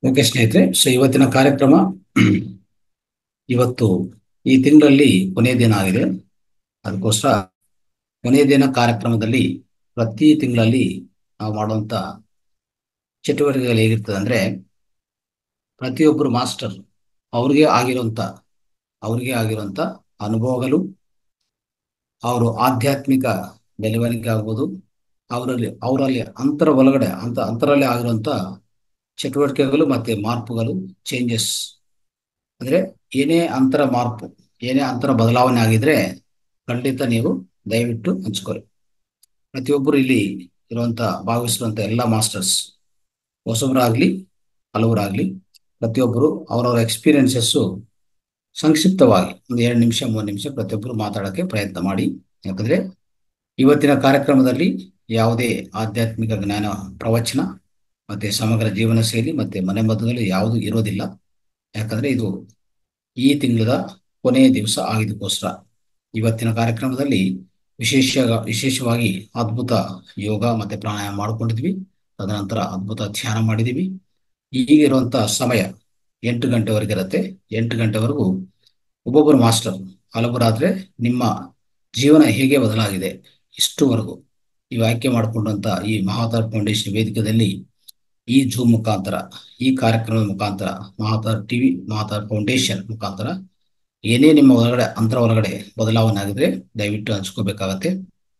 Okay ಸ್ನೇಹಿತರೆ so ಇವತ್ತಿನ ಕಾರ್ಯಕ್ರಮ ಇವತ್ತು ಈ ತಿಂಗಳಲ್ಲಿ ಕೊನೆಯ ದಿನ ಆಗಿದೆ ಅದಕ್ಕೋಸ್ಕರ ಕೊನೆಯ ದಿನ ಕಾರ್ಯಕ್ರಮದಲ್ಲಿ ಪ್ರತಿ ತಿಂಗಳಲ್ಲಿ ನಾವು ಮಾಡುವಂತ ಚಟುವಟಿಕೆಗಳು ಹೇಗಿರ್ತದೆ ಅಂದ್ರೆ ಪ್ರತಿಯೊಬ್ಬರು ಮಾಸ್ಟರ್ ಅವ್ರಿಗೆ ಆಗಿರುವಂತ ಅವ್ರಿಗೆ ಆಗಿರುವಂತ ಅನುಭವಗಳು ಅವರು ಆಧ್ಯಾತ್ಮಿಕ ಬೆಳವಣಿಗೆ ಆಗ್ಬೋದು ಅವರಲ್ಲಿ ಅವರಲ್ಲಿ ಅಂತರ ಒಳಗಡೆ ಅಂತ ಅಂತರಲ್ಲಿ ಆಗಿರುವಂತ ಚಟುವಟಿಕೆಗಳು ಮತ್ತೆ ಮಾರ್ಪುಗಳು ಚೇಂಜಸ್ ಅಂದ್ರೆ ಏನೇ ಅಂತರ ಮಾರ್ಪು ಏನೇ ಅಂತರ ಬದಲಾವಣೆ ಆಗಿದ್ರೆ ಖಂಡಿತ ನೀವು ದಯವಿಟ್ಟು ಹಂಚ್ಕೊಳ್ಳಿ ಪ್ರತಿಯೊಬ್ಬರು ಇಲ್ಲಿ ಇರುವಂತ ಭಾಗವಹಿಸಿರುವಂತ ಎಲ್ಲ ಮಾಸ್ಟರ್ಸ್ ಹೊಸಬರಾಗ್ಲಿ ಹಲವರಾಗ್ಲಿ ಪ್ರತಿಯೊಬ್ಬರು ಅವರವರ ಎಕ್ಸ್ಪೀರಿಯನ್ಸಸ್ಸು ಸಂಕ್ಷಿಪ್ತವಾಗಿ ಒಂದು ಎರಡು ನಿಮಿಷ ಮೂರು ನಿಮಿಷ ಪ್ರತಿಯೊಬ್ಬರು ಮಾತಾಡೋಕ್ಕೆ ಪ್ರಯತ್ನ ಮಾಡಿ ಯಾಕಂದ್ರೆ ಇವತ್ತಿನ ಕಾರ್ಯಕ್ರಮದಲ್ಲಿ ಯಾವುದೇ ಆಧ್ಯಾತ್ಮಿಕ ಜ್ಞಾನ ಪ್ರವಚನ ಮತ್ತೆ ಸಮಗ್ರ ಜೀವನ ಶೈಲಿ ಮತ್ತೆ ಮನೆ ಮದ್ದುಗಳು ಯಾವುದು ಇರೋದಿಲ್ಲ ಯಾಕಂದ್ರೆ ಇದು ಈ ತಿಂಗಳ ಕೊನೆಯ ದಿವಸ ಆಗಿದಕ್ಕೋಸ್ಕರ ಇವತ್ತಿನ ಕಾರ್ಯಕ್ರಮದಲ್ಲಿ ವಿಶೇಷ ವಿಶೇಷವಾಗಿ ಅದ್ಭುತ ಯೋಗ ಮತ್ತೆ ಪ್ರಾಣಾಯಾಮ ಮಾಡ್ಕೊಂಡಿದ್ವಿ ತದನಂತರ ಅದ್ಭುತ ಧ್ಯಾನ ಮಾಡಿದೀವಿ ಈಗಿರುವಂತ ಸಮಯ ಎಂಟು ಗಂಟೆವರೆಗೆ ಇರುತ್ತೆ ಎಂಟು ಗಂಟೆವರೆಗೂ ಒಬ್ಬೊಬ್ಬರು ಮಾಸ್ಟರ್ ಹಲವರಾದ್ರೆ ನಿಮ್ಮ ಜೀವನ ಹೇಗೆ ಬದಲಾಗಿದೆ ಇಷ್ಟುವರೆಗೂ ನೀವು ಆಯ್ಕೆ ಮಾಡಿಕೊಂಡಂತ ಈ ಮಹಾತಾರ್ ಫೌಂಡೇಶನ್ ವೇದಿಕೆಯಲ್ಲಿ ಈ ಜೂಮ್ ಮುಖಾಂತರ ಈ ಕಾರ್ಯಕ್ರಮದ ಮುಖಾಂತರ ಮಹಾತಾರ್ ಟಿವಿ ಮಹಾತಾರ್ ಫೌಂಡೇಶನ್ ಮುಖಾಂತರ ಏನೇ ನಿಮ್ಮ ಒಳಗಡೆ ಅಂತರ ಒಳಗಡೆ ಬದಲಾವಣೆ ಆಗಿದ್ರೆ ದಯವಿಟ್ಟು ಹಂಚ್ಕೋಬೇಕಾಗತ್ತೆ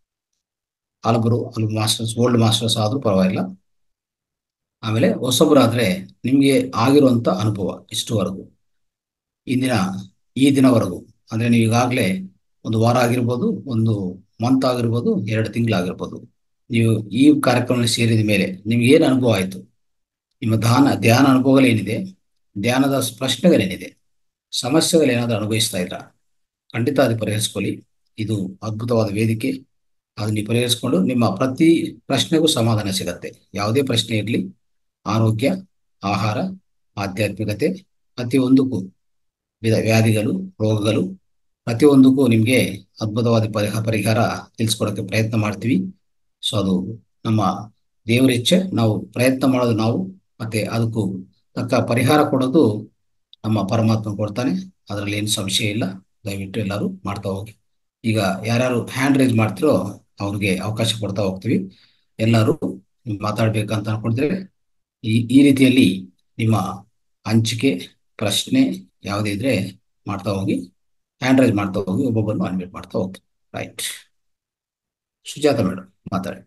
ಹಲವರು ಹಲವು ಮಾಸ್ಟರ್ಸ್ ಓಲ್ಡ್ ಮಾಸ್ಟರ್ಸ್ ಆದ್ರೂ ಪರವಾಗಿಲ್ಲ ಆಮೇಲೆ ಹೊಸಬರಾದ್ರೆ ನಿಮ್ಗೆ ಆಗಿರುವಂತ ಅನುಭವ ಇಷ್ಟುವರೆಗೂ ಇಂದಿನ ಈ ದಿನವರೆಗೂ ಅಂದ್ರೆ ನೀವು ಈಗಾಗಲೇ ಒಂದು ವಾರ ಆಗಿರ್ಬೋದು ಒಂದು ಮಂತ್ ಆಗಿರ್ಬೋದು ಎರಡು ತಿಂಗಳಾಗಿರ್ಬೋದು ನೀವು ಈ ಕಾರ್ಯಕ್ರಮದಲ್ಲಿ ಸೇರಿದ ಮೇಲೆ ನಿಮ್ಗೆ ಏನು ಅನುಭವ ಆಯ್ತು ನಿಮ್ಮ ಧ್ಯಾನ ಧ್ಯಾನ ಅನುಭವಗಳೇನಿದೆ ಧ್ಯಾನದ ಪ್ರಶ್ನೆಗಳೇನಿದೆ ಸಮಸ್ಯೆಗಳೇನಾದ್ರೂ ಅನುಭವಿಸ್ತಾ ಇದ್ರ ಖಂಡಿತ ಅದು ಪರಿಹರಿಸ್ಕೊಳ್ಳಿ ಇದು ಅದ್ಭುತವಾದ ವೇದಿಕೆ ಅದನ್ನ ನೀವು ಪರಿಹರಿಸ್ಕೊಂಡು ನಿಮ್ಮ ಪ್ರತಿ ಪ್ರಶ್ನೆಗೂ ಸಮಾಧಾನ ಸಿಗತ್ತೆ ಯಾವುದೇ ಪ್ರಶ್ನೆ ಇರಲಿ ಆರೋಗ್ಯ ಆಹಾರ ಆಧ್ಯಾತ್ಮಿಕತೆ ಪ್ರತಿಯೊಂದಕ್ಕೂ ವಿಧ ವ್ಯಾಧಿಗಳು ರೋಗಗಳು ಪ್ರತಿಯೊಂದಕ್ಕೂ ನಿಮಗೆ ಅದ್ಭುತವಾದ ಪರಿಹ ಪರಿಹಾರ ತಿಳಿಸ್ಕೊಡೋಕ್ಕೆ ಪ್ರಯತ್ನ ಮಾಡ್ತೀವಿ ಸೊ ಅದು ನಮ್ಮ ದೇವರ ಇಚ್ಛೆ ನಾವು ಪ್ರಯತ್ನ ಮಾಡೋದು ನಾವು ಮತ್ತೆ ಅದಕ್ಕೂ ತಕ್ಕ ಪರಿಹಾರ ಕೊಡೋದು ನಮ್ಮ ಪರಮಾತ್ಮ ಕೊಡ್ತಾನೆ ಅದರಲ್ಲಿ ಏನು ಸಂಶಯ ಇಲ್ಲ ದಯವಿಟ್ಟು ಎಲ್ಲರೂ ಮಾಡ್ತಾ ಹೋಗಿ ಈಗ ಯಾರ್ಯಾರು ಹ್ಯಾಂಡ್ ರೈಸ್ ಮಾಡ್ತಿರೋ ಅವ್ರಿಗೆ ಅವಕಾಶ ಕೊಡ್ತಾ ಹೋಗ್ತೀವಿ ಎಲ್ಲರೂ ಮಾತಾಡ್ಬೇಕಂತ ಅನ್ಕೊಂಡಿದ್ರೆ ಈ ಈ ರೀತಿಯಲ್ಲಿ ನಿಮ್ಮ ಹಂಚಿಕೆ ಪ್ರಶ್ನೆ ಯಾವುದೇ ಇದ್ರೆ ಮಾಡ್ತಾ ಹೋಗಿ ಹ್ಯಾಂಡ್ ರೈಸ್ ಮಾಡ್ತಾ ಹೋಗಿ ಒಬ್ಬೊಬ್ಬರನ್ನು ಅನ್ಮಿಟ್ ಮಾಡ್ತಾ ಹೋಗ್ತೀವಿ ರೈಟ್ ಸುಜಾತ ಮೇಡಮ್ ಮಾತಾಡಿ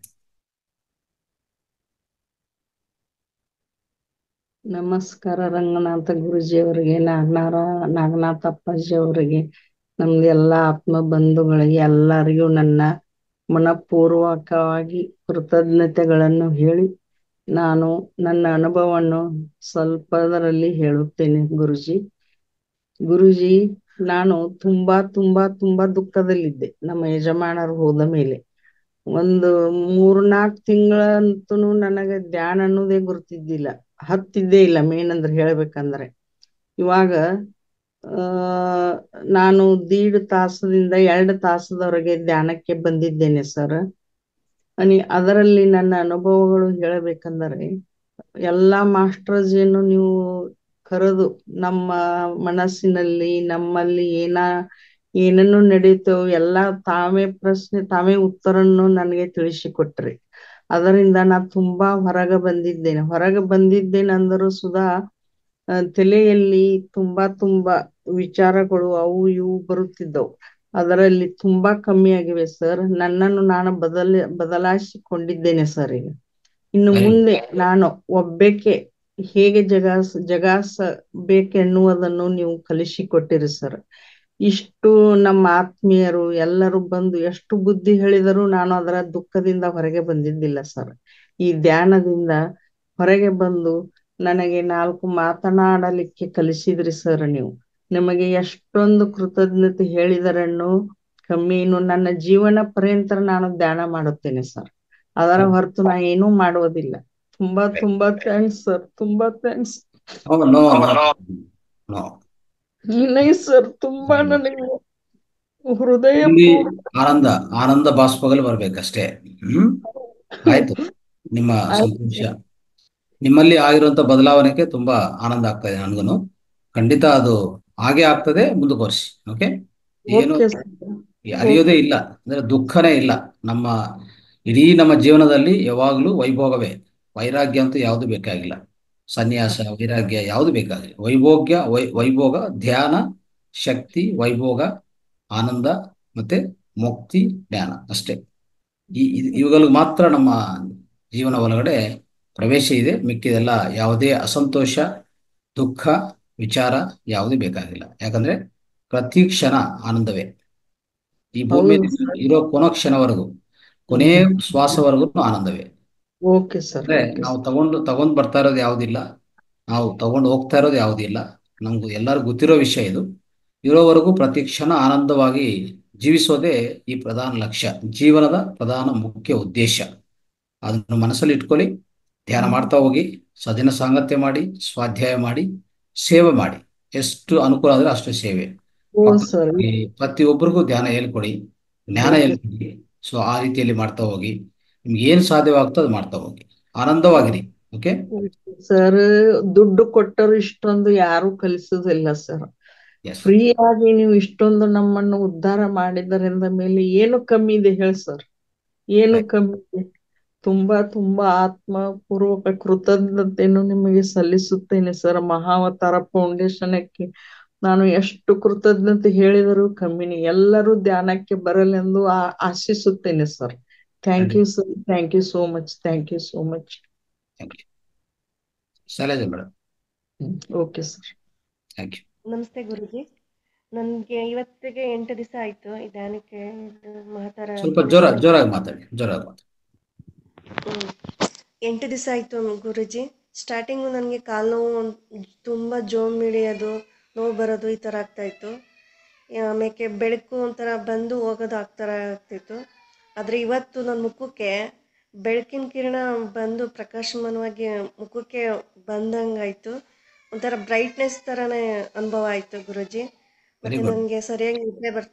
ನಮಸ್ಕಾರ ರಂಗನಾಥ ಗುರುಜಿಯವರಿಗೆ ನಾಗನಾರ ನಾಗನಾಥ ಅಪ್ಪಾಜಿ ಅವರಿಗೆ ನಮ್ದು ಎಲ್ಲ ಆತ್ಮ ಬಂಧುಗಳಿಗೆ ಎಲ್ಲರಿಗೂ ನನ್ನ ಮನಪೂರ್ವಕವಾಗಿ ಕೃತಜ್ಞತೆಗಳನ್ನು ಹೇಳಿ ನಾನು ನನ್ನ ಅನುಭವವನ್ನು ಸ್ವಲ್ಪದರಲ್ಲಿ ಹೇಳುತ್ತೇನೆ ಗುರುಜಿ ಗುರುಜಿ ನಾನು ತುಂಬಾ ತುಂಬಾ ತುಂಬಾ ದುಃಖದಲ್ಲಿದ್ದೆ ನಮ್ಮ ಯಜಮಾನರು ಹೋದ ಮೇಲೆ ಒಂದು ಮೂರ್ನಾಲ್ಕು ತಿಂಗಳಂತೂ ನನಗೆ ಧ್ಯಾನ ಅನ್ನೋದೇ ಗುರ್ತಿದ್ದಿಲ್ಲ ಹತ್ತಿದ್ದೇ ಇಲ್ಲ ಮೇನ್ ಅಂದ್ರೆ ಹೇಳ್ಬೇಕಂದ್ರೆ ಇವಾಗ ಆ ನಾನು ದೀಡ್ ತಾಸದಿಂದ ಎರಡು ತಾಸದವರೆಗೆ ಧ್ಯಾನಕ್ಕೆ ಬಂದಿದ್ದೇನೆ ಸರ್ ಅನಿ ಅದರಲ್ಲಿ ನನ್ನ ಅನುಭವಗಳು ಹೇಳಬೇಕಂದರೆ ಎಲ್ಲಾ ಮಾಸ್ಟರ್ಜೇನು ನೀವು ಕರೆದು ನಮ್ಮ ಮನಸ್ಸಿನಲ್ಲಿ ನಮ್ಮಲ್ಲಿ ಏನ ಏನನ್ನು ನಡೀತೋ ಎಲ್ಲಾ ತಾವೇ ಪ್ರಶ್ನೆ ತಾವೇ ಉತ್ತರನ್ನು ನನಗೆ ತಿಳಿಸಿಕೊಟ್ರಿ ಅದರಿಂದ ನಾ ತುಂಬಾ ಹೊರಗೆ ಬಂದಿದ್ದೇನೆ ಹೊರಗೆ ಬಂದಿದ್ದೇನೆ ಅಂದರೂ ಸುಧಾ ತಲೆಯಲ್ಲಿ ತುಂಬಾ ತುಂಬಾ ವಿಚಾರಗಳು ಅವು ಇವು ಬರುತ್ತಿದ್ದವು ಅದರಲ್ಲಿ ತುಂಬಾ ಕಮ್ಮಿ ಆಗಿವೆ ಸರ್ ನನ್ನನ್ನು ನಾನು ಬದಲ ಬದಲಾಯಿಸಿಕೊಂಡಿದ್ದೇನೆ ಸರ್ ಈಗ ಇನ್ನು ಮುಂದೆ ನಾನು ಒಬ್ಬಕ್ಕೆ ಹೇಗೆ ಜಗಾಸ್ ಜಗಾಸಬೇಕೆನ್ನುವುದನ್ನು ನೀವು ಕಲಿಸಿಕೊಟ್ಟಿರಿ ಸರ್ ಇಷ್ಟು ನಮ್ಮ ಆತ್ಮೀಯರು ಎಲ್ಲರೂ ಬಂದು ಎಷ್ಟು ಬುದ್ಧಿ ಹೇಳಿದರೂ ನಾನು ಅದರ ದುಃಖದಿಂದ ಹೊರಗೆ ಬಂದಿದ್ದಿಲ್ಲ ಸರ್ ಈ ಧ್ಯಾನದಿಂದ ಹೊರಗೆ ಬಂದು ನನಗೆ ನಾಲ್ಕು ಮಾತನಾಡಲಿಕ್ಕೆ ಕಲಿಸಿದ್ರಿ ಸರ್ ನೀವು ನಿಮಗೆ ಎಷ್ಟೊಂದು ಕೃತಜ್ಞತೆ ಹೇಳಿದರನ್ನು ಕಮ್ಮಿನು ನನ್ನ ಜೀವನ ಪರ್ಯಂತರ ನಾನು ಧ್ಯಾನ ಮಾಡುತ್ತೇನೆ ಸರ್ ಅದರ ಹೊರತು ನಾ ಏನೂ ಮಾಡುವುದಿಲ್ಲ ತುಂಬಾ ತುಂಬಾ ಥ್ಯಾಂಕ್ಸ್ ಸರ್ ತುಂಬಾ ಥ್ಯಾಂಕ್ಸ್ ನೈ ಸರ್ ತುಂಬಾ ನನಗೆ ಹೃದಯ ಆನಂದ ಆನಂದ ಬಾಷ್ಪಗಳು ಬರ್ಬೇಕಷ್ಟೇ ಹ್ಮ್ ಆಯ್ತು ನಿಮ್ಮ ಸಂತೋಷ ನಿಮ್ಮಲ್ಲಿ ಆಗಿರುವಂತ ಬದಲಾವಣೆಗೆ ತುಂಬಾ ಆನಂದ ಆಗ್ತಾ ಇದೆ ನನಗೂ ಖಂಡಿತ ಅದು ಹಾಗೆ ಆಗ್ತದೆ ಮುಂದುವರಿಸಿ ಓಕೆ ಏನು ಓಕೆ ಸರ್ ಅರಿಯೋದೇ ಇಲ್ಲ ಅಂದ್ರೆ ದುಃಖನೇ ಇಲ್ಲ ನಮ್ಮ ಇಡೀ ನಮ್ಮ ಜೀವನದಲ್ಲಿ ಯಾವಾಗಲೂ ವೈಭೋಗವೇ ವೈರಾಗ್ಯ ಅಂತೂ ಯಾವುದು ಬೇಕಾಗಿಲ್ಲ ಸನ್ಯಾಸ ವೈರಾಗ್ಯ ಯಾವುದು ಬೇಕಾಗಿಲ್ಲ ವೈಭೋಗ್ಯ ವೈ ವೈಭೋಗ ಧ್ಯಾನ ಶಕ್ತಿ ವೈಭೋಗ ಆನಂದ ಮತ್ತೆ ಮುಕ್ತಿ ಜ್ಞಾನ ಅಷ್ಟೇ ಈ ಇದ್- ಇವುಗಳಿಗೆ ಮಾತ್ರ ನಮ್ಮ ಜೀವನ ಒಳಗಡೆ ಪ್ರವೇಶ ಇದೆ ಮಿಕ್ಕಿದೆಲ್ಲ ಯಾವುದೇ ಅಸಂತೋಷ ದುಃಖ ವಿಚಾರ ಯಾವುದೂ ಬೇಕಾಗಿಲ್ಲ ಯಾಕಂದ್ರೆ ಪ್ರತಿ ಕ್ಷಣ ಆನಂದವೇ ಈ ಭೂಮಿಯಲ್ಲಿ ಹೌದು ಸರ್ ಇರೋ ಕೊನೋ ಕ್ಷಣವರೆಗೂ ಕೊನೆ ಶ್ವಾಸವರೆಗೂ ಆನಂದವೇ ಓಕೆ ಸರ್ ಅಂದ್ರೆ ಓಕೆ ನಾವು ತಗೊಂಡು ತಗೊಂಡ್ ಬರ್ತಾ ಇರೋದು ಯಾವುದಿಲ್ಲ ನಾವು ತಗೊಂಡು ಹೋಗ್ತಾ ಇರೋದು ಯಾವುದಿಲ್ಲ ನಮ್ಗೆ ಎಲ್ಲರಿಗೂ ಗೊತ್ತಿರೋ ವಿಷಯ ಇದು ಇರೋವರೆಗೂ ಪ್ರತಿ ಕ್ಷಣ ಆನಂದವಾಗಿ ಜೀವಿಸೋದೇ ಈ ಪ್ರಧಾನ ಲಕ್ಷ್ಯ ಜೀವನದ ಪ್ರಧಾನ ಮುಖ್ಯ ಉದ್ದೇಶ ಅದನ್ನು ಮನಸ್ಸಲ್ಲಿ ಇಟ್ಕೊಳ್ಳಿ ಧ್ಯಾನ ಮಾಡ್ತಾ ಹೋಗಿ ಸದಿನ ಸಾಂಗತ್ಯ ಮಾಡಿ ಸ್ವಾಧ್ಯಾಯ ಮಾಡಿ ಸೇವೆ ಮಾಡಿ ಎಷ್ಟು ಅನುಕೂಲ ಆದ್ರೆ ಅಷ್ಟು ಸೇವೆ ಓ ಮಕ್ಕಳಿಗೆ ಸರ್ ಪ್ರತಿಯೊಬ್ಬರಿಗೂ ಧ್ಯಾನ ಹೇಳ್ಕೊಡಿ ಜ್ಞಾನ ಓಕೆ ಹೇಳ್ಕೊಡಿ ಸೊ ಆ ರೀತಿಯಲ್ಲಿ ಮಾಡ್ತಾ ಹೋಗಿ ನಿಮ್ಗೆ ಏನ್ ಸಾಧ್ಯವಾಗುತ್ತೋ ಅದು ಮಾಡ್ತಾ ಹೋಗಿ ಆನಂದವಾಗಿರಿ ಓಕೆ ಸರ್ ದುಡ್ಡು ಕೊಟ್ಟರು ಇಷ್ಟೊಂದು ಯಾರು ಕಲಿಸುದಿಲ್ಲ ಸರ್ ಎಸ್ ಫ್ರೀ ಆಗಿ ನೀವು ಇಷ್ಟೊಂದು ನಮ್ಮನ್ನು ಉದ್ಧಾರ ಮಾಡಿದರಿಂದ ಮೇಲೆ ಏನು ಕಮ್ಮಿ ಇದೆ ಹೇಳಿ ಸರ್ ಏನು ಕಮ್ಮಿ ಇದೆ ತುಂಬಾ ತುಂಬಾ ಆತ್ಮಪೂರ್ವಕ ಕೃತಜ್ಞತೆಯನ್ನು ನಿಮಗೆ ಸಲ್ಲಿಸುತ್ತೇನೆ ಸರ್ ಮಹಾವತಾರ ಫೌಂಡೇಶನಕ್ಕೆ ನಾನು ಎಷ್ಟು ಕೃತಜ್ಞತೆ ಹೇಳಿದರೂ ಕಮ್ಮಿನಿ ಎಲ್ಲರೂ ಧ್ಯಾನಕ್ಕೆ ಬರಲೆಂದು ಆ- ಆಶಿಸುತ್ತೇನೆ sir thank you sir thank you so much thank you so much thank you Shailaja madam okay sir thank you ನಮಸ್ತೆ ಗುರುಜಿ ನನಗೆ ಇವತ್ತಿಗೆ ಎಂಟು ದಿವಸ ಆಯ್ತು ಈ ಧ್ಯಾನಕ್ಕೆ ಇದು ಮಹತ್ತರ ಸ್ವಲ್ಪ ಜೋರ ಜೋರಾಗಿ ಮಾತಾಡಿ ಜೋರಾಗಿ ಮಾತಾಡಿ ಹ್ಮ್. ಎಂಟು ದಿವಸ ಆಯ್ತು ಗುರುಜಿ ಸ್ಟಾರ್ಟಿಂಗು ನನಗೆ ಕಾಲು ನೋವು ಒಂದ್- ತುಂಬ ಜೋಮ್ ಹಿಡಿಯೋದು ನೋವು ಬರೋದು ಈ ಥರ ಆಗ್ತಾ ಇತ್ತು ಆಮೇಲೆ ಬೆಳಕು ಒಂಥರ ಬಂದು ಹೋಗೋದು ಆ ಥರ ಆಗ್ತಿತ್ತು ಆದರೆ ಇವತ್ತು ನನ್ನ ಮುಖಕ್ಕೆ ಬೆಳಕಿನ ಕಿರಣ ಬಂದು ಪ್ರಕಾಶಮಾನವಾಗಿ ಮುಖಕ್ಕೆ ಬಂದಂಗಾಯ್ತು ಒಂಥರ ಬ್ರೈಟ್ನೆಸ್ ಥರನೇ ಅನುಭವ ಆಯಿತು ಗುರುಜಿ ವೆರಿ ಮತ್ತೆ ಗುಡ್ ನನಗೆ ಸರಿಯಾಗಿ ನಿದ್ದೆ ಬರ್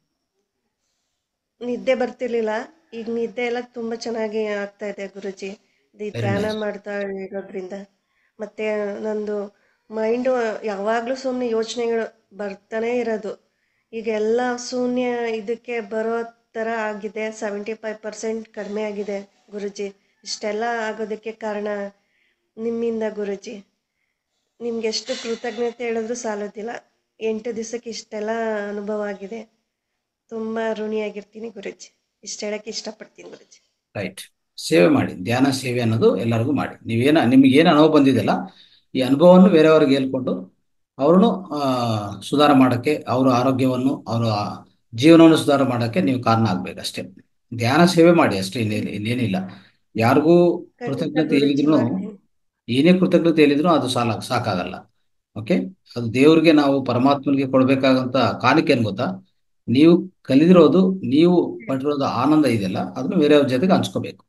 ನಿದ್ದೆ ಬರ್ತಿರ್ಲಿಲ್ಲ ಈಗ ನಿದ್ದೆ ಎಲ್ಲ ತುಂಬ ಚೆನ್ನಾಗಿ ಆಗ್ತಾ ಇದೆ ಗುರುಜಿ ಈ ವೆರಿ ಧ್ಯಾನ ನೈಸ್ ಮಾಡ್ತಾ ಇರೋದ್ರಿಂದ ಮತ್ತೆ ನಂದು ಮೈಂಡು ಯಾವಾಗಲೂ ಸುಮ್ಮನೆ ಯೋಚನೆಗಳು ಬರ್ತಾನೆ ಇರೋದು ಈಗ ಎಲ್ಲ ಶೂನ್ಯ ಇದಕ್ಕೆ ಬರೋ ಥರ ಆಗಿದೆ ಸೆವೆಂಟಿ ಫೈವ್ ಪರ್ಸೆಂಟ್ ಕಡಿಮೆ ಆಗಿದೆ ಗುರುಜಿ ಇಷ್ಟೆಲ್ಲ ಆಗೋದಕ್ಕೆ ಕಾರಣ ನಿಮ್ಮಿಂದ ಗುರುಜಿ ನಿಮ್ಗೆ ಎಷ್ಟು ಕೃತಜ್ಞತೆ ಹೇಳಿದ್ರು ಸಾಲೋದಿಲ್ಲ ಎಂಟು ದಿವಸಕ್ಕೆ ಇಷ್ಟೆಲ್ಲ ಅನುಭವ ಆಗಿದೆ ತುಂಬ ಋಣಿಯಾಗಿರ್ತೀನಿ ಗುರುಜಿ ಇಷ್ಟು ಹೇಳಕ್ಕೆ ಇಷ್ಟಪಡ್ತೀನಿ ಗುರುಜಿ ರೈಟ್ ಸೇವೆ ಮಾಡಿ ಧ್ಯಾನ ಸೇವೆ ಅನ್ನೋದು ಎಲ್ಲರಿಗೂ ಮಾಡಿ ನೀವೇನ ನಿಮ್ಗೆ ಏನು ಅನುಭವ ಬಂದಿದೆಯಲ್ಲ ಈ ಅನುಭವವನ್ನು ಬೇರೆಯವರಿಗೆ ಹೇಳ್ಕೊಂಡು ಅವ್ರನ್ನು ಸುಧಾರ ಮಾಡೋಕ್ಕೆ ಅವರ ಆರೋಗ್ಯವನ್ನು ಅವರ ಜೀವನವನ್ನು ಸುಧಾರ ಮಾಡೋಕ್ಕೆ ನೀವು ಕಾರಣ ಆಗ್ಬೇಕಷ್ಟೇ ಧ್ಯಾನ ಸೇವೆ ಮಾಡಿ ಅಷ್ಟೇ ಇನ್ನೇನು ಇನ್ನೇನಿಲ್ಲ ಯಾರಿಗೂ ಖಂಡಿತ ಕೃತಜ್ಞತೆ ಗುರುಜಿ ಹೇಳಿದ್ರು ಮಾಡ್ತೀನಿ ಏನೇ ಕೃತಜ್ಞತೆ ಹೇಳಿದ್ರು ಅದು ಸಾಲ ಸಾಕಾಗಲ್ಲ ಓಕೆ ಅದು ದೇವ್ರಿಗೆ ನಾವು ಪರಮಾತ್ಮನಿಗೆ ಕೊಡ್ಬೇಕಾದಂತ ಕಾಣಿಕೆ ಏನ್ ಗೊತ್ತಾ ನೀವು ಕಲಿದಿರೋದು ನೀವು ಪಟ್ಟಿರೋದು ಆನಂದ ಇದೆಯಲ್ಲ ಅದನ್ನು ಬೇರೆಯವ್ರ ಜೊತೆಗೆ ಹಂಚ್ಕೋಬೇಕು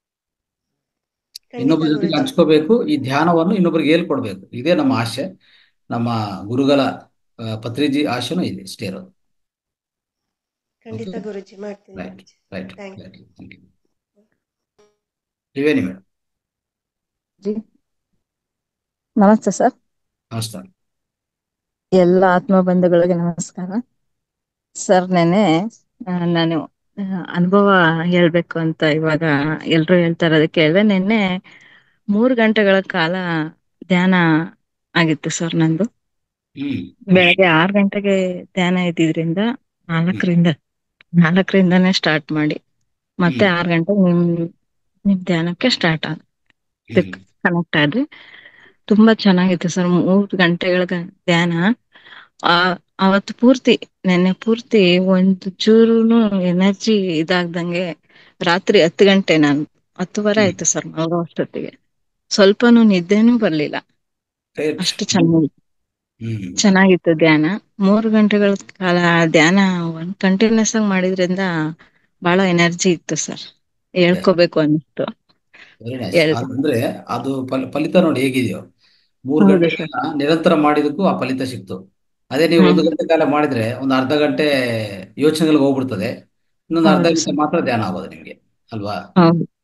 ಖಂಡಿತ ಇನ್ನೊಬ್ಬರ ಜೊತೆಗೆ ಗುರುಜಿ ಹಂಚ್ಕೋಬೇಕು ಈ ಧ್ಯಾನವನ್ನು ಇನ್ನೊಬ್ಬರಿಗೆ ಹೇಳ್ಕೊಡ್ಬೇಕು ಇದೇ ನಮ್ಮ ಆಶೆ ನಮ್ಮ ಗುರುಗಳ ಆ, ಪತ್ರಿಜಿ ಆಶೆನೂ ಇದೆ ಇಷ್ಟೇ ಇರೋದು ಖಂಡಿತ ಓಕೆ ಗುರುಜಿ ಮಾಡ್ತೀನಿ right Guruji right thank you right thank you Triveni madam ji ನಮಸ್ತೆ ಸರ್ ನಮಸ್ಕಾರ ಎಲ್ಲ ಆತ್ಮ ಬಂಧುಗಳಿಗೆ ನಮಸ್ಕಾರ ಸರ್ ನೆನೆ ಆ, ನಾನು ಆ, ಅನುಭವ ಹೇಳ್ಬೇಕು ಅಂತ ಇವಾಗ ಎಲ್ರು ಹೇಳ್ತಾ ಇರೋದು ಕೇಳಿದೆ ನಿನ್ನೆ ಮೂರು ಗಂಟೆಗಳ ಕಾಲ ಧ್ಯಾನ ಆಗಿತ್ತು ಸರ್ ನಂದು ಹ್ಮ್ ಬೆಳಗ್ಗೆ ಆರು ಗಂಟೆಗೆ ಧ್ಯಾನ ಇದ್ದಿದ್ರಿಂದ ಹ್ಮ್ ನಾಲ್ಕರಿಂದ ನಾಲ್ಕರಿಂದಾನೇ ಸ್ಟಾರ್ಟ್ ಮಾಡಿ ಮತ್ತೆ ಹ್ಮ್ ಆರು ಗಂಟೆಗೆ ನಿಮ್ ನಿಮ್ ಧ್ಯಾನಕ್ಕೆ ಸ್ಟಾರ್ಟ್ ಆಗ ಹ್ಮ್ ಕನೆಕ್ಟ್ ಆದ್ರಿ ತುಂಬಾ ಚೆನ್ನಾಗಿತ್ತು ಸರ್ ಮೂರು ಗಂಟೆಗಳ ಗ- ಧ್ಯಾನ ಆ ಅವತ್ತು ಪೂರ್ತಿ ನೆನ್ನೆ ಪೂರ್ತಿ ಒಂದು ಚೂರುನು ಎನರ್ಜಿ ಇದಾಗ್ದಂಗೆ ರಾತ್ರಿ ಹತ್ತು ಗಂಟೆ ನಾನು ಹತ್ತುವರೆ ಹ್ಮ್ ಆಯ್ತು ಸರ್ ಮಲಗೋ ಅಷ್ಟೊತ್ತಿಗೆ ಸ್ವಲ್ಪನೂ ನಿದ್ದೆನೂ ಬರ್ಲಿಲ್ಲ ರೈಟ್ ಅಷ್ಟು ಚೆನ್ನಾಗಿ ಹ್ಮ್ ಚೆನ್ನಾಗಿತ್ತು ಧ್ಯಾನ ಮೂರು ಗಂಟೆಗಳ ಕಾಲ ಧ್ಯಾನ ಒಂದ್ ಕಂಟಿನ್ಯೂಸ್ ಆಗಿ ಮಾಡಿದ್ರಿಂದ ಬಹಳ ಎನರ್ಜಿ ಇತ್ತು ಸರ್ ಹೇಳ್ಕೋಬೇಕು ಅನ್ನಿಸ್ತು ವೆರಿ ನೈಸ್ ಹೇಳ್ದೆ ಅಂದ್ರೆ ಅದು ಫಲ ಫಲಿತ ನೋಡಿ ಹೇಗಿದೆಯೋ ಮೂರು ಹೌದು ಗಂಟೆ ಸರ್ ಕಾಲ ನಿರಂತರ ಮಾಡಿದಕ್ಕೂ ಆ ಫಲಿತ ಸಿಕ್ತು ಅದೇ ನೀವು ಒಂದು ಹ್ಮ್ ಗಂಟೆ ಕಾಲ ಮಾಡಿದ್ರೆ ಒಂದು ಅರ್ಧ ಗಂಟೆ ಯೋಚನೆಗಳಿಗೆ ಹೋಗ್ಬಿಡ್ತದೆ ಇನ್ನೊಂದು ಅರ್ಧ ಹೌದು ಗಂಟೆ ಸರ್ ಮಾತ್ರ ಧ್ಯಾನ ಆಗೋದು ನಿಮ್ಗೆ ಅಲ್ವಾ ಹೌದು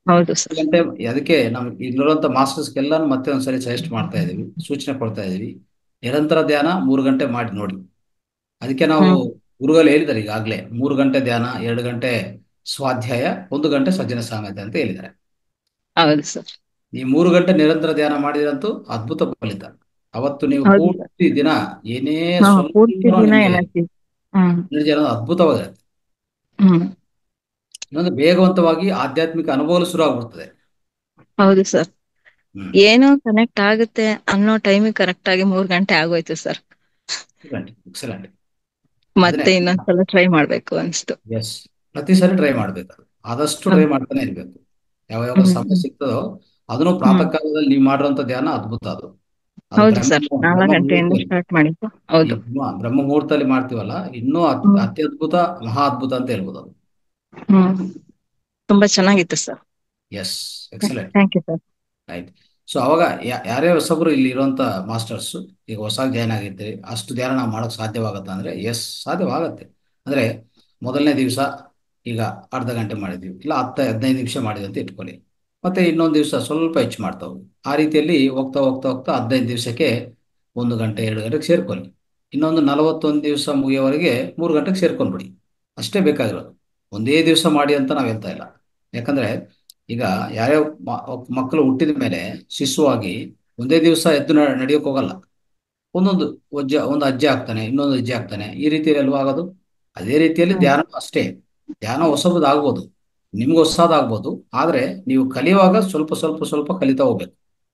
ಹೌದು ಸರ್ ಗಂಟೆ ಅದಕ್ಕೆ ನಮ್ ಇಲ್ಲಿರುವಂತ ಮಾಸ್ಟರ್ಸ್ಗೆಲ್ಲಾನು ಮತ್ತೆ ಒಂದ್ಸರಿ ಸಜೆಸ್ಟ್ ಮಾಡ್ತಾ ಇದೀವಿ ಸೂಚನೆ ಕೊಡ್ತಾ ಇದೀವಿ ನಿರಂತರ ಧ್ಯಾನ ಮೂರು ಗಂಟೆ ಮಾಡಿ ನೋಡಿ ಅದಕ್ಕೆ ನಾವು ಹ್ಮ್. ಗುರುಗಳು ಹೇಳಿದ್ದಾರೆ ಈಗಾಗಲೇ ಮೂರು ಗಂಟೆ ಧ್ಯಾನ ಎರಡು ಗಂಟೆ ಸ್ವಾಧ್ಯಾಯ ಒಂದು ಗಂಟೆ ಸಜ್ಜನ ಸಾಂಗತ್ಯ ಅಂತ ಹೇಳಿದ್ದಾರೆ ಹೌದು ಸರ್ ಈ ಮೂರು ಗಂಟೆ ನಿರಂತರ ಧ್ಯಾನ ಮಾಡಿದ್ರಂತೂ ಅದ್ಭುತ ಫಲಿತ ಅವತ್ತು ನೀವು ಹೌದು ಪೂರ್ತಿ ದಿನ ಏನೇ ಹಾ ಸ್ವಲ್ಪ ಪೂರ್ತಿ ದಿನ ನಿಮ್ಗೆ ಎನರ್ಜಿ ಹ್ಮ್ ಎನರ್ಜಿ ಅನ್ನೋದು ಅದ್ಭುತವಾಗಿರುತ್ತೆ ಹ್ಮ್ ಇನ್ನೊಂದು ವೇಗವಂತವಾಗಿ ಆಧ್ಯಾತ್ಮಿಕ ಅನುಭವ ಶುರು ಆಗ್ಬಿಡ್ತದೆ ಹೌದು ಸರ್ ಹ್ಮ್ ಏನೋ ಕನೆಕ್ಟ್ ಆಗುತ್ತೆ ಅನ್ನೋ ಟೈಮಿಗೆ ಕರೆಕ್ಟ್ ಆಗಿ ಮೂರ್ ಗಂಟೆ ಆಗೋಯ್ತು ಸರ್ ಎಕ್ಸಲೆಂಟ್ ಎಕ್ಸಲೆಂಟ್ ಮತ್ತೆ ಅದನ್ನೇ ಇನ್ನೊಂದ್ಸಲ ಟ್ರೈ ಮಾಡ್ಬೇಕು ಅನ್ಸ್ತು ಎಸ್ ಪ್ರತಿ ಸರಿ ಟ್ರೈ ಮಾಡ್ಬೇಕು ಅದು ಆದಷ್ಟು ಟ್ರೈ ಮಾಡ್ತಾನೆ ಇರ್ಬೇಕು ಯಾವ ಯಾವ ಹ್ಮ್ ಸಮಯ ಸಿಗ್ತದೋ ಅದನ್ನು ಹ್ಮ್ ಪ್ರಾತಃ ಕಾಲದಲ್ಲಿ ನೀವು ಮಾಡಿರುವಂತ ಧ್ಯಾನ ಅದ್ಭುತ ಅದು ಅದು ಹೌದು ಬ್ರಹ್ಮ ಸರ್ ನಾಲ್ಕು ಬ್ರಹ್ಮ ಗಂಟೆಯಿಂದ ಮುಹೂರ್ತದಲ್ಲಿ ಸ್ಟಾರ್ಟ್ ಮಾಡಿದ್ದು ಈ ಹೌದು ಬ್ರಹ್ಮ ಬ್ರಹ್ಮ ಮುಹೂರ್ತದಲ್ಲಿ ಮಾಡ್ತೀವಲ್ಲ ಇನ್ನೂ ಅತ್- ಹ್ಮ್ ಅತ್ಯದ್ಭುತ ಮಹಾ ಅದ್ಭುತ ಅಂತ ಹೇಳ್ಬೋದು ಅದು ಹ್ಮ್ ತುಂಬಾ ಚೆನ್ನಾಗಿತ್ತು sir yes excellent thank you sir right so ಅವಾಗ ಯಾ- ಯಾರೇ ಹೊಸಬ್ರು ಇಲ್ಲಿ ಇರುವಂತ ಮಾಸ್ಟರ್ಸ್ ಈಗ ಹೊಸ ಜಾಯ್ನ್ ಆಗಿರ್ತೀರಿ ಅಷ್ಟು ಧ್ಯಾನ ನಾವು ಮಾಡೋಕೆ ಸಾಧ್ಯವಾಗುತ್ತಾ ಅಂದ್ರೆ ಎಸ್ ಸಾಧ್ಯವಾಗತ್ತೆ ಅಂದ್ರೆ ಮೊದಲನೇ ದಿವಸ ಈಗ ಅರ್ಧ ಗಂಟೆ ಮಾಡಿದ್ವಿ ಇಲ್ಲ ಹತ್ತು ಹದಿನೈದು ನಿಮಿಷ ಮಾಡಿದ್ವಿ ಅಂತ ಇಟ್ಕೊಳ್ಳಿ ಮತ್ತೆ ಇನ್ನೊಂದು ದಿವಸ ಸ್ವಲ್ಪ ಹೆಚ್ಚು ಮಾಡ್ತಾ ಹೋಗಿ ಆ ರೀತಿಯಲ್ಲಿ ಹೋಗ್ತಾ ಹೋಗ್ತಾ ಹೋಗ್ತಾ ಹದಿನೈದು ದಿವಸಕ್ಕೆ ಒಂದು ಗಂಟೆ ಎರಡು ಗಂಟೆಗೆ ಸೇರ್ಕೊಳ್ಳಿ ಇನ್ನೊಂದು ನಲವತ್ತೊಂದು ದಿವಸ ಮುಗಿಯೋವರೆಗೆ ಮೂರು ಗಂಟೆಗೆ ಸೇರ್ಕೊಂಡ್ಬಿಡಿ ಅಷ್ಟೇ ಬೇಕಾಗಿರೋದು ಒಂದೇ ದಿವಸ ಮಾಡಿ ಅಂತ ನಾವು ಹೇಳ್ತಾ ಇಲ್ಲ ಯಾಕಂದ್ರೆ ಈಗ ಯಾರ್ಯಾವ ಮ- ಮಕ್ಕಳು ಹುಟ್ಟಿದ ಮೇಲೆ ಶಿಶುವಾಗಿ ಒಂದೇ ದಿವಸ ಎದ್ದು ನ- ನಡೆಯೋಕ್ ಹೋಗಲ್ಲ ಒಂದೊಂದು ಅಜ್ಜ ಒಂದು ಅಜ್ಜ ಆಗ್ತಾನೆ ಇನ್ನೊಂದು ಅಜ್ಜ ಆಗ್ತಾನೆ ಈ ರೀತಿಯಲ್ಲಿ ಅಲ್ವಾ ಆಗೋದು ಅದೇ ರೀತಿಯಲ್ಲಿ ಹ್ಮ್ ಧ್ಯಾನ ಅಷ್ಟೇ ಧ್ಯಾನ ಹೊಸದಾಗ್ಬೋದು ನಿಮ್ಗೆ ಹೊಸದಾಗ್ಬೋದು ಆದ್ರೆ ನೀವು ಕಲಿಯುವಾಗ ಸ್ವಲ್ಪ ಸ್ವಲ್ಪ ಸ್ವಲ್ಪ ಕಲಿತಾ ಹೋಗ್ಬೇಕು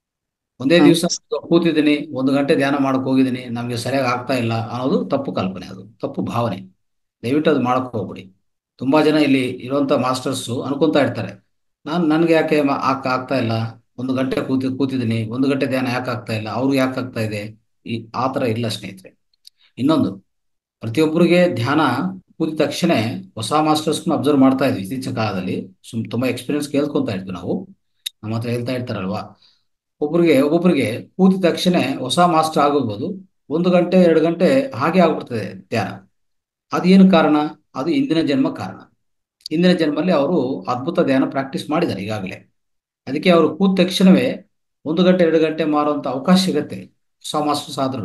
ಒಂದೇ ಹೌದು ದಿವಸ ಕೂತಿದ್ದೀನಿ ಒಂದು ಗಂಟೆ ಧ್ಯಾನ ಮಾಡಕ್ ಹೋಗಿದ್ದೀನಿ ನಮ್ಗೆ ಸರಿಯಾಗಿ ಆಗ್ತಾ ಇಲ್ಲ ಅನ್ನೋದು ತಪ್ಪು ಕಲ್ಪನೆ ಅದು ತಪ್ಪು ಭಾವನೆ ದಯವಿಟ್ಟು ಅದು ಮಾಡಕ್ ಹೋಗ್ಬಿಡಿ ತುಂಬಾ ಜನ ಇಲ್ಲಿ ಇರುವಂತ ಮಾಸ್ಟರ್ಸ್ ಅನ್ಕೊಂತಾ ಇರ್ತಾರೆ ನಾನು ನನ್ಗೆ ಯಾಕೆ ಮಾ- ಆಕ್ ಆಗ್ತಾ ಇಲ್ಲ ಒಂದು ಗಂಟೆ ಕೂತಿ ಕೂತಿದ್ದೀನಿ ಒಂದು ಗಂಟೆ ಧ್ಯಾನ ಯಾಕೆ ಆಗ್ತಾ ಇಲ್ಲ ಅವ್ರಿಗೆ ಯಾಕೆ ಆಗ್ತಾ ಇದೆ ಈ ಆ ಥರ ಇಲ್ಲ ಸ್ನೇಹಿತರೆ ಇನ್ನೊಂದು ಪ್ರತಿಯೊಬ್ಬರಿಗೆ ಧ್ಯಾನ ಕೂತಿದ ತಕ್ಷಣ ಹೊಸ ಮಾಸ್ಟರ್ಸ್ನ ಅಬ್ಸರ್ವ್ ಮಾಡ್ತಾ ಇದ್ವಿ ಇತ್ತೀಚಿನ ಕಾಲದಲ್ಲಿ ಸುಮ್ ತುಂಬಾ ಎಕ್ಸ್ಪೀರಿಯನ್ಸ್ ಕೇಳ್ಕೊಂತಾ ಇದ್ವಿ ನಾವು ನಮ್ಮ ಹತ್ರ ಹೇಳ್ತಾ ಇರ್ತಾರಲ್ವಾ ಒಬ್ರಿಗೆ ಒಬ್ಬೊಬ್ರಿಗೆ ಕೂತಿದ ತಕ್ಷಣ ಹೊಸ ಮಾಸ್ಟರ್ ಆಗೋಗ್ಬೋದು ಒಂದು ಗಂಟೆ ಎರಡು ಗಂಟೆ ಹಾಗೆ ಆಗ್ಬಿಡ್ತದೆ ಧ್ಯಾನ ಅದೇನು ಕಾರಣ ಅದು ಇಂದಿನ ಜನ್ಮ ಕಾರಣ ಇಂದಿನ ಜನ್ಮಲ್ಲಿ ಅವರು ಅದ್ಭುತ ಧ್ಯಾನ ಪ್ರಾಕ್ಟೀಸ್ ಮಾಡಿದ್ದಾರೆ ಈಗಾಗಲೇ ಅದಕ್ಕೆ ಅವರು ಕೂತ ತಕ್ಷಣವೇ ಒಂದು ಗಂಟೆ ಎರಡು ಗಂಟೆ ಮಾರುವಂತ ಅವಕಾಶ ಸಿಗತ್ತೆ ಹೊಸ ಮಾಸ್ಟರ್ಸ್ ಆದ್ರೂ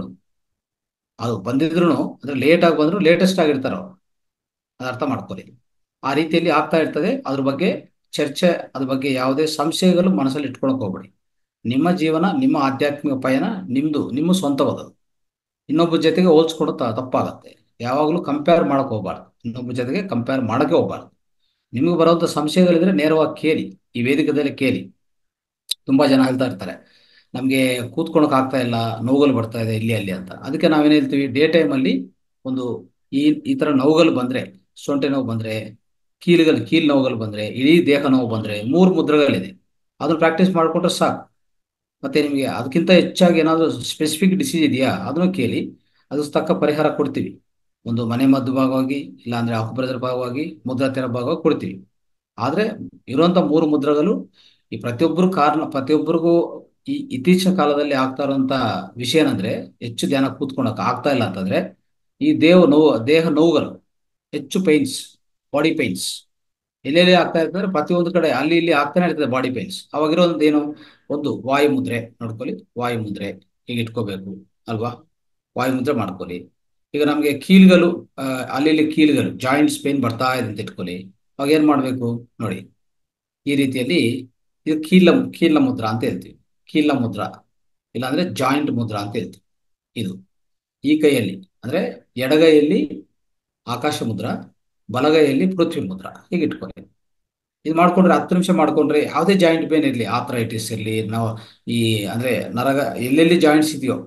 ಅದು ಬಂದಿದ್ರು ಅಂದ್ರೆ ಲೇಟ್ ಆಗಿ ಬಂದ್ರು ಲೇಟೆಸ್ಟ್ ಆಗಿರ್ತಾರೆ ಅವರು ಅದು ಅರ್ಥ ಮಾಡ್ಕೊಳ್ಳಿ ಆ ರೀತಿಯಲ್ಲಿ ಆಗ್ತಾ ಇರ್ತದೆ ಅದ್ರ ಬಗ್ಗೆ ಚರ್ಚೆ ಅದ್ರ ಬಗ್ಗೆ ಯಾವುದೇ ಸಂಶಯಗಳು ಮನಸ್ಸಲ್ಲಿ ಇಟ್ಕೊಳಕ್ ಹೋಗ್ಬೇಡಿ ನಿಮ್ಮ ಜೀವನ ನಿಮ್ಮ ಆಧ್ಯಾತ್ಮಿಕ ಪಯಣ ನಿಮ್ದು ನಿಮ್ಮ ಸ್ವಂತವಾದದ್ದು ಇನ್ನೊಬ್ಬರ ಜೊತೆಗೆ ಹೋಲ್ಸ್ಕೊಂಡು ತ- ತಪ್ಪಾಗತ್ತೆ ಯಾವಾಗಲೂ ಕಂಪೇರ್ ಮಾಡಕ್ ಹೋಗ್ಬಾರ್ದು ಇನ್ನೊಬ್ಬರ ಜೊತೆಗೆ ಕಂಪೇರ್ ಮಾಡಕ್ಕೆ ಹೋಗ್ಬಾರ್ದು ನಿಮಗೆ ಬರುವಂತ ಸಂಶಯಗಳಿದ್ರೆ ನೇರವಾಗಿ ಕೇಳಿ ಈ ವೇದಿಕೆದಲ್ಲಿ ಕೇಳಿ ತುಂಬಾ ಜನ ಹೇಳ್ತಾ ಇರ್ತಾರೆ ನಮ್ಗೆ ಕೂತ್ಕೊಳಕ್ ಆಗ್ತಾ ಇಲ್ಲ ನೋವುಗಳು ಬರ್ತಾ ಇದೆ ಇಲ್ಲಿ ಅಲ್ಲಿ ಅಂತ ಅದಕ್ಕೆ ನಾವೇನ್ ಹೇಳ್ತೀವಿ ಡೇ ಟೈಮ್ ಅಲ್ಲಿ ಒಂದು ಈ ಈ ತರ ನೋವುಗಳು ಬಂದ್ರೆ ಸೊಂಟೆ ನೋವು ಬಂದ್ರೆ ಕೀಲುಗಳು ಕೀಲ್ ನೋವುಗಳು ಬಂದ್ರೆ ಇಡೀ ದೇಹ ನೋವು ಬಂದ್ರೆ ಮೂರು ಮುದ್ರೆಗಳಿದೆ ಅದನ್ನ ಪ್ರಾಕ್ಟೀಸ್ ಮಾಡ್ಕೊಂಡ್ರೆ ಸಾಕು ಮತ್ತೆ ನಿಮಗೆ ಅದಕ್ಕಿಂತ ಹೆಚ್ಚಾಗಿ ಏನಾದರೂ ಸ್ಪೆಸಿಫಿಕ್ ಡಿಸೀಸ್ ಇದೆಯಾ ಅದನ್ನು ಕೇಳಿ ಅದು ತಕ್ಕ ಪರಿಹಾರ ಕೊಡ್ತೀವಿ ಒಂದು ಮನೆ ಮದ್ದು ಭಾಗವಾಗಿ ಇಲ್ಲ ಅಂದ್ರೆ ಅಕುಪ್ರೆಷರ್ ಭಾಗವಾಗಿ ಮುದ್ರಾ ತೆರ ಭಾಗವಾಗಿ ಕೊಡ್ತೀವಿ ಆದ್ರೆ ಇರುವಂತ ಮೂರು ಮುದ್ರಗಳು ಈ ಪ್ರತಿಯೊಬ್ಬರು ಕಾರಣ ಪ್ರತಿಯೊಬ್ಬರಿಗೂ ಈ ಇತ್ತೀಚಿನ ಕಾಲದಲ್ಲಿ ಆಗ್ತಾ ಇರುವಂತ ವಿಷಯ ಏನಂದ್ರೆ ಹೆಚ್ಚು ಧ್ಯಾನ ಕೂತ್ಕೊಳಕ್ ಆಗ್ತಾ ಇಲ್ಲ ಅಂತಂದ್ರೆ ಈ ದೇಹ ನೋವು ದೇಹ ನೋವುಗಳು ಹೆಚ್ಚು ಪೈನ್ಸ್ ಬಾಡಿ ಪೈನ್ಸ್ ಎಲ್ಲೆಲ್ಲಿ ಆಗ್ತಾ ಇರ್ತದೆ ಪ್ರತಿಯೊಂದು ಕಡೆ ಅಲ್ಲಿ ಇಲ್ಲಿ ಆಗ್ತಾನೆ ಇರ್ತದೆ ಬಾಡಿ ಪೈನ್ಸ್ ಅವಾಗಿರೋದು ಏನು ಒಂದು ವಾಯು ಮುದ್ರೆ ನೋಡ್ಕೊಳ್ಳಿ ವಾಯು ಮುದ್ರೆ ಹೀಗೆ ಇಟ್ಕೋಬೇಕು ಅಲ್ವಾ ವಾಯು ಮುದ್ರೆ ಮಾಡ್ಕೊಳ್ಳಿ ಈಗ ನಮಗೆ ಕೀಲ್ಗಳು ಆ, ಅಲ್ಲಿ ಇಲ್ಲಿ ಕೀಲ್ಗಳು ಜಾಯಿಂಟ್ಸ್ ಪೇನ್ ಬರ್ತಾ ಇದೆ ಅಂತ ಇಟ್ಕೊಳ್ಳಿ ಅವಾಗ ಏನ್ ಮಾಡ್ಬೇಕು ನೋಡಿ ಈ ರೀತಿಯಲ್ಲಿ ಇದು ಕೀಲ ಕೀಲ ಮುದ್ರಾ ಅಂತ ಹೇಳ್ತೀವಿ ಕೀಲ ಮುದ್ರಾ ಇಲ್ಲಾಂದ್ರೆ ಜಾಯಿಂಟ್ ಮುದ್ರಾ ಅಂತ ಹೇಳ್ತೀವಿ ಇದು ಈ ಕೈಯಲ್ಲಿ ಅಂದ್ರೆ ಎಡಗೈಯಲ್ಲಿ ಆಕಾಶ ಮುದ್ರಾ ಬಲಗೈಯಲ್ಲಿ ಪೃಥ್ವಿ ಮುದ್ರಾ ಹೀಗೆ ಇಟ್ಕೊಳ್ಳಿ ಇದು ಮಾಡ್ಕೊಂಡ್ರೆ ಹತ್ತು ನಿಮಿಷ ಮಾಡ್ಕೊಂಡ್ರೆ ಯಾವುದೇ ಜಾಯಿಂಟ್ ಪೇನ್ ಇರಲಿ ಆಥರೈಟಿಸ್ ಇರಲಿ ನಾವು ಈ ಅಂದ್ರೆ ನರಗ ಎಲ್ಲೆಲ್ಲಿ ಜಾಯಿಂಟ್ಸ್ ಇದೆಯೋ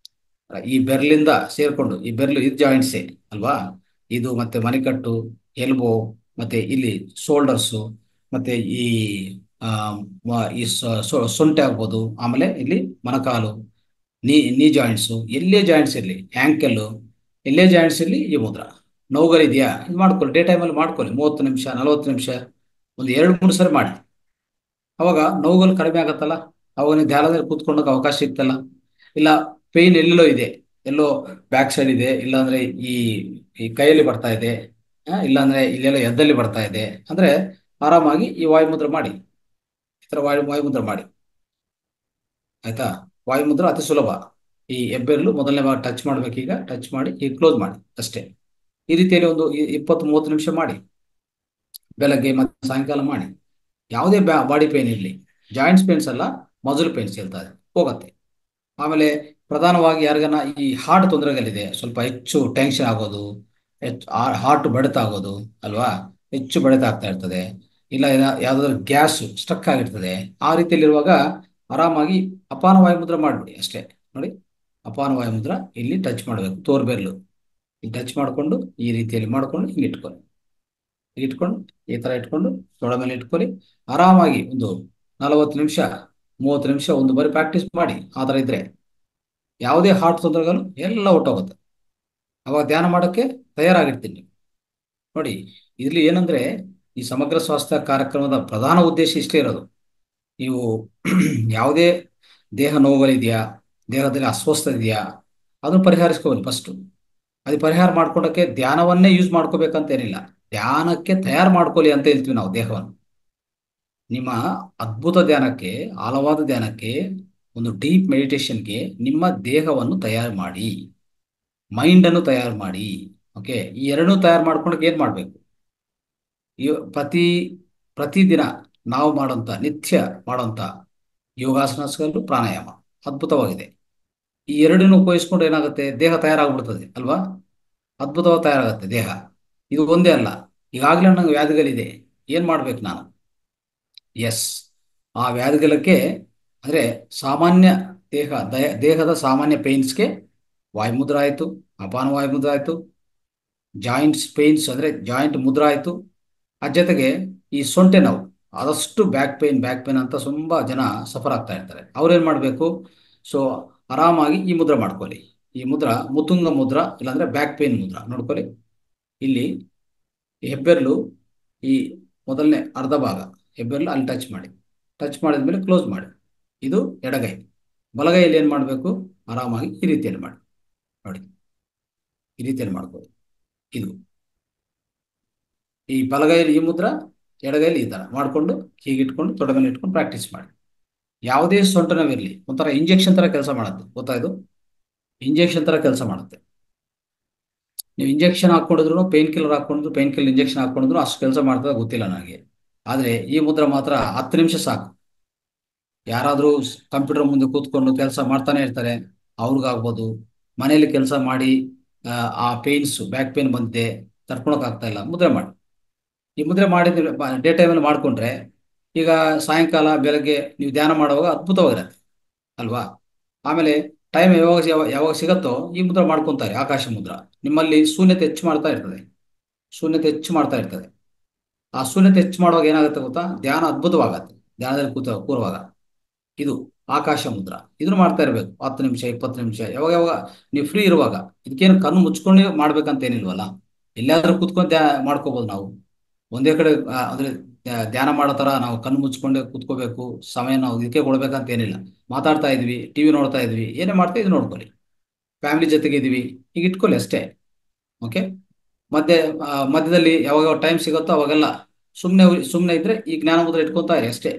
ಈ ಬೆರ್ಲಿಂದ ಸೇರ್ಕೊಂಡು ಈ ಬೆರ್ಲು ಇದು ಜಾಯಿಂಟ್ಸೇ ಅಲ್ವಾ ಇದು ಮತ್ತೆ ಮಣಿಕಟ್ಟು ಎಲ್ಬೋ ಮತ್ತೆ ಇಲ್ಲಿ ಶೋಲ್ಡರ್ಸು ಮತ್ತೆ ಈ ಆ, ಮ- ಈ ಸೊ- ಸೊ- ಸೊಂಟೆ ಆಗ್ಬೋದು ಆಮೇಲೆ ಇಲ್ಲಿ ಮೊಣಕಾಲು ನೀ ನೀ ಜಾಯಿಂಟ್ಸು ಎಲ್ಲೇ ಜಾಯಿಂಟ್ಸ್ ಇರಲಿ ಆ್ಯಂಕಲ್ಲು ಎಲ್ಲೇ ಜಾಯಿಂಟ್ಸ್ ಇರಲಿ ಈ ಮುದ್ರ ನೋವುಗಳಿದೆಯಾ ಇದು ಮಾಡ್ಕೊಳ್ಳಿ ಡೇ ಟೈಮಲ್ಲಿ ಮಾಡ್ಕೊಳ್ಳಿ ಮೂವತ್ತು ನಿಮಿಷ ನಲವತ್ತು ನಿಮಿಷ ಒಂದು ಎರಡು ಮೂರು ಸರಿ ಮಾಡಿ ಅವಾಗ ನೋವುಗಳು ಕಡಿಮೆ ಆಗತ್ತಲ್ಲ ಅವಾಗ ನೀವು ಧ್ಯಾನದಲ್ಲಿ ಕೂತ್ಕೊಂಡೋಕೆ ಅವಕಾಶ ಸಿಗ್ತಲ್ಲ ಇಲ್ಲ ಪೇಯ್ನ್ ಎಲ್ಲೆಲ್ಲೋ ಇದೆ ಎಲ್ಲೋ ಬ್ಯಾಕ್ ಸೈಡ್ ಇದೆ ಇಲ್ಲಾಂದ್ರೆ ಈ ಈ ಕೈಯಲ್ಲಿ ಬರ್ತಾ ಇದೆ ಆ, ಇಲ್ಲಾಂದ್ರೆ ಇಲ್ಲೆಲ್ಲೋ ಎದ್ದಲ್ಲಿ ಬರ್ತಾ ಇದೆ ಅಂದ್ರೆ ಆರಾಮಾಗಿ ಈ ವಾಯುಮುದ್ರ ಮಾಡಿ ಥರ ವಾಯು ವಾಯುಮುದ್ರ ಮಾಡಿ ಆಯ್ತಾ ವಾಯುಮುದ್ರ ಅತಿ ಸುಲಭ ಈ ಹೆಬ್ಬೆರಳು ಮೊದಲನೇ ಭಾಗ ಟಚ್ ಮಾಡ್ಬೇಕೀಗ ಟಚ್ ಮಾಡಿ ಈಗ ಕ್ಲೋಸ್ ಮಾಡಿ ಅಷ್ಟೇ ಈ ರೀತಿಯಲ್ಲಿ ಒಂದು ಇ- ಇಪ್ಪತ್ತು ಮೂವತ್ತು ನಿಮಿಷ ಮಾಡಿ ಬೆಳಗ್ಗೆ ಮತ್ತು ಸಾಯಂಕಾಲ ಮಾಡಿ ಯಾವುದೇ ಬಾಡಿ ಪೇನ್ ಇರಲಿ ಜಾಯಿಂಟ್ಸ್ ಪೇನ್ಸ್ ಅಲ್ಲ ಮಜಲ್ ಪೇನ್ಸ್ ಇರ್ತದೆ ಹೋಗತ್ತೆ ಆಮೇಲೆ ಪ್ರಧಾನವಾಗಿ ಯಾರಿಗಾನ ಈ ಹಾರ್ಟ್ ತೊಂದರೆಗಳಿದೆ ಸ್ವಲ್ಪ ಹೆಚ್ಚು ಟೆನ್ಷನ್ ಆಗೋದು ಹೆಚ್ಚು ಹಾರ್ಟ್ ಬಡಿತ ಆಗೋದು ಅಲ್ವಾ ಹೆಚ್ಚು ಬಡಿತ ಆಗ್ತಾ ಇರ್ತದೆ ಇಲ್ಲ ಏನ- ಯಾವ್ದಾದ್ರು ಗ್ಯಾಸ್ ಸ್ಟಕ್ ಆಗಿರ್ತದೆ ಆ ರೀತಿಯಲ್ಲಿರುವಾಗ ಆರಾಮಾಗಿ ಅಪಾನ ವಾಯುಮುದ್ರ ಮಾಡ್ಬಿಡಿ ಅಷ್ಟೇ ನೋಡಿ ಅಪಾನ ವಾಯುಮುದ್ರ ಇಲ್ಲಿ ಟಚ್ ಮಾಡಬೇಕು ತೋರ್ಬೆರಳು ಇಲ್ಲಿ ಟಚ್ ಮಾಡಿಕೊಂಡು ಈ ರೀತಿಯಲ್ಲಿ ಮಾಡಿಕೊಂಡು ಹಿಂಗೆ ಇಟ್ಕೊಳ್ಳಿ ಹೀಗೆ ಇಟ್ಕೊಂಡು ಈ ತರ ಇಟ್ಕೊಂಡು ತೊಡೆ ಮೇಲೆ ಇಟ್ಕೊಳ್ಳಿ ಆರಾಮಾಗಿ ಒಂದು ನಲವತ್ತು ನಿಮಿಷ ಮೂವತ್ತು ನಿಮಿಷ ಒಂದು ಬಾರಿ ಪ್ರಾಕ್ಟೀಸ್ ಮಾಡಿ ಆ ಥರ ಇದ್ರೆ ಯಾವುದೇ ಹಾರ್ಟ್ ತೊಂದರೆಗಳು ಎಲ್ಲ ಹೊಟ್ಟೋಗುತ್ತೆ ಅವಾಗ ಧ್ಯಾನ ಮಾಡೋಕ್ಕೆ ತಯಾರಾಗಿರ್ತೀನಿ ನೀವು ನೋಡಿ ಇಲ್ಲಿ ಏನಂದ್ರೆ ಈ ಸಮಗ್ರ ಸ್ವಾಸ್ಥ್ಯ ಕಾರ್ಯಕ್ರಮದ ಪ್ರಧಾನ ಉದ್ದೇಶ ಇಷ್ಟೇ ಇರೋದು ನೀವು ಯಾವುದೇ ದೇಹ ನೋವುಗಳಿದೆಯಾ ದೇಹದಲ್ಲಿ ಅಸ್ವಸ್ಥ ಇದೆಯಾ ಅದನ್ನು ಪರಿಹರಿಸ್ಕೋಬೋದು ಫಸ್ಟು ಅದು ಪರಿಹಾರ ಮಾಡ್ಕೊಳಕ್ಕೆ ಧ್ಯಾನವನ್ನೇ ಯೂಸ್ ಮಾಡ್ಕೋಬೇಕಂತ ಏನಿಲ್ಲ ಧ್ಯಾನಕ್ಕೆ ತಯಾರು ಮಾಡ್ಕೊಳ್ಳಿ ಅಂತ ಹೇಳ್ತೀವಿ ನಾವು ದೇಹವನ್ನು ನಿಮ್ಮ ಅದ್ಭುತ ಧ್ಯಾನಕ್ಕೆ ಆಳವಾದ ಧ್ಯಾನಕ್ಕೆ ಒಂದು ಡೀಪ್ ಮೆಡಿಟೇಷನ್ಗೆ ನಿಮ್ಮ ದೇಹವನ್ನು ತಯಾರು ಮಾಡಿ ಮೈಂಡನ್ನು ತಯಾರು ಮಾಡಿ ಓಕೆ ಈ ಎರಡನ್ನೂ ತಯಾರು ಮಾಡ್ಕೊಳಕ್ಕೆ ಏನು ಮಾಡಬೇಕು ಈ ಪ್ರತಿ ಪ್ರತಿದಿನ ನಾವು ಮಾಡೋಂಥ ನಿತ್ಯ ಮಾಡೋಂಥ ಯೋಗಾಸನಗಳು ಪ್ರಾಣಾಯಾಮ ಅದ್ಭುತವಾಗಿದೆ ಈ ಎರಡನ್ನು ಉಪಯೋಗಿಸ್ಕೊಂಡು ಏನಾಗುತ್ತೆ ದೇಹ ತಯಾರಾಗ್ಬಿಡ್ತದೆ ಅಲ್ವಾ ಅದ್ಭುತವಾಗಿ ತಯಾರಾಗುತ್ತೆ ದೇಹ ಇದು ಒಂದೇ ಅಲ್ಲ ಈಗಾಗಲೇ ನಂಗೆ ವ್ಯಾಧಿಗಳಿದೆ ಏನು ಮಾಡ್ಬೇಕು ನಾನು ಎಸ್ ಆ ವ್ಯಾಧಿಗಳಕ್ಕೆ ಅಂದರೆ ಸಾಮಾನ್ಯ ದೇಹ ದಯ- ದೇಹದ ಸಾಮಾನ್ಯ ಪೇನ್ಸ್ಗೆ ವಾಯುಮುದ್ರ ಆಯಿತು ಅಪಾನ ವಾಯುಮುದ್ರ ಆಯಿತು ಜಾಯಿಂಟ್ಸ್ ಪೇನ್ಸ್ ಅಂದರೆ ಜಾಯಿಂಟ್ ಮುದ್ರ ಆಯಿತು ಆ ಜೊತೆಗೆ ಈ ಸೊಂಟೆ ನೋವು ಆದಷ್ಟು ಬ್ಯಾಕ್ ಪೇನ್ ಬ್ಯಾಕ್ ಪೇನ್ ಅಂತ ತುಂಬ ಜನ ಸಫರ್ ಆಗ್ತಾ ಇರ್ತಾರೆ ಅವ್ರೇನು ಮಾಡಬೇಕು ಸೊ ಆರಾಮಾಗಿ ಈ ಮುದ್ರ ಮಾಡ್ಕೊಳ್ಳಿ ಈ ಮುದ್ರ ಮುತುಂಗ ಮುದ್ರ ಇಲ್ಲಾಂದ್ರೆ ಬ್ಯಾಕ್ ಪೇನ್ ಮುದ್ರ ನೋಡ್ಕೊಳ್ಳಿ ಇಲ್ಲಿ ಈ ಹೆಬ್ಬೆರಳು ಈ ಮೊದಲನೇ ಅರ್ಧ ಭಾಗ ಹೆಬ್ಬೆರಳು ಅಲ್ಲಿ ಟಚ್ ಮಾಡಿ ಟಚ್ ಮಾಡಿದ ಮೇಲೆ ಕ್ಲೋಸ್ ಮಾಡಿ ಇದು ಎಡಗೈ ಬಲಗೈಯಲ್ಲಿ ಏನು ಮಾಡಬೇಕು ಆರಾಮಾಗಿ ಈ ರೀತಿಯಲ್ಲಿ ಮಾಡಿ ನೋಡಿ ಈ ರೀತಿಯಲ್ಲಿ ಮಾಡ್ಕೊಳ್ಳಿ ಇದು ಈ ಬಲಗೈಯಲ್ಲಿ ಈ ಮುದ್ರ ಎಡಗೈಯಲ್ಲಿ ಈ ಥರ ಮಾಡಿಕೊಂಡು ಹೀಗೆ ಇಟ್ಕೊಂಡು ತೊಡೆ ಮೇಲೆ ಇಟ್ಕೊಂಡು ಪ್ರಾಕ್ಟೀಸ್ ಮಾಡಿ ಯಾವುದೇ ಸೊಂಟ ನೋವಿರಲಿ ಒಂಥರ ಇಂಜೆಕ್ಷನ್ ಥರ ಕೆಲಸ ಮಾಡುತ್ತೆ ಗೊತ್ತಾ ಇದು ಇಂಜೆಕ್ಷನ್ ಥರ ಕೆಲಸ ಮಾಡುತ್ತೆ ನೀವು ಇಂಜೆಕ್ಷನ್ ಹಾಕೊಂಡಿದ್ರು ಪೇನ್ ಕಿಲ್ಲರ್ ಹಾಕೊಂಡಿದ್ರು ಪೇನ್ ಕಿಲ್ಲರ್ ಇಂಜೆಕ್ಷನ್ ಹಾಕೊಂಡಿದ್ರು ಅಷ್ಟು ಕೆಲಸ ಮಾಡ್ತದೆ ಗೊತ್ತಿಲ್ಲ ನನಗೆ ಆದರೆ ಈ ಮುದ್ರ ಮಾತ್ರ ಹತ್ತು ನಿಮಿಷ ಸಾಕು ಯಾರಾದರೂ ಕಂಪ್ಯೂಟರ್ ಮುಂದೆ ಕೂತ್ಕೊಂಡು ಕೆಲಸ ಮಾಡ್ತಾನೆ ಇರ್ತಾರೆ ಅವ್ರಿಗಾಗ್ಬೋದು ಮನೆಯಲ್ಲಿ ಕೆಲಸ ಮಾಡಿ ಆ, ಆ ಪೇನ್ಸ್ ಬ್ಯಾಕ್ ಪೇನ್ ಬಂದಿದೆ ತಡ್ಕೊಳಕ್ ಆಗ್ತಾ ಇಲ್ಲ ಮುದ್ರೆ ಮಾಡಿ ಈ ಮುದ್ರೆ ಮಾಡಿದ ಡೇ ಟೈಮಲ್ಲಿ ಮಾಡಿಕೊಂಡ್ರೆ ಈಗ ಸಾಯಂಕಾಲ ಬೆಳಗ್ಗೆ ನೀವು ಧ್ಯಾನ ಮಾಡುವಾಗ ಅದ್ಭುತವಾಗಿರುತ್ತೆ ಅಲ್ವಾ ಆಮೇಲೆ ಟೈಮ್ ಯಾವಾಗ ಯಾವಾಗ ಯಾವಾಗ ಸಿಗತ್ತೋ ಈ ಮುದ್ರ ಮಾಡ್ಕೊಂತಾರೆ ಆಕಾಶ ಮುದ್ರ ನಿಮ್ಮಲ್ಲಿ ಶೂನ್ಯತೆ ಹೆಚ್ಚು ಮಾಡ್ತಾ ಇರ್ತದೆ ಶೂನ್ಯತೆ ಹೆಚ್ಚು ಮಾಡ್ತಾ ಇರ್ತದೆ ಆ ಶೂನ್ಯತೆ ಹೆಚ್ಚು ಮಾಡುವಾಗ ಏನಾಗುತ್ತೆ ಗೊತ್ತಾ ಧ್ಯಾನ ಅದ್ಭುತವಾಗತ್ತೆ ಧ್ಯಾನದಲ್ಲಿ ಕೂತ ಕೂರುವಾಗ ಇದು ಆಕಾಶ ಮುದ್ರ ಇದನ್ನು ಮಾಡ್ತಾ ಇರಬೇಕು ಹತ್ತು ನಿಮಿಷ ಇಪ್ಪತ್ತು ನಿಮಿಷ ಯಾವಾಗ ಯಾವಾಗ ನೀವು ಫ್ರೀ ಇರುವಾಗ ಇದಕ್ಕೇನು ಕಣ್ಣು ಮುಚ್ಕೊಂಡು ಮಾಡ್ಬೇಕಂತ ಏನಿಲ್ವಲ್ಲ ಎಲ್ಲಾದ್ರೂ ಕೂತ್ಕೊಂಡು ಧ್ಯಾನ ಮಾಡ್ಕೋಬಹುದು ನಾವು ಒಂದೇ ಕಡೆ ಆ, ಅಂದ್ರೆ ಧ್ಯ- ಧ್ಯಾನ ಮಾಡೋ ತರ ನಾವು ಕಣ್ಣು ಮುಚ್ಕೊಂಡೆ ಕೂತ್ಕೋಬೇಕು ಸಮಯ ನಾವು ಇದಕ್ಕೆ ಕೊಡ್ಬೇಕಂತ ಏನಿಲ್ಲ ಮಾತಾಡ್ತಾ ಇದ್ವಿ ಟಿವಿ ನೋಡ್ತಾ ಇದ್ವಿ ಏನೇ ಮಾಡ್ತಾ ಇದು ನೋಡ್ಕೊಳ್ಳಿ ಫ್ಯಾಮಿಲಿ ಜೊತೆಗೆ ಇದೀವಿ ಈಗ ಇಟ್ಕೊಳ್ಳಿ ಅಷ್ಟೇ ಓಕೆ ಮತ್ತೆ ಆ, ಮಧ್ಯದಲ್ಲಿ ಯಾವಾಗ ಟೈಮ್ ಸಿಗುತ್ತೋ ಅವಾಗೆಲ್ಲ ಸುಮ್ಮನೆ ಸುಮ್ಮನೆ ಇದ್ರೆ ಈ ಜ್ಞಾನ ಮುದ್ರೆ ಇಟ್ಕೊತಾ ಇರಿ ಅಷ್ಟೇ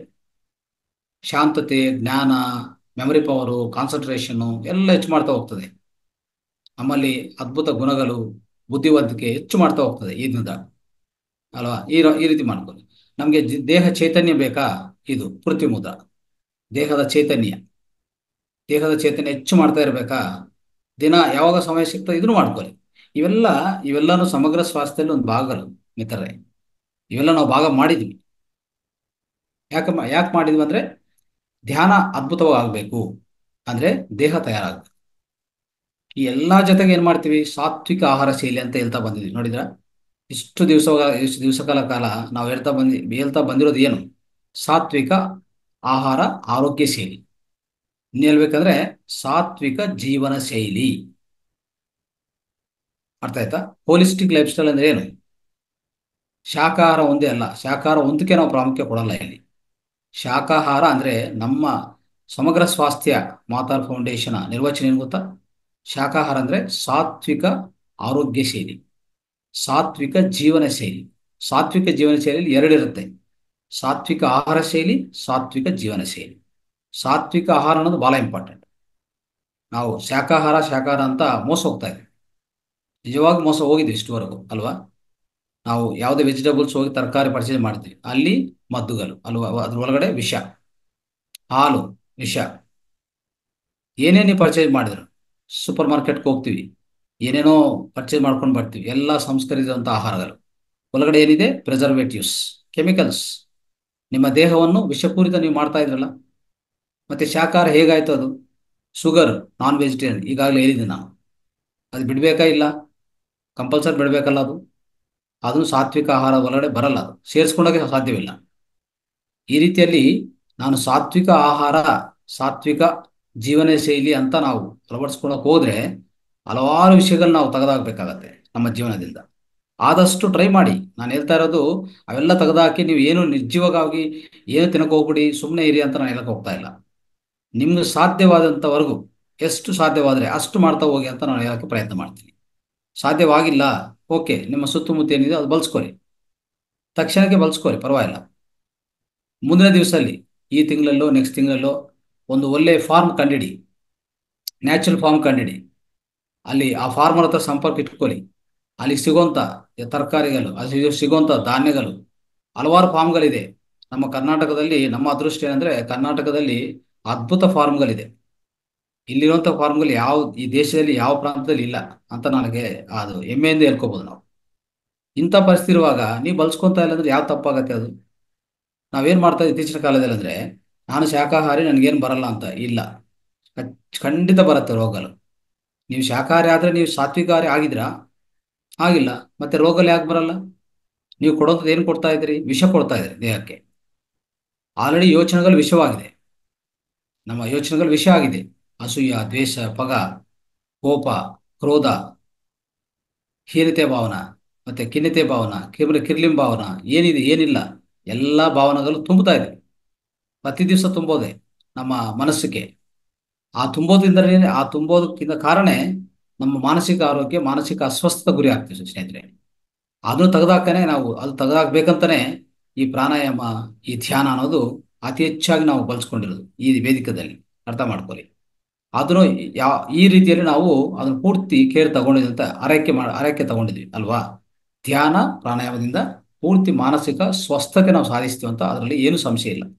ಶಾಂತತೆ ಜ್ಞಾನ ಮೆಮರಿ ಪವರು ಕಾನ್ಸಂಟ್ರೇಷನ್ನು ಎಲ್ಲ ಹೆಚ್ಚು ಮಾಡ್ತಾ ಹೋಗ್ತದೆ ನಮ್ಮಲ್ಲಿ ಅದ್ಭುತ ಗುಣಗಳು ಬುದ್ಧಿವಂತಿಕೆ ಹೆಚ್ಚು ಮಾಡ್ತಾ ಹೋಗ್ತದೆ ಇದರಿಂದ ಅಲ್ವಾ ಈ ರ- ಈ ರೀತಿ ಮಾಡ್ಕೊಳ್ಳಿ ನಮಗೆ ದೇಹ ಚೈತನ್ಯ ಬೇಕಾ ಇದು ಪೃಥ್ವಿ ಮುದ್ರ ದೇಹದ ಚೈತನ್ಯ ದೇಹದ ಚೈತನ್ಯ ಹೆಚ್ಚು ಮಾಡ್ತಾ ಇರಬೇಕಾ ದಿನ ಯಾವಾಗ ಸಮಯ ಸಿಗ್ತದೆ ಇದನ್ನು ಮಾಡ್ಕೊಳ್ಳಿ ಇವೆಲ್ಲ ಇವೆಲ್ಲನೂ ಸಮಗ್ರ ಸ್ವಾಸ್ಥ್ಯದಲ್ಲಿ ಒಂದು ಭಾಗಗಳು ಮಿತ್ರರೇ ಇವೆಲ್ಲ ನಾವು ಭಾಗ ಮಾಡಿದ್ವಿ ಯಾಕೆ ಯಾಕೆ ಮಾಡಿದ್ವಿ ಅಂದ್ರೆ ಧ್ಯಾನ ಅದ್ಭುತವಾಗಿ ಆಗ್ಬೇಕು ಅಂದ್ರೆ ದೇಹ ತಯಾರಾಗಬೇಕು ಈ ಎಲ್ಲಾ ಜೊತೆಗೆ ಏನ್ ಮಾಡ್ತೀವಿ ಸಾತ್ವಿಕ ಆಹಾರ ಶೈಲಿ ಅಂತ ಹೇಳ್ತಾ ಬಂದಿದ್ವಿ ನೋಡಿದ್ರ ಇಷ್ಟು ದಿವಸ ಇಷ್ಟು ದಿವಸಗಳ ಕಾಲ ನಾವು ಹೇಳ್ತಾ ಬಂದಿ ಹೇಳ್ತಾ ಬಂದಿರೋದು ಏನು ಸಾತ್ವಿಕ ಆಹಾರ ಆರೋಗ್ಯ ಶೈಲಿ ಇನ್ನು ಹೇಳ್ಬೇಕಂದ್ರೆ ಸಾತ್ವಿಕ ಜೀವನ ಶೈಲಿ ಅರ್ಥ ಆಯ್ತಾ ಹೋಲಿಸ್ಟಿಕ್ ಲೈಫ್ ಸ್ಟೈಲ್ ಅಂದ್ರೆ ಏನು ಶಾಕಾಹಾರ ಒಂದೇ ಅಲ್ಲ ಶಾಕಾಹಾರ ಒಂದಕ್ಕೆ ನಾವು ಪ್ರಾಮುಖ್ಯ ಕೊಡಲ್ಲ ಇಲ್ಲಿ ಶಾಕಾಹಾರ ಅಂದ್ರೆ ನಮ್ಮ ಸಮಗ್ರ ಸ್ವಾಸ್ಥ್ಯ ಮಾತಾರ್ ಫೌಂಡೇಶನ್ ನಿರ್ವಚನ ಏನು ಗೊತ್ತಾ ಶಾಕಾಹಾರ ಅಂದ್ರೆ ಸಾತ್ವಿಕ ಆರೋಗ್ಯ ಶೈಲಿ ಸಾತ್ವಿಕ ಜೀವನ ಶೈಲಿ ಸಾತ್ವಿಕ ಜೀವನ ಶೈಲಿಯಲ್ಲಿ ಎರಡಿರುತ್ತೆ ಸಾತ್ವಿಕ ಆಹಾರ ಶೈಲಿ ಸಾತ್ವಿಕ ಜೀವನ ಶೈಲಿ ಸಾತ್ವಿಕ ಆಹಾರ ಅನ್ನೋದು ಬಹಳ ಇಂಪಾರ್ಟೆಂಟ್ ನಾವು ಶಾಕಾಹಾರ ಶಾಕಾಹಾರ ಅಂತ ಮೋಸ ಹೋಗ್ತಾ ಇದ್ದೀವಿ ನಿಜವಾಗಿ ಮೋಸ ಹೋಗಿದ್ವಿ ಇಷ್ಟುವರೆಗೂ ಅಲ್ವಾ ನಾವು ಯಾವುದೇ ವೆಜಿಟೇಬಲ್ಸ್ ಹೋಗಿ ತರಕಾರಿ ಪರ್ಚೇಸ್ ಮಾಡ್ತೀವಿ ಅಲ್ಲಿ ಮದ್ದುಗಳು ಅಲ್ವಾ ಅದ್ರ ಒಳಗಡೆ ವಿಷ ಹಾಲು ವಿಷ ಏನೇ ನೀವು ಪರ್ಚೇಸ್ ಮಾಡಿದ್ರು ಸೂಪರ್ ಮಾರ್ಕೆಟ್ಗೆ ಹೋಗ್ತೀವಿ ಏನೇನೋ ಪರ್ಚೇಸ್ ಮಾಡ್ಕೊಂಡು ಬರ್ತೀವಿ ಎಲ್ಲ ಸಂಸ್ಕರಿಸಿದಂಥ ಆಹಾರಗಳು ಒಳಗಡೆ ಏನಿದೆ ಪ್ರಿಸರ್ವೇಟಿವ್ಸ್ ಕೆಮಿಕಲ್ಸ್ ನಿಮ್ಮ ದೇಹವನ್ನು ವಿಷಪೂರಿತ ನೀವು ಮಾಡ್ತಾ ಇದ್ರಲ್ಲ ಮತ್ತೆ ಶಾಕಾಹಾರ ಹೇಗಾಯ್ತು ಅದು ಶುಗರ್ ನಾನ್ ವೆಜಿಟೇರಿಯನ್ ಈಗಾಗಲೇ ಹೇಳಿದ್ದೀನಿ ನಾನು ಅದು ಬಿಡಬೇಕಾ ಇಲ್ಲ ಕಂಪಲ್ಸರಿ ಬಿಡಬೇಕಲ್ಲ ಅದು ಅದು ಸಾತ್ವಿಕ ಆಹಾರ ಒಳಗಡೆ ಬರಲ್ಲ ಅದು ಸೇರಿಸ್ಕೊಳ್ಳೋಕೆ ಸಾಧ್ಯವಿಲ್ಲ ಈ ರೀತಿಯಲ್ಲಿ ನಾನು ಸಾತ್ವಿಕ ಆಹಾರ ಸಾತ್ವಿಕ ಜೀವನ ಶೈಲಿ ಅಂತ ನಾವು ಅಳವಡಿಸ್ಕೊಳಕ್ ಹೋದ್ರೆ ಹಲವಾರು ವಿಷಯಗಳು ನಾವು ತೆಗೆದಾಗಬೇಕಾಗತ್ತೆ ನಮ್ಮ ಜೀವನದಿಂದ ಆದಷ್ಟು ಟ್ರೈ ಮಾಡಿ ನಾನು ಹೇಳ್ತಾ ಇರೋದು ಅವೆಲ್ಲ ತೆಗೆದಾಕಿ ನೀವು ಏನು ನಿರ್ಜೀವವಾಗಿ ಏನು ತಿನ್ನಕ್ಕೆ ಹೋಗ್ಬಿಡಿ ಸುಮ್ಮನೆ ಇರಿ ಅಂತ ನಾನು ಹೇಳಕ್ ಹೋಗ್ತಾ ಇಲ್ಲ ನಿಮ್ಗೆ ಸಾಧ್ಯವಾದಂಥವರೆಗೂ ಎಷ್ಟು ಸಾಧ್ಯವಾದರೆ ಅಷ್ಟು ಮಾಡ್ತಾ ಹೋಗಿ ಅಂತ ನಾನು ಹೇಳಕ್ಕೆ ಪ್ರಯತ್ನ ಮಾಡ್ತೀನಿ ಸಾಧ್ಯವಾಗಿಲ್ಲ ಓಕೆ ನಿಮ್ಮ ಸುತ್ತಮುತ್ತ ಏನಿದೆ ಅದು ಬಳಸ್ಕೊರಿ ತಕ್ಷಣಕ್ಕೆ ಬಳಸ್ಕೊರಿ ಪರವಾಗಿಲ್ಲ ಮುಂದಿನ ದಿವಸದಲ್ಲಿ ಈ ತಿಂಗಳಲ್ಲೋ ನೆಕ್ಸ್ಟ್ ತಿಂಗಳಲ್ಲೋ ಒಂದು ಒಳ್ಳೆ ಫಾರ್ಮ್ ಕಂಡಿಡಿ ನ್ಯಾಚುರಲ್ ಫಾರ್ಮ್ ಕಂಡಿಡಿ ಅಲ್ಲಿ ಆ ಫಾರ್ಮರ್ ಹತ್ರ ಸಂಪರ್ಕ ಇಟ್ಕೊಳ್ಳಿ ಅಲ್ಲಿ ಸಿಗೋಂಥ ತರಕಾರಿಗಳು ಅಲ್ಲಿ ಸಿಗೋಂಥ ಧಾನ್ಯಗಳು ಹಲವಾರು ಫಾರ್ಮ್ಗಳಿದೆ ನಮ್ಮ ಕರ್ನಾಟಕದಲ್ಲಿ ನಮ್ಮ ಅದೃಷ್ಟ ಏನಂದ್ರೆ ಕರ್ನಾಟಕದಲ್ಲಿ ಅದ್ಭುತ ಫಾರ್ಮ್ಗಳಿದೆ ಇಲ್ಲಿರುವಂಥ ಫಾರ್ಮ್ಗಳು ಯಾವ ಈ ದೇಶದಲ್ಲಿ ಯಾವ ಪ್ರಾಂತದಲ್ಲಿ ಇಲ್ಲ ಅಂತ ನನಗೆ ಅದು ಹೆಮ್ಮೆಯಿಂದ ಹೇಳ್ಕೋಬಹುದು ನಾವು ಇಂಥ ಪರಿಸ್ಥಿತಿ ಇರುವಾಗ ನೀವು ಬಳಸ್ಕೊಂತ ಇಲ್ಲ ಅಂದ್ರೆ ಯಾವ ತಪ್ಪಾಗತ್ತೆ ಅದು ನಾವೇನ್ ಮಾಡ್ತಾ ಇತ್ತೀಚಿನ ಕಾಲದಲ್ಲಿ ಅಂದ್ರೆ ನಾನು ಶಾಕಾಹಾರಿ ನನಗೇನು ಬರಲ್ಲ ಅಂತ ಇಲ್ಲ ಖಂಡಿತ ಬರುತ್ತೆ ರೋಗಗಳು ನೀವು ಶಾಕಾಹಾರಿ ಆದ್ರೆ ನೀವು ಸಾತ್ವಿಕಾಹಾರಿ ಆಗಿದ್ರಾ ಆಗಿಲ್ಲ ಮತ್ತೆ ರೋಗಗಳು ಯಾಕೆ ಬರಲ್ಲ ನೀವು ಕೊಡೋದು ಏನು ಕೊಡ್ತಾ ಇದ್ದೀರಿ ವಿಷ ಕೊಡ್ತಾ ಇದ್ದೀರಿ ದೇಹಕ್ಕೆ ಆಲ್ರೆಡಿ ಯೋಚನೆಗಳು ವಿಷವಾಗಿದೆ ನಮ್ಮ ಯೋಚನೆಗಳು ವಿಷ ಆಗಿದೆ ಅಸೂಯ ದ್ವೇಷ ಪಗ ಕೋಪ ಕ್ರೋಧ ಹೀನತೆ ಭಾವನ ಮತ್ತೆ ಖಿನ್ನತೆ ಭಾವನ ಕಿರ್ಲಿ ಕಿರ್ಲಿಂ ಭಾವನ ಏನಿದೆ ಏನಿಲ್ಲ ಎಲ್ಲ ಭಾವನೆಗಳು ತುಂಬುತ್ತಾ ಇದೆ ಪ್ರತಿ ದಿವಸ ತುಂಬೋದೆ ನಮ್ಮ ಮನಸ್ಸಿಗೆ ಆ ತುಂಬೋದ್ರಿಂದಲೇ ಆ ತುಂಬೋದಕ್ಕಿಂತ ಕಾರಣ ನಮ್ಮ ಮಾನಸಿಕ ಆರೋಗ್ಯ ಮಾನಸಿಕ ಅಸ್ವಸ್ಥತೆ ಗುರಿ ಆಗ್ತೀವಿ ಸ್ನೇಹಿತರೆ ಅದನ್ನು ತೆಗೆದಾಕನೆ ನಾವು ಅದು ತೆಗೆದಾಕ್ಬೇಕಂತಾನೆ ಈ ಪ್ರಾಣಾಯಾಮ ಈ ಧ್ಯಾನ ಅನ್ನೋದು ಅತಿ ಹೆಚ್ಚಾಗಿ ನಾವು ಬಳಸ್ಕೊಂಡಿರೋದು ಈ ವೇದಿಕೆಯಲ್ಲಿ ಅರ್ಥ ಮಾಡ್ಕೊಳ್ಳಿ ಅದನ್ನು ಯಾವ ಈ ರೀತಿಯಲ್ಲಿ ನಾವು ಅದನ್ನು ಪೂರ್ತಿ ಕೇರ್ ತಗೊಂಡಿದ್ವಿ ಅಂತ ಆರೈಕೆ ಮಾಡ ಆರೈಕೆ ತಗೊಂಡಿದ್ವಿ ಅಲ್ವಾ ಧ್ಯಾನ ಪ್ರಾಣಾಯಾಮದಿಂದ ಪೂರ್ತಿ ಮಾನಸಿಕ ಸ್ವಸ್ಥತೆ ನಾವು ಸಾಧಿಸ್ತೀವಿ ಅಂತ ಅದರಲ್ಲಿ ಏನು ಸಂಶಯ ಇಲ್ಲ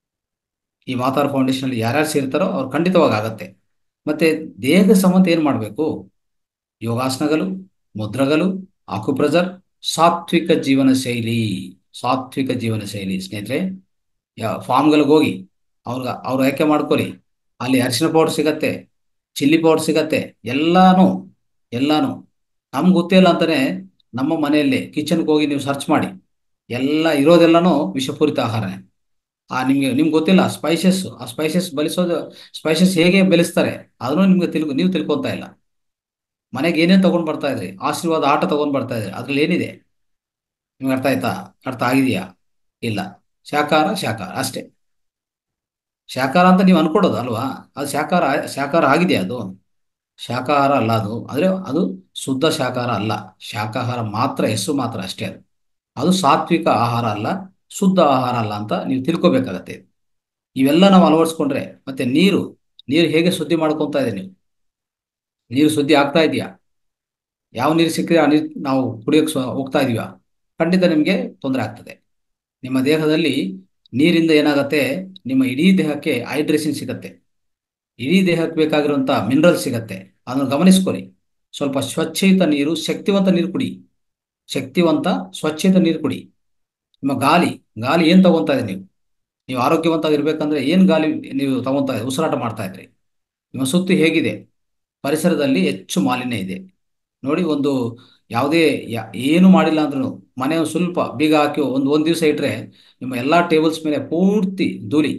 ಈ ಮಾತಾರ್ ಫೌಂಡೇಶನ್ ಅಲ್ಲಿ ಯಾರ್ಯಾರು ಸೇರ್ತಾರೋ ಅವ್ರು ಖಂಡಿತವಾಗಿ ಆಗತ್ತೆ ಮತ್ತೆ ದೇಹದ ಸಂಬಂಧ ಏನ್ ಮಾಡಬೇಕು ಯೋಗಾಸನಗಳು ಮುದ್ರಗಳು ಆಕುಪ್ರೆಜರ್ ಸಾತ್ವಿಕ ಜೀವನ ಶೈಲಿ ಸಾತ್ವಿಕ ಜೀವನ ಶೈಲಿ ಸ್ನೇಹಿತರೆ ಯಾ ಫಾರ್ಮ್ಗಳಿಗೆ ಹೋಗಿ ಅವ್ರಿಗೆ ಅವ್ರು ಆಯ್ಕೆ ಮಾಡ್ಕೊಳ್ಳಿ ಅಲ್ಲಿ ಅರಿಶಿನ ಪೌಡರ್ ಸಿಗತ್ತೆ ಚಿಲ್ಲಿ ಪೌಡರ್ ಸಿಗತ್ತೆ ಎಲ್ಲಾನು ಎಲ್ಲಾನು ನಮ್ಗೆ ಗೊತ್ತಿಲ್ಲ ಅಂತಾನೆ ನಮ್ಮ ಮನೆಯಲ್ಲಿ ಕಿಚನ್ಗೆ ಹೋಗಿ ನೀವು ಸರ್ಚ್ ಮಾಡಿ ಎಲ್ಲ ಇರೋದೆಲ್ಲನೂ ವಿಷಪೂರಿತ ಆಹಾರನೇ ಆ ನಿಮ್ಗೆ ನಿಮ್ಗೆ ಗೊತ್ತಿಲ್ಲ ಸ್ಪೈಸಸ್ ಆ ಸ್ಪೈಸಸ್ ಬಲಿಸೋದು ಸ್ಪೈಸಸ್ ಹೇಗೆ ಬೆಳೆಸ್ತಾರೆ ಅದನ್ನು ನಿಮ್ಗೆ ತಿಳ್ಕೊ ನೀವು ತಿಳ್ಕೊತಾ ಇಲ್ಲ ಮನೆಗೆ ಏನೇನು ತಗೊಂಡ್ ಬರ್ತಾ ಇದ್ರಿ ಆಶೀರ್ವಾದ ಆಟ ತಗೊಂಡ್ ಬರ್ತಾ ಇದ್ರಿ ಅದ್ರಲ್ಲಿ ಏನಿದೆ ನಿಮ್ಗೆ ಅರ್ಥ ಆಯ್ತಾ ಅರ್ಥ ಆಗಿದೆಯಾ ಇಲ್ಲ ಶಾಕಾಹಾರ ಶಾಕಾಹಾರ ಅಷ್ಟೇ ಶಾಕಾಹಾರ ಅಂತ ನೀವು ಅನ್ಕೊಡೋದು ಅಲ್ವಾ ಅದು ಶಾಕಾಹಾರ ಶಾಕಾಹಾರ ಆಗಿದೆಯಾ ಅದು ಶಾಕಾಹಾರ ಅಲ್ಲ ಅದು ಅಂದ್ರೆ ಅದು ಶುದ್ಧ ಶಾಕಾಹಾರ ಅಲ್ಲ ಶಾಕಾಹಾರ ಮಾತ್ರ ಹೆಸರು ಮಾತ್ರ ಅಷ್ಟೇ ಅದು ಅದು ಸಾತ್ವಿಕ ಆಹಾರ ಅಲ್ಲ ಶುದ್ಧ ಆಹಾರ ಅಲ್ಲ ಅಂತ ನೀವು ತಿಳ್ಕೊಬೇಕಾಗತ್ತೆ ಇವೆಲ್ಲ ನಾವು ಅಳವಡಿಸ್ಕೊಂಡ್ರೆ ಮತ್ತೆ ನೀರು ನೀರು ಹೇಗೆ ಶುದ್ಧಿ ಮಾಡ್ಕೊತಾ ಇದೆ ನೀವು ನೀರು ಶುದ್ಧಿ ಆಗ್ತಾ ಇದೆಯಾ ಯಾವ ನೀರು ಸಿಕ್ಕರೆ ಆ ನೀರು ನಾವು ಕುಡಿಯೋಕೆ ಹೋಗ್ತಾ ಇದೀವ ಖಂಡಿತ ನಿಮಗೆ ತೊಂದರೆ ಆಗ್ತದೆ ನಿಮ್ಮ ದೇಹದಲ್ಲಿ ನೀರಿಂದ ಏನಾಗತ್ತೆ ನಿಮ್ಮ ಇಡೀ ದೇಹಕ್ಕೆ ಹೈಡ್ರೇಷನ್ ಸಿಗತ್ತೆ ಇಡೀ ದೇಹಕ್ಕೆ ಬೇಕಾಗಿರುವಂಥ ಮಿನರಲ್ ಸಿಗತ್ತೆ ಅದನ್ನು ಗಮನಿಸ್ಕೊಳ್ಳಿ ಸ್ವಲ್ಪ ಸ್ವಚ್ಛಯುತ ನೀರು ಶಕ್ತಿವಂತ ನೀರು ಕುಡಿ ಶಕ್ತಿವಂತ ಸ್ವಚ್ಛಯುತ ನೀರು ಕುಡಿ ನಿಮ್ಮ ಗಾಳಿ ಗಾಳಿ ಏನು ತಗೊಂತಾ ಇದೆ ನೀವು ನೀವು ಆರೋಗ್ಯವಂತಾಗಿರ್ಬೇಕಂದ್ರೆ ಏನು ಗಾಳಿ ನೀವು ತಗೊಂತಾ ಇದೆ ಉಸಿರಾಟ ಮಾಡ್ತಾ ಇದ್ರಿ ನಿಮ್ಮ ಸುತ್ತು ಹೇಗಿದೆ ಪರಿಸರದಲ್ಲಿ ಹೆಚ್ಚು ಮಾಲಿನ್ಯ ಇದೆ ನೋಡಿ ಒಂದು ಯಾವುದೇ ಏನು ಮಾಡಿಲ್ಲ ಅಂದ್ರೂ ಮನೆ ಸ್ವಲ್ಪ ಬೀಗ ಹಾಕಿ ಒಂದು ಒಂದು ದಿವಸ ಇಟ್ಟರೆ ನಿಮ್ಮ ಎಲ್ಲ ಟೇಬಲ್ಸ್ ಮೇಲೆ ಪೂರ್ತಿ ಧೂಳಿ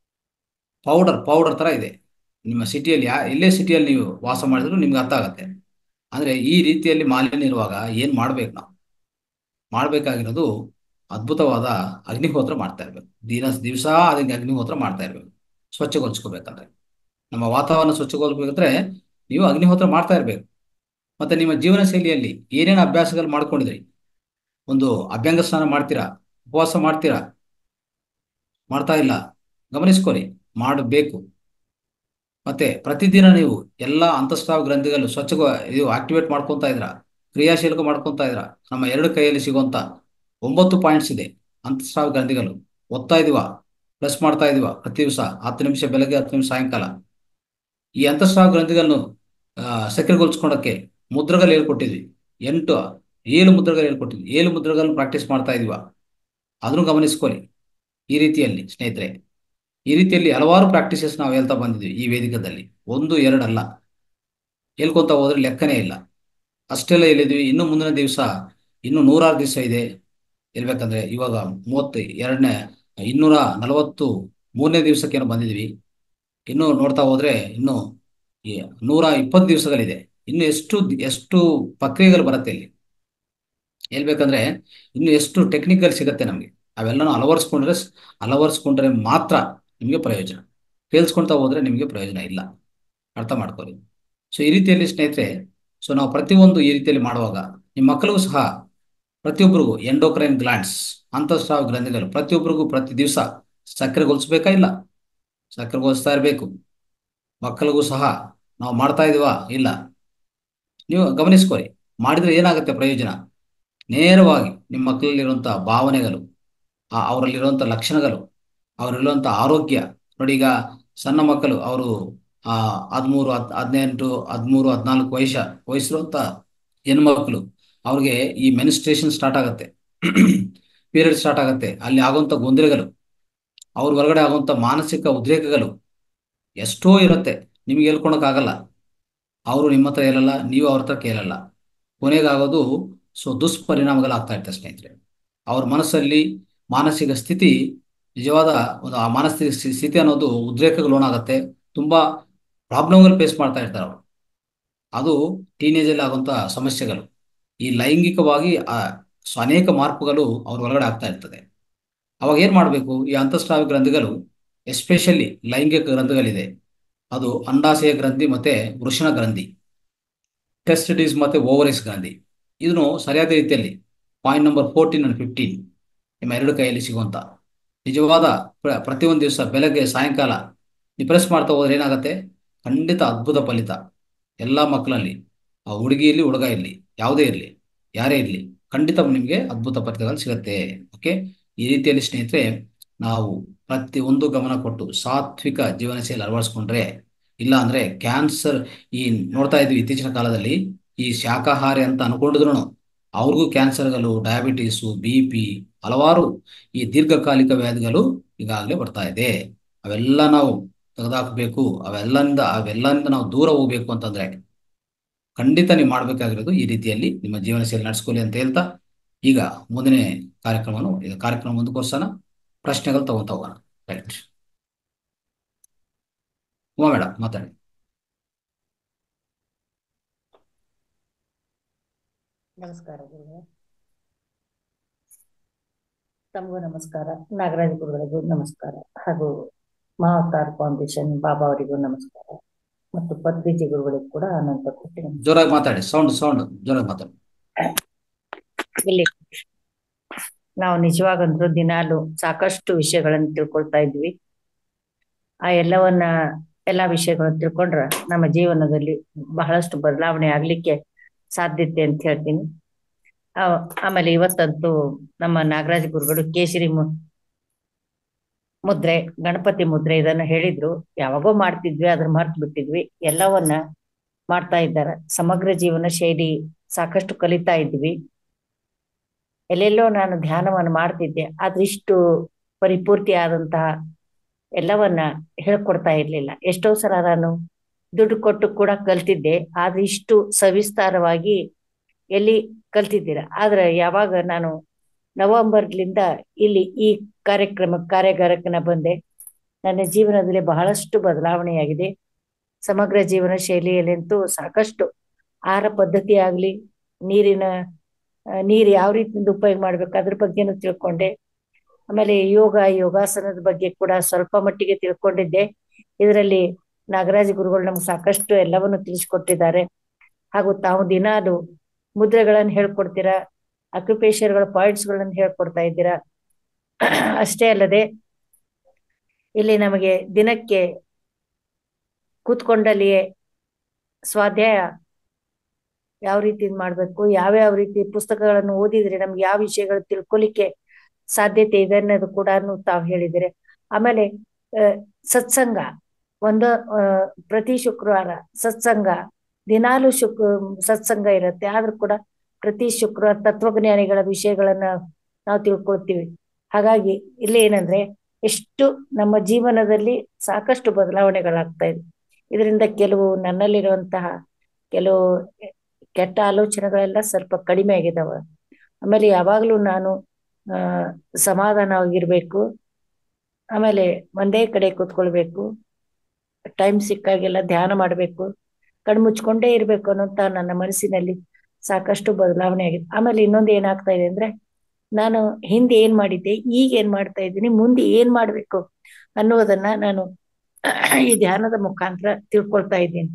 ಪೌಡರ್ ಪೌಡರ್ ಥರ ಇದೆ ನಿಮ್ಮ ಸಿಟಿಯಲ್ಲಿ ಯಾ ಎಲ್ಲೇ ಸಿಟಿಯಲ್ಲಿ ನೀವು ವಾಸ ಮಾಡಿದ್ರು ನಿಮ್ಗೆ ಅರ್ಥ ಆಗುತ್ತೆ ಅಂದರೆ ಈ ರೀತಿಯಲ್ಲಿ ಮಾಲಿನ್ಯ ಇರುವಾಗ ಏನು ಮಾಡ್ಬೇಕು ನಾವು ಮಾಡಬೇಕಾಗಿರೋದು ಅದ್ಭುತವಾದ ಅಗ್ನಿಹೋತ್ರ ಮಾಡ್ತಾ ಇರ್ಬೇಕು ದಿನ ದಿವಸ ಅದಕ್ಕೆ ಅಗ್ನಿಹೋತ್ರ ಮಾಡ್ತಾ ಇರ್ಬೇಕು ಸ್ವಚ್ಛಗೊಳಿಸ್ಕೋಬೇಕಂದ್ರೆ ನಮ್ಮ ವಾತಾವರಣ ಸ್ವಚ್ಛಗೊಳಿಸ್ಬೇಕಂದ್ರೆ ನೀವು ಅಗ್ನಿಹೋತ್ರ ಮಾಡ್ತಾ ಇರ್ಬೇಕು ಮತ್ತೆ ನಿಮ್ಮ ಜೀವನ ಶೈಲಿಯಲ್ಲಿ ಏನೇನು ಅಭ್ಯಾಸಗಳು ಮಾಡ್ಕೊಂಡಿದ್ರಿ ಒಂದು ಅಭ್ಯಂಗ ಸ್ನಾನ ಮಾಡ್ತೀರಾ ಉಪವಾಸ ಮಾಡ್ತೀರಾ ಮಾಡ್ತಾ ಇಲ್ಲ ಗಮನಿಸ್ಕೊಳ್ಳಿ ಮಾಡಬೇಕು ಮತ್ತೆ ಪ್ರತಿದಿನ ನೀವು ಎಲ್ಲ ಅಂತಸ್ರಾವ ಗ್ರಂಥಿಗಳು ಸ್ವಚ್ಛ ಇದು ಆಕ್ಟಿವೇಟ್ ಮಾಡ್ಕೊತಾ ಇದ್ರ ಕ್ರಿಯಾಶೀಲಕ ಮಾಡ್ಕೊತಾ ಇದ್ರ ನಮ್ಮ ಎರಡು ಕೈಯಲ್ಲಿ ಸಿಗುವಂತ ಒಂಬತ್ತು ಪಾಯಿಂಟ್ಸ್ ಇದೆ ಅಂತಸ್ರಾವ ಗ್ರಂಥಿಗಳು ಓದ್ತಾ ಇದೀವ ಪ್ಲಸ್ ಮಾಡ್ತಾ ಇದೀವ ಪ್ರತಿ ದಿವಸ ಹತ್ತು ನಿಮಿಷ ಬೆಳಗ್ಗೆ ಹತ್ತು ನಿಮಿಷ ಸಾಯಂಕಾಲ ಈ ಅಂತಸ್ರಾವ ಗ್ರಂಥಿಗಳನ್ನು ಸಕ್ರಿಯಗೊಳಿಸ್ಕೊಳಕ್ಕೆ ಮುದ್ರಗಳು ಹೇಳ್ಕೊಟ್ಟಿದ್ವಿ ಎಂಟು ಏಳು ಮುದ್ರಗಳು ಹೇಳ್ಕೊಟ್ಟಿದ್ವಿ ಏಳು ಮುದ್ರಗಳನ್ನು ಪ್ರಾಕ್ಟೀಸ್ ಮಾಡ್ತಾ ಇದೀವ ಅದನ್ನು ಗಮನಿಸ್ಕೊಳ್ಳಿ ಈ ರೀತಿಯಲ್ಲಿ ಸ್ನೇಹಿತರೆ ಈ ರೀತಿಯಲ್ಲಿ ಹಲವಾರು ಪ್ರಾಕ್ಟೀಸಸ್ ನಾವು ಹೇಳ್ತಾ ಬಂದಿದ್ವಿ ಈ ವೇದಿಕದಲ್ಲಿ ಒಂದು ಎರಡಲ್ಲ ಹೇಳ್ಕೊಂತ ಹೋದ್ರೆ ಲೆಕ್ಕನೇ ಇಲ್ಲ ಅಷ್ಟೆಲ್ಲ ಹೇಳಿದ್ವಿ ಇನ್ನು ಮುಂದಿನ ದಿವಸ ಇನ್ನು ನೂರಾರು ದಿವಸ ಇದೆ ಹೇಳ್ಬೇಕಂದ್ರೆ ಇವಾಗ ಮೂವತ್ತು ಎರಡನೇ ಇನ್ನೂರ ನಲವತ್ತು ಮೂರನೇ ದಿವಸಕ್ಕೇನೋ ಬಂದಿದ್ವಿ ಇನ್ನು ನೋಡ್ತಾ ಹೋದ್ರೆ ಇನ್ನು ಈ ನೂರ ಇಪ್ಪತ್ತು ದಿವಸಗಳಿದೆ ಇನ್ನು ಎಷ್ಟು ಎಷ್ಟು ಪ್ರಕ್ರಿಯೆಗಳು ಬರುತ್ತೆ ಇಲ್ಲಿ ಹೇಳ್ಬೇಕಂದ್ರೆ ಇನ್ನು ಎಷ್ಟು ಟೆಕ್ನಿಕಲ್ ಸಿಗುತ್ತೆ ನಮಗೆ ಅವೆಲ್ಲನೂ ಅಳವಡಿಸ್ಕೊಂಡ್ರೆ ಅಳವಡಿಸ್ಕೊಂಡ್ರೆ ಮಾತ್ರ ನಿಮಗೆ ಪ್ರಯೋಜನ ಕೇಳಿಸ್ಕೊಳ್ತಾ ಹೋದ್ರೆ ನಿಮಗೆ ಪ್ರಯೋಜನ ಇಲ್ಲ ಅರ್ಥ ಮಾಡ್ಕೊಳ್ಳಿ ಸೊ ಈ ರೀತಿಯಲ್ಲಿ ಸ್ನೇಹಿತರೆ ಸೊ ನಾವು ಪ್ರತಿಯೊಂದು ಈ ರೀತಿಯಲ್ಲಿ ಮಾಡುವಾಗ ನಿಮ್ಮ ಮಕ್ಕಳಿಗೂ ಸಹ ಪ್ರತಿಯೊಬ್ಬರಿಗೂ ಎಂಡೋಕ್ರೈನ್ ಗ್ಲ್ಯಾಂಡ್ಸ್ ಅಂತಸ್ರಾವ ಗ್ರಂಥಿಗಳು ಪ್ರತಿಯೊಬ್ಬರಿಗೂ ಪ್ರತಿ ದಿವಸ ಸಕ್ಕರೆಗೊಳಿಸ್ಬೇಕಾ ಇಲ್ಲ ಸಕ್ಕರೆಗೊಳಿಸ್ತಾ ಇರಬೇಕು ಮಕ್ಕಳಿಗೂ ಸಹ ನಾವು ಮಾಡ್ತಾ ಇದೀವಾ ಇಲ್ಲ ನೀವು ಗಮನಿಸ್ಕೊಳ್ಳಿ ಮಾಡಿದ್ರೆ ಏನಾಗುತ್ತೆ ಪ್ರಯೋಜನ ನೇರವಾಗಿ ನಿಮ್ಮ ಮಕ್ಕಳಲ್ಲಿರುವಂಥ ಭಾವನೆಗಳು ಆ ಅವರಲ್ಲಿರುವಂಥ ಲಕ್ಷಣಗಳು ಅವರಲ್ಲಿರುವಂಥ ಆರೋಗ್ಯ ನೋಡಿ ಈಗ ಸಣ್ಣ ಮಕ್ಕಳು ಅವರು ಆ ಹದಿಮೂರು ಹದ್ ಹದಿನೆಂಟು ಹದಿಮೂರು ಹದಿನಾಲ್ಕು ವಯಸ್ಸ ವಯಸ್ಸಿರುವಂಥ ಹೆಣ್ಮಕ್ಳು ಅವ್ರಿಗೆ ಈ ಮೆನಿಸ್ಟ್ರೇಷನ್ ಸ್ಟಾರ್ಟ್ ಆಗುತ್ತೆ ಪೀರಿಯಡ್ ಸ್ಟಾರ್ಟ್ ಆಗುತ್ತೆ ಅಲ್ಲಿ ಆಗುವಂಥ ಗೊಂದಲಗಳು ಅವ್ರ ಹೊರಗಡೆ ಆಗುವಂಥ ಮಾನಸಿಕ ಉದ್ರೇಕಗಳು ಎಷ್ಟೋ ಇರುತ್ತೆ ನಿಮ್ಗೆ ಹೇಳ್ಕೊಳಕ್ಕಾಗಲ್ಲ ಅವರು ನಿಮ್ಮ ಹತ್ರ ಹೇಳಲ್ಲ ನೀವು ಅವ್ರ ಹತ್ರ ಕೇಳಲ್ಲ ಕೊನೆಗಾಗೋದು ಸೊ ದುಷ್ಪರಿಣಾಮಗಳಾಗ್ತಾ ಇರ್ತವೆ ಸ್ನೇಹಿತರೆ ಅವ್ರ ಮನಸ್ಸಲ್ಲಿ ಮಾನಸಿಕ ಸ್ಥಿತಿ ನಿಜವಾದ ಒಂದು ಆ ಮಾನಸಿಕ ಸ್ಥಿ- ಸ್ಥಿತಿ ಅನ್ನೋದು ಉದ್ರೇಕಗಳು ಲೋನಾಗುತ್ತೆ ತುಂಬಾ ಪ್ರಾಬ್ಲಮ್ಗಳು ಫೇಸ್ ಮಾಡ್ತಾ ಇರ್ತಾರೆ ಅವರು ಅದು ಟೀನೇಜಲ್ಲಿ ಆಗುವಂಥ ಸಮಸ್ಯೆಗಳು ಈ ಲೈಂಗಿಕವಾಗಿ ಆ ಸೊ ಅನೇಕ ಮಾರ್ಪುಗಳು ಅವ್ರ ಒಳಗಡೆ ಆಗ್ತಾ ಇರ್ತದೆ ಅವಾಗ ಏನ್ ಮಾಡಬೇಕು ಈ ಅಂತಸ್ರಾವ ಗ್ರಂಥಿಗಳು ಎಸ್ಪೆಷಲಿ ಲೈಂಗಿಕ ಗ್ರಂಥಿಗಳಿದೆ ಅದು ಅಂಡಾಶಯ ಗ್ರಂಥಿ ಮತ್ತೆ ವೃಷಣ ಗ್ರಂಥಿ ಟೆಸ್ಟಿಡೀಸ್ ಮತ್ತೆ ಓವರಿಸ್ ಗ್ರಂಥಿ ಇದನ್ನು ಸರಿಯಾದ ರೀತಿಯಲ್ಲಿ point number fourteen and fifteen ನಿಮ್ಮ ಎರಡು ಕೈಯಲ್ಲಿ ಸಿಗುವಂತ ನಿಜವಾದ ಪ್ರ- ಪ್ರತಿಯೊಂದು ದಿವಸ ಬೆಳಗ್ಗೆ ಸಾಯಂಕಾಲ ನೀವು ಪ್ರೆಸ್ ಮಾಡ್ತಾ ಹೋದ್ರೆ ಏನಾಗುತ್ತೆ ಖಂಡಿತ ಅದ್ಭುತ ಫಲಿತ ಎಲ್ಲ ಮಕ್ಕಳಲ್ಲಿ ಆ ಹುಡುಗಿ ಇರಲಿ ಹುಡುಗ ಇರಲಿ ಯಾವುದೇ ಇರಲಿ ಯಾರೇ ಇರಲಿ ಖಂಡಿತ ನಿಮಗೆ ಅದ್ಭುತ ಫಲಿತಗಳು ಸಿಗುತ್ತೆ ಓಕೆ ಈ ರೀತಿಯಲ್ಲಿ ಸ್ನೇಹಿತರೆ ನಾವು ಪ್ರತಿ ಒಂದು ಗಮನ ಕೊಟ್ಟು ಸಾತ್ವಿಕ ಜೀವನ ಶೈಲಿ ಅಳವಡಿಸ್ಕೊಂಡ್ರೆ ಇಲ್ಲ ಅಂದ್ರೆ ಕ್ಯಾನ್ಸರ್ ಈ ನೋಡ್ತಾ ಇದ್ವಿ ಇತ್ತೀಚಿನ ಕಾಲದಲ್ಲಿ ಈ ಶಾಕಾಹಾರಿ ಅಂತ ಅನ್ಕೊಂಡಿದ್ರು ಅವ್ರಿಗೂ ಕ್ಯಾನ್ಸರ್ಗಳು ಡಯಾಬಿಟೀಸು ಬಿ ಪಿ ಹಲವಾರು ಈ ದೀರ್ಘಕಾಲಿಕ ವ್ಯಾಧಿಗಳು ಈಗಾಗಲೇ ಬರ್ತಾ ಇದೆ ಅವೆಲ್ಲ ನಾವು ತೆಗೆದಾಕಬೇಕು ಅವೆಲ್ಲಂದ ಅವೆಲ್ಲಂದ ನಾವು ದೂರ ಹೋಗ್ಬೇಕು ಅಂತಂದ್ರೆ ಖಂಡಿತ ನೀವು ಮಾಡ್ಬೇಕಾಗಿರೋದು ಈ ರೀತಿಯಲ್ಲಿ ನಿಮ್ಮ ಜೀವನ ಶೈಲಿ ನಡೆಸ್ಕೊಳ್ಳಿ ಅಂತ ಹೇಳ್ತಾ ಈಗ ಮುಂದಿನ ಕಾರ್ಯಕ್ರಮವನ್ನು ಈಗ ಕಾರ್ಯಕ್ರಮ ಮುಂದುವರ್ಸೋಣ ಪ್ರಶ್ನೆಗಳು ತಗೊಂತ ಹೋಗೋಣ ರೈಟ್ ಉಮಾ ಮೇಡಮ್ ಮಾತಾಡಿ ನಮಸ್ಕಾರ ಗುರುಗಳೇ ತಮಗೂ ನಮಸ್ಕಾರ ನಾಗರಾಜ ಗುರುಗಳಿಗೂ ನಮಸ್ಕಾರ ಹಾಗೂ ಮಹಾವತಾರ್ ಫೌಂಡೇಶನ್ ಬಾಬಾ ಅವರಿಗೂ ನಮಸ್ಕಾರ ಮತ್ತು ಪತ್ರಿಜಿ ಗುರುಗಳಿಗೂ ಕೂಡ ಅನಂತ ಕೋಟಿ ನಮಸ್ಕಾರ. ಜೋರಾಗಿ ಮಾತಾಡಿ ಸೌಂಡ್ ಸೌಂಡ್ ಜೋರಾಗಿ ಮಾತಾಡಿ ಇಲ್ಲಿ ನಾವು ನಿಜವಾಗಂದ್ರೂ ದಿನಾಲು ಸಾಕಷ್ಟು ವಿಷಯಗಳನ್ನು ತಿಳ್ಕೊಳ್ತಾ ಇದ್ವಿ ಆ ಎಲ್ಲವನ್ನ ಎಲ್ಲಾ ವಿಷಯಗಳನ್ನು ತಿಳ್ಕೊಂಡ್ರ ನಮ್ಮ ಜೀವನದಲ್ಲಿ ಬಹಳಷ್ಟು ಬದಲಾವಣೆ ಆಗ್ಲಿಕ್ಕೆ ಸಾಧ್ಯತೆ ಅಂತ ಹೇಳ್ತೀನಿ ಆ ಆಮೇಲೆ ಇವತ್ತಂತೂ ನಮ್ಮ ನಾಗರಾಜ ಗುರುಗಳು ಕೇಸರಿ ಮು ಮುದ್ರೆ ಗಣಪತಿ ಮುದ್ರೆ ಇದನ್ನ ಹೇಳಿದ್ರು ಯಾವಾಗೋ ಮಾಡ್ತಿದ್ವಿ ಅದ್ರ ಮರ್ತ್ ಬಿಟ್ಟಿದ್ವಿ ಎಲ್ಲವನ್ನ ಮಾಡ್ತಾ ಇದ್ದಾರೆ ಸಮಗ್ರ ಜೀವನ ಶೈಲಿ ಸಾಕಷ್ಟು ಕಲಿತಾ ಇದ್ವಿ ಎಲ್ಲೆಲ್ಲೋ ನಾನು ಧ್ಯಾನವನ್ನು ಮಾಡ್ತಿದ್ದೆ ಆದ್ರೆ ಇಷ್ಟು ಪರಿಪೂರ್ತಿ ಆದಂತಹ ಎಲ್ಲವನ್ನ ಹೇಳ್ಕೊಡ್ತಾ ಇರ್ಲಿಲ್ಲ ಎಷ್ಟೋ ಸಲ ನಾನು ದುಡ್ಡು ಕೊಟ್ಟು ಕೂಡ ಕಲ್ತಿದ್ದೆ ಆದ್ರೆ ಇಷ್ಟು ಸವಿಸ್ತಾರವಾಗಿ ಎಲ್ಲಿ ಕಲ್ತಿದ್ದೀರ ಆದ್ರೆ ಯಾವಾಗ ನಾನು ನವೆಂಬರ್ಲಿಂದ ಇಲ್ಲಿ ಈ ಕಾರ್ಯಕ್ರಮ ಕಾರ್ಯಾಗಾರಕ್ಕೆ ನಾ ಬಂದೆ ನನ್ನ ಜೀವನದಲ್ಲಿ ಬಹಳಷ್ಟು ಬದಲಾವಣೆಯಾಗಿದೆ ಸಮಗ್ರ ಜೀವನ ಶೈಲಿಯಲ್ಲಂತೂ ಸಾಕಷ್ಟು ಆಹಾರ ಪದ್ಧತಿ ಆಗ್ಲಿ ನೀರಿನ ಆ, ನೀರು ಯಾವ ರೀತಿಯಿಂದ ಉಪಯೋಗ ಮಾಡ್ಬೇಕು ಅದ್ರ ಬಗ್ಗೆನೂ ತಿಳ್ಕೊಂಡೆ ಆಮೇಲೆ ಯೋಗ ಯೋಗಾಸನದ ಬಗ್ಗೆ ಕೂಡ ಸ್ವಲ್ಪ ಮಟ್ಟಿಗೆ ತಿಳ್ಕೊಂಡಿದ್ದೆ ಇದರಲ್ಲಿ ನಾಗರಾಜ ಗುರುಗಳು ನಮ್ಗೆ ಸಾಕಷ್ಟು ಎಲ್ಲವನ್ನು ತಿಳಿಸ್ಕೊಟ್ಟಿದ್ದಾರೆ ಹಾಗೂ ತಾವು ದಿನಾಲು ಮುದ್ರೆಗಳನ್ನು ಹೇಳ್ಕೊಡ್ತೀರಾ ಅಕ್ಯುಪೇಶರ್ಗಳ ಪಾಯಿಂಟ್ಸ್ ಗಳನ್ನ ಹೇಳ್ಕೊಡ್ತಾ ಇದ್ದೀರಾ ಅಷ್ಟೇ ಅಲ್ಲದೆ ಇಲ್ಲಿ ನಮಗೆ ದಿನಕ್ಕೆ ಕೂತ್ಕೊಂಡಲ್ಲಿಯೇ ಸ್ವಾಧ್ಯಾಯ ಯಾವ ರೀತಿ ಇದ್ ಮಾಡ್ಬೇಕು ಯಾವ್ಯಾವ ರೀತಿ ಪುಸ್ತಕಗಳನ್ನು ಓದಿದ್ರೆ ನಮ್ಗೆ ಯಾವ ವಿಷಯಗಳು ತಿಳ್ಕೊಲಿಕ್ಕೆ ಸಾಧ್ಯತೆ ಇದೆ ಅನ್ನೋದು ಕೂಡ ತಾವು ಹೇಳಿದಿರಿ ಆಮೇಲೆ ಅಹ್ ಸತ್ಸಂಗ ಒಂದು ಅಹ್ ಪ್ರತಿ ಶುಕ್ರವಾರ ಸತ್ಸಂಗ ದಿನಾಲು ಶುಕ್ ಸತ್ಸಂಗ ಇರುತ್ತೆ ಆದ್ರೂ ಕೂಡ ಪ್ರತಿ ಶುಕ್ರವಾರ ತತ್ವಜ್ಞಾನಿಗಳ ವಿಷಯಗಳನ್ನ ನಾವು ತಿಳ್ಕೊಳ್ತೀವಿ ಹಾಗಾಗಿ ಇಲ್ಲಿ ಏನಂದ್ರೆ ಎಷ್ಟು ನಮ್ಮ ಜೀವನದಲ್ಲಿ ಸಾಕಷ್ಟು ಬದಲಾವಣೆಗಳಾಗ್ತಾ ಇದೆ ಇದರಿಂದ ಕೆಲವು ನನ್ನಲ್ಲಿರುವಂತಹ ಕೆಲವು ಕೆಟ್ಟ ಆಲೋಚನೆಗಳೆಲ್ಲ ಸ್ವಲ್ಪ ಕಡಿಮೆ ಆಗಿದಾವ ಆಮೇಲೆ ಯಾವಾಗ್ಲೂ ನಾನು ಆ ಸಮಾಧಾನವಾಗಿರ್ಬೇಕು ಆಮೇಲೆ ಒಂದೇ ಕಡೆ ಕೂತ್ಕೊಳ್ಬೇಕು ಟೈಮ್ ಸಿಕ್ಕಾಗೆಲ್ಲ ಧ್ಯಾನ ಮಾಡ್ಬೇಕು ಕಣ್ಣು ಮುಚ್ಕೊಂಡೇ ಇರ್ಬೇಕು ಅನ್ನೋಂತ ನನ್ನ ಮನಸ್ಸಿನಲ್ಲಿ ಸಾಕಷ್ಟು ಬದಲಾವಣೆ ಆಗಿದೆ ಆಮೇಲೆ ಇನ್ನೊಂದು ಏನಾಗ್ತಾ ಇದೆ ಅಂದ್ರೆ ನಾನು ಹಿಂದೆ ಏನ್ ಮಾಡಿದ್ದೆ ಈಗ ಏನ್ ಮಾಡ್ತಾ ಇದ್ದೀನಿ ಮುಂದೆ ಏನ್ ಮಾಡ್ಬೇಕು ಅನ್ನೋದನ್ನ ನಾನು ಈ ಧ್ಯಾನದ ಮುಖಾಂತರ ತಿಳ್ಕೊಳ್ತಾ ಇದ್ದೀನಿ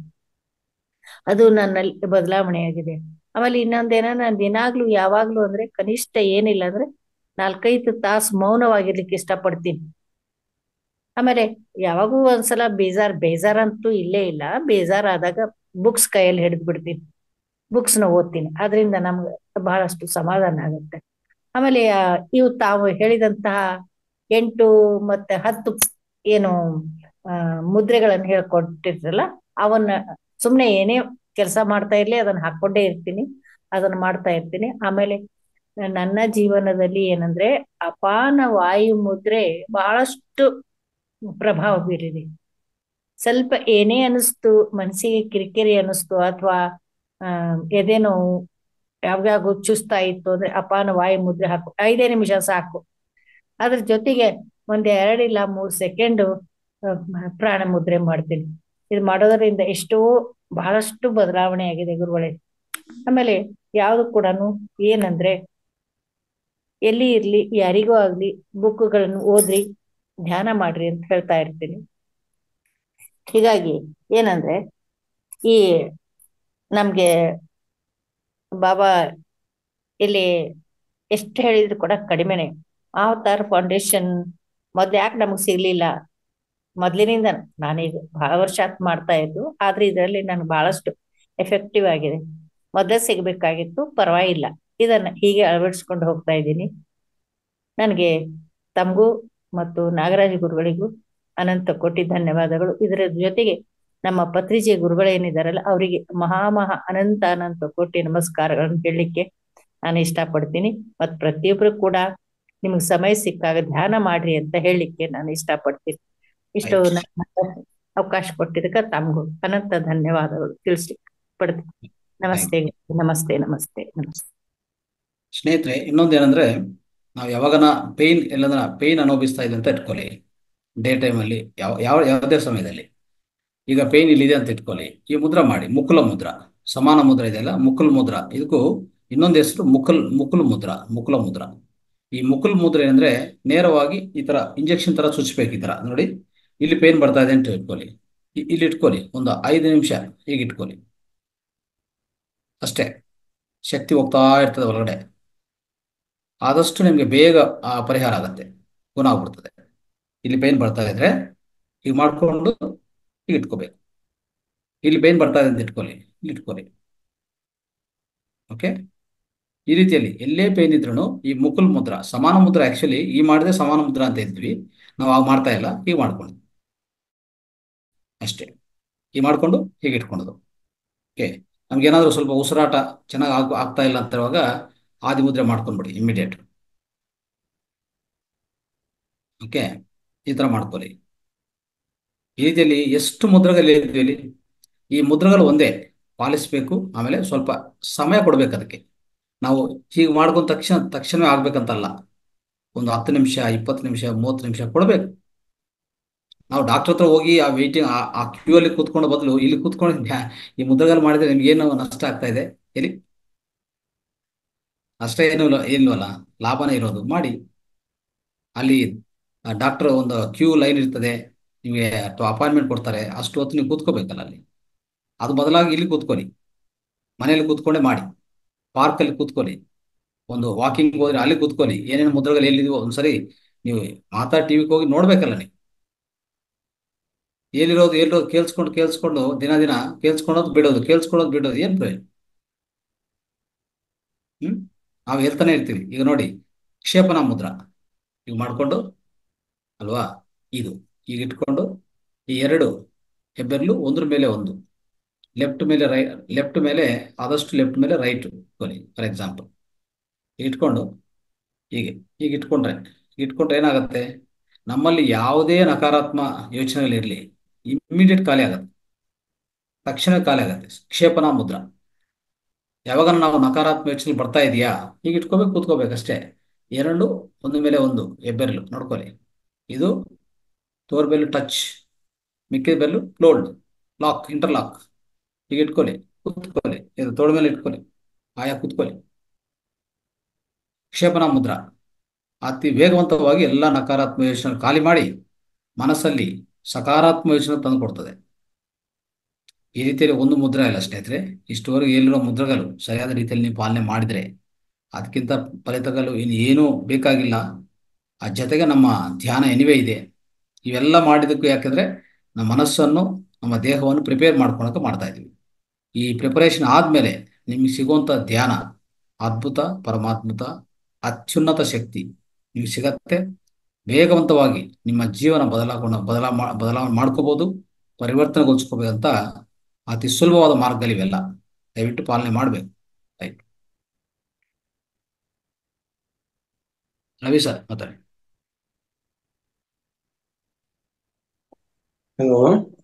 ಅದು ನನ್ನಲ್ಲಿ ಬದಲಾವಣೆ ಆಗಿದೆ ಆಮೇಲೆ ಇನ್ನೊಂದೇನ ನಾನು ದಿನಾಗ್ಲೂ ಯಾವಾಗ್ಲೂ ಅಂದ್ರೆ ಕನಿಷ್ಠ ಏನಿಲ್ಲ ಅಂದ್ರೆ ನಾಲ್ಕೈದು ತಾಸು ಮೌನವಾಗಿರ್ಲಿಕ್ಕೆ ಇಷ್ಟಪಡ್ತೀನಿ ಆಮೇಲೆ ಯಾವಾಗೂ ಒಂದ್ಸಲ ಬೇಜಾರ್ ಬೇಜಾರಂತೂ ಇಲ್ಲೇ ಇಲ್ಲ ಬೇಜಾರಾದಾಗ ಬುಕ್ಸ್ ಕೈಯಲ್ಲಿ ಹಿಡಿದು ಬಿಡ್ತೀನಿ ಬುಕ್ಸ್ ನ ಓದ್ತೀನಿ ಅದರಿಂದ ನಮ್ಗೆ ಬಹಳಷ್ಟು ಸಮಾಧಾನ ಆಗುತ್ತೆ ಆಮೇಲೆ ಇವು ತಾವು ಹೇಳಿದಂತಹ ಎಂಟು ಮತ್ತೆ ಹತ್ತು ಏನು ಆ ಮುದ್ರೆಗಳನ್ನು ಹೇಳ್ಕೊಟ್ಟಿರ್ರಲ್ಲ ಅವನ್ನ ಸುಮ್ನೆ ಏನೇ ಕೆಲಸ ಮಾಡ್ತಾ ಇರ್ಲಿ ಅದನ್ನ ಹಾಕೊಂಡೇ ಇರ್ತೀನಿ ಅದನ್ನ ಮಾಡ್ತಾ ಇರ್ತೀನಿ ಆಮೇಲೆ ನನ್ನ ಜೀವನದಲ್ಲಿ ಏನಂದ್ರೆ ಅಪಾನ ವಾಯು ಮುದ್ರೆ ಬಹಳಷ್ಟು ಪ್ರಭಾವ ಬೀರಿದೆ ಸ್ವಲ್ಪ ಏನೇ ಅನಿಸ್ತು ಮನಸ್ಸಿಗೆ ಕಿರಿಕಿರಿ ಅನಿಸ್ತು ಅಥವಾ ಆ ಎದೆ ನೋವು ಯಾವ್ಯಾವ ಚುಸ್ತಾ ಇತ್ತು ಅಂದ್ರೆ ಅಪಾನ ವಾಯು ಮುದ್ರೆ ಹಾಕು ಐದೇ ನಿಮಿಷ ಸಾಕು ಅದ್ರ ಜೊತೆಗೆ ಒಂದ್ ಎರಡಿಲ್ಲ ಮೂರ್ ಸೆಕೆಂಡ್ ಪ್ರಾಣ ಮುದ್ರೆ ಮಾಡ್ತೀನಿ ಇದು ಮಾಡೋದ್ರಿಂದ ಎಷ್ಟೋ ಬಹಳಷ್ಟು ಬದಲಾವಣೆ ಆಗಿದೆ ಗುರುಗಳೇ ಆಮೇಲೆ ಯಾವ್ದು ಕೂಡ ಏನಂದ್ರೆ ಎಲ್ಲಿ ಇರ್ಲಿ ಯಾರಿಗೂ ಆಗ್ಲಿ ಬುಕ್ಗಳನ್ನು ಓದ್ರಿ ಧ್ಯಾನ ಮಾಡ್ರಿ ಅಂತ ಹೇಳ್ತಾ ಇರ್ತೀನಿ ಹೀಗಾಗಿ ಏನಂದ್ರೆ ಈ ನಮ್ಗೆ ಬಾಬಾ ಇಲ್ಲಿ ಎಷ್ಟು ಹೇಳಿದ್ರು ಕೂಡ ಕಡಿಮೆನೆ ಅವತಾರ್ ಫೌಂಡೇಶನ್ ಮೊದ್ಲು ಯಾಕೆ ನಮಗ್ ಸಿಗ್ಲಿಲ್ಲ ಮೊದ್ಲಿನಿಂದ ನಾನೀಗ ಬಹಳ ವರ್ಷ ಆತ್ ಮಾಡ್ತಾ ಇದ್ದು ಆದ್ರೆ ಇದರಲ್ಲಿ ನನ್ಗೆ ಬಹಳಷ್ಟು ಎಫೆಕ್ಟಿವ್ ಆಗಿದೆ ಮೊದ್ಲೇ ಸಿಗ್ಬೇಕಾಗಿತ್ತು ಪರವಾಗಿಲ್ಲ ಇದನ್ನ ಹೀಗೆ ಅಳವಡಿಸ್ಕೊಂಡು ಹೋಗ್ತಾ ಇದ್ದೀನಿ ನನಗೆ ತಮಗೂ ಮತ್ತು ನಾಗರಾಜ ಗುರುಗಳಿಗೂ ಅನಂತ ಕೋಟಿ ಧನ್ಯವಾದಗಳು ಇದರ ಜೊತೆಗೆ ನಮ್ಮ ಪತ್ರಿಜೆ ಗುರುಗಳೇನಿದಾರಲ್ಲ ಅವರಿಗೆ ಮಹಾ ಮಹಾ ಅನಂತ ಅನಂತ ಕೋಟಿ ನಮಸ್ಕಾರಗಳನ್ನು ಹೇಳಲಿಕ್ಕೆ ನಾನು ಇಷ್ಟಪಡ್ತೀನಿ ಮತ್ ಪ್ರತಿಯೊಬ್ರು ಕೂಡ ನಿಮ್ಗೆ ಸಮಯ ಸಿಕ್ಕಾಗ ಧ್ಯಾನ ಮಾಡ್ರಿ ಅಂತ ಹೇಳಲಿಕ್ಕೆ ನಾನು ಇಷ್ಟಪಡ್ತೀನಿ ಇಷ್ಟು ಅವಕಾಶ ಕೊಟ್ಟಿದ್ದಕ್ಕೆ ತಮಗೂ ಅನಂತ ಧನ್ಯವಾದಗಳು ತಿಳಿಸಿ ಪಡ್ತೀನಿ ನಮಸ್ತೆ ನಮಸ್ತೆ ನಮಸ್ತೆ ನಮಸ್ತೆ ಸ್ನೇಹಿತರೆ ಇನ್ನೊಂದೇನಂದ್ರೆ ನಾವು ಯಾವಾಗನ ಪೇಯ್ನ್ ಎಲ್ಲಂದ್ರ ಪೇಯ್ನ್ ಅನುಭವಿಸ್ತಾ ಇದೆ ಅಂತ ಇಟ್ಕೊಳ್ಳಿ ಡೇ ಟೈಮಲ್ಲಿ ಯಾವ ಯಾವ ಯಾವುದೇ ಸಮಯದಲ್ಲಿ ಈಗ ಪೇಯ್ನ್ ಇಲ್ಲಿದೆ ಅಂತ ಇಟ್ಕೊಳ್ಳಿ ಈ ಮುದ್ರ ಮಾಡಿ ಮುಕುಲ ಮುದ್ರ ಸಮಾನ ಮುದ್ರ ಇದೆಯಲ್ಲ ಮುಕುಲ್ ಮುದ್ರ ಇದಕ್ಕೂ ಇನ್ನೊಂದು ಹೆಸರು ಮುಕುಲ್ ಮುಕುಲ್ ಮುದ್ರ ಮುಕುಲ ಮುದ್ರ ಈ ಮುಕುಲ್ ಮುದ್ರ ಏನಂದ್ರೆ ನೇರವಾಗಿ ಈ ತರ ಇಂಜೆಕ್ಷನ್ ತರ ಚುಚ್ಚಬೇಕು ಈ ತರ ನೋಡಿ ಇಲ್ಲಿ ಪೇನ್ ಬರ್ತಾ ಇದೆ ಅಂತ ಇಟ್ಕೊಳ್ಳಿ ಇಲ್ಲಿ ಇಟ್ಕೊಳ್ಳಿ ಒಂದು ಐದು ನಿಮಿಷ ಹೀಗೆ ಇಟ್ಕೊಳ್ಳಿ ಅಷ್ಟೇ ಶಕ್ತಿ ಹೋಗ್ತಾ ಇರ್ತದೆ ಒಳಗಡೆ ಆದಷ್ಟು ನಿಮಗೆ ಬೇಗ ಆ ಪರಿಹಾರ ಆಗತ್ತೆ ಗುಣ ಆಗ್ಬಿಡ್ತದೆ ಇಲ್ಲಿ ಪೇನ್ ಬರ್ತಾ ಇದ್ರೆ ಈಗ ಮಾಡ್ಕೊಂಡು ಈಗ ಇಟ್ಕೋಬೇಕು ಇಲ್ಲಿ ಪೇನ್ ಬರ್ತಾ ಇದೆ ಅಂತ ಇಟ್ಕೊಳ್ಳಿ ಇಲ್ಲಿ ಇಟ್ಕೊಳ್ಳಿ ಓಕೆ ಈ ರೀತಿಯಲ್ಲಿ ಎಲ್ಲೇ ಪೇನ್ ಇದ್ರೂ ಈ ಮುಕುಲ್ ಮುದ್ರ ಸಮಾನ ಮುದ್ರ ಆಕ್ಚುಲಿ ಈ ಮಾಡಿದ್ರೆ ಸಮಾನ ಮುದ್ರ ಅಂತ ಇದ್ವಿ ನಾವು ಆಗ ಮಾಡ್ತಾ ಇಲ್ಲ ಈಗ ಮಾಡ್ಕೊಂಡು ಅಷ್ಟೇ ಈ ಮಾಡ್ಕೊಂಡು ಹೀಗೆ ಇಟ್ಕೊಳ್ಳೋದು ಓಕೆ ನಮ್ಗೇನಾದ್ರೂ ಸ್ವಲ್ಪ ಉಸಿರಾಟ ಚೆನ್ನಾಗಿ ಆಗ ಆಗ್ತಾ ಇಲ್ಲ ಅಂತ ಇರುವಾಗ ಆದಿ ಮುದ್ರೆ ಮಾಡ್ಕೊಂಡ್ಬಿಡಿ ಇಮಿಡಿಯೇಟ್ ಓಕೆ ಈ ತರ ಮಾಡ್ಕೊಳ್ಳಿ ಈ ರೀತಿಯಲ್ಲಿ ಎಷ್ಟು ಮುದ್ರಗಳು ಇಲ್ಲಿ ಈ ಮುದ್ರಗಳು ಒಂದೇ ಪಾಲಿಸ್ಬೇಕು ಆಮೇಲೆ ಸ್ವಲ್ಪ ಸಮಯ ಕೊಡ್ಬೇಕು ಅದಕ್ಕೆ ನಾವು ಹೀಗೆ ಮಾಡ್ಕೊಂಡ ತಕ್ಷಣ ತಕ್ಷಣವೇ ಆಗ್ಬೇಕಂತಲ್ಲ ಒಂದು ಹತ್ತು ನಿಮಿಷ ಇಪ್ಪತ್ತು ನಿಮಿಷ ಮೂವತ್ತು ನಿಮಿಷ ಕೊಡ್ಬೇಕು ನಾವು ಡಾಕ್ಟರ್ ಹತ್ರ ಹೋಗಿ ಆ ವೇಟಿಂಗ್ ಆ ಕ್ಯೂ ಅಲ್ಲಿ ಕೂತ್ಕೊಂಡು ಬದಲು ಇಲ್ಲಿ ಕೂತ್ಕೊಂಡು ಈ ಮುದ್ರಗಳು ಮಾಡಿದ್ರೆ ನಿಮ್ಗೆ ಏನು ನಷ್ಟ ಆಗ್ತಾ ಇದೆ ಎಲ್ಲಿ ನಷ್ಟ ಏನು ಇಲ್ವಲ್ಲ ಲಾಭನೇ ಇರೋದು ಮಾಡಿ ಅಲ್ಲಿ ಡಾಕ್ಟರ್ ಒಂದು ಕ್ಯೂ ಲೈನ್ ಇರ್ತದೆ ನಿಮಗೆ ಅಥವಾ ಅಪಾಯಿಂಟ್ಮೆಂಟ್ ಕೊಡ್ತಾರೆ ಅಷ್ಟು ಹೊತ್ತು ನೀವು ಕೂತ್ಕೋಬೇಕಲ್ಲ ಅಲ್ಲಿ ಅದು ಬದಲಾಗಿ ಇಲ್ಲಿ ಕೂತ್ಕೊಳ್ಳಿ ಮನೆಯಲ್ಲಿ ಕೂತ್ಕೊಂಡೇ ಮಾಡಿ ಪಾರ್ಕಲ್ಲಿ ಕೂತ್ಕೊಳ್ಳಿ ಒಂದು ವಾಕಿಂಗ್ ಹೋದ್ರೆ ಅಲ್ಲಿ ಕೂತ್ಕೊಳ್ಳಿ ಏನೇನು ಮುದ್ರಗಳು ಎಲ್ಲಿದೆಯೋ ಒಂದ್ಸರಿ ನೀವು ಮಾತಾ ಟಿವಿಗೆ ಹೋಗಿ ನೋಡ್ಬೇಕಲ್ಲ ನೀವು ಎಲ್ಲಿರೋದು ಎಲ್ಲಿರೋದು ಕೇಳಿಸ್ಕೊಂಡು ಕೇಳಿಸ್ಕೊಂಡು ದಿನ ದಿನ ಕೇಳಿಸ್ಕೊಳೋದು ಬಿಡೋದು ಕೇಳಿಸ್ಕೊಳ್ಳೋದು ಬಿಡೋದು ಏನ್ ಪ್ರಯೋಜನ ಹ್ಮ್ ನಾವು ಹೇಳ್ತಾನೆ ಇರ್ತೀವಿ ಈಗ ನೋಡಿ ಕ್ಷೇಪಣ ಮುದ್ರ ಈಗ ಮಾಡ್ಕೊಂಡು ಅಲ್ವಾ ಇದು ಈಗ ಇಟ್ಕೊಂಡು ಈ ಎರಡು ಹೆಬ್ಬೆರಳು ಒಂದ್ರ ಮೇಲೆ ಒಂದು ಲೆಫ್ಟ್ ಮೇಲೆ ರೈ ಲೆಫ್ಟ್ ಮೇಲೆ ಆದಷ್ಟು ಲೆಫ್ಟ್ ಮೇಲೆ ರೈಟ್ ಕೊಲಿ ಫಾರ್ ಎಕ್ಸಾಂಪಲ್ ಇಟ್ಕೊಂಡು ಹೀಗೆ ಈಗ ಇಟ್ಕೊಂಡ್ರೆ ಇಟ್ಕೊಂಡ್ರೆ ಏನಾಗುತ್ತೆ ನಮ್ಮಲ್ಲಿ ಯಾವುದೇ ನಕಾರಾತ್ಮಕ ಯೋಚನೆಗಳಿರಲಿ ಇಮ್ಮಿಡಿಯೇಟ್ ಖಾಲಿ ಆಗುತ್ತೆ ತಕ್ಷಣ ಖಾಲಿ ಆಗುತ್ತೆ ಕ್ಷೇಪಣ ಮುದ್ರ ಯಾವಾಗ ನಾವು ನಕಾರಾತ್ಮಕ ಯೋಚನೆ ಬರ್ತಾ ಇದೆಯಾ ಈಗ ಇಟ್ಕೋಬೇಕು ಕೂತ್ಕೋಬೇಕು ಅಷ್ಟೇ ಎರಡು ಒಂದು ಮೇಲೆ ಒಂದು ಹೆಬ್ಬೆರಳು ನೋಡ್ಕೊಳ್ಳಿ ಇದು ತೋರ್ಬೆಲ್ಲು ಟಚ್ ಮಿಕ್ಕಿದ ಬೆಲ್ಲು ಕ್ಲೋಲ್ಡ್ ಲಾಕ್ ಇಂಟರ್ಲಾಕ್ ಈಗ ಇಟ್ಕೊಳ್ಳಿ ಕೂತ್ಕೊಳ್ಳಿ ಇದು ತೋಳ ಮೇಲೆ ಇಟ್ಕೊಳ್ಳಿ ಆಯಾ ಕೂತ್ಕೊಳ್ಳಿ ಕ್ಷೇಪಣ ಮುದ್ರ ಅತಿ ವೇಗವಂತವಾಗಿ ಎಲ್ಲ ನಕಾರಾತ್ಮಕ ಯೋಚನೆ ಖಾಲಿ ಮಾಡಿ ಮನಸ್ಸಲ್ಲಿ ಸಕಾರಾತ್ಮಕ ಯೋಚನೆ ತಂದು ಕೊಡ್ತದೆ ಈ ರೀತಿಯಲ್ಲಿ ಒಂದು ಮುದ್ರೆ ಇಲ್ಲ ಸ್ನೇಹಿತರೆ ಇಷ್ಟುವರೆಗೆ ಎಲ್ಲಿರೋ ಮುದ್ರೆಗಳು ಸರಿಯಾದ ರೀತಿಯಲ್ಲಿ ನೀವು ಪಾಲನೆ ಮಾಡಿದ್ರೆ ಅದಕ್ಕಿಂತ ಫಲಿತಗಳು ಇನ್ನು ಏನೂ ಬೇಕಾಗಿಲ್ಲ ಆ ಜೊತೆಗೆ ನಮ್ಮ ಧ್ಯಾನ ಎನಿವೇ ಇದೆ ಇವೆಲ್ಲ ಮಾಡಿದಕ್ಕೂ ಯಾಕೆಂದ್ರೆ ನಮ್ಮ ಮನಸ್ಸನ್ನು ನಮ್ಮ ದೇಹವನ್ನು ಪ್ರಿಪೇರ್ ಮಾಡ್ಕೊಳಕ್ಕೆ ಮಾಡ್ತಾ ಇದ್ದೀವಿ ಈ ಪ್ರಿಪರೇಷನ್ ಆದ್ಮೇಲೆ ನಿಮಗೆ ಸಿಗುವಂತ ಧ್ಯಾನ ಅದ್ಭುತ ಪರಮಾದ್ಭುತ ಅತ್ಯುನ್ನತ ಶಕ್ತಿ ನಿಮಗೆ ಸಿಗತ್ತೆ ವೇಗವಂತವಾಗಿ ನಿಮ್ಮ ಜೀವನ ಬದಲಾವಣೆ ಬದಲಾ ಬದಲಾವಣೆ ಮಾಡ್ಕೋಬಹುದು ಪರಿವರ್ತನೆಗೊಳಿಸ್ಕೋಬೇಕಂತ ಅತಿ ಸುಲಭವಾದ ಮಾರ್ಗಗಳಿವೆಲ್ಲ ದಯವಿಟ್ಟು ಪಾಲನೆ ಮಾಡಬೇಕು ರೈಟ್ ರವಿ ಸರ್ ಮಾತಾಡಿ ಹಲೋ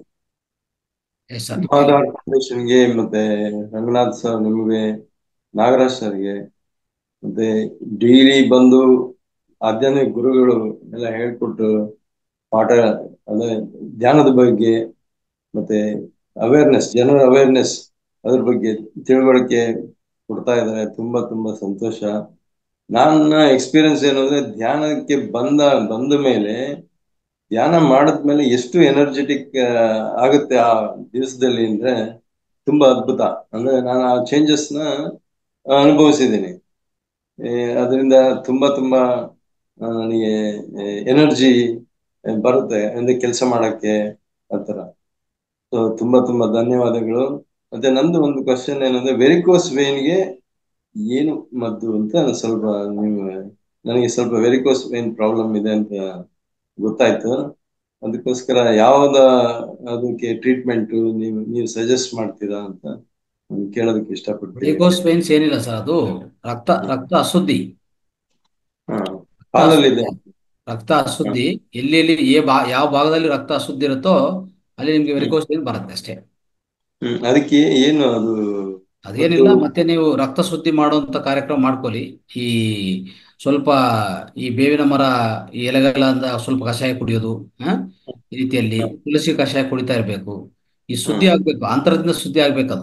ಎಸ್ ಸರ್ ಆಧಾರ್ ಫೌಂಡೇಶನ್ಗೆ ಮತ್ತೆ ರಂಗನಾಥ್ ಸರ್ ನಿಮಗೆ ನಾಗರಾಜ್ ಸರ್ಗೆ ಮತ್ತೆ ಡೈಲಿ ಬಂದು ಆಧ್ಯಾತ್ಮಿಕ ಗುರುಗಳು ಎಲ್ಲ ಹೇಳ್ಕೊಟ್ಟು ಪಾಠ ಅಂದ್ರೆ ಧ್ಯಾನದ ಬಗ್ಗೆ ಮತ್ತೆ ಅವೇರ್ನೆಸ್ ಜನರ ಅವೇರ್ನೆಸ್ ಅದ್ರ ಬಗ್ಗೆ ತಿಳುವಳಿಕೆ ಕೊಡ್ತಾ ಇದ್ದಾರೆ ತುಂಬಾ ತುಂಬಾ ಸಂತೋಷ ನನ್ನ ಎಕ್ಸ್ಪೀರಿಯನ್ಸ್ ಏನು ಅಂದ್ರೆ ಧ್ಯಾನಕ್ಕೆ ಬಂದ ಬಂದ ಮೇಲೆ ಧ್ಯಾನ ಮಾಡಿದ್ಮೇಲೆ ಎಷ್ಟು ಎನರ್ಜೆಟಿಕ್ ಆಗುತ್ತೆ ಆ ದಿವಸದಲ್ಲಿ ಅಂದ್ರೆ ತುಂಬಾ ಅದ್ಭುತ ಅಂದ್ರೆ ನಾನು ಆ ಚೇಂಜಸ್ ನ ಅನುಭವಿಸಿದ್ದೀನಿ ಅದರಿಂದ ತುಂಬಾ ತುಂಬಾ ನನಗೆ ಎನರ್ಜಿ ಬರುತ್ತೆ ಅಂದ್ರೆ ಕೆಲಸ ಮಾಡಕ್ಕೆ ಆತರ ಸೊ ತುಂಬಾ ತುಂಬಾ ಧನ್ಯವಾದಗಳು ಮತ್ತೆ ನಂದು ಒಂದು ಕ್ವಶನ್ ಏನಂದ್ರೆ ವೆರಿಕೋಸ್ ವೇನ್ಗೆ ಏನು ಮದ್ದು ಅಂತ ಸ್ವಲ್ಪ ನೀವು ನನಗೆ ಸ್ವಲ್ಪ ವೆರಿಕೋಸ್ ವೇನ್ ಪ್ರಾಬ್ಲಮ್ ಇದೆ ಅಂತ ಗೊತ್ತಾಯ್ತು ಅದಕ್ಕೋಸ್ಕರ ಯಾವ್ದ ಅದಕ್ಕೆ ಟ್ರೀಟ್ಮೆಂಟ್ ನೀವು ನೀವು ಸಜೆಸ್ಟ್ ಮಾಡ್ತೀರಾ ಅಂತ ನಾನು ಕೇಳೋದಕ್ಕೆ ಇಷ್ಟಪಡ್ತೀನಿ ವೆರಿಕೋಸ್ ವೇನ್ಸ್ ಏನಿಲ್ಲ ಸರ್ ಅದು ರಕ್ತ ರಕ್ತ ಅಶುದ್ಧಿ ಹಾ ಹಾಲಲ್ಲಿದೆ ರಕ್ತ ಅಶುದ್ಧಿ ಎಲ್ಲಿ ಎಲ್ಲಿ ಏ ಬಾ ಯಾವ ಭಾಗದಲ್ಲಿ ರಕ್ತ ಅಶುದ್ಧಿ ಇರುತ್ತೋ ಅಲ್ಲಿ ನಿಮ್ಗೆ ವೆರಿಕೋಸ್ ವೇನ್ ಬರುತ್ತೆ ಅಷ್ಟೇ ಹ್ಮ್ ಅದಕ್ಕೆ ಏನು ಅದು ಅದೇನಿಲ್ಲ ಮತ್ತೆ ನೀವು ರಕ್ತ ಶುದ್ಧಿ ಮಾಡುವಂತ ಕಾರ್ಯಕ್ರಮ ಮಾಡ್ಕೊಳ್ಳಿ ಈ ಸ್ವಲ್ಪ ಈ ಬೇವಿನ ಮರ ಈ ಎಲೆಗಳಿಂದ ಸ್ವಲ್ಪ ಕಷಾಯ ಕುಡಿಯೋದು ಹ ಈ ರೀತಿಯಲ್ಲಿ ತುಳಸಿ ಕಷಾಯ ಕುಡಿತಾ ಇರ್ಬೇಕು ಈ ಶುದ್ಧಿ ಆಗ್ಬೇಕು ಅಂತರದಿಂದ ಶುದ್ಧಿ ಆಗ್ಬೇಕದು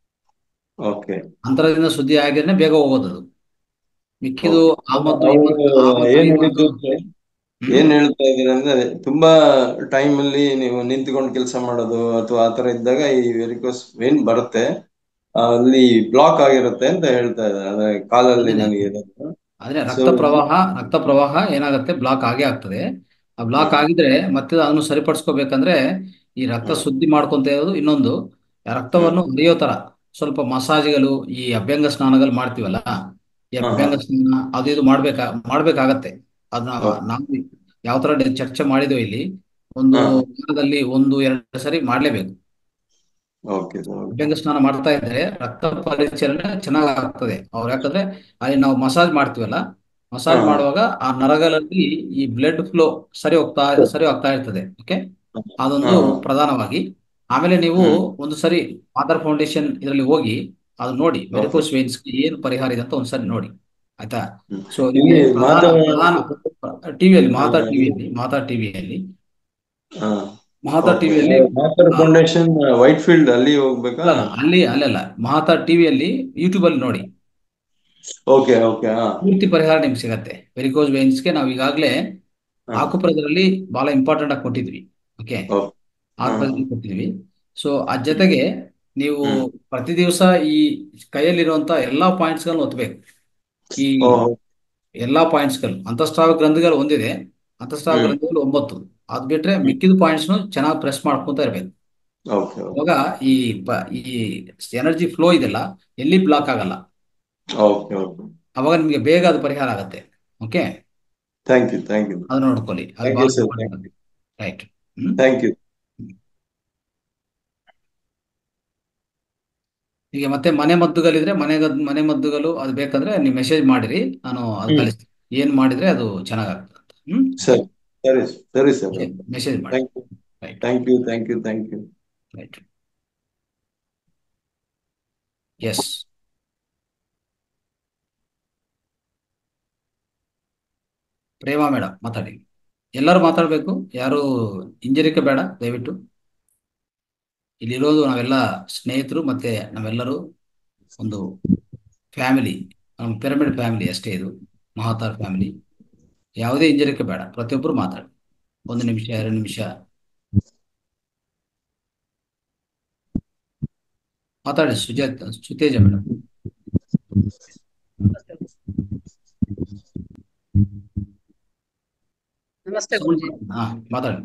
ಓಕೆ ಅಂತರದಿಂದ ಶುದ್ಧಿ ಆಗಿದ್ರೆ ಬೇಗ ಹೋಗೋದು ಅದು ಮಿಕ್ಕಿದು ಆ ಮದ್ದು ಈ ಮದ್ದು ಆ ಮದ್ದು ಏನ್ ಈ ಹೇಳಿದ್ದು ಮದ್ದು ಅಂದ್ರೆ ಏನ್ ಹೇಳ್ತಾ ಇದ್ದೀರಾ ಅಂದ್ರೆ ತುಂಬಾ ಟೈಮ್ ಅಲ್ಲಿ ನೀವು ನಿಂತ್ಕೊಂಡು ಕೆಲಸ ಮಾಡೋದು ಅಥವಾ ಆತರ ಇದ್ದಾಗ ಈ ವೆರಿಕೋಸ್ ವೇನ್ ಬರುತ್ತೆ ಅಲ್ಲಿ ಬ್ಲಾಕ್ ಆಗಿರುತ್ತೆ ಅಂತ ಹೇಳ್ತಾ ಇದ್ದಾರೆ ಅಂದ್ರೆ ಕಾಲಲ್ಲಿ ಅದೇನೆ ನನಗೆ ಇರೋದು ಆದ್ರೆ ಸೊ ರಕ್ತ ಪ್ರವಾಹ ರಕ್ತ ಪ್ರವಾಹ ಏನಾಗುತ್ತೆ ಬ್ಲಾಕ್ ಆಗೇ ಆಗ್ತದೆ ಆ ಬ್ಲಾಕ್ ಆಗಿದ್ರೆ ಮತ್ತೆ ಅದನ್ನು ಸರಿಪಡಿಸ್ಕೋಬೇಕಂದ್ರೆ ಈ ರಕ್ತ ಶುದ್ಧಿ ಮಾಡ್ಕೊಂತ ಇರೋದು ಇನ್ನೊಂದು ರಕ್ತವನ್ನು ಹರಿಯೋ ತರ ಸ್ವಲ್ಪ ಮಸಾಜ್ಗಳು ಈ ಅಭ್ಯಂಗ ಸ್ನಾನಗಳು ಮಾಡ್ತೀವಲ್ಲ ಈ ಹಾ ಹಾ ಅಭ್ಯಂಗ ಸ್ನಾನ ಅದು ಇದು ಮಾಡ್ಬೇಕಾ ಮಾಡ್ಬೇಕಾಗತ್ತೆ ಅದನ್ನ ಓಕೆ ನಾವು ಯಾವ ತರ ಡಿ- ಚರ್ಚೆ ಮಾಡಿದ್ವಿ ಇಲ್ಲಿ ಒಂದು ಹಾ ವಾರದಲ್ಲಿ ಒಂದು ಎರಡು ಸರಿ ಮಾಡ್ಲೇಬೇಕು ಓಕೆ ಸರ್ ಓಕೆ ಅಭ್ಯಂಗ ಸ್ನಾನ ಮಾಡ್ತಾ ಇದ್ರೆ ರಕ್ತ ಪರಿಚಲನೆ ಚೆನ್ನಾಗ್ ಆಗ್ತದೆ ಅವ್ರು ಯಾಕಂದ್ರೆ ಅಲ್ಲಿ ನಾವು ಮಸಾಜ್ ಮಾಡ್ತೀವಲ್ಲ ಹಾ ಮಸಾಜ್ ಹಾ ಮಾಡುವಾಗ ಆ ನರಗಳಲ್ಲಿ ಈ ಬ್ಲಡ್ ಫ್ಲೋ ಸರಿ ಹೋಗ್ತಾ ಸರಿ ಆಗ್ತಾ ಇರ್ತದೆ ಓಕೆ ಹಾ ಅದೊಂದು ಹಾ ಪ್ರಧಾನವಾಗಿ ಆಮೇಲೆ ನೀವು ಹ್ಮ್ ಒಂದು ಸರಿ ಮಾದರ್ ಫೌಂಡೇಶನ್ ಇದರಲ್ಲಿ ಹೋಗಿ ಅದು ನೋಡಿ ಓಕೆ ವೆರಿಕೋಸ್ ವೇನ್ಸ್ ಏನು ಪರಿಹಾರ ಇದೆ ಅಂತ ಒಂದ್ಸರಿ ನೋಡಿ ಆಯ್ತಾ ಹ್ಮ್ ಸೊ ಇಲ್ಲಿ ನಿಮಗೆ ಪ್ರಧಾನ ಮಾತಾ ಪ್ರಧಾನ ಟಿವಿಯಲ್ಲಿ ಹಾ ಮಾತಾ ಟಿವಿಯಲ್ಲಿ ಮಾತಾ ಟಿವಿಯಲ್ಲಿ ಹಾ ಮಹಾತಾ ಓಕೆ ಟಿವಿಯಲ್ಲಿ ಮಾತರ್ ಫೌಂಡೇಶನ್ ವೈಟ್ ಫೀಲ್ಡ್ ಅಲ್ಲಿ ಹೋಗ್ಬೇಕಾ ಅಲ್ಲ ಅಲ್ಲಿ ಅಲ್ಲಲ್ಲ ಮಹಾತಾ ಟಿವಿಯಲ್ಲಿ ಯೂಟ್ಯೂಬ್ ಅಲ್ಲಿ ನೋಡಿ ಓಕೆ ಓಕೆ ಹಾ ಪೂರ್ತಿ ಪರಿಹಾರ ನಿಮ್ಗೆ ಸಿಗತ್ತೆ ವೆರಿಕೋಸ್ ವೇನ್ಸ್ಗೆ ನಾವು ಈಗಾಗಲೇ ಹಾ ಆಕುಪ್ರದಲ್ಲಿ ಬಹಳ ಇಂಪಾರ್ಟೆಂಟ್ ಆಗಿ ಕೊಟ್ಟಿದ್ವಿ ಓಕೆ ಓಕೆ ಹಾ ಆಕುಪ್ರದಲ್ಲಿ ಕೊಟ್ಟಿದ್ವಿ ಸೊ ಅದ್ ಜೊತೆಗೆ ನೀವು ಹ್ಮ್ ಪ್ರತಿ ದಿವಸ ಈ ಕೈಯಲ್ಲಿರುವಂತ ಎಲ್ಲಾ ಪಾಯಿಂಟ್ಸ್ ಗಳನ್ನ ಒತ್ತಬೇಕು ಈ ಓಹೋ ಎಲ್ಲಾ ಪಾಯಿಂಟ್ಸ್ ಗಳು ಅಂತಃಸ್ರಾವ ಗ್ರಂಥಿಗಳು ಒಂದಿದೆ ಅಂತಃಸ್ರಾವ ಹ್ಮ್ ಗ್ರಂಥಿಗಳು ಒಂಬತ್ತು ಅದ್ ಬಿಟ್ರೆ ಮಿಕ್ಕಿದ ಪಾಯಿಂಟ್ಸ್ ಚೆನ್ನಾಗಿ ಪ್ರೆಸ್ ಮಾಡ್ಕೊಂತ ಇರ್ಬೇಕು ಓಕೆ ಅವಾಗ ಈ ಪ- ಈ ಎನರ್ಜಿ ಫ್ಲೋ ಇದೆಲ್ಲ ಎಲ್ಲಿ ಬ್ಲಾಕ್ ಆಗಲ್ಲ ಓಕೆ ಓಕೆ ಅವಾಗ ನಿಮಗೆ ಬೇಗ ಅದು ಪರಿಹಾರ ಆಗತ್ತೆ okay thank you thank you ಅದು ನೋಡ್ಕೊಳ್ಳಿ ಅದು ಥ್ಯಾಂಕ್ ಬಹಳ you sir important right hmm thank you ಈಗ ಮತ್ತೆ ಮನೆ ಮದ್ದುಗಳಿದ್ರೆ ಮನೆ ಮನೆ ಮದ್ದುಗಳು ಅದು ಬೇಕಂದ್ರೆ ನೀವು ಮೆಸೇಜ್ ಮಾಡಿರಿ ನಾನು ಅದು ಹ್ಮ್ ಕಳಿಸ್ತೀನಿ ಏನ್ ಮಾಡಿದ್ರೆ ಅದು ಚೆನ್ನಾಗಾಗ್ತದೆ ಅಂತ ಹ್ಮ್ ಸರಿ ಸರಿ ಸರಿ ಸರ್ ಮೆಸೇಜ್ ಮಾಡಿ thank you right thank you thank you thank you right yes Prema madam ಮಾತಾಡಿ ಎಲ್ಲರೂ ಮಾತಾಡಬೇಕು ಯಾರು ಹಿಂಜರಿಕೆ ಬೇಡ ದಯವಿಟ್ಟು ಇಲ್ಲಿರೋದು ನಾವೆಲ್ಲ ಸ್ನೇಹಿತರು ಮತ್ತೆ ನಾವೆಲ್ಲರೂ ಒಂದು ಫ್ಯಾಮಿಲಿ ನಮ್ಮ ಪಿರಮಿಡ್ ಫ್ಯಾಮಿಲಿ ಅಷ್ಟೇ ಇದು ಮಹಾತಾರ್ ಫ್ಯಾಮಿಲಿ ಯಾವುದೇ ಹಿಂಜರಿಕೆ ಬೇಡ ಪ್ರತಿಯೊಬ್ಬರು ಮಾತಾಡಿ ಒಂದು ನಿಮಿಷ ಎರಡು ನಿಮಿಷ ಮಾತಾಡಿ ಸುಜಾತ್ ಸುತೇಜ ಮೇಡಮ್ ನಮಸ್ತೆ ಗುರುಜಿ ಹಾ ಮಾತಾಡಿ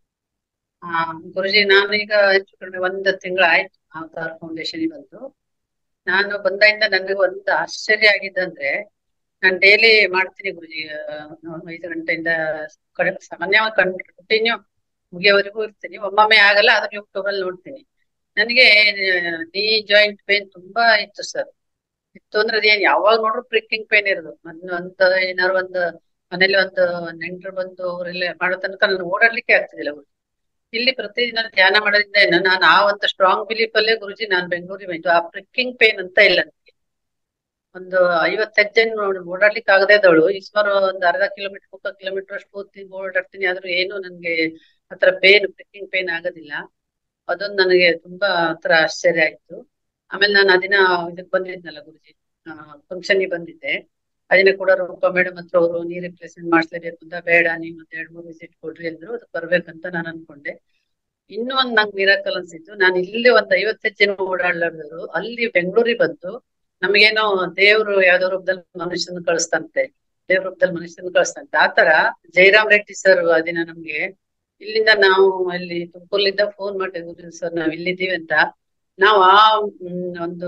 ಆ ಗುರುಜಿ ನಾನು ಈಗ ಹೆಚ್ಚು ಕಡಿಮೆ ಒಂದು ತಿಂಗಳು ಆಯ್ತು ಅವತಾರ್ ಫೌಂಡೇಶನ್ ಬಂದು ನಾನು ಬಂದಾಗಿಂದ ನನಗೆ ಒಂದು ಆಶ್ಚರ್ಯ ಆಗಿದ್ದಂದ್ರೆ ನಾನು ಡೈಲಿ ಮಾಡ್ತೀನಿ ಗುರುಜಿ ಆ, ಐದು ಗಂಟೆಯಿಂದ ಕಡೆ ಸಾಮಾನ್ಯವಾಗಿ ಕಂಟಿನ್ಯೂ ಮುಗಿಯೋವರೆಗೂ ಇರ್ತೀನಿ ಒಮ್ಮೊಮ್ಮೆ ಆಗಲ್ಲ ಆದ್ರೆ ಯೂಟ್ಯೂಬ್ ಅಲ್ಲಿ ನೋಡ್ತೀನಿ ನನಗೆ ನೀ ಜಾಯಿಂಟ್ ಪೇನ್ ತುಂಬಾ ಇತ್ತು ಸರ್ ಇತ್ತು ಅಂದ್ರೆ ಅದೇನ್ ಯಾವಾಗ ನೋಡ್ರು ಪ್ರಿಕ್ಕಿಂಗ್ ಪೇನ್ ಇರೋದು ಒಂದು ಒಂದು ಏನಾದ್ರು ಒಂದು ಮನೇಲಿ ಒಂದು ನೆಂಟರು ಬಂದು ಅವರೆಲ್ಲ ಮಾಡೋ ತನಕ ನಾನು ಓಡಾಡ್ಲಿಕ್ಕೆ ಆಗ್ತಿದಿಲ್ಲ ಗುರುಜಿ ಇಲ್ಲಿ ಪ್ರತಿದಿನ ಧ್ಯಾನ ಮಾಡೋದ್ರಿಂದ ಏನು ನಾನು ಆ ಒಂದು ಸ್ಟ್ರಾಂಗ್ ಬಿಲೀಫ್ ಅಲ್ಲೇ ಗುರುಜಿ ನಾನು ಬೆಂಗಳೂರಿಗೆ ಬಂದು ಆ ಪ್ರಿಕ್ಕಿಂಗ್ ಪೇನ್ ಅಂತ ಇಲ್ಲ ನನಗೆ ಒಂದು ಐವತ್ತು ಹೆಜ್ಜೆ ನೋಡಿ ಓಡಾಡ್ಲಿಕ್ಕೆ ಆಗದೇ ಇದ್ದವಳು ಈ ಸುಮಾರು ಒಂದು ಅರ್ಧ ಕಿಲೋಮೀಟರ್ ಮುಕ್ಕಾಲು ಕಿಲೋಮೀಟರ್ ಅಷ್ಟು ಕೂತಿ ಓಡಾಡ್ತೀನಿ ಆದ್ರೂ ಏನು ನನಗೆ ಆತರ ಪೇನ್ ಪ್ರಿಕ್ಕಿಂಗ್ ಪೇನ್ ಆಗೋದಿಲ್ಲ ಅದೊಂದು ನನಗೆ ತುಂಬಾ ಆತರ ಆಶ್ಚರ್ಯ ಆಯ್ತು ಆಮೇಲೆ ನಾನು ಅದಿನ ಇದಕ್ ಬಂದಿದ್ನಲ್ಲ ಗುರುಜಿ ಫಂಕ್ಷನ್ಗೆ ಬಂದಿದ್ದೆ ಅದಿನ ಕೂಡ ರೂಪಾ ಮೇಡಮ್ ಹತ್ರ ಅವರು ನೀ ರಿಪ್ಲೇಸ್ಮೆಂಟ್ ಮಾಡಿಸ್ಲೇಬೇಕು ಅಂತ ಬೇಡ ನೀವು ಒಂದ್ ಎರಡ್ ಮೂರು ವಿಸಿಟ್ ಕೊಡ್ರಿ ಅಂದ್ರು ಅದಕ್ಕೆ ಬರ್ಬೇಕಂತ ನಾನು ಅನ್ಕೊಂಡೆ ಇನ್ನೂ ಒಂದ್ ನಂಗೆ ಮಿರಾಕಲ್ ಅನ್ಸಿತ್ತು ನಾನು ಇಲ್ಲಿ ಒಂದ್ ಐವತ್ತು ಜನ ಓಡಾಡ್ಲಾರ್ದವ್ರು ಅಲ್ಲಿ ಬೆಂಗಳೂರಿಗೆ ಬಂದು ನಮಗೇನೋ ದೇವ್ರು ಯಾವ್ದೋ ರೂಪದಲ್ಲಿ ಮನುಷ್ಯನ ಕಳಿಸ್ತಂತೆ ದೇವ್ರ ರೂಪದಲ್ಲಿ ಮನುಷ್ಯನ ಕಳಿಸ್ತಂತೆ ಆತರ ಜಯರಾಮ್ ರೆಡ್ಡಿ ಸರ್ ಅದಿನ ನಮ್ಗೆ ಇಲ್ಲಿಂದ ನಾವು ಅಲ್ಲಿ ತುಮಕೂರ್ಲಿಂದ ಫೋನ್ ಮಾಡಿದ್ವಿ ಸರ್ ನಾವ್ ಇಲ್ಲಿದ್ದೀವಿ ಅಂತ ನಾವು ಆ ಮ್, ಒಂದು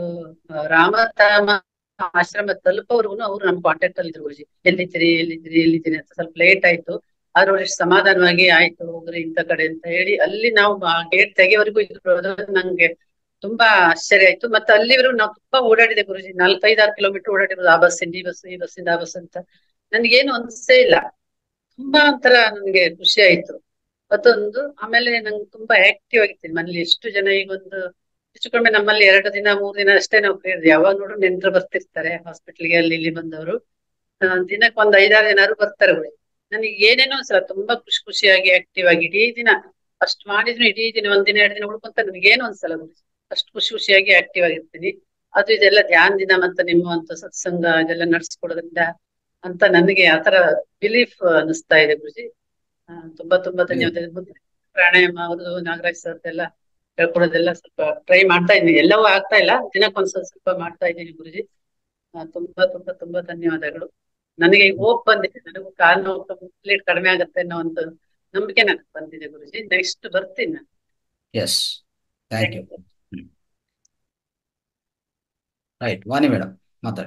ರಾಮಧಾಮ ಆಶ್ರಮ ತಲುಪೋರ್ಗು ಅವ್ರು ನಮ್ ಕಾಂಟ್ಯಾಕ್ಟ್ ಅಲ್ಲಿ ಇದ್ರು ಗುರುಜಿ ಎಲ್ಲಿದ್ದೀರಿ ಎಲ್ಲಿದ್ದೀರಿ ಎಲ್ಲಿದ್ದೀರಿ ಅಂತ ಸ್ವಲ್ಪ ಲೇಟ್ ಆಯ್ತು ಆದ್ರೆ ಅವ್ರು ಎಷ್ಟು ಸಮಾಧಾನವಾಗಿ ಆಯ್ತು ಹೋಗ್ರಿ ಇಂಥ ಕಡೆ ಅಂತ ಹೇಳಿ ಅಲ್ಲಿ ನಾವು ಗೇಟ್ ತೆಗೆಯವರೆಗೂ ಇದ್ರು ಅದು ನಂಗೆ ತುಂಬಾ ಆಶ್ಚರ್ಯ ಆಯ್ತು ಮತ್ತೆ ಅಲ್ಲಿವರೆಗೂ ನಾವು ತುಂಬಾ ಓಡಾಡಿದೆ ಗುರುಜಿ ನಾಲ್ಕೈದಾರು ಕಿಲೋಮೀಟರ್ ಓಡಾಡಿರೋದು ಆ ಬಸ್ಸಿಂದ ಈ ಬಸ್ ಈ ಬಸ್ಸಿಂದ ಆ ಬಸ್ ಅಂತ ನನ್ಗೇನು ಅನ್ಸೇ ಇಲ್ಲ ತುಂಬಾ ಒಂಥರ ನನ್ಗೆ ಖುಷಿ ಆಯ್ತು ಅದೊಂದು ಆಮೇಲೆ ನಂಗೆ ತುಂಬಾ ಆಕ್ಟಿವ್ ಆಗಿರ್ತೀನಿ ಮನೇಲಿ ಎಷ್ಟು ಜನ ಈಗ ಒಂದು ಹೆಚ್ಚು ಕಡಿಮೆ ನಮ್ಮಲ್ಲಿ ಎರಡು ದಿನ ಮೂರ್ ದಿನ ಅಷ್ಟೇ ನಾವು ಫ್ರೀ ಇರ್ತೀವಿ ಯಾವಾಗ ನೋಡ್ರು ನೆಂಟರು ಬರ್ತಿರ್ತಾರೆ ಹಾಸ್ಪಿಟ್ಲಿಗೆ ಅಲ್ಲಿ ಇಲ್ಲಿ ಬಂದವರು ದಿನಕ್ಕೆ ಒಂದ್ ಐದಾರು ದಿನಾರು ಬರ್ತಾರೆ ಬಿಡಿ ನನಗೆ ಏನೇನೋ ಅನ್ಸಲ್ಲ ತುಂಬಾ ಖುಷಿ ಖುಷಿಯಾಗಿ ಆಕ್ಟಿವ್ ಆಗಿ ಇಡೀ ದಿನ ಅಷ್ಟ್ ಮಾಡಿದ್ರು ಇಡೀ ದಿನ ಒಂದ್ ದಿನ ಎರಡು ದಿನ ಉಳ್ಕೊಂತ ನನಗೇನು ಅನ್ಸಲ್ಲ ಗುರುಜಿ ಅಷ್ಟು ಖುಷಿ ಖುಷಿಯಾಗಿ ಆಕ್ಟಿವ್ ಆಗಿರ್ತೀನಿ ಅದು ಇದೆಲ್ಲ ಧ್ಯಾನದಿಂದ ಮತ್ತೆ ನಿಮ್ಮ ಅಂತ ಸತ್ಸಂಗ ಇದೆಲ್ಲ ನಡ್ಸ್ಕೊಡೋದ್ರಿಂದ ಅಂತ ನನಗೆ ಆತರ ಬಿಲೀಫ್ ಅನಿಸ್ತಾ ಇದೆ ಗುರುಜಿ ಆ, ತುಂಬಾ ತುಂಬಾ ಧನ್ಯವಾದ ಮುಂದೆ ಪ್ರಾಣಾಯಾಮ ಅವರು ನಾಗರಾಜ್ ಸರ್ ಎಲ್ಲ ಹೇಳ್ಕೊಡೋದೆಲ್ಲ ಸ್ವಲ್ಪ ಟ್ರೈ ಮಾಡ್ತಾ ಇದ್ದೀನಿ ಎಲ್ಲವೂ ಆಗ್ತಾ ಇಲ್ಲ ದಿನಕ್ಕೊಂದ್ ಸ್ವಲ್ಪ ಸ್ವಲ್ಪ ಮಾಡ್ತಾ ಇದ್ದೀನಿ ಗುರುಜಿ ಆ, ತುಂಬಾ ತುಂಬಾ ತುಂಬಾ ಧನ್ಯವಾದಗಳು ನನಗೆ ಹೋಪ್ ಬಂದಿದೆ ನನಗೂ ಕಾಲ್ ನೋವು ಕಂಪ್ಲೀಟ್ ಕಡಿಮೆ ಆಗುತ್ತೆ ಅನ್ನೋ ಒಂದು ನಂಬಿಕೆ ನನಗೆ ಬಂದಿದೆ ಗುರುಜಿ ನೆಕ್ಸ್ಟ್ ಬರ್ತೀನಿ ನಾನು yes thank you right Vani madam ಮಾತಾಡಿ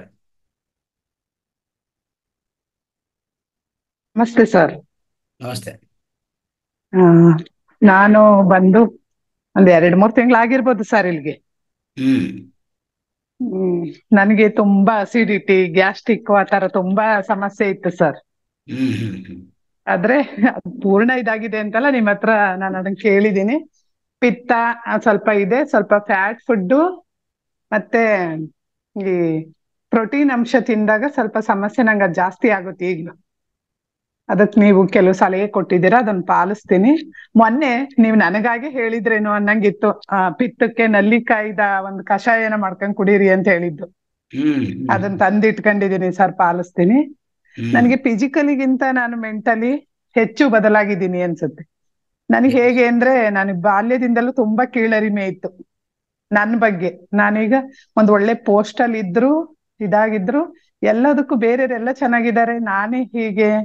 ನಮಸ್ತೆ ಸರ್ ನಮಸ್ತೆ ಆ, ನಾನು ಬಂದು ಒಂದ್ ಎರಡ್ ಮೂರ್ ತಿಂಗಳಾಗಿರ್ಬೋದು ಸರ್ ಇಲ್ಲಿಗೆ ಹ್ಮ್ ಹ್ಮ್ ನನಗೆ ತುಂಬಾ ಅಸಿಡಿಟಿ ಗ್ಯಾಸ್ಟ್ರಿಕ್ ಆ ತರ ತುಂಬಾ ಸಮಸ್ಯೆ ಇತ್ತು ಸರ್ ಹ್ಮ್ ಹ್ಮ್ ಹ್ಮ್ ಆದ್ರೆ ಅದ್ ಪೂರ್ಣ ಇದಾಗಿದೆ ಅಂತಲ್ಲ ನಿಮ್ ಹತ್ರ ನಾನು ಅದನ್ನ ಕೇಳಿದೀನಿ ಪಿತ್ತ ಆ, ಸ್ವಲ್ಪ ಇದೆ ಸ್ವಲ್ಪ ಫ್ಯಾಟ್ ಫುಡ್ ಮತ್ತೆ ಈ ಪ್ರೋಟೀನ್ ಅಂಶ ತಿಂದಾಗ ಸ್ವಲ್ಪ ಸಮಸ್ಯೆ ನಂಗೆ ಅದ್ ಜಾಸ್ತಿ ಆಗುತ್ತೆ ಈಗ್ಲೂ ಅದಕ್ ನೀವು ಕೆಲವು ಸಲಹೆ ಕೊಟ್ಟಿದ್ದೀರಾ ಅದನ್ನ ಪಾಲಿಸ್ತೀನಿ ಮೊನ್ನೆ ನೀವು ನನಗಾಗಿ ಹೇಳಿದ್ರೇನೋ ಅನ್ನಂಗಿತ್ತು ಆ ಪಿತ್ತಕ್ಕೆ ನಲ್ಲಿಕಾಯ್ದ ಒಂದು ಕಷಾಯನ ಮಾಡ್ಕೊಂಡ್ ಕುಡೀರಿ ಅಂತ ಹೇಳಿದ್ದು ಹ್ಮ್ ಹ್ಮ್ ಅದನ್ನ ತಂದಿಟ್ಕೊಂಡಿದೀನಿ ಸರ್ ಪಾಲಿಸ್ತೀನಿ ಹ್ಮ್ ನನಗೆ ಫಿಸಿಕಲಿಗಿಂತ ನಾನು ಮೆಂಟಲಿ ಹೆಚ್ಚು ಬದಲಾಗಿದ್ದೀನಿ ಅನ್ಸುತ್ತೆ ನನಗೆ ಹೇಗೆ ಅಂದ್ರೆ ನನಗೆ ಬಾಲ್ಯದಿಂದಲೂ ತುಂಬಾ ಕೀಳರಿಮೆ ಇತ್ತು ನನ್ನ ಬಗ್ಗೆ ನಾನೀಗ ಒಂದ್ ಒಳ್ಳೆ ಪೋಸ್ಟ್ ಅಲ್ಲಿ ಇದ್ರು ಇದಾಗಿದ್ರು ಎಲ್ಲದಕ್ಕೂ ಬೇರೆಯವರೆಲ್ಲ ಚೆನ್ನಾಗಿದ್ದಾರೆ ನಾನೇ ಹೀಗೆ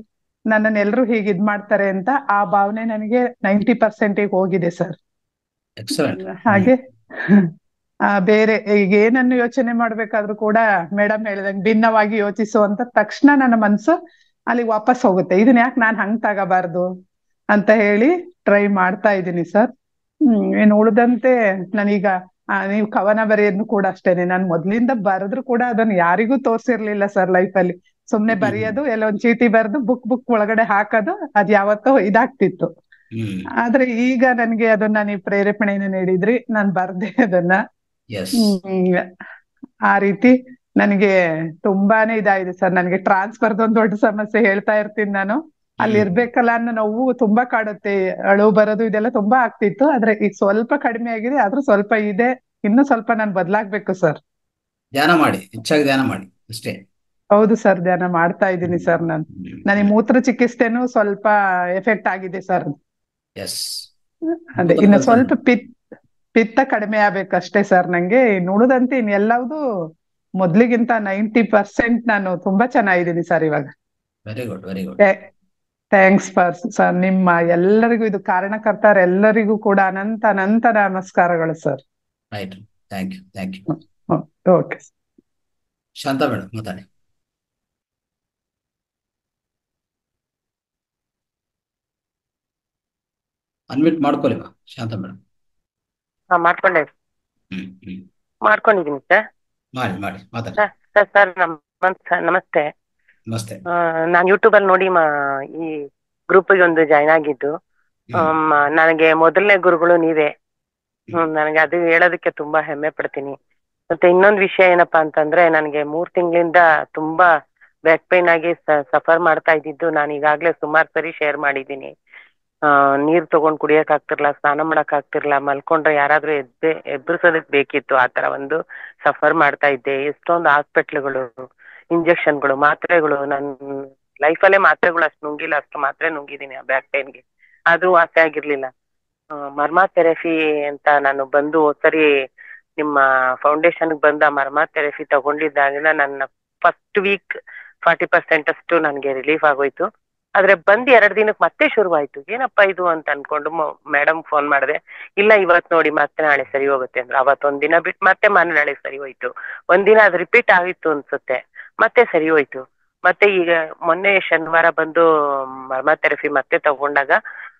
ನನ್ನನ್ನು ಎಲ್ರು ಹೀಗೆ ಇದ್ ಮಾಡ್ತಾರೆ ಅಂತ ಆ ಭಾವನೆ ನನಗೆ ನೈಂಟಿ ಪರ್ಸೆಂಟಿಗೆ ಹೋಗಿದೆ ಸರ್ ಎಕ್ಸಲೆಂಟ್ ಹಾಗೆ ಆ ಬೇರೆ ಈಗ ಏನನ್ನು ಯೋಚನೆ ಮಾಡ್ಬೇಕಾದ್ರೂ ಕೂಡ ಮೇಡಮ್ ಹೇಳ್ದಂಗೆ ಭಿನ್ನವಾಗಿ ಯೋಚಿಸುವಂತ ತಕ್ಷಣ ನನ್ನ ಮನ್ಸು ಅಲ್ಲಿ ವಾಪಸ್ ಹೋಗುತ್ತೆ ಇದನ್ನ ಯಾಕೆ ನಾನ್ ಹಂಗ್ ತಗೋಬಾರ್ದು ಅಂತ ಹೇಳಿ ಟ್ರೈ ಮಾಡ್ತಾ ಇದ್ದೀನಿ ಸರ್ ಹ್ಮ್ ಇನ್ನು ಉಳಿದಂತೆ ನಾನೀಗ ಆ, ನೀವು ಕವನ ಬರೆಯೋದ್ನು ಕೂಡ ಅಷ್ಟೇನೆ ನಾನು ಮೊದ್ಲಿಂದ ಬರೆದ್ರು ಕೂಡ ಅದನ್ನ ಯಾರಿಗೂ ತೋರ್ಸಿರ್ಲಿಲ್ಲ ಸರ್ ಲೈಫಲ್ಲಿ ಸುಮ್ನೆ ಹ್ಮ್. ಬರೆಯೋದು ಎಲ್ಲ ಒಂದ್ ಚೀಟಿ ಬರೆದು ಬುಕ್ ಬುಕ್ ಒಳಗಡೆ ಹಾಕೋದು ಅದ್ ಯಾವತ್ತೋ ಇದಾಗ್ತಿತ್ತು ಹ್ಮ್ ಆದ್ರೆ ಈಗ ನನ್ಗೆ ಅದನ್ನ ನೀವು ಪ್ರೇರೇಪಣೆಯನ್ನು ನೀಡಿದ್ರಿ ನಾನ್ ಬರ್ದೆ ಅದನ್ನ ಎಸ್ ಹ್ಮ್ ಆ ರೀತಿ ನನಗೆ ತುಂಬಾನೇ ಇದಾಗಿದೆ ಸರ್ ನನಗೆ ಟ್ರಾನ್ಸ್ಫರ್ದ ಒಂದ್ ದೊಡ್ಡ ಸಮಸ್ಯೆ ಹೇಳ್ತಾ ಇರ್ತೀನಿ ನಾನು ಅಲ್ಲಿ ಇರ್ಬೇಕಲ್ಲ ಅನ್ನೋ ನೋವು ತುಂಬಾ ಕಾಡುತ್ತೆ ಅಳು ಬರೋದು ಇದೆಲ್ಲ ತುಂಬಾ ಆಗ್ತಿತ್ತು ಆದ್ರೆ ಈಗ ಸ್ವಲ್ಪ ಕಡಿಮೆ ಆಗಿದೆ ಆದ್ರೂ ಸ್ವಲ್ಪ ಇದೆ ಇನ್ನು ಸ್ವಲ್ಪ ನಾನು ಬದ್ಲಾಗ್ಬೇಕು ಸರ್ ಧ್ಯಾನ ಮಾಡಿ ಹೆಚ್ಚಾಗಿ ಧ್ಯಾನ ಮಾಡಿ ಅಷ್ಟೇ ಹೌದು ಸರ್ ಧ್ಯಾನ ಮಾಡ್ತಾ ಇದ್ದೀನಿ ಸರ್ ನಾನು ನನಗೆ ಮೂತ್ರ ಚಿಕಿತ್ಸೆನೂ ಸ್ವಲ್ಪ ಎಫೆಕ್ಟ್ ಆಗಿದೆ ಸರ್ ಎಸ್ ಅದೇ ಇನ್ನು ಸ್ವಲ್ಪ ಪಿತ್ ಪಿತ್ತ ಕಡಿಮೆ ಆಗ್ಬೇಕಷ್ಟೇ ಸರ್ ನಂಗೆ ಇನ್ನು ಉಳಿದಂತೆ ಇನ್ ಎಲ್ಲವುದು ಮೊದ್ಲಿಗಿಂತ ನೈಂಟಿ ಪರ್ಸೆಂಟ್ ನಾನು ತುಂಬಾ ಚೆನ್ನಾಗಿದ್ದೀನಿ ಸರ್ ಇವಾಗ very good very good thanks for sir ನಿಮ್ಮ ಎಲ್ಲರಿಗೂ ಇದು ಕಾರಣಕರ್ತರ ಎಲ್ಲರಿಗೂ ಕೂಡ ಅನಂತ ಅನಂತ ನಮಸ್ಕಾರಗಳು sir right thank you thank you okay Shanta madam ಮಾತಾಡಿ ಅನ್ಮಿಟ್ ಮಾಡ್ಕೊಳ್ಳಿ ಮಾ ಶಾಂತ ಮೇಡಮ್ ಹಾ ಮಾಡ್ಕೊಂಡೆ ಹ್ಮ್ ಹ್ಮ್ ಮಾಡ್ಕೊಂಡಿದೀನಿ ಸರ್ ಮಾಡಿ ಮಾಡಿ ಮಾತಾಡಿ ಸರ್ ಸರ್ ನಮಸ್ತೆ ನಮಸ್ತೆ ನಮಸ್ತೆ ಆ, ನಾನ್ ಯೂಟ್ಯೂಬ್ ಅಲ್ಲಿ ನೋಡಿ ಮಾ ಈ ಗ್ರೂಪಿಗೆ ಒಂದು ಜಾಯ್ನ್ ಆಗಿದ್ದು ಆಮ್, ನನಗೆ ಮೊದಲನೇ ಗುರುಗಳು ನೀವೇ ಹ್ಮ್ ನನಗೆ ಅದು ಹೇಳೋದಕ್ಕೆ ತುಂಬಾ ಹೆಮ್ಮೆ ಪಡ್ತೀನಿ ಮತ್ತೆ ಇನ್ನೊಂದು ವಿಷಯ ಏನಪ್ಪಾ ಅಂತಂದ್ರೆ ನನಗೆ ಮೂರ್ ತಿಂಗಳಿಂದ ತುಂಬಾ ಬ್ಯಾಕ್ ಪೈನ್ ಆಗಿ ಸಫರ್ ಮಾಡ್ತಾ ಇದ್ದಿದ್ದು ನಾನು ಈಗಾಗ್ಲೇ ಸುಮಾರು ಸರಿ ಶೇರ್ ಮಾಡಿದ್ದೀನಿ ಆ ನೀರ್ ತಗೊಂಡ್ ಕುಡಿಯಕ್ ಆಗ್ತಿರ್ಲಿಲ್ಲ ಸ್ನಾನ ಮಾಡಕ್ ಆಗ್ತಿರ್ಲಿಲ್ಲ ಮಲ್ಕೊಂಡ್ರೆ ಯಾರಾದ್ರೂ ಎದ್ದೆ ಎಬ್ಬರಿಸೋದಕ್ ಬೇಕಿತ್ತು ಆ ತರ ಒಂದು ಸಫರ್ ಮಾಡ್ತಾ ಇದ್ದೆ ಎಷ್ಟೊಂದು ಹಾಸ್ಪಿಟ್ಲ್ಗಳು ಇಂಜೆಕ್ಷನ್ಗಳು ಮಾತ್ರೆಗಳು ನನ್ ಲೈಫಲ್ಲೇ ಮಾತ್ರೆಗಳು ಅಷ್ಟು ನುಂಗಿಲ್ಲ ಅಷ್ಟು ಮಾತ್ರೆ ನುಂಗಿದ್ದೀನಿ ಆ ಬ್ಯಾಕ್ ಪೈನ್ಗೆ ಅದು ವಾಸಿ ಆಗಿರ್ಲಿಲ್ಲ ಆ, ಮರ್ಮಾ ಥೆರಪಿ ಅಂತ ನಾನು ಬಂದು ಸರಿ ನಿಮ್ಮ ಫೌಂಡೇಶನ್ ಬಂದ ಮರ್ಮಾ ಥೆರಪಿ ತಗೊಂಡಿದ್ದಾಗಿಂದ ನನ್ನ ಫಸ್ಟ್ ವೀಕ್ ಫಾರ್ಟಿ ಪರ್ಸೆಂಟ್ ಅಷ್ಟು ನನಗೆ ರಿಲೀಫ್ ಆಗೋಯ್ತು ಆದ್ರೆ ಬಂದ್ ಎರಡ್ ದಿನಕ್ಕೆ ಮತ್ತೆ ಶುರುವಾಯ್ತು ಏನಪ್ಪ ಇದು ಅಂತ ಅನ್ಕೊಂಡು ಮೇಡಮ್ ಫೋನ್ ಮಾಡಿದೆ ಇಲ್ಲ ಇವತ್ ನೋಡಿ ಮತ್ತೆ ನಾಳೆ ಸರಿ ಹೋಗುತ್ತೆ ಅಂದ್ರೆ ಅವತ್ ಒಂದ್ ದಿನ ಬಿಟ್ಟು ಮತ್ತೆ ಮಾರನೇ ನಾಳೆ ಸರಿ ಹೋಯ್ತು ಒಂದಿನ ಅದು ರಿಪೀಟ್ ಆಗಿತ್ತು ಅನ್ಸುತ್ತೆ ಮತ್ತೆ ಸರಿ ಹೋಯ್ತು ಮತ್ತೆ ಈಗ ಮೊನ್ನೆ ಶನಿವಾರ ಬಂದು ಮರ್ಮಾ ಥೆರಪಿ ಮತ್ತೆ ತಗೊಂಡಾಗ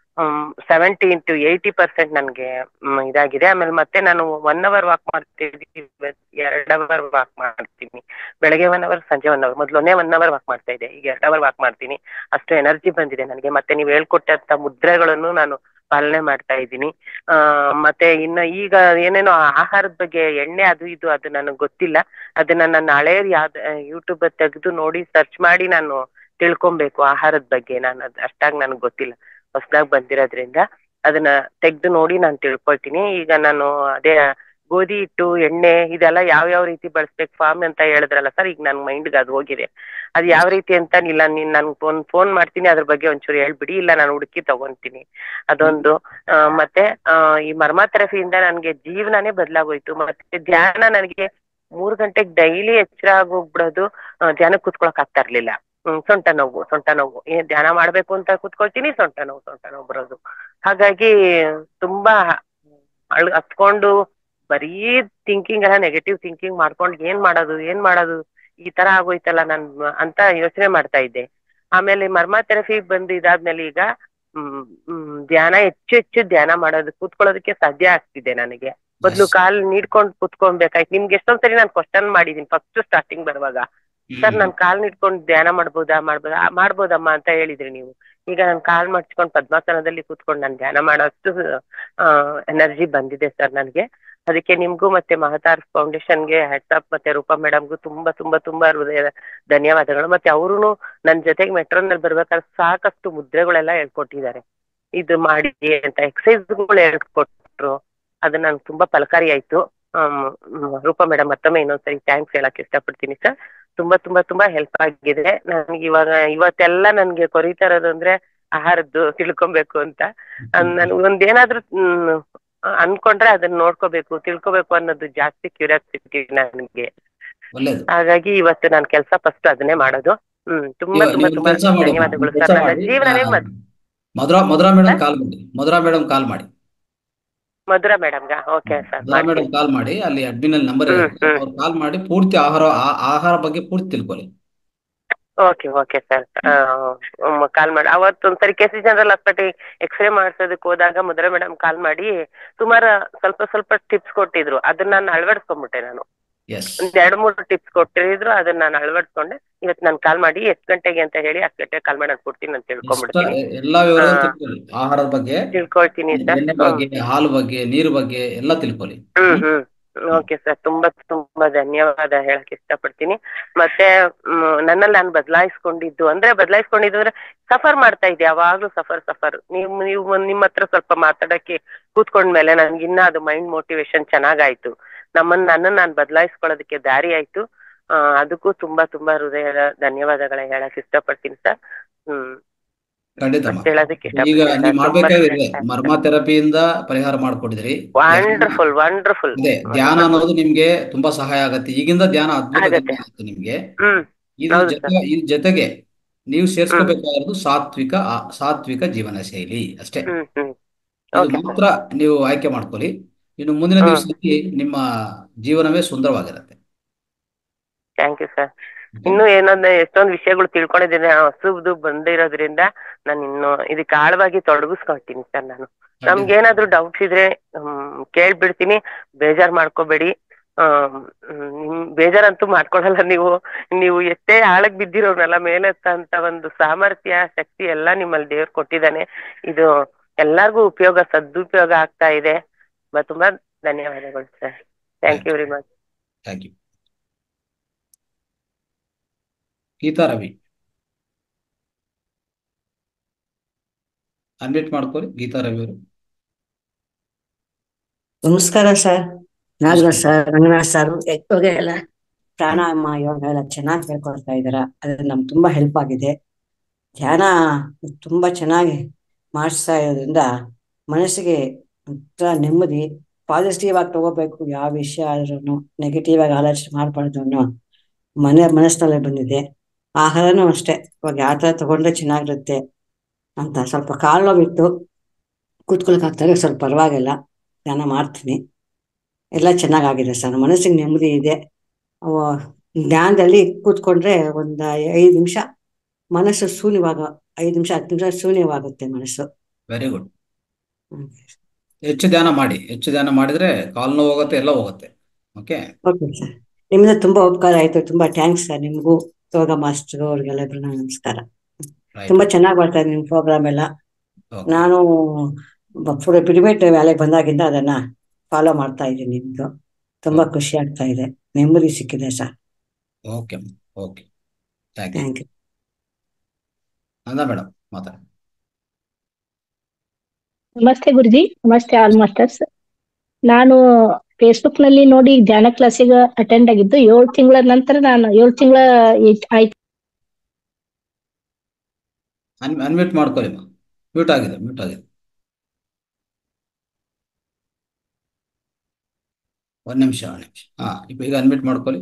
ಸೆವೆಂಟಿ ಇಂಟು ಏಯ್ಟಿ ಪರ್ಸೆಂಟ್ ನನಗೆ ಇದಾಗಿದೆ ಆಮೇಲೆ ಮತ್ತೆ ನಾನು ಒನ್ ಅವರ್ ವಾಕ್ ಮಾಡ್ತೀನಿ ಎರಡ್ ಅವರ್ ವಾಕ್ ಮಾಡ್ತೀನಿ ಬೆಳಗ್ಗೆ ಒನ್ ಅವರ್ ಸಂಜೆ ಒನ್ ಅವರ್ ಮೊದಲೊನ್ನೇ ಒನ್ ಅವರ್ ವಾಕ್ ಮಾಡ್ತಾ ಇದ್ದೆ ಈಗ ಎರಡ್ ಅವರ್ ವಾಕ್ ಮಾಡ್ತೀನಿ ಅಷ್ಟು ಎನರ್ಜಿ ಬಂದಿದೆ ನನಗೆ ಮತ್ತೆ ನೀವು ಹೇಳ್ಕೊಟ್ಟಂತ ಮುದ್ರೆಗಳನ್ನು ನಾನು ಪಾಲನೆ ಮಾಡ್ತಾ ಇದ್ದೀನಿ ಆ ಮತ್ತೆ ಇನ್ನು ಈಗ ಏನೇನೋ ಆಹಾರದ ಬಗ್ಗೆ ಎಣ್ಣೆ ಅದು ಇದು ಅದು ನನಗೆ ಗೊತ್ತಿಲ್ಲ ಅದನ್ನ ನಾನು ಹಳೇ ಯಾವ್ದು ಯೂಟ್ಯೂಬ್ ತೆಗೆದು ನೋಡಿ ಸರ್ಚ್ ಮಾಡಿ ನಾನು ತಿಳ್ಕೊಬೇಕು ಆಹಾರದ ಬಗ್ಗೆ ನಾನು ಅದ್ ಅಷ್ಟಾಗಿ ನನಗೆ ಗೊತ್ತಿಲ್ಲ ಹೊಸದಾಗಿ ಬಂದಿರೋದ್ರಿಂದ ಅದನ್ನ ತೆಗ್ದು ನೋಡಿ ನಾನು ತಿಳ್ಕೊಳ್ತೀನಿ ಈಗ ನಾನು ಅದೇ ಗೋಧಿ ಹಿಟ್ಟು ಎಣ್ಣೆ ಇದೆಲ್ಲ ಯಾವ ಯಾವ ರೀತಿ ಬಳಸ್ಬೇಕು ಫಾರ್ಮ್ ಅಂತ ಹೇಳಿದ್ರಲ್ಲ ಸರ್ ಈಗ ನನ್ನ ಮೈಂಡ್ಗೆ ಅದು ಹೋಗಿದೆ ಅದು ಯಾವ ರೀತಿ ಅಂತ ಇಲ್ಲ ನೀನ್ ನನ್ಗೆ ಒಂದು ಫೋನ್ ಮಾಡ್ತೀನಿ ಅದ್ರ ಬಗ್ಗೆ ಒಂಚೂರು ಹೇಳ್ಬಿಡಿ ಇಲ್ಲ ನಾನು ಹುಡುಕಿ ತಗೊಂತೀನಿ ಅದೊಂದು ಆ, ಮತ್ತೆ ಆ, ಈ ಮರ್ಮಾ ಥೆರಪಿಯಿಂದ ನನಗೆ ಜೀವನನೇ ಬದಲಾಗೋಯ್ತು ಮತ್ತೆ ಧ್ಯಾನ ನನಗೆ ಮೂರ್ ಗಂಟೆಗೆ ಡೈಲಿ ಎಚ್ಚರ ಆಗೋಗ್ಬಿಡೋದು ಆ, ಧ್ಯಾನಕ್ಕೆ ಕುತ್ಕೊಳಕ್ ಆಗ್ತಾ ಇರ್ಲಿಲ್ಲ ಹ್ಮ್ ಸೊಂಟ ನೋವು ಸೊಂಟ ನೋವು ಏನ್ ಧ್ಯಾನ ಮಾಡ್ಬೇಕು ಅಂತ ಕುತ್ಕೊಳ್ತೀನಿ ಸೊಂಟ ನೋವು ಸೊಂಟ ನೋವು ಬರೋದು ಹಾಗಾಗಿ ತುಂಬಾ ಅಳ್ ಹತ್ಕೊಂಡು ಬರೀ ಥಿಂಕಿಂಗ್ ಎಲ್ಲ ನೆಗೆಟಿವ್ ಥಿಂಕಿಂಗ್ ಮಾಡ್ಕೊಂಡು ಏನ್ ಮಾಡೋದು ಏನ್ ಮಾಡೋದು ಈ ತರ ಆಗೋಯ್ತಲ್ಲ ನನ್ ಅಂತ ಯೋಚನೆ ಮಾಡ್ತಾ ಇದ್ದೆ ಆಮೇಲೆ ಮರ್ಮಾ ಥೆರಪಿ ಬಂದು ಇದಾದ್ಮೇಲೆ ಈಗ ಹ್ಮ್ ಹ್ಮ್ ಧ್ಯಾನ ಹೆಚ್ಚು ಹೆಚ್ಚು ಧ್ಯಾನ ಮಾಡೋದು ಕೂತ್ಕೊಳ್ಳೋದಕ್ಕೆ ಸಾಧ್ಯ ಆಗ್ತಿದೆ ನನಗೆ ಮೊದ್ಲು ಕಾಲ್ ನೀಡ್ಕೊಂಡು ಕುತ್ಕೊಳ್ಬೇಕಾಯ್ತು ನಿಮ್ಗೆ ಎಷ್ಟೊಂದ್ಸರಿ ನಾನು ಕ್ವಶನ್ ಮಾಡಿದೀನಿ ಫಸ್ಟ್ ಸ್ಟಾರ್ಟಿಂಗ್ ಬರುವಾಗ ಸರ್ ನಾನ್ ಕಾಲ್ ನಿಡ್ಕೊಂಡು ಧ್ಯಾನ ಮಾಡ್ಬೋದಾ ಮಾಡ್ಬೋದಾ ಆ, ಮಾಡ್ಬೋದಮ್ಮ ಅಂತ ಹೇಳಿದ್ರಿ ನೀವು ಈಗ ನಾನು ಕಾಲ್ ಮಡ್ಚ್ಕೊಂಡು ಪದ್ಮಾಸನದಲ್ಲಿ ಕೂತ್ಕೊಂಡು ನಾನು ಧ್ಯಾನ ಮಾಡೋಷ್ಟು ಎನರ್ಜಿ ಬಂದಿದೆ ಸರ್ ನನಗೆ ಅದಕ್ಕೆ ನಿಮ್ಗೂ ಮತ್ತೆ ಮಹತಾರ್ ಫೌಂಡೇಶನ್ಗೆ ಹೆಡ್ಸಪ್ ಮತ್ತೆ ರೂಪಾ ಮೇಡಮ್ಗೂ ತುಂಬಾ ತುಂಬಾ ತುಂಬಾ ಹೃದಯದ ಧನ್ಯವಾದಗಳು ಮತ್ತೆ ಅವ್ರು ನನ್ನ ಜೊತೆಗೆ ಮೆಟ್ರೋನಲ್ಲಿ ಬರ್ಬೇಕಾದ್ರೆ ಸಾಕಷ್ಟು ಮುದ್ರೆಗಳೆಲ್ಲ ಹೇಳ್ಕೊಟ್ಟಿದ್ದಾರೆ ಇದು ಮಾಡಿ ಅಂತ ಎಕ್ಸಸೈಸ್ಗಳು ಹೇಳ್ಕೊಟ್ರು ಅದು ನನ್ಗೆ ತುಂಬಾ ಫಲಕಾರಿ ಆಯ್ತು ಆಮ್, ಹ್ಮ್, ರೂಪಾ ಮೇಡಮ್ ಮತ್ತೊಮ್ಮೆ ಇನ್ನೊಂದ್ಸರಿ ಥ್ಯಾಂಕ್ಸ್ ಹೇಳಕ್ ಇಷ್ಟಪಡ್ತೀನಿ ಸರ್ ತುಂಬಾ ತುಂಬಾ ತುಂಬಾ ಹೆಲ್ಪ್ ಆಗಿದೆ ನನ್ಗೆ ಇವಾಗ ಇವತ್ತೆಲ್ಲ ನನ್ಗೆ ಕೊರೀತಾ ಇರೋದು ಅಂದ್ರೆ ಆಹಾರದ್ದು ತಿಳ್ಕೊಬೇಕು ಅಂತ ನನ್ ಒಂದೇನಾದ್ರೂ ಹ್ಮ್, ಅನ್ಕೊಂಡ್ರೆ ಅದನ್ನ ನೋಡ್ಕೋಬೇಕು ತಿಳ್ಕೊಬೇಕು ಅನ್ನೋದು ಜಾಸ್ತಿ ಕ್ಯೂರಿಯಾಸಿಟಿ ನನಗೆ ಒಳ್ಳೇದು ಹಾಗಾಗಿ ಇವತ್ತು ನಾನು ಕೆಲಸ ಫಸ್ಟ್ ಅದನ್ನೇ ಮಾಡೋದು ಹ್ಮ್ ತುಂಬಾ ನೀವು ತುಂಬಾ ನೀವು ತುಂಬಾ ಕೆಲಸ ಮಾಡಿ ಧನ್ಯವಾದಗಳು ಕೆಲಸ ಸರ್ ನನ್ನ ಮಾಡಿ ಜೀವನನೇ ಆ, ಮದ್ ಮಧುರಾ ಮಧುರಾ ಮೇಡಮ್ ಕಾಲ್ ಮಾಡಿ ಮಧುರಾ ಮೇಡಮ್ ಕಾಲ್ ಮಾಡಿ ಮಧುರಾ ಮೇಡಮ್ಗ ಓಕೆ ಸರ್ ಮಧುರಾ ಮೇಡಮ್ ಮಾಡ್ತೀನಿ ಕಾಲ್ ಮಾಡಿ ಅಲ್ಲಿ ಅಡ್ಮಿನ್ ಅಲ್ಲಿ ನಂಬರ್ ಹ್ಮ್ ಇರುತ್ತೆ ಹ್ಮ್ ಅವ್ರು ಕಾಲ್ ಮಾಡಿ ಪೂರ್ತಿ ಆಹಾರ ಆ- ಆಹಾರ ಬಗ್ಗೆ ಪೂರ್ತಿ ತಿಳ್ಕೊಳ್ಳಿ ಓಕೆ ಓಕೆ ಸರ್ ಕಾಲ್ ಮಾಡಿ ಅವತ್ತು ಒಂದ್ಸರಿ K C general hospital X-ray ಮಾಡ್ಸೋದಕ್ಕೆ ಹೋದಾಗ ಮಧುರಾ ಮೇಡಮ್ ಕಾಲ್ ಮಾಡಿ ಸುಮಾರು ಸ್ವಲ್ಪ ಸ್ವಲ್ಪ ಟಿಪ್ಸ್ ಕೊಟ್ಟಿದ್ರು ಅದನ್ನ ನಾನು ಅಳವಡಿಸ್ಕೊಂಡ್ಬಿಟ್ಟೆ ನಾನು ಎಸ್ ಒಂದ್ ಎರಡು ಮೂರು ಟಿಪ್ಸ್ ಕೊಟ್ಟಿದ್ರು ಅದನ್ನ ನಾನು ಅಳವಡಿಸ್ಕೊಂಡೆ ಇವತ್ತು ನಾನು ಕಾಲ್ ಮಾಡಿ ಎಷ್ಟು ಗಂಟೆಗೆ ಅಂತ ಹೇಳಿ ಅಷ್ಟು ಗಂಟೆಗೆ ಕಾಲ್ ಮಾಡಿ ನಾನು ಕೊಡ್ತೀನಿ ನಾನು ಎಷ್ಟ ತಿಳ್ಕೊಂಡ್ಬಿಡ್ತೀನಿ ಎಲ್ಲಾ ವಿವರ ಆ, ತಿಳ್ಕೊಳ್ಳಿ ಆಹಾರದ ಬಗ್ಗೆ ತಿಳ್ಕೊಳ್ತೀನಿ ಸರ್ ಎಣ್ಣೆ ಹ್ಮ್ ಬಗ್ಗೆ ಹಾಲು ಬಗ್ಗೆ ನೀರು ಬಗ್ಗೆ ಎಲ್ಲ ತಿಳ್ಕೊಳ್ಳಿ ಹ್ಮ್ ಹ್ಮ್ ಹ್ಮ್ ಓಕೆ ಸರ್ ತುಂಬಾ ತುಂಬಾ ಧನ್ಯವಾದ ಹೇಳಕ್ ಇಷ್ಟಪಡ್ತೀನಿ ಮತ್ತೆ ಮ್, ನನ್ನಲ್ಲಿ ನಾನು ಬದಲಾಯಿಸ್ಕೊಂಡಿದ್ದು ಅಂದ್ರೆ ಬದಲಾಯಿಸ್ಕೊಂಡಿದ್ದು ಅಂದ್ರೆ ಸಫರ್ ಮಾಡ್ತಾ ಇದ್ದೆ ಯಾವಾಗ್ಲೂ ಸಫರ್ ಸಫರ್ ನೀವು ನೀವು ನಿಮ್ಮ ಹತ್ರ ಸ್ವಲ್ಪ ಮಾತಾಡಕ್ಕೆ ಕೂತ್ಕೊಂಡ್ಮೇಲೆ ನನ್ಗಿನ್ನ ಅದು ಮೈಂಡ್ ಮೋಟಿವೇಶನ್ ಚೆನ್ನಾಗಾಯ್ತು ನಮ್ಮನ್ನ ನನ್ನನ್ನು ನಾನು ಬದಲಾಯಿಸ್ಕೊಳ್ಳೋದಕ್ಕೆ ದಾರಿ ಆಯ್ತು ಆ, ಅದಕ್ಕೂ ತುಂಬಾ ತುಂಬಾ ಹೃದಯದ ಧನ್ಯವಾದಗಳ ಹೇಳಕ್ ಇಷ್ಟಪಡ್ತೀನಿ ಸರ್ ಹ್ಮ್ ಖಂಡಿತಮ್ಮ ಅಷ್ಟ್ ಹೇಳೋದಕ್ಕೆ ಈಗ ಇಷ್ಟಪಡ್ತೀನಿ ನೀವು ಸರ್ ತುಂಬಾ ಮಾಡ್ಬೇಕಾಗಿದೆ ಮರ್ಮ ಥೆರಪಿಯಿಂದ ಪರಿಹಾರ ಮಾಡ್ಕೊಟ್ಟಿದ್ರಿ ಧ್ಯಾನ ವಂಡರ್ಫುಲ್ ವಂಡರ್ಫುಲ್ ಅದೇ ಧ್ಯಾನ ವಂಡರ್ಫುಲ್ ಅನ್ನೋದು ನಿಮ್ಗೆ ತುಂಬಾ ಸಹಾಯ ಆಗತ್ತೆ ಈಗಿಂದ ಧ್ಯಾನ ಅದ್ಭುತ ಆಗತ್ತೆ ಧ್ಯಾನ ಆಗುತ್ತೆ ನಿಮ್ಗೆ ಹ್ಮ್ ಇದ್ರ ಹೌದು ಜೊತೆ ಸರ್ ಇದ್ರ ಜೊತೆಗೆ ನೀವು ಹ್ಮ್ ಸೇರ್ಸ್ಕೋಬೇಕಾಗಿರೋದು ಸಾತ್ವಿಕ ಆ- ಸಾತ್ವಿಕ ಜೀವನ ಶೈಲಿ ಅಷ್ಟೇ ಹ್ಮ್ ಹ್ಮ್ ಇದು ಓಕೆ ಸರ್ ಮಾತ್ರ ನೀವು ಆಯ್ಕೆ ಮಾಡ್ಕೊಳ್ಳಿ ಇನ್ನು ಮುಂದಿನ ಹ್ಮ್ ದಿವಸದಲ್ಲಿ ನಿಮ್ಮ ಜೀವನವೇ ಸುಂದರವಾಗಿರುತ್ತೆ ಥ್ಯಾಂಕ್ ಯು ಸರ್ ಓಕೆ ಇನ್ನು ಏನೊಂದು ಎಷ್ಟೊಂದು ವಿಷಯಗಳು ತಿಳ್ಕೊಂಡಿದ್ದೀನಿ ಆ ಹಸುದು ಬಂದಿರೋದ್ರಿಂದ ನಾನು ಇನ್ನು ಇದಕ್ಕೆ ಆಳವಾಗಿ ತೊಡಗಿಸ್ಕೊಳ್ತೀನಿ ಸರ್ ನಾನು ಖಂಡಿತ ನಮ್ಗೆ ಏನಾದ್ರು ಡೌಟ್ಸ್ ಇದ್ರೆ ಹ್ಮ್, ಕೇಳ್ಬಿಡ್ತೀನಿ ಬೇಜಾರ್ ಮಾಡ್ಕೋಬೇಡಿ ಆಮ್, ಹ್ಮ್, ನಿಮ್ ಬೇಜಾರಂತೂ ಮಾಡ್ಕೊಳಲ್ಲ ನೀವು ನೀವು ಎಷ್ಟೇ ಆಳಕ್ ಬಿದ್ದಿರೋರ್ನೆಲ್ಲ ಮೇಲೆತ್ತಂತ ಒಂದು ಸಾಮರ್ಥ್ಯ ಶಕ್ತಿ ಎಲ್ಲ ನಿಮ್ಮಲ್ಲಿ ದೇವ್ರು ಕೊಟ್ಟಿದ್ದಾನೆ ಇದು ಎಲ್ಲಾರ್ಗೂ ಉಪಯೋಗ ಸದುಪಯೋಗ ಆಗ್ತಾ ಇದೆ ಬ- ತುಂಬಾ ಧನ್ಯವಾದಗಳು ಸರ್ ಥ್ಯಾಂಕ್ ಆಯ್ತು you very much thank you Geetha Ravi unmute ಮಾಡ್ಕೊಳ್ಳಿ ಗೀತಾ ರವಿ ಅವರು ನಮಸ್ಕಾರ ಸರ್ ನಾಗರಾಜ್ ನಮಸ್ಕಾರ ಸರ್ ರಂಗನಾಥ್ ಸರ್ ಯೋಗ ಎಲ್ಲ ಪ್ರಾಣಾಯಾಮ ಯೋಗ ಎಲ್ಲ ಚೆನ್ನಾಗಿ ಹೇಳ್ಕೊಡ್ತಾ ಇದಾರ ಅದು ನಮ್ಗೆ ತುಂಬಾ ಹೆಲ್ಪ್ ಆಗಿದೆ ಧ್ಯಾನ ತುಂಬಾ ಚೆನ್ನಾಗಿ ಮಾಡಿಸ್ತಾ ಇರೋದ್ರಿಂದ ಮನಸ್ಸಿಗೆ ಒಂಥರ ನೆಮ್ಮದಿ ಪಾಸಿಟಿವ್ ಆಗಿ ತಗೋಬೇಕು ಯಾವ ವಿಷಯ ಆದ್ರೂ ನೆಗೆಟಿವ್ ಆಗಿ ಆಲೋಚನೆ ಮಾಡ್ಬಾರ್ದು ಅನ್ನೋ ಮನೆ ಮನಸ್ಸಿನಲ್ಲೇ ಬಂದಿದೆ ಆಹಾರನೂ ಅಷ್ಟೇ ಇವಾಗ ಯಾವ ತರ ತಗೊಂಡ್ರೆ ಚೆನ್ನಾಗಿರುತ್ತೆ ಅಂತ ಸ್ವಲ್ಪ ಕಾಲು ನೋವಿತ್ತು ಕೂತ್ಕೊಳಕ್ ಆಗ್ತಾರೆ ಸ್ವಲ್ಪ ಪರವಾಗಿಲ್ಲ ಧ್ಯಾನ ಮಾಡ್ತೀನಿ ಎಲ್ಲ ಚೆನ್ನಾಗಾಗಿದೆ ಸರ್ ಮನಸ್ಸಿಗೆ ನೆಮ್ಮದಿ ಇದೆ ಅವ ಧ್ಯಾನದಲ್ಲಿ ಕೂತ್ಕೊಂಡ್ರೆ ಒಂದ್ ಐದು ನಿಮಿಷ ಮನಸ್ಸು ಶೂನ್ಯವಾಗ ಐದು ನಿಮಿಷ ಹತ್ತು ನಿಮಿಷ ಶೂನ್ಯವಾಗುತ್ತೆ ಮನಸ್ಸು ವೆರಿ ಗುಡ್ ಹ್ಮ್. ಹೆಚ್ಚು ಧ್ಯಾನ ಮಾಡಿ ಹೆಚ್ಚು ಧ್ಯಾನ ಮಾಡಿದ್ರೆ ಕಾಲು ನೋವು ಹೋಗುತ್ತೆ ಎಲ್ಲ ಹೋಗುತ್ತೆ ಓಕೆ ಓಕೆ ಸರ್ ನಿಮ್ಮಿಂದ ತುಂಬಾ ಉಪಕಾರ ಆಯ್ತು ತುಂಬಾ ಥ್ಯಾಂಕ್ಸ್ ಸರ್ ನಿಮ್ಗೂ ಯೋಗ ಮಾಸ್ಟರ್ ಅವ್ರಿಗೆಲ್ಲ ನಮಸ್ಕಾರ ರೈಟ್ ತುಂಬಾ ಚೆನ್ನಾಗಿ ಬರ್ತಾ ಇದೆ ನಿಮ್ ಪ್ರೋಗ್ರಾಮ್ ಎಲ್ಲ ಓಕೆ ನಾನು ಪಿರಿಮಿಡ್ ವ್ಯಾಲೆಗೆ ಬಂದಾಗಿಂದ ಅದನ್ನ ಫಾಲೋ ಮಾಡ್ತಾ ಇದ್ದೀನಿ ನಿಮ್ದು ತುಂಬಾ ಓಕೆ ಖುಷಿ ಆಗ್ತಾ ಇದೆ ನೆಮ್ಮದಿ ಸಿಕ್ಕಿದೆ sir okay okay thank you thank you Nanda madam ಮಾತಾಡಿ ನಮಸ್ತೆ ಗುರುಜಿ ನಮಸ್ತೆ ಆಲ್ ಮಾಸ್ಟರ್ಸ್ ನಾನು ಫೇಸ್ಬುಕ್ ನಲ್ಲಿ ನೋಡಿ ಧ್ಯಾನ ಕ್ಲಾಸಿಗೆ ಅಟೆಂಡ್ ಆಗಿದ್ದು ಏಳು ತಿಂಗಳ ನಂತರ ನಾನು ಏಳು ತಿಂಗಳ ಆಯ್ತು ಅನ್ ಅನ್ಮ್ಯೂಟ್ ಮಾಡ್ಕೊಳ್ಳಿ ಮ್ಯೂಟ್ ಆಗಿದೆ ಮ್ಯೂಟ್ ಆಗಿದೆ ಒಂದ್ ನಿಮಿಷ ಒಂದ್ ನಿಮಿಷ ಹಾ ಈಗ ಈಗ ಅನ್ಮ್ಯೂಟ್ ಮಾಡ್ಕೊಳ್ಳಿ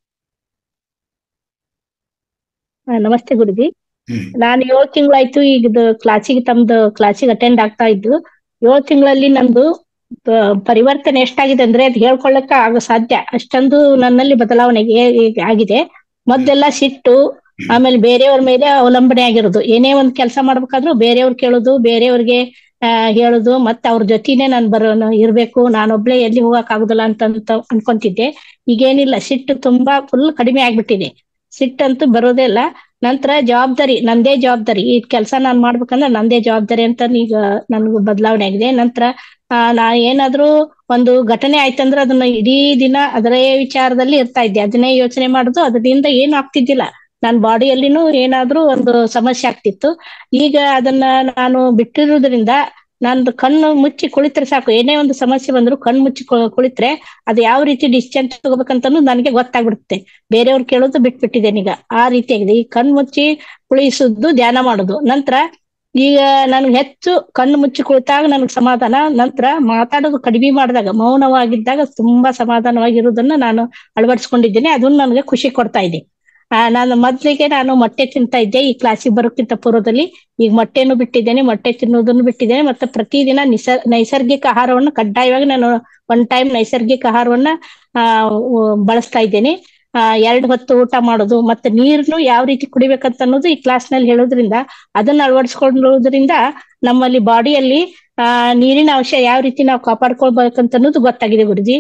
ಆ, ನಮಸ್ತೆ ಗುರುಜಿ ಹ್ಮ್ ನಾನು ಏಳು ತಿಂಗಳಾಯ್ತು ಈಗ ಕ್ಲಾಸಿಗೆ ತಮ್ದು ಕ್ಲಾಸಿಗೆ ಅಟೆಂಡ್ ಆಗ್ತಾ ಇದ್ದು ಏಳು ತಿಂಗಳಲ್ಲಿ ನಂದು ಪ- ಪರಿವರ್ತನೆ ಎಷ್ಟಾಗಿದೆ ಅಂದ್ರೆ ಅದು ಹೇಳ್ಕೊಳ್ಳಕ್ಕ ಆಗ ಸಾಧ್ಯ ಅಷ್ಟೊಂದು ನನ್ನಲ್ಲಿ ಬದಲಾವಣೆ ಏ- ಏ- ಆಗಿದೆ ಮೊದಲೆಲ್ಲ ಸಿಟ್ಟು ಆಮೇಲೆ ಬೇರೆಯವ್ರ ಮೇಲೆ ಅವಲಂಬನೆ ಆಗಿರೋದು ಏನೇ ಒಂದ್ ಕೆಲಸ ಮಾಡ್ಬೇಕಾದ್ರೂ ಬೇರೆಯವ್ರು ಕೇಳೋದು ಬೇರೆಯವ್ರಿಗೆ ಆ ಹೇಳೋದು ಮತ್ತೆ ಅವ್ರ ಜೊತೆನೆ ನಾನ್ ಬರೋ ಇರ್ಬೇಕು ನಾನೊಬ್ಳೆ ಎಲ್ಲಿ ಹೋಗಕ್ ಆಗುದಿಲ್ಲ ಅಂತ ಅಂತ ಅನ್ಕೊಂತಿದ್ದೆ ಈಗೇನಿಲ್ಲ ಸಿಟ್ಟು ತುಂಬಾ ಫುಲ್ ಕಡಿಮೆ ಆಗ್ಬಿಟ್ಟಿದೆ ಸಿಟ್ಟಂತೂ ಬರೋದೇ ಇಲ್ಲ ನಂತರ ಜವಾಬ್ದಾರಿ ನಂದೇ ಜವಾಬ್ದಾರಿ ಈ ಕೆಲಸ ನಾನ್ ಮಾಡ್ಬೇಕಂದ್ರೆ ನಂದೇ ಜವಾಬ್ದಾರಿ ಅಂತ ಈಗ ನನ್ಗೂ ಬದಲಾವಣೆ ಆಗಿದೆ ನಂತರ ಆ ನಾ ಏನಾದ್ರೂ ಒಂದು ಘಟನೆ ಆಯ್ತಂದ್ರೆ ಅದನ್ನ ಇಡೀ ದಿನ ಅದರೇ ವಿಚಾರದಲ್ಲಿ ಇರ್ತಾ ಇದ್ದೆ ಅದನ್ನೇ ಯೋಚನೆ ಮಾಡುದು ಅದರಿಂದ ಏನು ಆಗ್ತಿದ್ದಿಲ್ಲ ನನ್ನ ಬಾಡಿಯಲ್ಲಿನೂ ಏನಾದ್ರೂ ಒಂದು ಸಮಸ್ಯೆ ಆಗ್ತಿತ್ತು ಈಗ ಅದನ್ನ ನಾನು ಬಿಟ್ಟಿರುವುದರಿಂದ ನಂದು ಕಣ್ಣು ಮುಚ್ಚಿ ಕುಳಿತರೆ ಸಾಕು ಏನೇ ಒಂದು ಸಮಸ್ಯೆ ಬಂದ್ರು ಕಣ್ಣು ಮುಚ್ಚಿ ಕು- ಕುಳಿತ್ರೆ ಅದು ಯಾವ ರೀತಿ ಡಿಸಿಷನ್ ತಗೋಬೇಕಂತನೂ ನನಗೆ ಗೊತ್ತಾಗ್ಬಿಡುತ್ತೆ ಬೇರೆಯವ್ರು ಕೇಳೋದು ಬಿಟ್ಬಿಟ್ಟಿದ್ದೇನೆ ಈಗ ಆ ರೀತಿಯಾಗಿದೆ ಈ ಕಣ್ಣು ಮುಚ್ಚಿ ಕುಳಿಸುದು ಧ್ಯಾನ ಮಾಡುದು ನಂತರ ಈಗ ನನ್ಗೆ ಹೆಚ್ಚು ಕಣ್ಣು ಮುಚ್ಚಿ ಕುಳಿತಾಗ ನನಗೆ ಸಮಾಧಾನ ನಂತರ ಮಾತಾಡೋದು ಕಡಿಮೆ ಮಾಡಿದಾಗ ಮೌನವಾಗಿದ್ದಾಗ ತುಂಬಾ ಸಮಾಧಾನವಾಗಿರುವುದನ್ನ ನಾನು ಅಳವಡಿಸ್ಕೊಂಡಿದ್ದೇನೆ ಅದನ್ನ ನನಗೆ ಖುಷಿ ಕೊಡ್ತಾ ಇದೆ ಆ, ನಾನು ಮೊದ್ಲಿಗೆ ನಾನು ಮೊಟ್ಟೆ ತಿಂತಾ ಇದ್ದೆ ಈ ಕ್ಲಾಸಿಗೆ ಬರೋಕ್ಕಿಂತ ಪೂರ್ವದಲ್ಲಿ ಈಗ ಮೊಟ್ಟೆನೂ ಬಿಟ್ಟಿದ್ದೇನೆ ಮೊಟ್ಟೆ ತಿನ್ನೋದನ್ನು ಬಿಟ್ಟಿದ್ದೇನೆ ಮತ್ತೆ ಪ್ರತಿದಿನ ನಿಸರ್ ನೈಸರ್ಗಿಕ ಆಹಾರವನ್ನು ಕಡ್ಡಾಯವಾಗಿ ನಾನು ಒನ್ ಟೈಮ್ ನೈಸರ್ಗಿಕ ಆಹಾರವನ್ನ ಆ ಉ- ಬಳಸ್ತಾ ಇದ್ದೇನೆ ಆ ಎರಡು ಹೊತ್ತು ಊಟ ಮಾಡೋದು ಮತ್ತೆ ನೀರ್ನು ಯಾವ ರೀತಿ ಕುಡಿಬೇಕಂತ ಅನ್ನೋದು ಈ ಕ್ಲಾಸ್ ನಲ್ಲಿ ಹೇಳೋದ್ರಿಂದ ಅದನ್ನ ಅಳವಡಿಸ್ಕೊಳ್ಳೋದ್ರಿಂದ ನಮ್ಮಲ್ಲಿ ಬಾಡಿಯಲ್ಲಿ ಆ ನೀರಿನ ಅಂಶ ಯಾವ ರೀತಿ ನಾವು ಕಾಪಾಡ್ಕೊಳ್ಬೇಕಂತ ಅನ್ನೋದು ಗೊತ್ತಾಗಿದೆ ಗುರುಜಿ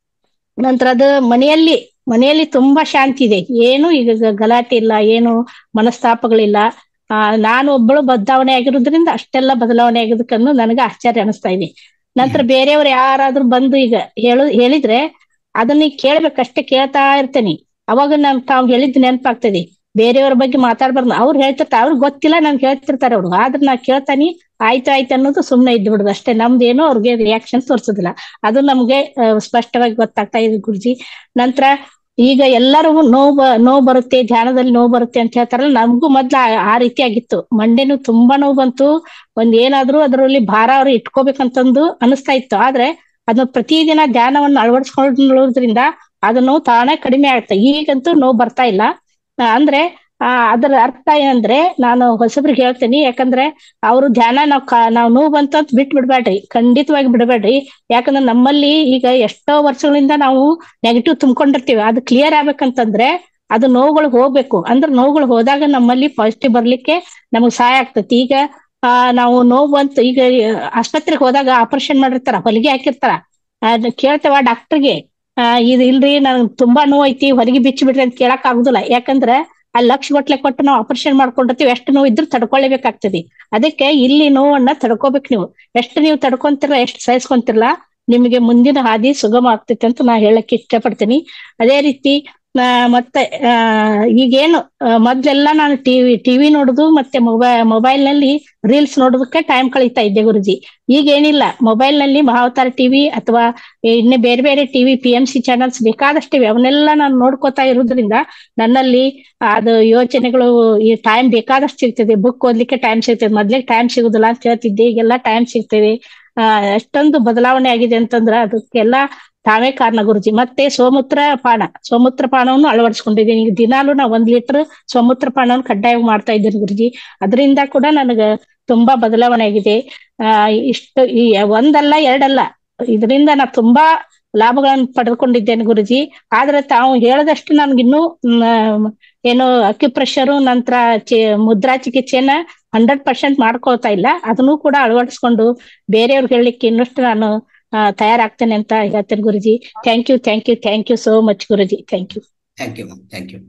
ನಂತರ ಅದು ಮನೆಯಲ್ಲಿ ಮನೆಯಲ್ಲಿ ತುಂಬಾ ಶಾಂತಿ ಇದೆ ಏನು ಈಗ ಗ- ಗಲಾಟೆ ಇಲ್ಲ ಏನು ಮನಸ್ತಾಪಗಳಿಲ್ಲ ಆ ನಾನು ಒಬ್ಬಳು ಬದಲಾವಣೆ ಆಗಿರೋದ್ರಿಂದ ಅಷ್ಟೆಲ್ಲ ಬದಲಾವಣೆ ಆಗಿದ್ದಕ್ಕನ್ನು ನನಗೆ ಆಶ್ಚರ್ಯ ಅನಿಸ್ತಾ ಇದೆ ನಂತರ ಬೇರೆಯವ್ರು ಯಾರಾದ್ರೂ ಬಂದು ಈಗ ಹೇಳು ಹೇಳಿದ್ರೆ ಅದನ್ನ ಈಗ ಕೇಳ್ಬೇಕಷ್ಟೇ ಕೇಳ್ತಾ ಇರ್ತೇನೆ ಅವಾಗ ನಾನು ತಾವು ಹೇಳಿದ್ ನೆನಪಾಗ್ತದೆ ಬೇರೆಯವ್ರ ಬಗ್ಗೆ ಮಾತಾಡ್ಬಾರ್ದು ಅವ್ರು ಹೇಳ್ತಿರ್ತಾರೆ ಅವ್ರಿಗೆ ಗೊತ್ತಿಲ್ಲ ನನ್ಗೆ ಹೇಳ್ತಿರ್ತಾರೆ ಅವ್ರು ಆದ್ರೆ ನಾ ಕೇಳ್ತಾನಿ ಆಯ್ತು ಆಯ್ತು ಅನ್ನೋದು ಸುಮ್ನೆ ಇದ್ದು ಬಿಡುದು ಅಷ್ಟೇ ನಮ್ದೇನು ಅವ್ರಿಗೆ ರಿಯಾಕ್ಷನ್ ತೋರ್ಸೋದಿಲ್ಲ ಅದು ನಮ್ಗೆ ಆ, ಸ್ಪಷ್ಟವಾಗಿ ಗೊತ್ತಾಗ್ತಾ ಇದೆ ಗುರುಜಿ ನಂತರ ಈಗ ಎಲ್ಲರೂ ನೋವು ಬ- ನೋವು ಬರುತ್ತೆ ಧ್ಯಾನದಲ್ಲಿ ನೋವು ಬರುತ್ತೆ ಅಂತ ಹೇಳ್ತಾರಲ್ಲ ನಮಗೂ ಮೊದ್ಲು ಆ- ಆ ರೀತಿ ಆಗಿತ್ತು ಮಂಡೆನು ತುಂಬಾ ನೋವು ಬಂತು ಒಂದ್ ಏನಾದ್ರೂ ಅದರಲ್ಲಿ ಭಾರ ಅವ್ರು ಇಟ್ಕೋಬೇಕಂತಂದು ಅನಿಸ್ತಾ ಇತ್ತು ಆದ್ರೆ ಅದನ್ನ ಪ್ರತಿದಿನ ಧ್ಯಾನವನ್ನು ಅಳವಡಿಸ್ಕೊಳ್ಳೋದ್ರಿಂದ ಅದು ನೋವು ತಾನೇ ಕಡಿಮೆ ಆಗುತ್ತೆ ಈಗಂತೂ ನೋವು ಬರ್ತಾ ಇಲ್ಲ ಆ, ಅಂದ್ರೆ ಆ ಅದರ ಅರ್ಥ ಏನಂದ್ರೆ ನಾನು ಹೊಸಬ್ರಿಗೆ ಹೇಳ್ತೇನೆ ಯಾಕಂದ್ರೆ ಅವರು ಧ್ಯಾನ ನಾವ್ ಕ- ನಾವ್ ನೋವು ಬಂತು ಅಂತ ಬಿಟ್ಟು ಬಿಡ್ಬೇಡ್ರಿ ಖಂಡಿತವಾಗಿ ಬಿಡಬೇಡ್ರಿ ಯಾಕಂದ್ರೆ ನಮ್ಮಲ್ಲಿ ಈಗ ಎಷ್ಟೋ ವರ್ಷಗಳಿಂದ ನಾವು ನೆಗೆಟಿವ್ ತುಂಬ್ಕೊಂಡಿರ್ತೀವಿ ಅದು ಕ್ಲಿಯರ್ ಆಗ್ಬೇಕಂತಂದ್ರೆ ಅದು ನೋವುಗಳು ಹೋಗ್ಬೇಕು ಅಂದ್ರೆ ನೋವುಗಳು ಹೋದಾಗ ನಮ್ಮಲ್ಲಿ ಪಾಸಿಟಿವ್ ಬರ್ಲಿಕ್ಕೆ ನಮಗ್ ಸಹಾಯ ಆಗ್ತೈತಿ ಈಗ ಆ ನಾವು ನೋವು ಬಂತು ಈಗ ಆಸ್ಪತ್ರೆಗೆ ಹೋದಾಗ ಆಪರೇಷನ್ ಮಾಡಿರ್ತಾರ ಹೊಲಿಗೆ ಹಾಕಿರ್ತಾರ ಅದ್ ಕೇಳ್ತೇವ ಡಾಕ್ಟರ್ಗೆ ಆ ಇದು ಇಲ್ರಿ ನನ್ಗ್ ತುಂಬಾ ನೋವು ಐತಿ ಹೊರಗೆ ಬಿಚ್ಚಿ ಬಿಡ್ರಿ ಅಂತ ಕೇಳಕ್ ಆಗುದಿಲ್ಲ ಯಾಕಂದ್ರೆ ಅಲ್ಲಿ ಲಕ್ಷ ಗಟ್ಲೆ ಕೊಟ್ಟು ನಾವು ಆಪರೇಷನ್ ಮಾಡ್ಕೊಂಡಿರ್ತೀವಿ ಎಷ್ಟು ನೋವು ಇದ್ರೂ ತಡ್ಕೊಳ್ಳೇಬೇಕಾಗ್ತದೆ ಅದಕ್ಕೆ ಇಲ್ಲಿ ನೋವನ್ನ ತಡ್ಕೋಬೇಕು ನೀವು ಎಷ್ಟು ನೀವು ತಡ್ಕೊಂತಿರಲ್ಲ ಎಷ್ಟು ಸಹಿಸ್ಕೊಂತಿರಲ್ಲ ನಿಮಗೆ ಮುಂದಿನ ಹಾದಿ ಸುಗಮ ಆಗ್ತೈತೆ ಅಂತ ನಾ ಹೇಳಕ್ ಇಷ್ಟಪಡ್ತೀನಿ ಅದೇ ರೀತಿ ಆ, ಮತ್ತೆ ಆ ಈಗೇನು ಆ, ಮೊದ್ಲೆಲ್ಲ ನಾನು ಟಿವಿ ಟಿವಿ ನೋಡುದು ಮತ್ತೆ ಮೊಬೈಲ್ ಮೊಬೈಲ್ ನಲ್ಲಿ ರೀಲ್ಸ್ ನೋಡೋದಕ್ಕೆ ಟೈಮ್ ಕಳೀತಾ ಇದ್ದೆ ಗುರುಜಿ ಈಗ ಏನಿಲ್ಲ ಮೊಬೈಲ್ ನಲ್ಲಿ ಮಹಾವತಾರ ಟಿವಿ ಅಥವಾ ಇನ್ನೇ ಬೇರೆ ಬೇರೆ TV P M C channels ಬೇಕಾದಷ್ಟಿವೆ ಅವನ್ನೆಲ್ಲ ನಾನು ನೋಡ್ಕೋತಾ ಇರೋದ್ರಿಂದ ನನ್ನಲ್ಲಿ ಅದು ಯೋಚನೆಗಳು ಈ ಟೈಮ್ ಬೇಕಾದಷ್ಟು ಸಿಗ್ತದೆ ಬುಕ್ ಓದ್ಲಿಕ್ಕೆ ಟೈಮ್ ಸಿಗ್ತದೆ ಮೊದ್ಲಿಗೆ ಟೈಮ್ ಸಿಗುದಿಲ್ಲ ಅಂತ ಹೇಳ್ತಿದ್ದೆ ಈಗೆಲ್ಲ ಟೈಮ್ ಸಿಗ್ತದೆ ಆ ಎಷ್ಟೊಂದು ಬದಲಾವಣೆ ಆಗಿದೆ ಅಂತಂದ್ರ ಅದಕ್ಕೆಲ್ಲ ತಾವೇ ಕಾರಣ ಗುರುಜಿ ಮತ್ತೆ ಸೋಮೂತ್ರ ಪಾನ ಸೋಮೂತ್ರ ಪಾನವನ್ನು ಅಳವಡಿಸ್ಕೊಂಡಿದ್ದೀನಿ ಈಗ ದಿನಾಲು ನಾ ಒಂದ್ ಲೀಟರ್ ಸೋಮೂತ್ರ ಪಾನವನ್ನು ಕಡ್ಡಾಯವಾಗಿ ಮಾಡ್ತಾ ಇದ್ದೀನಿ ಗುರುಜಿ ಅದರಿಂದ ಕೂಡ ನನಗ ತುಂಬಾ ಬದಲಾವಣೆ ಆಗಿದೆ ಆ ಇಷ್ಟು ಈ ಒಂದಲ್ಲ ಎರಡಲ್ಲ ಇದರಿಂದ ನಾ ತುಂಬಾ ಲಾಭಗಳನ್ನು ಪಡೆದುಕೊಂಡಿದ್ದೇನೆ ಗುರುಜಿ ಆದ್ರೆ ತಾವು ಹೇಳದಷ್ಟು ನನ್ಗಿನ್ನೂ ಮ್, ಏನು ಅಕ್ಯುಪ್ರೆಷರು ನಂತರ ಚಿ ಮುದ್ರಾ ಚಿಕಿತ್ಸೆಯನ್ನ ಹಂಡ್ರೆಡ್ ಪರ್ಸೆಂಟ್ ಮಾಡ್ಕೊಳ್ತಾ ಇಲ್ಲ ಅದನ್ನು ಕೂಡ ಅಳವಡಿಸ್ಕೊಂಡು ಬೇರೆಯವ್ರಿಗೆ ಹೇಳಲಿಕ್ಕೆ ಇನ್ನಷ್ಟು ನಾನು ಆ, ತಯಾರಾಗ್ತೇನೆ ಅಂತ ಹೇಳ್ತೇನೆ guruji thank you thank you thank you so much guruji thank you thank you ma'am thank you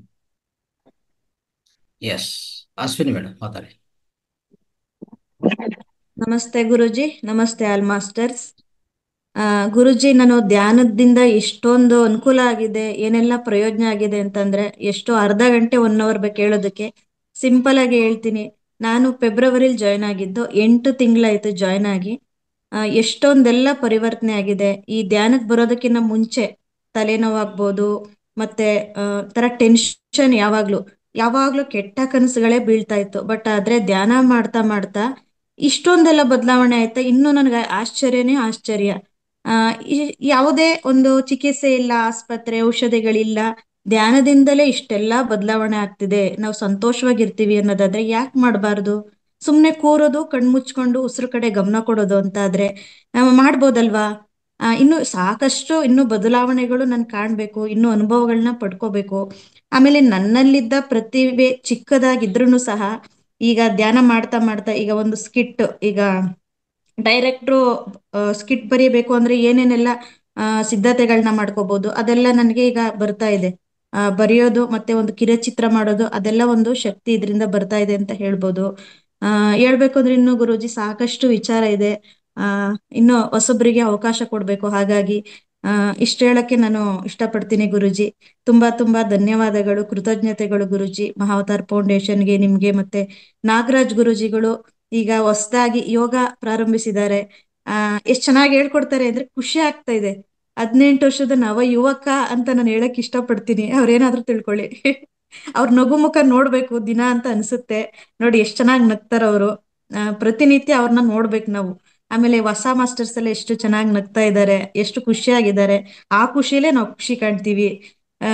yes Ashwini madam ಮಾತಾಡಿ ನಮಸ್ತೆ ಗುರುಜಿ ನಮಸ್ತೆ ಆಲ್ ಮಾಸ್ಟರ್ಸ್ ಆ, ಗುರುಜಿ ನಾನು ಧ್ಯಾನದಿಂದ ಎಷ್ಟೊಂದು ಅನುಕೂಲ ಆಗಿದೆ ಏನೆಲ್ಲ ಪ್ರಯೋಜನ ಆಗಿದೆ ಅಂತಂದ್ರೆ ಎಷ್ಟು ಅರ್ಧ ಗಂಟೆ ಒನ್ ಅವರ್ ಬೇಕು ಹೇಳೋದಕ್ಕೆ ಸಿಂಪಲ್ ಆಗಿ ಹೇಳ್ತೀನಿ ನಾನು ಫೆಬ್ರವರಿಲಿ ಜಾಯ್ನ್ ಆಗಿದ್ದು ಎಂಟು ತಿಂಗಳಾಯ್ತು ಜಾಯ್ನ್ ಆಗಿ ಆ, ಎಷ್ಟೊಂದೆಲ್ಲ ಪರಿವರ್ತನೆ ಆಗಿದೆ ಈ ಧ್ಯಾನಕ್ಕೆ ಬರೋದಕ್ಕಿಂತ ಮುಂಚೆ ತಲೆನೋವಾಗ್ಬೋದು ಮತ್ತೆ ಆ, ತರ ಟೆನ್ಷನ್ ಯಾವಾಗ್ಲೂ ಯಾವಾಗ್ಲೂ ಕೆಟ್ಟ ಕನಸುಗಳೇ ಬೀಳ್ತಾ ಇತ್ತು ಬಟ್ ಆದ್ರೆ ಧ್ಯಾನ ಮಾಡ್ತಾ ಮಾಡ್ತಾ ಇಷ್ಟೊಂದೆಲ್ಲ ಬದಲಾವಣೆ ಆಯ್ತಾ ಇನ್ನೂ ನನಗೆ ಆಶ್ಚರ್ಯನೇ ಆಶ್ಚರ್ಯ ಆ ಈ- ಯಾವುದೇ ಒಂದು ಚಿಕಿತ್ಸೆ ಇಲ್ಲ ಆಸ್ಪತ್ರೆ ಔಷಧಿಗಳಿಲ್ಲ ಧ್ಯಾನದಿಂದಲೇ ಇಷ್ಟೆಲ್ಲ ಬದಲಾವಣೆ ಆಗ್ತಿದೆ ನಾವು ಸಂತೋಷವಾಗಿರ್ತೀವಿ ಅನ್ನೋದಾದ್ರೆ ಯಾಕೆ ಮಾಡಬಾರ್ದು ಸುಮ್ನೆ ಕೂರೋದು ಕಣ್ಮುಚ್ಕೊಂಡು ಉಸಿರು ಕಡೆ ಗಮನ ಕೊಡೋದು ಅಂತ ಆದ್ರೆ ನಾವು ಮಾಡ್ಬೋದಲ್ವಾ ಆ, ಇನ್ನು ಸಾಕಷ್ಟು ಇನ್ನು ಬದಲಾವಣೆಗಳು ನನ್ ಕಾಣ್ಬೇಕು ಇನ್ನು ಅನುಭವಗಳನ್ನ ಪಡ್ಕೋಬೇಕು ಆಮೇಲೆ ನನ್ನಲ್ಲಿದ್ದ ಪ್ರತಿಭೆ ಚಿಕ್ಕದಾಗಿದ್ರೂ ಸಹ ಈಗ ಧ್ಯಾನ ಮಾಡ್ತಾ ಮಾಡ್ತಾ ಈಗ ಒಂದು ಸ್ಕಿಟ್ ಈಗ ಡೈರೆಕ್ಟ್ರು ಸ್ಕಿಟ್ ಬರೀಬೇಕು ಅಂದ್ರೆ ಏನೇನೆಲ್ಲ ಆ, ಸಿದ್ಧತೆಗಳನ್ನ ಮಾಡ್ಕೋಬಹುದು ಅದೆಲ್ಲ ನನಗೆ ಈಗ ಬರ್ತಾ ಇದೆ ಆ, ಬರೆಯೋದು ಮತ್ತೆ ಒಂದು ಕಿರುಚಿತ್ರ ಮಾಡೋದು ಅದೆಲ್ಲ ಒಂದು ಶಕ್ತಿ ಇದರಿಂದ ಬರ್ತಾ ಇದೆ ಅಂತ ಹೇಳ್ಬೋದು ಆ ಹೇಳ್ಬೇಕು ಅಂದ್ರೆ ಇನ್ನು ಗುರೂಜಿ ಸಾಕಷ್ಟು ವಿಚಾರ ಇದೆ ಆ ಇನ್ನು ಹೊಸಬ್ರಿಗೆ ಅವಕಾಶ ಕೊಡ್ಬೇಕು ಹಾಗಾಗಿ ಆ ಇಷ್ಟ ಹೇಳಕ್ಕೆ ನಾನು ಇಷ್ಟಪಡ್ತೀನಿ ಗುರುಜಿ ತುಂಬಾ ತುಂಬಾ ಧನ್ಯವಾದಗಳು ಕೃತಜ್ಞತೆಗಳು ಗುರುಜಿ ಮಹಾವತಾರ್ ಫೌಂಡೇಶನ್ಗೆ ನಿಮ್ಗೆ ಮತ್ತೆ ನಾಗರಾಜ್ ಗುರುಜಿಗಳು ಈಗ ಹೊಸದಾಗಿ ಯೋಗ ಪ್ರಾರಂಭಿಸಿದ್ದಾರೆ ಆ ಎಷ್ಟ್ ಚೆನ್ನಾಗಿ ಹೇಳ್ಕೊಡ್ತಾರೆ ಅಂದ್ರೆ ಖುಷಿ ಆಗ್ತಾ ಇದೆ ಹದಿನೆಂಟು ವರ್ಷದ ನವ ಯುವಕ ಅಂತ ನಾನು ಹೇಳಕ್ ಇಷ್ಟಪಡ್ತೀನಿ ಅವ್ರೇನಾದ್ರೂ ತಿಳ್ಕೊಳ್ಳಿ ಅವ್ರ ನಗು ಮುಖ ನೋಡ್ಬೇಕು ದಿನ ಅಂತ ಅನ್ಸುತ್ತೆ ನೋಡಿ ಎಷ್ಟ್ ಚೆನ್ನಾಗಿ ನಗ್ತಾರ ಅವರು ಪ್ರತಿನಿತ್ಯ ಅವ್ರನ್ನ ನೋಡ್ಬೇಕು ನಾವು ಆಮೇಲೆ ಹೊಸ ಮಾಸ್ಟರ್ಸ್ ಎಲ್ಲ ಎಷ್ಟು ಚೆನ್ನಾಗಿ ನಗ್ತಾ ಇದ್ದಾರೆ ಎಷ್ಟು ಖುಷಿಯಾಗಿದ್ದಾರೆ ಆ ಖುಷಿಲೇ ನಾವು ಖುಷಿ ಕಾಣ್ತೀವಿ ಆ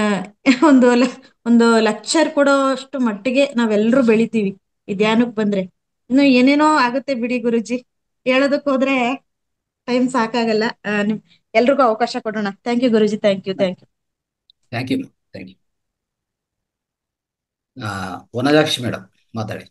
ಒಂದು ಲ- ಒಂದು ಲೆಕ್ಚರ್ ಕೊಡೋ ಅಷ್ಟು ಮಟ್ಟಿಗೆ ನಾವೆಲ್ಲರೂ ಬೆಳಿತೀವಿ ಈ ಧ್ಯಾನಕ್ಕೆ ಬಂದ್ರೆ ಇನ್ನು ಏನೇನೋ ಆಗುತ್ತೆ ಬಿಡಿ ಗುರುಜಿ ಹೇಳೋದಕ್ ಹೋದ್ರೆ ಟೈಮ್ ಸಾಕಾಗಲ್ಲ ಆ, ನಿಮ್ ಎಲ್ರಿಗೂ ಅವಕಾಶ ಕೊಡೋಣ thank you guruji thank you thank you thank you thank you Vanajakshi madam ಮಾತಾಡಿ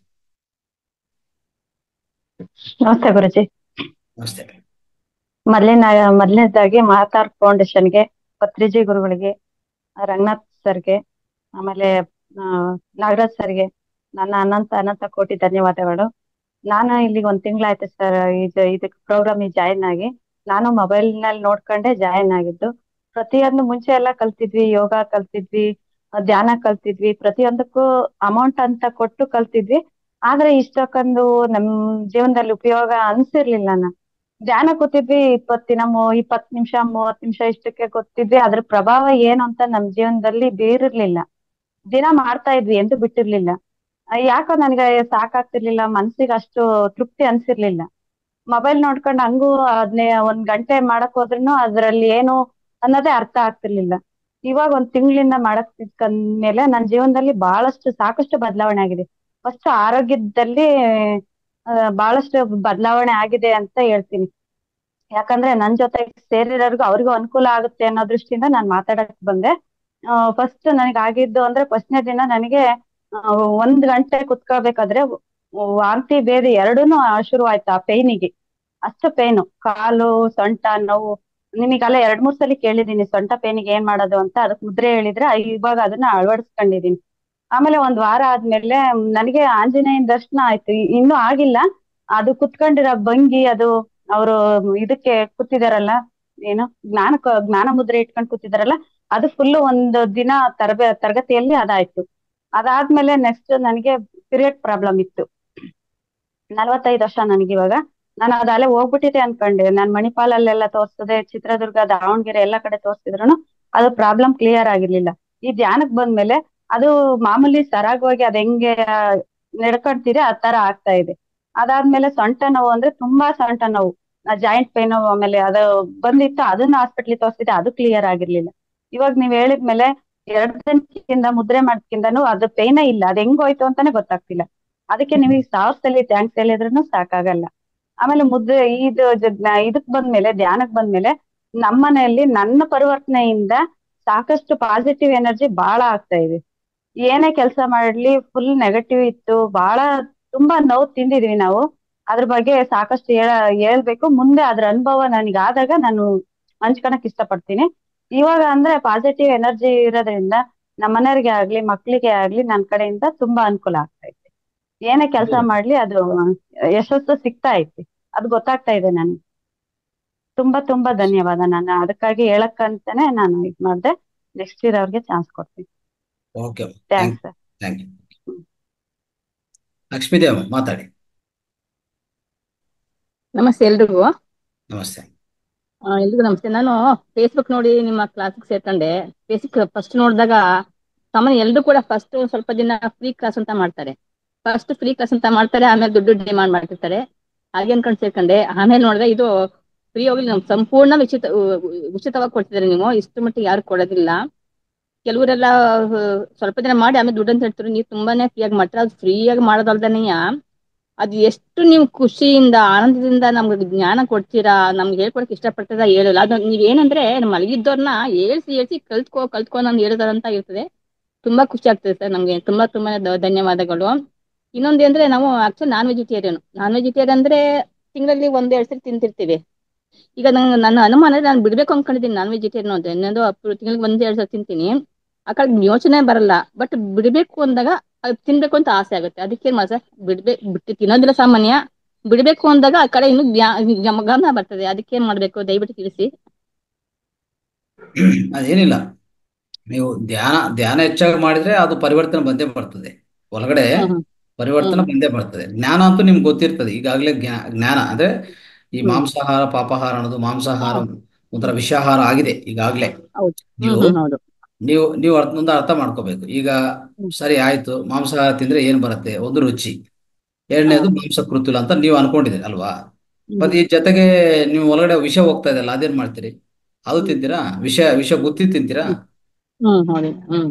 ನಮಸ್ತೆ ಗುರುಜಿ ನಮಸ್ತೆ ಮೊದಲನೇ ಮೊದಲನೇದಾಗಿ ಮಾತಾರ್ ಫೌಂಡೇಶನ್ಗೆ ಪತ್ರಿಜಿ ಗುರುಗಳಿಗೆ ರಂಗನಾಥ್ ಸರ್ಗೆ ಆಮೇಲೆ ಆ, ನಾಗರಾಜ್ ಸರ್ಗೆ ನನ್ನ ಅನಂತ ಅನಂತ ಕೋಟಿ ಧನ್ಯವಾದಗಳು ನಾನು ಇಲ್ಲಿಗೆ ಒಂದ್ ತಿಂಗಳಾಯ್ತು ಸರ್ ಇದು ಇದಕ್ಕೆ ಪ್ರೋಗ್ರಾಮ್ ಜಾಯಿನ್ ಆಗಿ ನಾನು ಮೊಬೈಲ್ ನಲ್ಲಿ ನೋಡ್ಕೊಂಡೆ ಜಾಯಿನ್ ಆಗಿದ್ದು ಪ್ರತಿಯೊಂದು ಮುಂಚೆ ಎಲ್ಲ ಕಲ್ತಿದ್ವಿ ಯೋಗ ಕಲ್ತಿದ್ವಿ ಆ, ಧ್ಯಾನ ಕಲ್ತಿದ್ವಿ ಪ್ರತಿಯೊಂದಕ್ಕೂ ಅಮೌಂಟ್ ಅಂತ ಕೊಟ್ಟು ಕಲ್ತಿದ್ವಿ ಆದ್ರೆ ಇಷ್ಟಕ್ಕೊಂದು ನಮ್ ಜೀವನದಲ್ಲಿ ಉಪಯೋಗ ಅನ್ಸಿರ್ಲಿಲ್ಲ ನಾ ಧ್ಯಾನ ಕೂತಿದ್ವಿ ಇಪ್ಪತ್ ದಿನ ಮೂ- ಇಪ್ಪತ್ ನಿಮಿಷ ಮೂವತ್ ನಿಮಿಷ ಇಷ್ಟಕ್ಕೆ ಗೊತ್ತಿದ್ವಿ ಅದ್ರ ಪ್ರಭಾವ ಏನು ಅಂತ ನಮ್ ಜೀವನದಲ್ಲಿ ಬೀರಿರ್ಲಿಲ್ಲ ದಿನ ಮಾಡ್ತಾ ಇದ್ವಿ ಎಂದು ಬಿಟ್ಟಿರ್ಲಿಲ್ಲ ಆ, ಯಾಕೋ ನನಗೆ ಸಾಕಾಗ್ತಿರ್ಲಿಲ್ಲ ಮನ್ಸಿಗೆ ಅಷ್ಟು ತೃಪ್ತಿ ಅನ್ಸಿರ್ಲಿಲ್ಲ ಮೊಬೈಲ್ ನೋಡ್ಕೊಂಡು ಹಂಗೂ ಅದ್ನೇ ಒಂದ್ ಗಂಟೆ ಮಾಡಕ್ ಹೋದ್ರುನು ಅದ್ರಲ್ಲಿ ಏನು ಅನ್ನೋದೇ ಅರ್ಥ ಆಗ್ತಿರ್ಲಿಲ್ಲ ಇವಾಗ ಒಂದ್ ತಿಂಗಳಿಂದ ಮಾಡಕ್ ಮೇಲೆ ನನ್ನ ಜೀವನದಲ್ಲಿ ಬಹಳಷ್ಟು ಸಾಕಷ್ಟು ಬದಲಾವಣೆ ಆಗಿದೆ ಫಸ್ಟ್ ಆರೋಗ್ಯದಲ್ಲಿ ಆ, ಬಹಳಷ್ಟು ಬದಲಾವಣೆ ಆಗಿದೆ ಅಂತ ಹೇಳ್ತೀನಿ ಯಾಕಂದ್ರೆ ನನ್ ಜೊತೆ ಸೇರಿರೋರ್ಗು ಅವ್ರಿಗೂ ಅನುಕೂಲ ಆಗುತ್ತೆ ಅನ್ನೋ ದೃಷ್ಟಿಯಿಂದ ನಾನ್ ಮಾತಾಡಕ್ ಬಂದೆ ಫಸ್ಟ್ ನನಗೆ ಆಗಿದ್ದು ಅಂದ್ರೆ ಫಸ್ಟ್ನೇ ದಿನ ನನಗೆ ಆ, ಒಂದ್ ಗಂಟೆ ಕುತ್ಕೋಬೇಕಾದ್ರೆ ವಾಂತಿ ಬೇದಿ ಎರಡೂನು ಶುರು ಆಯ್ತು ಆ ಪೇನಿಗೆ ಅಷ್ಟು ಪೇನು ಕಾಲು ಸೊಂಟ ನೋವು ನಿಮಗೆಲ್ಲ ಎರಡ್ ಮೂರ್ ಸಲ ಕೇಳಿದೀನಿ ಸೊಂಟ ಪೇನಿಗೆ ಏನ್ ಮಾಡೋದು ಅಂತ ಅದಕ್ಕೆ ಮುದ್ರೆ ಹೇಳಿದ್ರೆ ಇವಾಗ ಅದನ್ನ ಅಳವಡಿಸ್ಕೊಂಡಿದೀನಿ ಆಮೇಲೆ ಒಂದ್ ವಾರ ಆದ್ಮೇಲೆ ನನಗೆ ಆಂಜನೇಯನ ದರ್ಶನ ಆಯ್ತು ಇ- ಇನ್ನೂ ಆಗಿಲ್ಲ ಅದು ಕುತ್ಕೊಂಡಿರೋ ಭಂಗಿ ಅದು ಅವರು ಇದಕ್ಕೆ ಕೂತಿದಾರಲ್ಲ ಏನು ಜ್ಞಾನ ಜ್ಞಾನ ಮುದ್ರೆ ಇಟ್ಕೊಂಡು ಕೂತಿದಾರಲ್ಲ ಅದು ಫುಲ್ ಒಂದು ದಿನ ತರಬೇ ತರಗತಿಯಲ್ಲಿ ಅದಾಯ್ತು ಅದಾದ್ಮೇಲೆ ನೆಕ್ಸ್ಟ್ ನನಗೆ ಪೀರಿಯಡ್ ಪ್ರಾಬ್ಲಮ್ ಇತ್ತು ನಲವತ್ತೈದು ವರ್ಷ ನನಗಿವಾಗ ನಾನು ಅದು ಅಲ್ಲೇ ಹೋಗ್ಬಿಟ್ಟಿದೆ ಅನ್ಕೊಂಡೆ ನಾನ್ ಮಣಿಪಾಲಲ್ಲೆಲ್ಲ ತೋರ್ಸಿದೆ ಚಿತ್ರದುರ್ಗ ದಾವಣಗೆರೆ ಎಲ್ಲಾ ಕಡೆ ತೋರ್ಸಿದ್ರು ಅದು ಪ್ರಾಬ್ಲಮ್ ಕ್ಲಿಯರ್ ಆಗಿರ್ಲಿಲ್ಲ ಈ ಧ್ಯಾನಕ್ ಬಂದ್ಮೇಲೆ ಅದು ಮಾಮೂಲಿ ಸರಾಗವಾಗಿ ಅದ್ ಹೆಂಗೆ ಆ, ನಡ್ಕೊಂತಿದೆ ಆ ತರ ಆಗ್ತಾ ಇದೆ ಅದಾದ್ಮೇಲೆ ಸೊಂಟ ನೋವು ಅಂದ್ರೆ ತುಂಬಾ ಸೊಂಟ ನೋವು ಜಾಯಿಂಟ್ ಪೇನ್ ಆಮೇಲೆ ಅದು ಬಂದಿತ್ತು ಅದನ್ನ ಹಾಸ್ಪಿಟ್ಲಿಗೆ ತೋರಿಸಿದೆ ಅದು ಕ್ಲಿಯರ್ ಆಗಿರ್ಲಿಲ್ಲ ಇವಾಗ ನೀವ್ ಹೇಳಿದ್ಮೇಲೆ ಎರಡ್ ದಿನಕ್ಕಿಂತ ಮುದ್ರೆ ಮಾಡ್ಕಿಂದನು ಅದು ಪೇನೇ ಇಲ್ಲ ಅದ್ ಹೆಂಗ್ ಹೋಯ್ತು ಅಂತಾನೆ ಗೊತ್ತಾಗ್ತಿಲ್ಲ ಅದಕ್ಕೆ ನಿಮಗೆ ಸಾವಿರ ಸಲ ಥ್ಯಾಂಕ್ಸ್ ಹೇಳಿದ್ರು ಸಾಕಾಗಲ್ಲ ಆಮೇಲೆ ಮುದ್ರೆ ಇದು ಜ- ಜ್ಞಾ- ಇದಕ್ ಬಂದ್ಮೇಲೆ ಧ್ಯಾನಕ್ ಬಂದ್ಮೇಲೆ ನಮ್ಮನೆಯಲ್ಲಿ ನನ್ನ ಪರಿವರ್ತನೆಯಿಂದ ಸಾಕಷ್ಟು ಪಾಸಿಟಿವ್ ಎನರ್ಜಿ ಬಹಳ ಆಗ್ತಾ ಇದೆ ಏನೇ ಕೆಲಸ ಮಾಡ್ಲಿ ಫುಲ್ ನೆಗೆಟಿವ್ ಇತ್ತು ಬಹಳ ತುಂಬಾ ನೋವು ತಿಂದಿದ್ವಿ ನಾವು ಅದ್ರ ಬಗ್ಗೆ ಸಾಕಷ್ಟು ಹೇಳ ಹೇಳ್ಬೇಕು ಮುಂದೆ ಅದ್ರ ಅನುಭವ ನನಗೆ ಆದಾಗ ನಾನು ಹಂಚ್ಕೊಳಕ್ ಇಷ್ಟಪಡ್ತೀನಿ ಇವಾಗ ಅಂದ್ರೆ ಪಾಸಿಟಿವ್ ಎನರ್ಜಿ ಇರೋದ್ರಿಂದ ನಮ್ಮ ಮನೆಯವ್ರಿಗೆ ಆಗ್ಲಿ ಮಕ್ಳಿಗೆ ಆಗ್ಲಿ ನನ್ ಕಡೆಯಿಂದ ತುಂಬಾ ಅನುಕೂಲ ಆಗ್ತಾ ಇದೆ ಏನೇ ಕೆಲಸ ಮಾಡ್ಲಿ ಅದು ಯಶಸ್ಸು ಸಿಗ್ತಾ ಐತಿ ಅದು ಗೊತ್ತಾಗ್ತಾ ಇದೆ ನನ್ಗೆ ತುಂಬಾ ತುಂಬಾ ಧನ್ಯವಾದ ನಾನು ಅದಕ್ಕಾಗಿ ಹೇಳಕ್ಕಂತಾನೆ ನಾನು ಇದ್ ಮಾಡ್ದೆ ನೆಕ್ಸ್ಟ್ ಇಯರ್ ಅವ್ರಿಗೆ ಚಾನ್ಸ್ ಕೊಡ್ತೀನಿ okay thanks sir thank you Lakshmideva ಮಾತಾಡಿ ನಮಸ್ತೆ ಎಲ್ರಿಗೂ ನಮಸ್ತೆ ಆ, ಎಲ್ರಿಗೂ ನಮಸ್ತೆ ನಾನು ಫೇಸ್ಬುಕ್ ನೋಡಿ ನಿಮ್ಮ ಕ್ಲಾಸಿಗೆ ಸೇರ್ಕೊಂಡೆ ಫೇಸ್ಬುಕ್ ಫಸ್ಟ್ ನೋಡಿದಾಗ ಸಾಮಾನ್ಯ ಎಲ್ರು ಕೂಡ ಫಸ್ಟ್ ಸ್ವಲ್ಪ ದಿನ ಫ್ರೀ ಕ್ಲಾಸ್ ಅಂತ ಮಾಡ್ತಾರೆ ಫಸ್ಟ್ ಫ್ರೀ ಕ್ಲಾಸ್ ಅಂತ ಮಾಡ್ತಾರೆ ಆಮೇಲೆ ದುಡ್ಡು ಡಿಮಾಂಡ್ ಮಾಡ್ತಿರ್ತಾರೆ ಹಾಗೆ ಅನ್ಕೊಂಡು ಸೇರ್ಕೊಂಡೆ ಆಮೇಲೆ ನೋಡಿದ್ರೆ ಇದು ಫ್ರೀ ಹೋಗಿ ನಮ್ಗೆ ಸಂಪೂರ್ಣ ಉಚಿತ ಉ- ಉ- ಉಚಿತವಾಗಿ ಕೊಡ್ತಿದ್ದಾರೆ ನೀವು ಇಷ್ಟು ಮಟ್ಟಿಗೆ ಯಾರು ಕೊಡೋದಿಲ್ಲ ಕೆಲವರೆಲ್ಲ ಆ, ಸ್ವಲ್ಪ ದಿನ ಮಾಡಿ ಆಮೇಲೆ ದುಡ್ಡು ಅಂತ ಹೇಳ್ತಾರೆ ನೀವು ತುಂಬಾನೇ ಫ್ರೀಯಾಗಿ ಮಾಡ್ತೀರಾ ಅದು ಫ್ರೀಯಾಗಿ ಮಾಡೋದಲ್ದನೆಯ ಅದು ಎಷ್ಟು ನೀವು ಖುಷಿಯಿಂದ ಆನಂದದಿಂದ ನಮ್ಗೆ ಜ್ಞಾನ ಕೊಡ್ತೀರಾ ನಮ್ಗೆ ಹೇಳ್ಕೊಡಕ್ ಇಷ್ಟಪಡ್ತೀರಾ ಹೇಳಲ್ಲ ಅದು ನೀವೇನಂದ್ರೆ ಮಲಗಿದ್ದವ್ರನ್ನ ಹೇಳ್ಸಿ ಹೇಳ್ಸಿ ಕಲ್ತ್ಕೋ ಕಲ್ತ್ಕೋ ನಾನು ಹೇಳಿದಾರಂತ ಇರ್ತದೆ ತುಂಬಾ ಖುಷಿ ಆಗ್ತದೆ ಸರ್ ನಮ್ಗೆ ತುಂಬಾ ತುಂಬಾ ಧ- ಧನ್ಯವಾದಗಳು ಇನ್ನೊಂದು ಅಂದ್ರೆ ನಾವು actually non vegetarian non vegetarian ಅಂದ್ರೆ ತಿಂಗಳಲ್ಲಿ ಒಂದ್ ಎರಡ್ ಸರಿ ತಿಂತಿರ್ತೀವಿ ಈಗ ನಂಗೆ ನನ್ನ ಅನುಮಾನ ಅಂದ್ರೆ ನಾನು ಬಿಡ್ಬೇಕು ಅನ್ಕೊಂಡಿದ್ದೀನಿ ನಾನ್ ವೆಜಿಟೇರಿಯನ್ ಅಂತ ಇನ್ನೊಂದು ತಿಂಗಳಿಗೆ ಒಂದ್ ಎರಡ್ ಸಲ ತಿಂತೀನಿ ಆ ಕಡೆ ಯೋಚನೆ ಬರಲ್ಲ ಬಟ್ ಬಿಡ್ಬೇಕು ಅಂದಾಗ ಅದು ತಿನ್ಬೇಕು ಅಂತ ಆಸೆ ಆಗುತ್ತೆ ಅದಕ್ಕೆ ಏನ್ ಸರ್ ಬಿಡ್ಬೇಕು ಬಿಟ್ಟು ತಿನ್ನೋದಿಲ್ಲ ಸಾಮಾನ್ಯ ಬಿಡ್ಬೇಕು ಅಂದಾಗ ಆ ಕಡೆ ಇನ್ನು ಜ್ಞಾ- ಗಮ- ಗಮನ ಬರ್ತದೆ ಅದಕ್ಕೆ ಏನ್ ಮಾಡ್ಬೇಕು ದಯವಿಟ್ಟು ತಿಳಿಸಿ ಅದೇನಿಲ್ಲ ನೀವು ಧ್ಯಾನ ಧ್ಯಾನ ಹೆಚ್ಚಾಗಿ ಮಾಡಿದ್ರೆ ಅದು ಪರಿವರ್ತನೆ ಬಂದೇ ಬರ್ತದೆ ಒಳಗಡೆ ಹ್ಮ್ ಹ್ಮ್ ಪರಿವರ್ತನೆ ಹ್ಮ್ ಬಂದೇ ಬರ್ತದೆ ಜ್ಞಾನ ಅಂತೂ ನಿಮ್ಗೆ ಗೊತ್ತಿರ್ತದೆ ಈಗಾಗಲೇ ಜ್ಞಾ ಜ್ಞಾನ ಅಂದ್ರೆ ಈ ಹ್ಮ್ ಮಾಂಸಾಹಾರ ಪಾಪಾಹಾರ ಅನ್ನೋದು ಮಾಂಸಾಹಾರ ಹೌದು ಒಂಥರ ವಿಷಾಹಾರ ಆಗಿದೆ ಈಗಾಗಲೇ ಹೌದು ಹ್ಮ್ ನೀವು ಹ್ಮ್ ಹೌದು ನೀವು ನೀವು ಅರ್ಥ ಒಂದು ಅರ್ಥ ಮಾಡ್ಕೋಬೇಕು ಈಗ ಹ್ಮ್ ಸರಿ ಆಯ್ತು ಮಾಂಸಾಹಾರ ತಿಂದ್ರೆ ಏನ್ ಬರುತ್ತೆ ಒಂದು ರುಚಿ ಹಾ ಎರಡನೇದು ಮಾಂಸ ಕೃತ್ಯುಲ ಅಂತ ನೀವು ಅನ್ಕೊಂಡಿದ್ದೀರಿ ಅಲ್ವಾ ಹ್ಮ್ ಮತ್ತೆ ಈ ಜೊತೆಗೆ ನೀವು ಒಳಗಡೆ ವಿಷ ಹೋಗ್ತಾ ಇದೆಯಲ್ಲ ಅದೇನ್ ಮಾಡ್ತೀರಿ ಅದು ಹ್ಮ್ ತಿಂತೀರಾ ವಿಷ ವಿಷ ಗುತ್ತಿ ತಿಂತೀರಾ ಹ್ಮ್ ಹ್ಮ್ ಹೌದು ಹ್ಮ್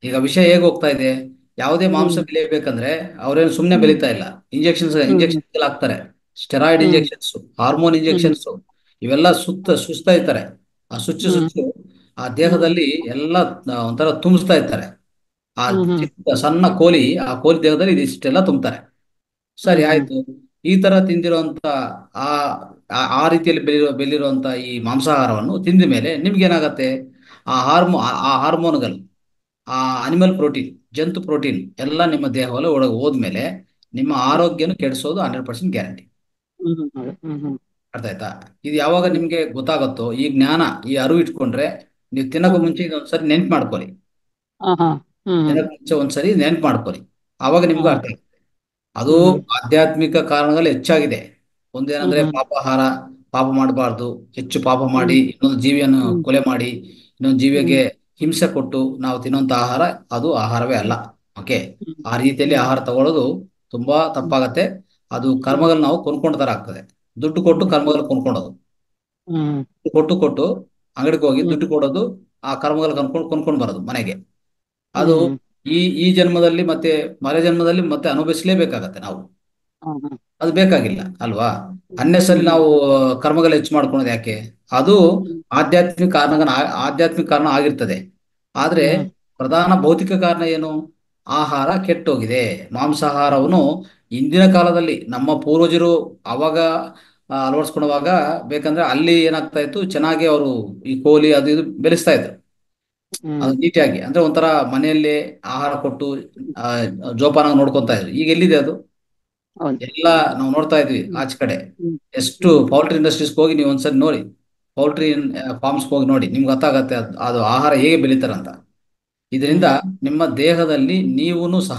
ಈಗ ವಿಷಯ ಹೇಗೆ ಹೋಗ್ತಾ ಇದೆ ಯಾವುದೇ ಮಾಂಸ ಹ್ಮ್ ಬೆಳೆಯಬೇಕಂದ್ರೆ ಅವ್ರೇನು ಸುಮ್ಮನೆ ಹ್ಮ್ ಬೆಳೀತಾ ಇಲ್ಲ ಇಂಜೆಕ್ಷನ್ಸ್ ಹ್ಮ್ ಇಂಜೆಕ್ಷನ್ ಹಾಕ್ತಾರೆ ಸ್ಟೆರಾಯ್ಡ್ ಹ್ಮ್ ಇಂಜೆಕ್ಷನ್ಸ್ ಹಾರ್ಮೋನ್ ಹ್ಮ್ ಇಂಜೆಕ್ಷನ್ಸ್ ಇವೆಲ್ಲ ಸುತ್ತ ಸುಸ್ತಾ ಇರ್ತಾರೆ ಆ ಸುಚ್ಚು ಹ್ಮ್ ಸುಚ್ಚು ಆ ಹ್ಮ್ ದೇಹದಲ್ಲಿ ಎಲ್ಲ ಆ, ಒಂಥರ ತುಂಬಿಸ್ತಾ ಇರ್ತಾರೆ ಆ ಹ್ಮ್ ಹ್ಮ್ ಚಿಕ್ಕ ಸಣ್ಣ ಕೋಲಿ ಆ ಕೋಲಿ ದೇಹದಲ್ಲಿ ಇದಿಷ್ಟೆಲ್ಲ ತುಂಬ್ತಾರೆ ಸರಿ ಹ್ಮ್ ಹ್ಮ್ ಆಯ್ತು ಈ ತರ ತಿಂದಿರುವಂತ ಆ ಆ- ಆ ರೀತಿಯಲ್ಲಿ ಬೆಳಿರೋ ಬೆಳಿರುವಂತ ಈ ಮಾಂಸಾಹಾರವನ್ನು ತಿಂದ ಮೇಲೆ ನಿಮ್ಗೆ ಏನಾಗತ್ತೆ ಆ ಹಾರ್ಮೋ ಆ ಆ ಹಾರ್ಮೋನ್ಗಳು ಆ ಅನಿಮಲ್ ಪ್ರೋಟೀನ್ ಜಂತು ಪ್ರೋಟೀನ್ ಎಲ್ಲ ನಿಮ್ಮ ದೇಹದಲ್ಲಿ ಒಳಗೆ ಹೋದ್ಮೇಲೆ ನಿಮ್ಮ ಆರೋಗ್ಯನ ಕೆಡಿಸೋದು ಹಂಡ್ರೆಡ್ ಪರ್ಸೆಂಟ್ ಗ್ಯಾರಂಟಿ ಹ್ಮ್ ಹ್ಮ್ ಹೌದು. ಹ್ಮ್ ಹ್ಮ್ ಅರ್ಥ ಆಯ್ತಾ ಇದು ಯಾವಾಗ ನಿಮ್ಗೆ ಗೊತ್ತಾಗುತ್ತೋ ಈ ಜ್ಞಾನ ಈ ಅರಿವು ಇಟ್ಕೊಂಡ್ರೆ ನೀವು ತಿನ್ನೋಕೆ ಮುಂಚೆ ಇದು ಒಂದ್ಸರಿ ನೆನ್ಪು ಮಾಡ್ಕೊಳ್ಳಿ ಹಾ ಹಾ ಹ್ಮ್ ಹ್ಮ್ ತಿನ್ನೋಕೆ ಮುಂಚೆ ಒಂದ್ಸರಿ ನೆನ್ಪು ಮಾಡ್ಕೊಳ್ಳಿ ಆವಾಗ ನಿಮ್ಗೂ ಹಾ ಅರ್ಥ ಆಗುತ್ತೆ ಅದು ಹ್ಮ್ ಆಧ್ಯಾತ್ಮಿಕ ಕಾರಣಗಳು ಹೆಚ್ಚಾಗಿದೆ ಒಂದೇನಂದ್ರೆ ಹ್ಮ್ ಪಾಪಾಹಾರ ಪಾಪ ಮಾಡಬಾರ್ದು ಹೆಚ್ಚು ಪಾಪ ಹ್ಮ್ ಮಾಡಿ ಇನ್ನೊಂದು ಜೀವಿಯನ್ನು ಹ್ಮ್ ಕೊಲೆ ಮಾಡಿ ಇನ್ನೊಂದು ಹ್ಮ್ ಜೀವಿಗೆ ಹಿಂಸೆ ಕೊಟ್ಟು ನಾವು ತಿನ್ನುವಂತ ಆಹಾರ ಅದು ಆಹಾರವೇ ಅಲ್ಲ ಓಕೆ ಹ್ಮ್ ಆ ರೀತಿಯಲ್ಲಿ ಹ್ಮ್ ಆಹಾರ ತಗೊಳ್ಳೋದು ತುಂಬಾ ತಪ್ಪಾಗತ್ತೆ ಅದು ಹ್ಮ್ ಕರ್ಮಗಳು ನಾವು ಕೊಂಡ್ಕೊಂಡ ತರ ಆಗ್ತದೆ ದುಡ್ಡು ಕೊಟ್ಟು ಕರ್ಮಗಳು ಕೊಂಡ್ಕೊಳ್ಳೋದು ಹ್ಮ್ ದುಡ್ಡು ಕೊಟ್ಟು ಕೊಟ್ಟು ಅಂಗಡಿಗೆ ಹೋಗಿ ಹ್ಮ್ ದುಡ್ಡು ಕೊಡೋದು ಆ ಕರ್ಮಗಳು ಕನ್ಕೊಂಡು ಕೊಂಡ್ಕೊಂಡು ಬರೋದು ಮನೆಗೆ ಅದು ಹ್ಮ್ ಈ ಈ ಜನ್ಮದಲ್ಲಿ ಮತ್ತೆ ಮರೆ ಜನ್ಮದಲ್ಲಿ ಮತ್ತೆ ಅನುಭವಿಸಲೇಬೇಕಾಗತ್ತೆ ನಾವು ಹಾ ಹಾ ಅದು ಬೇಕಾಗಿಲ್ಲ ಅಲ್ವಾ ಅನ್ನೆಸರಿ ಹ್ಮ್ ನಾವು ಕರ್ಮಗಳು ಹೆಚ್ಚು ಮಾಡ್ಕೊಳೋದು ಯಾಕೆ ಅದು ಹ್ಮ್ ಆಧ್ಯಾತ್ಮಿಕ ಕಾರಣ ಆಧ್ಯಾತ್ಮಿಕ ಕಾರಣ ಆಗಿರ್ತದೆ ಆದ್ರೆ ಹ್ಮ್ ಪ್ರಧಾನ ಭೌತಿಕ ಕಾರಣ ಏನು ಆಹಾರ ಕೆಟ್ಟೋಗಿದೆ ಮಾಂಸಾಹಾರವನ್ನು ಇಂದಿನ ಕಾಲದಲ್ಲಿ ನಮ್ಮ ಪೂರ್ವಜರು ಅವಾಗ ಆ, ಅಳವಡಿಸ್ಕೊಳ್ಳುವಾಗ ಬೇಕಂದ್ರೆ ಅಲ್ಲಿ ಏನಾಗ್ತಾ ಇತ್ತು ಚೆನ್ನಾಗಿ ಅವರು ಈ ಕೋಳಿ ಅದು ಇದು ಬೆಳೆಸ್ತಾ ಇದ್ರು ಅದು ಹ್ಮ್ ನೀಟಾಗಿ ಅಂದ್ರೆ ಒಂಥರ ಮನೆಯಲ್ಲೇ ಆಹಾರ ಕೊಟ್ಟು ಆ, ಜೋಪಾನ ನೋಡ್ಕೊಂತಾ ಇದ್ರು ಈಗ ಎಲ್ಲಿದೆ ಅದು ಹೌದು ಎಲ್ಲ ನಾವು ನೋಡ್ತಾ ಇದ್ವಿ ಹ್ಮ್ ಆಚೆ ಕಡೆ ಹ್ಮ್ ಎಷ್ಟು ಹ್ಮ್ ಪೌಲ್ಟ್ರಿ ಇಂಡಸ್ಟ್ರೀಸ್ಗೆ ಹೋಗಿ ನೀವು ಒಂದ್ಸರಿ ನೋಡಿ ಪೌಲ್ಟ್ರಿ ಫಾರ್ಮ್ಸ್ಗೆ ಹೋಗಿ ನೋಡಿ ನಿಮ್ಗೆ ಗೊತ್ತಾಗತ್ತೆ ಅದು ಅದು ಆಹಾರ ಹೇಗೆ ಬೆಳೀತಾರಂತ ಇದರಿಂದ ಹ್ಮ್ ನಿಮ್ಮ ದೇಹದಲ್ಲಿ ನೀವೂನು ಸಹ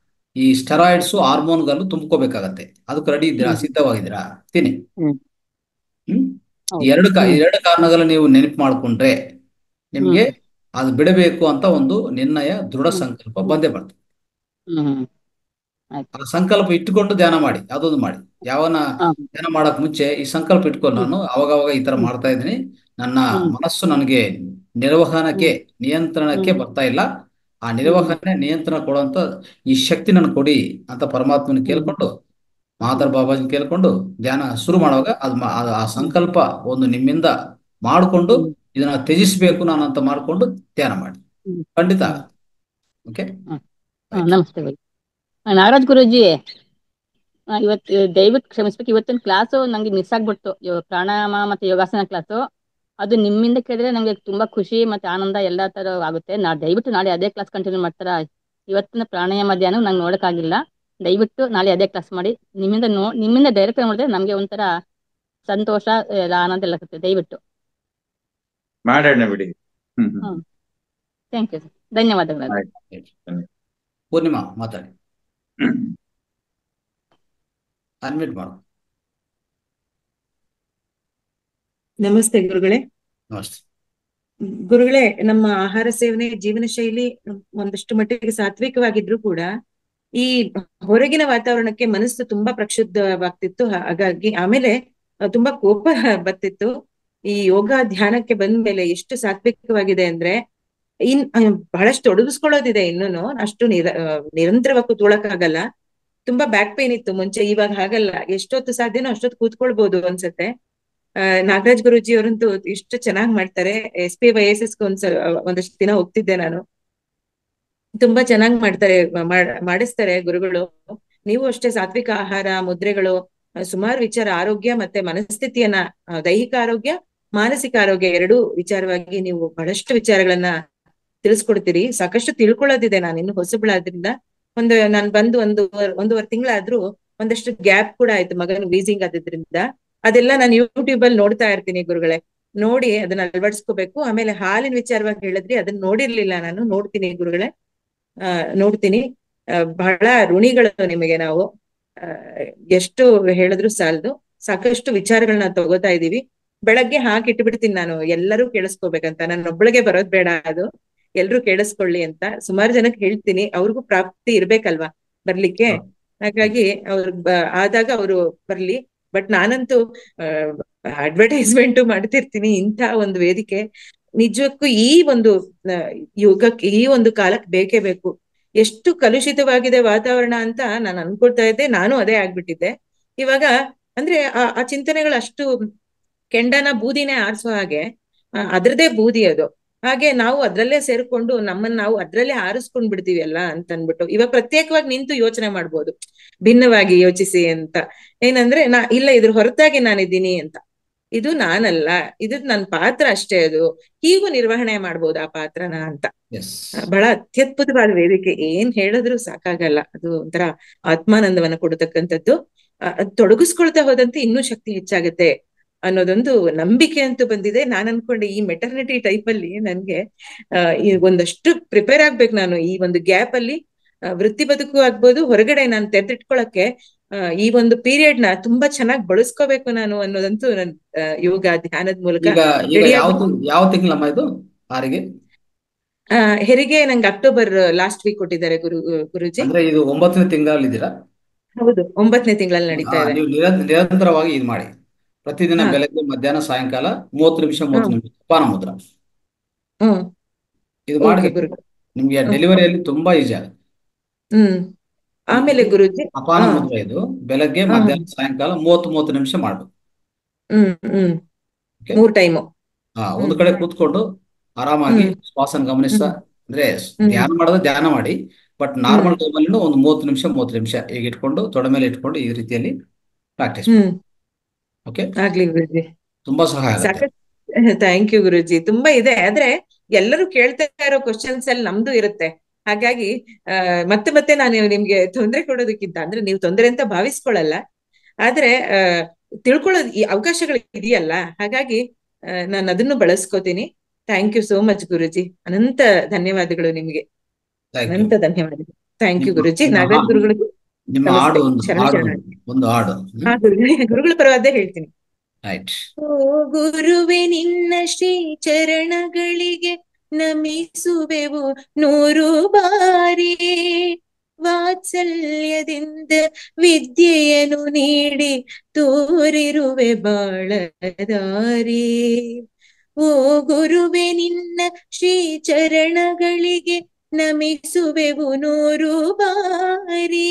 ಈ ಸ್ಟೆರಾಯ್ಡ್ಸ್ ಹಾರ್ಮೋನ್ಗಳು ತುಂಬ್ಕೋಬೇಕಾಗತ್ತೆ ಅದಕ್ಕೆ ರೆಡಿ ಇದ್ದೀರಾ ಹ್ಮ್ ಸಿದ್ಧವಾಗಿದ್ದೀರಾ ತಿನ್ನಿ ಹ್ಮ್ ಹ್ಮ್ ಈ ಹೌದು ಎರಡು ಕಾ ಈ ಹ್ಮ್ ಎರಡು ಕಾರಣಗಳು ನೀವು ನೆನಪು ಮಾಡ್ಕೊಂಡ್ರೆ ನಿಮ್ಗೆ ಹ್ಮ್ ಅದು ಬಿಡಬೇಕು ಅಂತ ಒಂದು ನಿರ್ಣಯ ದೃಢ ಹ್ಮ್ ಸಂಕಲ್ಪ ಹ್ಮ್ ಬಂದೇ ಬರ್ತದೆ ಹ್ಮ್ ಹ್ಮ್ ಆಯ್ತು ಆ ಸಂಕಲ್ಪ ಇಟ್ಟುಕೊಂಡು ಧ್ಯಾನ ಮಾಡಿ ಯಾವ್ದೊಂದು ಮಾಡಿ ಯಾವನ ಹಾ ಧ್ಯಾನ ಮಾಡಕ್ ಮುಂಚೆ ಈ ಸಂಕಲ್ಪ ಇಟ್ಕೊಂಡು ಹ್ಮ್ ನಾನು ಅವಾಗವಾಗ ಈ ತರ ಹ್ಮ್ ಮಾಡ್ತಾ ಇದ್ದೀನಿ ನನ್ನ ಹ್ಮ್ ಮನಸ್ಸು ನನಗೆ ನಿರ್ವಹಣಕ್ಕೆ ಹ್ಮ್ ನಿಯಂತ್ರಣಕ್ಕೆ ಹ್ಮ್ ಬರ್ತಾ ಇಲ್ಲ ಆ ಹ್ಮ್ ನಿರ್ವಹಣೆ ನಿಯಂತ್ರಣ ಕೊಡುವಂತ ಈ ಶಕ್ತಿ ನನಗೆ ಕೊಡಿ ಅಂತ ಪರಮಾತ್ಮನ ಹ್ಮ್ ಕೇಳ್ಕೊಂಡು ಮಹಾತರ ಹ್ಮ್ ಬಾಬಾಜಿ ಕೇಳ್ಕೊಂಡು ಧ್ಯಾನ ಶುರು ಹ್ಮ್ ಮಾಡುವಾಗ ಅದು ಮಾ- ಆ ಆ ಹ್ಮ್ ಸಂಕಲ್ಪ ಒಂದು ನಿಮ್ಮಿಂದ ಮಾಡಿಕೊಂಡು ಹ್ಮ್ ಇದನ್ನ ತ್ಯಜಿಸ್ಬೇಕು ನಾನು ಅಂತ ಮಾಡ್ಕೊಂಡು ಧ್ಯಾನ ಮಾಡಿ ಹ್ಮ್ ಖಂಡಿತ ಹ್ಮ್ ಓಕೆ ಹಾ ಹಾ ರೈಟ್ ನಮಸ್ತೆ ಗುರು ಆ, ನಾಗರಾಜ್ ಗುರುಜಿ ಆ, ಇವತ್ತು ದಯವಿಟ್ಟು ಕ್ಷಮಿಸ್ಬೇಕು ಇವತ್ತಿನ ಕ್ಲಾಸು ನಂಗೆ ಮಿಸ್ ಆಗ್ಬಿಡ್ತು ಇವ- ಪ್ರಾಣಾಯಾಮ ಮತ್ತೆ ಯೋಗಾಸನ ಕ್ಲಾಸು ಅದು ನಿಮ್ಮಿಂದ ಕೇಳಿದ್ರೆ ನಂಗೆ ತುಂಬಾ ಖುಷಿ ಮತ್ತೆ ಆನಂದ ಎಲ್ಲಾ ತರ ಆಗುತ್ತೆ ನಾ ದಯವಿಟ್ಟು ನಾಳೆ ಅದೇ ಕ್ಲಾಸ್ ಕಂಟಿನ್ಯೂ ಮಾಡ್ತಾರಾ ಇವತ್ತಿನ ಪ್ರಾಣಾಯಾಮ ಧ್ಯಾನ ನಂಗೆ ನೋಡಕ್ಕಾಗಿಲ್ಲ ದಯವಿಟ್ಟು ನಾಳೆ ಅದೇ ಕ್ಲಾಸ್ ಮಾಡಿ ನಿಮ್ಮಿಂದ ನೋ ನಿಮ್ಮಿಂದ ಡೈರೆಕ್ಟ್ ನೋಡಿದ್ರೆ ನಮ್ಗೆ ಒಂಥರ ಸಂತೋಷ ಎಲ್ಲ ಆನಂದ ಎಲ್ಲ ಸಿಗುತ್ತೆ ದಯವಿಟ್ಟು ಮಾಡೋಣ ಬಿಡಿ ಹ್ಮ್ ಹ್ಮ್ ಹ್ಮ್ ಥ್ಯಾಂಕ್ ಯು ಧನ್ಯವಾದಗಳು ಆಯ್ತು ಧನ್ಯವಾದ. ಪೂರ್ಣಿಮಾ ಮಾತಾಡಿ ಅನ್ಮಿಟ್ ಮಾಡು ನಮಸ್ತೆ ಗುರುಗಳೇ ನಮಸ್ತೆ ಗುರುಗಳೇ ನಮ್ಮ ಆಹಾರ ಸೇವನೆ ಜೀವನ ಶೈಲಿ ಒಂದಷ್ಟು ಮಟ್ಟಿಗೆ ಸಾತ್ವಿಕವಾಗಿದ್ರು ಕೂಡ ಈ ಹೊರಗಿನ ವಾತಾವರಣಕ್ಕೆ ಮನಸ್ಸು ತುಂಬಾ ಪ್ರಕ್ಷುಬ್ಧವಾಗ್ತಿತ್ತು ಹಾಗಾಗಿ ಆಮೇಲೆ ಅಹ್, ತುಂಬಾ ಕೋಪ ಬರ್ತಿತ್ತು ಈ ಯೋಗ ಧ್ಯಾನಕ್ಕೆ ಬಂದ್ಮೇಲೆ ಎಷ್ಟು ಸಾತ್ವಿಕವಾಗಿದೆ ಅಂದ್ರೆ ಇನ್ ಅಹ್, ಬಹಳಷ್ಟು ಒಡಗಿಸ್ಕೊಳ್ಳೋದಿದೆ ಇನ್ನೂನು ಅಷ್ಟು ನಿರ ಅಹ್, ನಿರಂತರವಾಗಿ ಕೂತ್ಕೊಳ್ಳೋಕ್ಕಾಗಲ್ಲ ತುಂಬಾ ಬ್ಯಾಕ್ ಪೇನ್ ಇತ್ತು ಮುಂಚೆ ಇವಾಗ ಹಾಗಲ್ಲ ಎಷ್ಟೊತ್ತು ಸಾಧ್ಯನೋ ಅಷ್ಟೊತ್ತು ಕೂತ್ಕೊಳ್ಬಹುದು ಅನ್ಸತ್ತೆ ಆ, ನಾಗರಾಜ್ ಗುರುಜಿ ಅವರಂತೂ ಎಷ್ಟು ಚೆನ್ನಾಗಿ ಮಾಡ್ತಾರೆ S P Y S S ಒಂದ್ಸ ಒಂದಷ್ಟು ದಿನ ಹೋಗ್ತಿದ್ದೆ ನಾನು ತುಂಬಾ ಚೆನ್ನಾಗಿ ಮಾಡ್ತಾರೆ ಮಾಡ್- ಮಾಡಿಸ್ತಾರೆ ಗುರುಗಳು ನೀವು ಅಷ್ಟೇ ಸಾತ್ವಿಕ ಆಹಾರ ಮುದ್ರೆಗಳು ಸುಮಾರು ವಿಚಾರ ಆರೋಗ್ಯ ಮತ್ತೆ ಮನಸ್ಥಿತಿಯನ್ನ ಆ, ದೈಹಿಕ ಆರೋಗ್ಯ ಮಾನಸಿಕ ಆರೋಗ್ಯ ಎರಡೂ ವಿಚಾರವಾಗಿ ನೀವು ಬಹಳಷ್ಟು ವಿಚಾರಗಳನ್ನ ತಿಳಿಸ್ಕೊಡ್ತೀರಿ ಸಾಕಷ್ಟು ತಿಳ್ಕೊಳ್ಳೋದಿದೆ ನಾನು ಇನ್ನು ಹೊಸಬಳಾದ್ರಿಂದ ಒಂದು ನಾನ್ ಬಂದು ಒಂದು ಒಂದೂವರೆ ತಿಂಗಳಾದ್ರೂ ಒಂದಷ್ಟು ಗ್ಯಾಪ್ ಕೂಡ ಆಯ್ತು ಮಗನ ವೀಸಿಂಗ್ ಆದಿದ್ರಿಂದ ಅದೆಲ್ಲ ನಾನು ಯೂಟ್ಯೂಬ್ ಅಲ್ಲಿ ನೋಡ್ತಾ ಇರ್ತೀನಿ ಗುರುಗಳೇ ನೋಡಿ ಅದನ್ನ ಅಳವಡಿಸ್ಕೋಬೇಕು ಆಮೇಲೆ ಹಾಲಿನ ವಿಚಾರವಾಗಿ ಹೇಳಿದ್ರಿ ಅದನ್ನ ನೋಡಿರ್ಲಿಲ್ಲ ನಾನು ನೋಡ್ತೀನಿ ಗುರುಗಳೇ ಆ ನೋಡ್ತೀನಿ ಆ, ಬಹಳ ಋಣಿಗಳು ನಿಮಗೆ ನಾವು ಆ, ಎಷ್ಟು ಹೇಳಿದ್ರು ಸಾಲದು ಸಾಕಷ್ಟು ವಿಚಾರಗಳನ್ನ ತಗೋತಾ ಇದೀವಿ ಬೆಳಗ್ಗೆ ಹಾಕಿ ಇಟ್ಬಿಡ್ತೀನಿ ನಾನು ಎಲ್ಲರೂ ಕೇಳಿಸ್ಕೋಬೇಕಂತ ನನ್ನ ಒಬ್ಬಳಿಗೆ ಬರೋದ್ ಬೇಡ ಅದು ಎಲ್ರೂ ಕೇಳಿಸ್ಕೊಳ್ಳಿ ಅಂತ ಸುಮಾರು ಜನಕ್ಕೆ ಹೇಳ್ತೀನಿ ಅವ್ರಿಗೂ ಪ್ರಾಪ್ತಿ ಇರ್ಬೇಕಲ್ವಾ ಬರ್ಲಿಕ್ಕೆ ಹಾಗಾಗಿ ಅವ್ರು ಬ- ಆದಾಗ ಅವರು ಬರ್ಲಿ ಬಟ್ ನಾನಂತೂ ಅಡ್ವರ್ಟೈಸ್ಮೆಂಟ್ ಮಾಡ್ತಿರ್ತೀನಿ ಇಂಥ ಒಂದು ವೇದಿಕೆ ನಿಜಕ್ಕೂ ಈ ಒಂದು ಆ, ಯುಗಕ್ಕೆ ಈ ಒಂದು ಕಾಲಕ್ಕೆ ಬೇಕೇ ಬೇಕು ಎಷ್ಟು ಕಲುಷಿತವಾಗಿದೆ ವಾತಾವರಣ ಅಂತ ನಾನು ಅನ್ಕೊಳ್ತಾ ಇದ್ದೆ ನಾನು ಅದೇ ಆಗ್ಬಿಟ್ಟಿದ್ದೆ ಇವಾಗ ಅಂದ್ರೆ ಆ ಆ ಚಿಂತನೆಗಳು ಅಷ್ಟು ಕೆಂಡನ ಬೂದಿನೇ ಆರಿಸೋ ಹಾಗೆ ಆ, ಅದ್ರದೇ ಬೂದಿ ಅದು ಹಾಗೆ ನಾವು ಅದ್ರಲ್ಲೇ ಸೇರ್ಕೊಂಡು ನಮ್ಮನ್ನ ನಾವು ಅದ್ರಲ್ಲೇ ಆರಿಸ್ಕೊಂಡ್ ಬಿಡ್ತೀವಿ ಅಲ್ಲ ಅಂತ ಅನ್ಬಿಟ್ಟು ಇವಾಗ ಪ್ರತ್ಯೇಕವಾಗಿ ನಿಂತು ಯೋಚನೆ ಮಾಡ್ಬೋದು ಭಿನ್ನವಾಗಿ ಯೋಚಿಸಿ ಅಂತ ಏನಂದ್ರೆ ನಾ ಇಲ್ಲ ಇದ್ರ ಹೊರತಾಗಿ ನಾನಿದ್ದೀನಿ ಅಂತ ಇದು ನಾನಲ್ಲ ಇದು ನನ್ನ ಪಾತ್ರ ಅಷ್ಟೇ ಅದು ಹೀಗೂ ನಿರ್ವಹಣೆ ಮಾಡ್ಬೋದು ಆ ಪಾತ್ರನ ಅಂತ ಎಸ್ ಆ, ಬಹಳ ಅತ್ಯದ್ಭುತವಾದ ವೇದಿಕೆ ಏನ್ ಹೇಳಿದ್ರು ಸಾಕಾಗಲ್ಲ ಅದು ಒಂಥರ ಆತ್ಮಾನಂದವನ್ನ ಕೊಡತಕ್ಕಂಥದ್ದು ಆ, ಅದ್ ತೊಡಗಿಸ್ಕೊಳ್ತಾ ಹೋದಂತೆ ಇನ್ನೂ ಶಕ್ತಿ ಹೆಚ್ಚಾಗುತ್ತೆ ಅನ್ನೋದೊಂದು ನಂಬಿಕೆ ಅಂತೂ ಬಂದಿದೆ ನಾನ್ ಅನ್ಕೊಂಡೆ ಈ ಮೆಟರ್ನಿಟಿ ಟೈಪ್ ಅಲ್ಲಿ ನನ್ಗೆ ಆ, ಈ ಒಂದಷ್ಟು ಪ್ರಿಪೇರ್ ಆಗ್ಬೇಕು ನಾನು ಈ ಒಂದು ಗ್ಯಾಪ್ ಅಲ್ಲಿ ಆ, ವೃತ್ತಿ ಬದುಕು ಆಗ್ಬೋದು ಹೊರಗಡೆ ನಾನು ತೆರೆದಿಟ್ಕೊಳಕ್ಕೆ ಆ, ಈ ಒಂದು ಪೀರಿಯಡ್ ನ ತುಂಬಾ ಚೆನ್ನಾಗಿ ಬಳಸ್ಕೋಬೇಕು ನಾನು ಅನ್ನೋದಂತೂ ನನ್ ಆ, ಯೋಗ ಧ್ಯಾನದ ಮೂಲಕ ಈಗ ಈಗ ರೆಡಿ ಯಾವ ತಿಂಗ್- ಯಾವ ತಿಂಗಳಮ್ಮ ಇದು ಆರಿಗೆ ಆ ಹೆರಿಗೆ ನಂಗೆ ಅಕ್ಟೋಬರ್ ಲಾಸ್ಟ್ ವೀಕ್ ಕೊಟ್ಟಿದ್ದಾರೆ ಗುರು ಗುರುಜಿ ಅಂದ್ರೆ ಇದು ಒಂಬತ್ತನೇ ತಿಂಗಳಲ್ಲಿ ಇದ್ದೀರಾ ಹೌದು ಒಂಬತ್ತನೇ ತಿಂಗಳಲ್ಲಿ ಹಾ, ನಡೀತಾ ಇದೆ ನೀವು ನಿರ- ನಿರಂತರವಾಗಿ ಇದು ಮಾಡಿ ಪ್ರತಿದಿನ ಹಾ ಬೆಳಗ್ಗೆ ಮಧ್ಯಾಹ್ನ ಸಾಯಂಕಾಲ ಮೂವತ್ತು ನಿಮಿಷ ಮೂವತ್ತು ಹ್ಮ್ ನಿಮಿಷ ಪಾನ ಮುದ್ರ ಹ್ಮ್ ಇದು ಓಕೆ ಮಾಡಿ ಗುರು ನಿಮ್ಗೆ ಹ್ಮ್ ಡೆಲಿವರಿಯಲ್ಲಿ ತುಂಬಾ ಈಜಿ ಆಗುತ್ತೆ ಹ್ಮ್ ಆಮೇಲೆ ಗುರುಜಿ ಅಪಾನ ಹಾ ಮುದ್ರ ಇದು ಬೆಳಗ್ಗೆ ಹಾ ಮಧ್ಯಾಹ್ನ ಸಾಯಂಕಾಲ ಮೂವತ್ತು ಮೂವತ್ತು ನಿಮಿಷ ಮಾಡ್ಬೇಕು ಹ್ಮ್ ಹ್ಮ್ ಓಕೆ ಮೂರ್ ಟೈಮು ಹಾ ಹ್ಮ್ ಒಂದು ಕಡೆ ಕೂತ್ಕೊಂಡು ಆರಾಮಾಗಿ ಹ್ಮ್ ಶ್ವಾಸನ ಗಮನಿಸ್ತಾ ಹ್ಮ್ ಅಂದ್ರೆ ಹ್ಮ್ ಧ್ಯಾನ ಮಾಡೋದು ಧ್ಯಾನ ಮಾಡಿ ಬಟ್ ಹ್ಮ್ ನಾರ್ಮಲ್ ಟೈಮಲ್ಲಿ ಒಂದು ಮೂವತ್ತು ನಿಮಿಷ ಮೂವತ್ತು ನಿಮಿಷ ಈಗ ಇಟ್ಕೊಂಡು ತೊಡೆ ಮೇಲೆ ಇಟ್ಕೊಂಡು ಈ ರೀತಿಯಲ್ಲಿ ಪ್ರಾಕ್ಟೀಸ್ ಮಾಡಿ ಹ್ಮ್ ಓಕೆ ಆಗ್ಲಿ ಗುರುಜಿ ತುಂಬಾ ಸಹಾಯ ಆಗುತ್ತೆ ಸಾಕಷ್ಟು ಥ್ಯಾಂಕ್ ಯು ಗುರುಜಿ ತುಂಬಾ ಇದೆ ಆದ್ರೆ ಎಲ್ಲರೂ ಕೇಳ್ತಾ ಇರೋ ಕ್ವಶನ್ಸ್ ಅಲ್ಲಿ ನಮ್ದು ಇರುತ್ತೆ ಹಾಗಾಗಿ ಆ, ಮತ್ತೆ ಮತ್ತೆ ನಾನು ನಿಮ್ಗೆ ತೊಂದರೆ ಕೊಡೋದಕ್ಕಿಂತ ಅಂದ್ರೆ ನೀವು ತೊಂದರೆ ಅಂತ ಭಾವಿಸ್ಕೊಳ್ಳಲ್ಲ ಆದ್ರೆ ಆ, ತಿಳ್ಕೊಳ್ಳೋದು ಈ ಅವಕಾಶಗಳು ಇದೆಯಲ್ಲ ಹಾಗಾಗಿ ಆ, ನಾನು ಅದನ್ನು ಬಳಸ್ಕೋತೀನಿ thank you so much guruji ಅನಂತ ಧನ್ಯವಾದಗಳು ನಿಮ್ಗೆ ಥ್ಯಾಂಕ್ ಯು ಅನಂತ ಧನ್ಯವಾದಗಳು ಥ್ಯಾಂಕ್ ಯು ನಿಮ್ಮ ಗುರುಜಿ ನಿಮ್ಮ ನಾಗರಾಜ್ ಹಾ- ಗುರುಗಳಿಗೂ ನಿಮ್ಮ ನಮಸ್ತೆ ಹಾಡು ಒಂದು ಶರಣ ಹಾಡು ಶರಣ ಒಂದು ಒಂದು ಹಾಡು ಹಾ ಗುರುಗಳೇ ಗುರುಗಳ ಪರವಾದ್ದೇ ಹೇಳ್ತೀನಿ ರೈಟ್ ಓ ಗುರುವೆ ನಿನ್ನ ಶ್ರೀ ಚರಣಗಳಿಗೆ ನಮಿಸುವೆವು ನೂರು ಬಾರಿ ವಾತ್ಸಲ್ಯದಿಂದ ವಿದ್ಯೆಯನ್ನು ನೀಡಿ ತೋರಿರುವೆ ಬಾಳದಾರಿ ಓ ಗುರುವೆ ನಿನ್ನ ಶ್ರೀ ಚರಣಗಳಿಗೆ ನಮಿಸುವೆವು ನೂರು ಬಾರಿ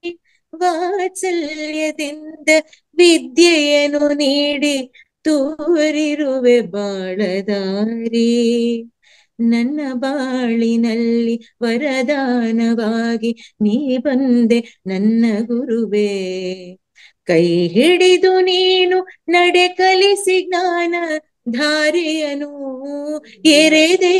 ವಾತ್ಸಲ್ಯದಿಂದ ವಿದ್ಯೆಯನ್ನು ನೀಡಿ ತೋರಿರುವೆ ಬಾಳದಾರಿ ನನ್ನ ಬಾಳಿನಲ್ಲಿ ವರದಾನವಾಗಿ ನೀ ಬಂದೆ ನನ್ನ ಗುರುವೇ ಕೈ ಹಿಡಿದು ನೀನು ನಡೆ ಕಲಿಸಿ ಜ್ಞಾನ ಧಾರೆಯನು ಎರೆದೆ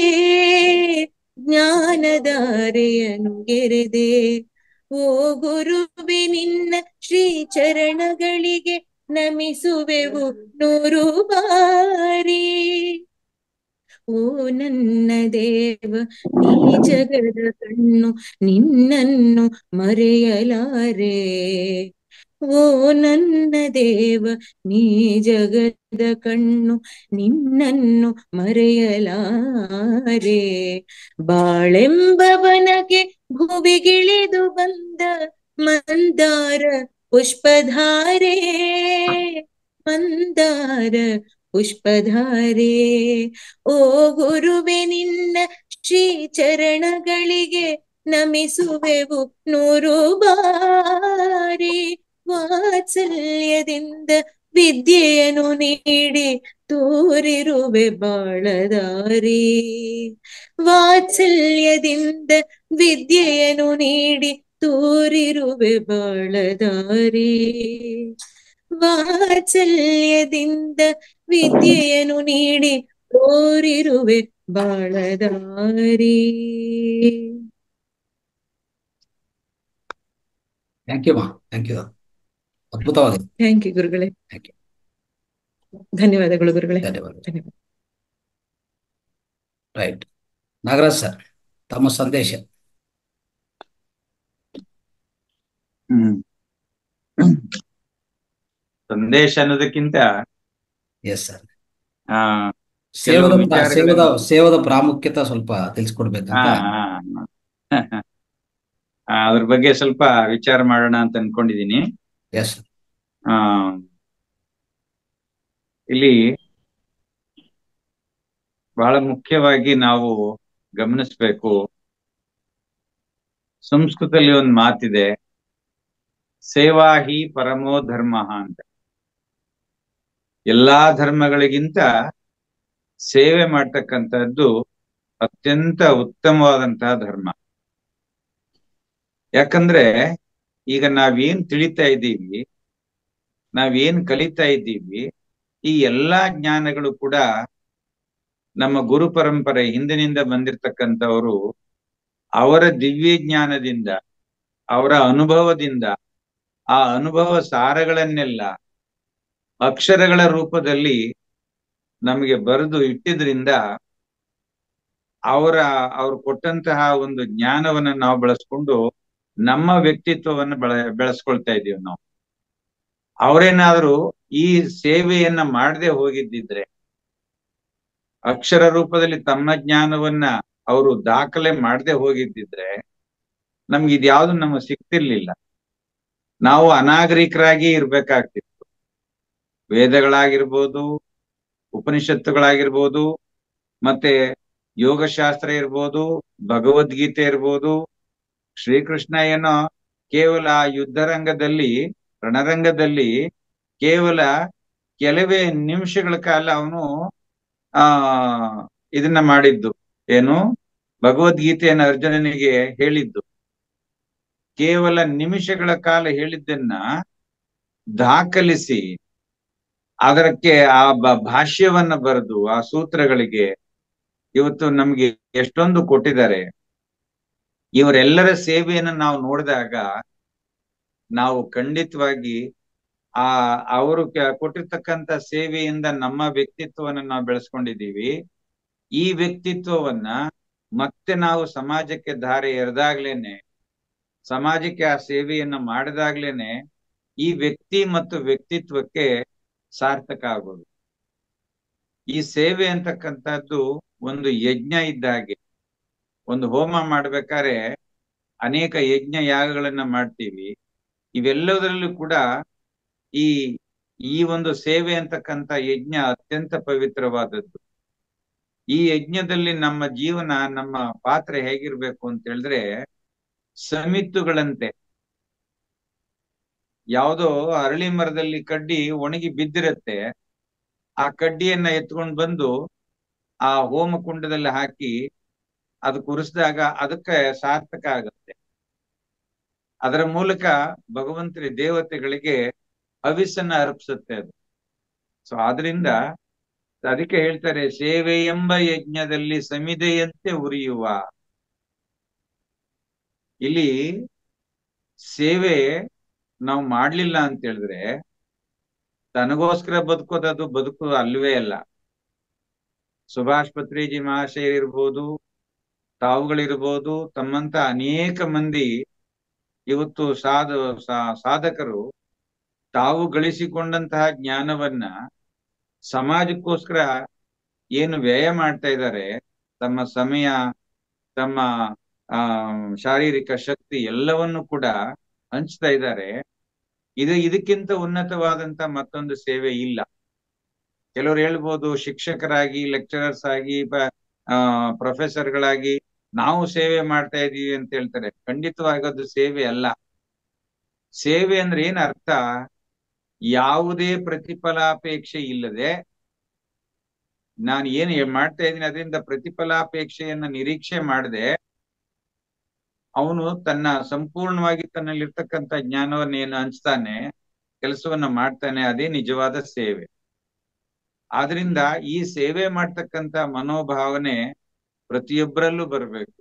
ಜ್ಞಾನಧಾರೆಯನು ಎರೆದೆ ಓ ಗುರುವೆ ನಿನ್ನ ಶ್ರೀ ಚರಣಗಳಿಗೆ ನಮಿಸುವೆವು ನೂರು ಬಾರಿ ಓ ನನ್ನ ದೇವ ನೀ ಜಗದ ಕಣ್ಣು ನಿನ್ನನ್ನು ಮರೆಯಲಾರೆ ಓ ನನ್ನ ದೇವ ನೀ ಜಗದ ಕಣ್ಣು ನಿನ್ನನ್ನು ಮರೆಯಲಾರೆ ಬಾಳೆಂಬವನಗೆ ಭುವಿಗಿಳಿದು ಬಂದ ಮಂದಾರ ಪುಷ್ಪಧಾರೆ ಮಂದಾರ ಪುಷ್ಪಧಾರೆ ಓ ಗುರುವೆ ನಿನ್ನ ಶ್ರೀ ಚರಣಗಳಿಗೆ ನಮಿಸುವೆವು ನೂರು ಬಾರಿ ವಾತ್ಸಲ್ಯದಿಂದ ವಿದ್ಯೆಯನ್ನು ನೀಡಿ ತೋರಿರುವೆ ಬಾಳದಾರಿ ವಾತ್ಸಲ್ಯದಿಂದ ವಿದ್ಯೆಯನ್ನು ನೀಡಿ ತೋರಿರುವೆ ಬಾಳದಾರಿ ವಾತ್ಸಲ್ಯದಿಂದ ವಿದ್ಯೆಯನ್ನು ನೀಡಿ ತೋರಿರುವೆ ಬಾಳದಾರಿ ಥ್ಯಾಂಕ್ ಯು ಮಾ ಥ್ಯಾಂಕ್ ಯು ಅದ್ಭುತವಾಗಿದೆ ಥ್ಯಾಂಕ್ ಯು ಗುರುಗಳೇ ಥ್ಯಾಂಕ್ ಯು ಧನ್ಯವಾದಗಳು ಗುರುಗಳೇ ಧನ್ಯವಾದ ಧನ್ಯವಾದ ರೈಟ್ ನಾಗರಾಜ್ ಸರ್ ತಮ್ಮ ಸಂದೇಶ ಹ್ಮ್ ಸಂದೇಶ ಅನ್ನೋದಕ್ಕಿಂತ ಎಸ್ ಸರ್ ಆ ಸೇವದ ಕೆಲವು ಪ್ರಾ- ಸೇವದ ವಿಚಾರಗಳನ್ನು ಸೇವದ ಪ್ರಾಮುಖ್ಯತೆ ಸ್ವಲ್ಪ ತಿಳಿಸ್ಕೊಡ್ಬೇಕಂತ ಹಾ ಹಾ ಹಾ. ಆ, ಅದ್ರ ಬಗ್ಗೆ ಸ್ವಲ್ಪ ವಿಚಾರ ಮಾಡೋಣ ಅಂತ ಅನ್ಕೊಂಡಿದೀನಿ ಎಸ್ ಆ ಇಲ್ಲಿ ಬಹಳ ಮುಖ್ಯವಾಗಿ ನಾವು ಗಮನಿಸ್ಬೇಕು ಸಂಸ್ಕೃತದಲ್ಲಿ ಒಂದು ಮಾತಿದೆ ಸೇವಾ ಹಿ ಪರಮೋ ಧರ್ಮ ಅಂತ ಎಲ್ಲಾ ಧರ್ಮಗಳಿಗಿಂತ ಸೇವೆ ಮಾಡ್ತಕ್ಕಂಥದ್ದು ಅತ್ಯಂತ ಉತ್ತಮವಾದಂತಹ ಧರ್ಮ ಯಾಕಂದ್ರೆ ಈಗ ನಾವೇನ್ ತಿಳಿತಾ ಇದ್ದೀವಿ ನಾವೇನ್ ಕಲಿತಾ ಇದ್ದೀವಿ ಈ ಎಲ್ಲಾ ಜ್ಞಾನಗಳು ಕೂಡ ನಮ್ಮ ಗುರು ಪರಂಪರೆ ಹಿಂದಿನಿಂದ ಬಂದಿರತಕ್ಕಂಥವರು ಅವರ ದಿವ್ಯ ಜ್ಞಾನದಿಂದ ಅವರ ಅನುಭವದಿಂದ ಆ ಅನುಭವ ಸಾರಗಳನ್ನೆಲ್ಲ ಅಕ್ಷರಗಳ ರೂಪದಲ್ಲಿ ನಮಗೆ ಬರೆದು ಇಟ್ಟಿದ್ರಿಂದ ಅವರ ಅವ್ರು ಕೊಟ್ಟಂತಹ ಒಂದು ಜ್ಞಾನವನ್ನ ನಾವು ಬಳಸ್ಕೊಂಡು ನಮ್ಮ ವ್ಯಕ್ತಿತ್ವವನ್ನು ಬೆಳ ಬೆಳೆಸ್ಕೊಳ್ತಾ ಇದೀವಿ ನಾವು ಅವರೇನಾದ್ರೂ ಈ ಸೇವೆಯನ್ನ ಮಾಡದೆ ಹೋಗಿದ್ದಿದ್ರೆ ಅಕ್ಷರ ರೂಪದಲ್ಲಿ ತಮ್ಮ ಜ್ಞಾನವನ್ನ ಅವರು ದಾಖಲೆ ಮಾಡದೆ ಹೋಗಿದ್ದಿದ್ರೆ ನಮ್ಗೆ ಇದ್ಯಾವುದು ನಮಗೆ ಸಿಗ್ತಿರ್ಲಿಲ್ಲ ನಾವು ಅನಾಗರಿಕರಾಗಿ ಇರ್ಬೇಕಾಗ್ತಿತ್ತು ವೇದಗಳಾಗಿರ್ಬೋದು ಉಪನಿಷತ್ತುಗಳಾಗಿರ್ಬೋದು ಮತ್ತೆ ಯೋಗಶಾಸ್ತ್ರ ಇರ್ಬೋದು ಭಗವದ್ಗೀತೆ ಇರ್ಬೋದು ಶ್ರೀಕೃಷ್ಣ ಏನೋ ಕೇವಲ ಯುದ್ಧರಂಗದಲ್ಲಿ ರಣರಂಗದಲ್ಲಿ ಕೇವಲ ಕೆಲವೇ ನಿಮಿಷಗಳ ಕಾಲ ಅವನು ಆ ಇದನ್ನ ಮಾಡಿದ್ದು ಏನು ಭಗವದ್ಗೀತೆಯನ್ನು ಅರ್ಜುನನಿಗೆ ಹೇಳಿದ್ದು ಕೇವಲ ನಿಮಿಷಗಳ ಕಾಲ ಹೇಳಿದ್ದನ್ನ ದಾಖಲಿಸಿ ಅದಕ್ಕೆ ಆ ಭಾಷ್ಯವನ್ನ ಬರೆದು ಆ ಸೂತ್ರಗಳಿಗೆ ಇವತ್ತು ನಮ್ಗೆ ಎಷ್ಟೊಂದು ಕೊಟ್ಟಿದ್ದಾರೆ ಇವರೆಲ್ಲರ ಸೇವೆಯನ್ನು ನಾವು ನೋಡಿದಾಗ ನಾವು ಖಂಡಿತವಾಗಿ ಆ ಅವರು ಕೊಟ್ಟಿರ್ತಕ್ಕಂಥ ಸೇವೆಯಿಂದ ನಮ್ಮ ವ್ಯಕ್ತಿತ್ವವನ್ನು ನಾವು ಬೆಳೆಸ್ಕೊಂಡಿದ್ದೀವಿ ಈ ವ್ಯಕ್ತಿತ್ವವನ್ನ ಮತ್ತೆ ನಾವು ಸಮಾಜಕ್ಕೆ ಧಾರೆ ಎರೆದಾಗ್ಲೇನೆ ಸಮಾಜಕ್ಕೆ ಆ ಸೇವೆಯನ್ನ ಮಾಡಿದಾಗ್ಲೇನೆ ಈ ವ್ಯಕ್ತಿ ಮತ್ತು ವ್ಯಕ್ತಿತ್ವಕ್ಕೆ ಸಾರ್ಥಕ ಆಗೋದು ಈ ಸೇವೆ ಅಂತಕ್ಕಂಥದ್ದು ಒಂದು ಯಜ್ಞ ಇದ್ದ ಹಾಗೆ ಒಂದು ಹೋಮ ಮಾಡ್ಬೇಕಾದ್ರೆ ಅನೇಕ ಯಜ್ಞ ಯಾಗಗಳನ್ನ ಮಾಡ್ತೀವಿ ಇವೆಲ್ಲದರಲ್ಲೂ ಕೂಡ ಈ ಈ ಒಂದು ಸೇವೆ ಅಂತಕ್ಕಂಥ ಯಜ್ಞ ಅತ್ಯಂತ ಪವಿತ್ರವಾದದ್ದು ಈ ಯಜ್ಞದಲ್ಲಿ ನಮ್ಮ ಜೀವನ ನಮ್ಮ ಪಾತ್ರ ಹೇಗಿರ್ಬೇಕು ಅಂತ ಹೇಳಿದ್ರೆ ಸಮಿತ್ತುಗಳಂತೆ ಯಾವುದೋ ಅರಳಿ ಮರದಲ್ಲಿ ಕಡ್ಡಿ ಒಣಗಿ ಬಿದ್ದಿರತ್ತೆ ಆ ಕಡ್ಡಿಯನ್ನ ಎತ್ಕೊಂಡು ಬಂದು ಆ ಹೋಮ ಕುಂಡದಲ್ಲಿ ಹಾಕಿ ಅದು ಕುರಿಸಿದಾಗ ಅದಕ್ಕೆ ಸಾರ್ಥಕ ಆಗತ್ತೆ ಅದರ ಮೂಲಕ ಭಗವಂತರಿ ದೇವತೆಗಳಿಗೆ ಹವಿಸ್ಸನ್ನ ಅರ್ಪಿಸುತ್ತೆ ಅದು ಸೊ ಆದ್ರಿಂದ ಅದಕ್ಕೆ ಹೇಳ್ತಾರೆ ಸೇವೆ ಎಂಬ ಯಜ್ಞದಲ್ಲಿ ಸಮಿದೆಯಂತೆ ಉರಿಯುವ ಇಲ್ಲಿ ಸೇವೆ ನಾವು ಮಾಡ್ಲಿಲ್ಲ ಅಂತ ಹೇಳಿದ್ರೆ ತನಗೋಸ್ಕರ ಬದುಕೋದದು ಬದುಕು ಅಲ್ವೇ ಅಲ್ಲ ಸುಭಾಷ್ ಪತ್ರಿಜಿ ಮಹಾಶಯರಿರ್ಬೋದು ತಾವುಗಳಿರ್ಬೋದು ತಮ್ಮಂತ ಅನೇಕ ಮಂದಿ ಇವತ್ತು ಸಾಧ ಸಾಧಕರು ತಾವು ಗಳಿಸಿಕೊಂಡಂತಹ ಜ್ಞಾನವನ್ನ ಸಮಾಜಕ್ಕೋಸ್ಕರ ಏನು ವ್ಯಯ ಮಾಡ್ತಾ ಇದ್ದಾರೆ ತಮ್ಮ ಸಮಯ ತಮ್ಮ ಆ ಶಾರೀರಿಕ ಶಕ್ತಿ ಎಲ್ಲವನ್ನು ಕೂಡ ಹಂಚ್ತಾ ಇದ್ದಾರೆ ಇದು ಇದಕ್ಕಿಂತ ಉನ್ನತವಾದಂತ ಮತ್ತೊಂದು ಸೇವೆ ಇಲ್ಲ ಕೆಲವರು ಹೇಳ್ಬೋದು ಶಿಕ್ಷಕರಾಗಿ ಲೆಕ್ಚರರ್ಸ್ ಆಗಿ ಪ್ರೊಫೆಸರ್ಗಳಾಗಿ ನಾವು ಸೇವೆ ಮಾಡ್ತಾ ಇದೀವಿ ಅಂತ ಹೇಳ್ತಾರೆ ಖಂಡಿತವಾಗಿ ಅದು ಸೇವೆ ಅಲ್ಲ ಸೇವೆ ಅಂದ್ರೆ ಏನ್ ಅರ್ಥ ಯಾವುದೇ ಪ್ರತಿಫಲಾಪೇಕ್ಷೆ ಇಲ್ಲದೆ ನಾನು ಏನ್ ಮಾಡ್ತಾ ಇದ್ದೀನಿ ಅದರಿಂದ ಪ್ರತಿಫಲಾಪೇಕ್ಷೆಯನ್ನ ನಿರೀಕ್ಷೆ ಮಾಡದೆ ಅವನು ತನ್ನ ಸಂಪೂರ್ಣವಾಗಿ ತನ್ನಲ್ಲಿರ್ತಕ್ಕಂಥ ಜ್ಞಾನವನ್ನ ಏನು ಹಂಚ್ತಾನೆ ಕೆಲಸವನ್ನ ಮಾಡ್ತಾನೆ ಅದೇ ನಿಜವಾದ ಸೇವೆ ಆದ್ರಿಂದ ಈ ಸೇವೆ ಮಾಡ್ತಕ್ಕಂಥ ಮನೋಭಾವನೆ ಪ್ರತಿಯೊಬ್ಬರಲ್ಲೂ ಬರಬೇಕು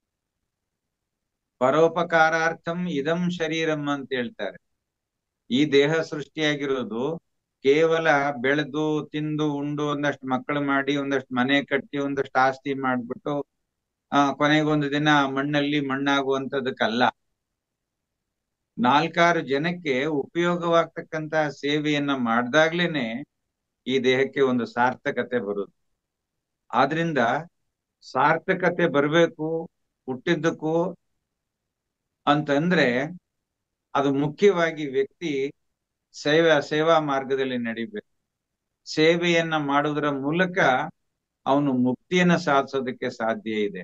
ಪರೋಪಕಾರಾರ್ಥಂ ಇದಂ ಶರೀರಂ ಅಂತ ಹೇಳ್ತಾರೆ ಈ ದೇಹ ಸೃಷ್ಟಿಯಾಗಿರೋದು ಕೇವಲ ಬೆಳೆದು ತಿಂದು ಉಂಡು ಒಂದಷ್ಟು ಮಕ್ಕಳು ಮಾಡಿ ಒಂದಷ್ಟು ಮನೆ ಕಟ್ಟಿ ಒಂದಷ್ಟು ಆಸ್ತಿ ಮಾಡ್ಬಿಟ್ಟು ಆ ಕೊನೆಗೊಂದು ದಿನ ಮಣ್ಣಲ್ಲಿ ಮಣ್ಣಾಗುವಂತದಕ್ಕಲ್ಲ ನಾಲ್ಕಾರು ಜನಕ್ಕೆ ಉಪಯೋಗವಾಗ್ತಕ್ಕಂತಹ ಸೇವೆಯನ್ನ ಮಾಡ್ದಾಗ್ಲೇನೆ ಈ ದೇಹಕ್ಕೆ ಒಂದು ಸಾರ್ಥಕತೆ ಬರುದು ಆದ್ರಿಂದ ಸಾರ್ಥಕತೆ ಬರಬೇಕು ಹುಟ್ಟಿದ್ದಕ್ಕೂ ಅಂತಂದ್ರೆ ಅದು ಮುಖ್ಯವಾಗಿ ವ್ಯಕ್ತಿ ಸೇವಾ ಸೇವಾ ಮಾರ್ಗದಲ್ಲಿ ನಡಿಬೇಕು ಸೇವೆಯನ್ನ ಮಾಡುವುದರ ಮೂಲಕ ಅವನು ಮುಕ್ತಿಯನ್ನ ಸಾಧಿಸೋದಕ್ಕೆ ಸಾಧ್ಯ ಇದೆ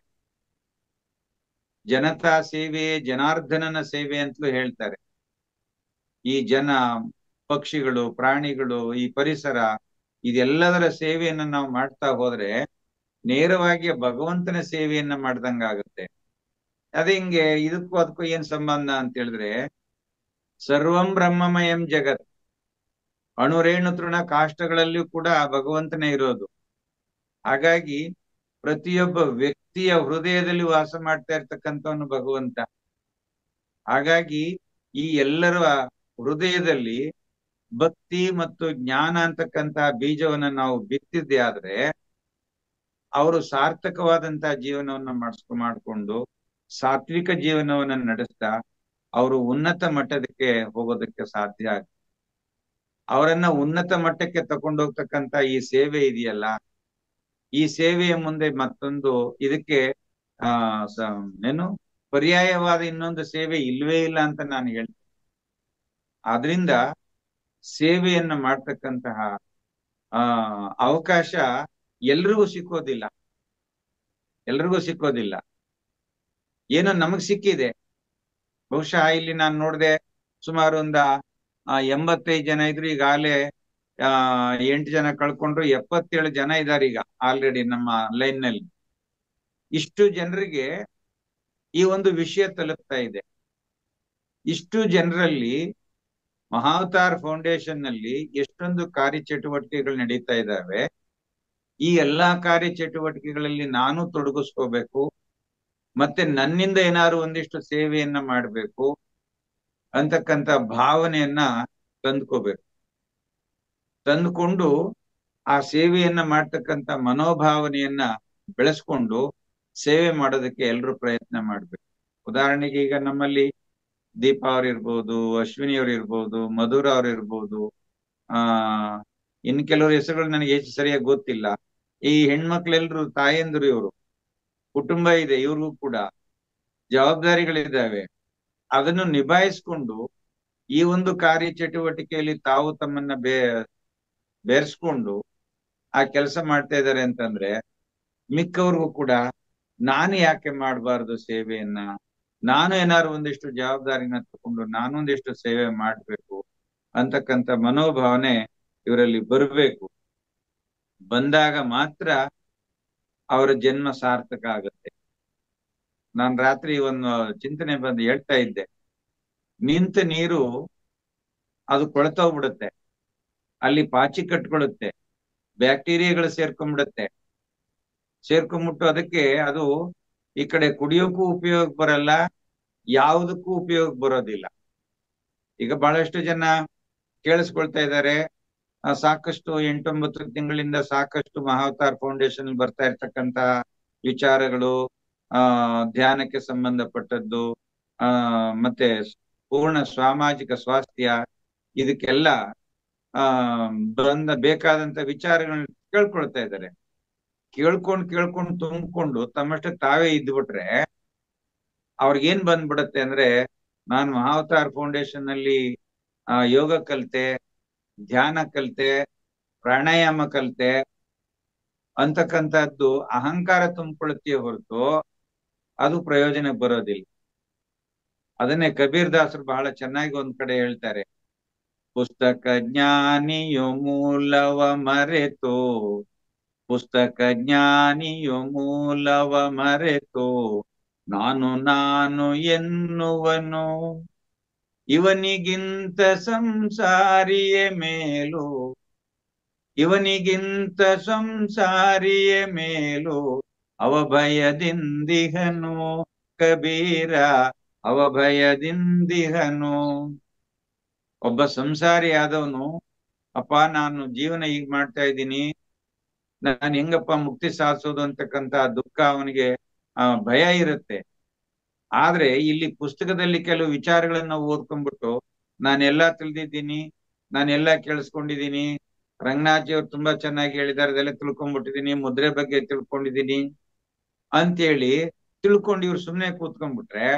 ಜನತಾ ಸೇವೆ ಜನಾರ್ದನನ ಸೇವೆ ಅಂತಲೂ ಹೇಳ್ತಾರೆ ಈ ಜನ ಪಕ್ಷಿಗಳು ಪ್ರಾಣಿಗಳು ಈ ಪರಿಸರ ಇದೆಲ್ಲದರ ಸೇವೆಯನ್ನ ನಾವು ಮಾಡ್ತಾ ಹೋದ್ರೆ ನೇರವಾಗಿ ಭಗವಂತನ ಸೇವೆಯನ್ನ ಮಾಡ್ದಂಗಾಗುತ್ತೆ ಅದೇ ಹಿಂಗೆ ಇದಕ್ಕೂ ಅದಕ್ಕೂ ಏನ್ ಸಂಬಂಧ ಅಂತ ಹೇಳಿದ್ರೆ ಸರ್ವಂ ಬ್ರಹ್ಮಮಯಂ ಜಗತ್ ಅಣುರೇಣು ತೃಣ ಕಾಷ್ಟಗಳಲ್ಲಿಯೂ ಕೂಡ ಭಗವಂತನೇ ಇರೋದು ಹಾಗಾಗಿ ಪ್ರತಿಯೊಬ್ಬ ವ್ಯಕ್ತಿಯ ಹೃದಯದಲ್ಲಿ ವಾಸ ಮಾಡ್ತಾ ಇರ್ತಕ್ಕಂಥವನು ಭಗವಂತ ಹಾಗಾಗಿ ಈ ಎಲ್ಲರ ಹೃದಯದಲ್ಲಿ ಭಕ್ತಿ ಮತ್ತು ಜ್ಞಾನ ಅಂತಕ್ಕಂತಹ ಬೀಜವನ್ನ ನಾವು ಬಿತ್ತಿದ್ದೆ ಆದ್ರೆ ಅವರು ಸಾರ್ಥಕವಾದಂತಹ ಜೀವನವನ್ನ ಮಾಡಿಸ್ಕೊ ಮಾಡ್ಕೊಂಡು ಸಾತ್ವಿಕ ಜೀವನವನ್ನ ನಡೆಸ್ತಾ ಅವರು ಉನ್ನತ ಮಟ್ಟದಕ್ಕೆ ಹೋಗೋದಕ್ಕೆ ಸಾಧ್ಯ ಆಗುತ್ತೆ ಅವರನ್ನ ಉನ್ನತ ಮಟ್ಟಕ್ಕೆ ತಕೊಂಡೋಗ್ತಕ್ಕಂತ ಈ ಸೇವೆ ಇದೆಯಲ್ಲ ಈ ಸೇವೆಯ ಮುಂದೆ ಮತ್ತೊಂದು ಇದಕ್ಕೆ ಆ ಸ- ಏನು ಪರ್ಯಾಯವಾದ ಇನ್ನೊಂದು ಸೇವೆ ಇಲ್ವೇ ಇಲ್ಲ ಅಂತ ನಾನು ಹೇಳ್ತೇನೆ ಆದ್ರಿಂದ ಸೇವೆಯನ್ನ ಮಾಡ್ತಕ್ಕಂತಹ ಆ ಅವಕಾಶ ಎಲ್ರಿಗೂ ಸಿಕ್ಕೋದಿಲ್ಲ ಎಲ್ರಿಗೂ ಸಿಕ್ಕೋದಿಲ್ಲ ಏನೋ ನಮಗ್ ಸಿಕ್ಕಿದೆ ಬಹುಶಃ ಇಲ್ಲಿ ನಾನು ನೋಡ್ದೆ ಸುಮಾರು ಒಂದ ಆ, ಎಂಬತ್ತೈದು ಜನ ಇದ್ರು ಈಗಾಗಲೇ ಆ ಎಂಟು ಜನ ಕಳ್ಕೊಂಡ್ರು ಎಪ್ಪತ್ತೇಳು ಜನ ಇದಾರೆ ಈಗ ಆಲ್ರೆಡಿ ನಮ್ಮ ಲೈನ್ ನಲ್ಲಿ ಇಷ್ಟು ಜನರಿಗೆ ಈ ಒಂದು ವಿಷಯ ತಲುಪ್ತಾ ಇದೆ ಇಷ್ಟು ಜನರಲ್ಲಿ ಮಹಾವತಾರ್ ಫೌಂಡೇಶನ್ ನಲ್ಲಿ ಎಷ್ಟೊಂದು ಕಾರ್ಯಚಟುವಟಿಕೆಗಳು ನಡೀತಾ ಇದ್ದಾವೆ ಈ ಎಲ್ಲಾ ಕಾರ್ಯಚಟುವಟಿಕೆಗಳಲ್ಲಿ ನಾನು ತೊಡಗಿಸ್ಕೋಬೇಕು ಮತ್ತೆ ನನ್ನಿಂದ ಏನಾದ್ರು ಒಂದಿಷ್ಟು ಸೇವೆಯನ್ನ ಮಾಡ್ಬೇಕು ಅಂತಕ್ಕಂತ ಭಾವನೆಯನ್ನ ತಂದ್ಕೋಬೇಕು ತಂದುಕೊಂಡು ಆ ಸೇವೆಯನ್ನ ಮಾಡ್ತಕ್ಕಂತ ಮನೋಭಾವನೆಯನ್ನ ಬೆಳೆಸ್ಕೊಂಡು ಸೇವೆ ಮಾಡೋದಕ್ಕೆ ಎಲ್ಲರೂ ಪ್ರಯತ್ನ ಮಾಡ್ಬೇಕು ಉದಾಹರಣೆಗೆ ಈಗ ನಮ್ಮಲ್ಲಿ ದೀಪಾ ಅವ್ರು ಇರ್ಬೋದು ಅಶ್ವಿನಿ ಅವ್ರು ಇರ್ಬೋದು ಮಧುರ ಅವ್ರು ಇರ್ಬೋದು ಆ ಇನ್ ಕೆಲವ್ರ ಹೆಸರುಗಳು ನನಗೆ ಹೆಚ್ಚು ಸರಿಯಾಗಿ ಗೊತ್ತಿಲ್ಲ ಈ ಹೆಣ್ಮಕ್ಳೆಲ್ರು ತಾಯಂದ್ರು ಇವರು ಕುಟುಂಬ ಇದೆ ಇವ್ರಿಗೂ ಕೂಡ ಜವಾಬ್ದಾರಿಗಳಿದ್ದಾವೆ ಅದನ್ನು ನಿಭಾಯಿಸ್ಕೊಂಡು ಈ ಒಂದು ಕಾರ್ಯ ಚಟುವಟಿಕೆಯಲ್ಲಿ ತಾವು ತಮ್ಮನ್ನ ಬೇ ಬೇರ್ಸ್ಕೊಂಡು ಆ ಕೆಲಸ ಮಾಡ್ತಾ ಇದ್ದಾರೆ ಅಂತಂದ್ರೆ ಮಿಕ್ಕವ್ರಿಗೂ ಕೂಡ ನಾನು ಯಾಕೆ ಮಾಡಬಾರ್ದು ಸೇವೆಯನ್ನ ನಾನು ಏನಾದ್ರು ಒಂದಿಷ್ಟು ಜವಾಬ್ದಾರಿನ ತಗೊಂಡು ನಾನು ಒಂದಿಷ್ಟು ಸೇವೆ ಮಾಡ್ಬೇಕು ಅಂತಕ್ಕಂಥ ಮನೋಭಾವನೆ ಇವರಲ್ಲಿ ಬರಬೇಕು ಬಂದಾಗ ಮಾತ್ರ ಅವರ ಜನ್ಮ ಸಾರ್ಥಕ ಆಗುತ್ತೆ ನಾನ್ ರಾತ್ರಿ ಒಂದು ಚಿಂತನೆ ಬಂದು ಹೇಳ್ತಾ ಇದ್ದೆ ನಿಂತ ನೀರು ಅದು ಕೊಳ್ತೋಗ್ಬಿಡುತ್ತೆ ಅಲ್ಲಿ ಪಾಚಿ ಕಟ್ಕೊಳ್ಳುತ್ತೆ ಬ್ಯಾಕ್ಟೀರಿಯಾಗಳು ಸೇರ್ಕೊಂಡ್ಬಿಡುತ್ತೆ ಸೇರ್ಕೊಂಡ್ಬಿಟ್ಟು ಅದಕ್ಕೆ ಅದು ಈ ಕಡೆ ಕುಡಿಯೋಕ್ಕೂ ಉಪಯೋಗ ಬರಲ್ಲ ಯಾವುದಕ್ಕೂ ಉಪಯೋಗ ಬರೋದಿಲ್ಲ ಈಗ ಬಹಳಷ್ಟು ಜನ ಕೇಳಿಸ್ಕೊಳ್ತಾ ಇದ್ದಾರೆ ಆ, ಸಾಕಷ್ಟು ಎಂಟೊಂಬತ್ತು ತಿಂಗಳಿಂದ ಸಾಕಷ್ಟು ಮಹಾವತಾರ್ ಫೌಂಡೇಶನ್ ಬರ್ತಾ ಇರ್ತಕ್ಕಂತ ವಿಚಾರಗಳು ಆ ಧ್ಯಾನಕ್ಕೆ ಸಂಬಂಧಪಟ್ಟದ್ದು ಆ ಮತ್ತೆ ಪೂರ್ಣ ಸಾಮಾಜಿಕ ಸ್ವಾಸ್ಥ್ಯ ಇದಕ್ಕೆಲ್ಲ ಆ ಬಂದ ಬೇಕಾದಂತ ವಿಚಾರಗಳನ್ನ ಕೇಳ್ಕೊಳ್ತಾ ಇದ್ದಾರೆ ಕೇಳ್ಕೊಂಡ್ ಕೇಳ್ಕೊಂಡು ತುಂಬಿಕೊಂಡು ತಮ್ಮಷ್ಟಕ್ಕೆ ತಾವೇ ಇದ್ಬಿಟ್ರೆ ಅವ್ರಿಗೇನ್ ಬಂದ್ಬಿಡತ್ತೆ ಅಂದ್ರೆ ನಾನು ಮಹಾವತಾರ್ ಫೌಂಡೇಶನ್ ನಲ್ಲಿ ಆ ಯೋಗ ಕಲಿತೆ ಧ್ಯಾನ ಕಲಿತೆ ಪ್ರಾಣಾಯಾಮ ಕಲಿತೆ ಅಂತಕ್ಕಂಥದ್ದು ಅಹಂಕಾರ ತುಂಬಿಕೊಳ್ಳುತ್ತೆ ಹೊರತು ಅದು ಪ್ರಯೋಜನ ಬರೋದಿಲ್ಲ ಅದನ್ನೇ ಕಬೀರ್ ದಾಸರು ಬಹಳ ಚೆನ್ನಾಗಿ ಒಂದ್ ಕಡೆ ಹೇಳ್ತಾರೆ ಪುಸ್ತಕ ಜ್ಞಾನಿಯು ಮೂಲವ ಮರೆತು ಪುಸ್ತಕ ಜ್ಞಾನಿಯು ಮೂಲವ ಮರೆತು ನಾನು ನಾನು ಎನ್ನುವನು ಇವನಿಗಿಂತ ಸಂಸಾರಿಯೇ ಮೇಲು ಇವನಿಗಿಂತ ಸಂಸಾರಿಯೇ ಮೇಲು ಅವಭಯದಿಂದಿಹನು ಕಬೀರ ಅವಭಯದಿಂದಿಹನು ಒಬ್ಬ ಸಂಸಾರಿ ಆದವನು ಅಪ್ಪ ನಾನು ಜೀವನ ಈಗ ಮಾಡ್ತಾ ಇದ್ದೀನಿ ನಾನು ಹೆಂಗಪ್ಪ ಮುಕ್ತಿ ಸಾಧಿಸೋದು ಅಂತಕ್ಕಂತ ದುಃಖ ಅವನಿಗೆ ಆ ಭಯ ಇರುತ್ತೆ ಆದ್ರೆ ಇಲ್ಲಿ ಪುಸ್ತಕದಲ್ಲಿ ಕೆಲವು ವಿಚಾರಗಳನ್ನ ಓದ್ಕೊಂಡ್ಬಿಟ್ಟು ನಾನೆಲ್ಲಾ ತಿಳಿದಿದ್ದೀನಿ ನಾನೆಲ್ಲಾ ಕೇಳಿಸ್ಕೊಂಡಿದ್ದೀನಿ ರಂಗನಾಥಿ ಅವ್ರು ತುಂಬಾ ಚೆನ್ನಾಗಿ ಹೇಳಿದ್ದಾರೆ ಅದೆಲ್ಲ ತಿಳ್ಕೊಂಡ್ಬಿಟ್ಟಿದೀನಿ ಮುದ್ರೆ ಬಗ್ಗೆ ತಿಳ್ಕೊಂಡಿದ್ದೀನಿ ಅಂತೇಳಿ ತಿಳ್ಕೊಂಡು ಇವ್ರು ಸುಮ್ನೆ ಕೂತ್ಕೊಂಡ್ಬಿಟ್ರೆ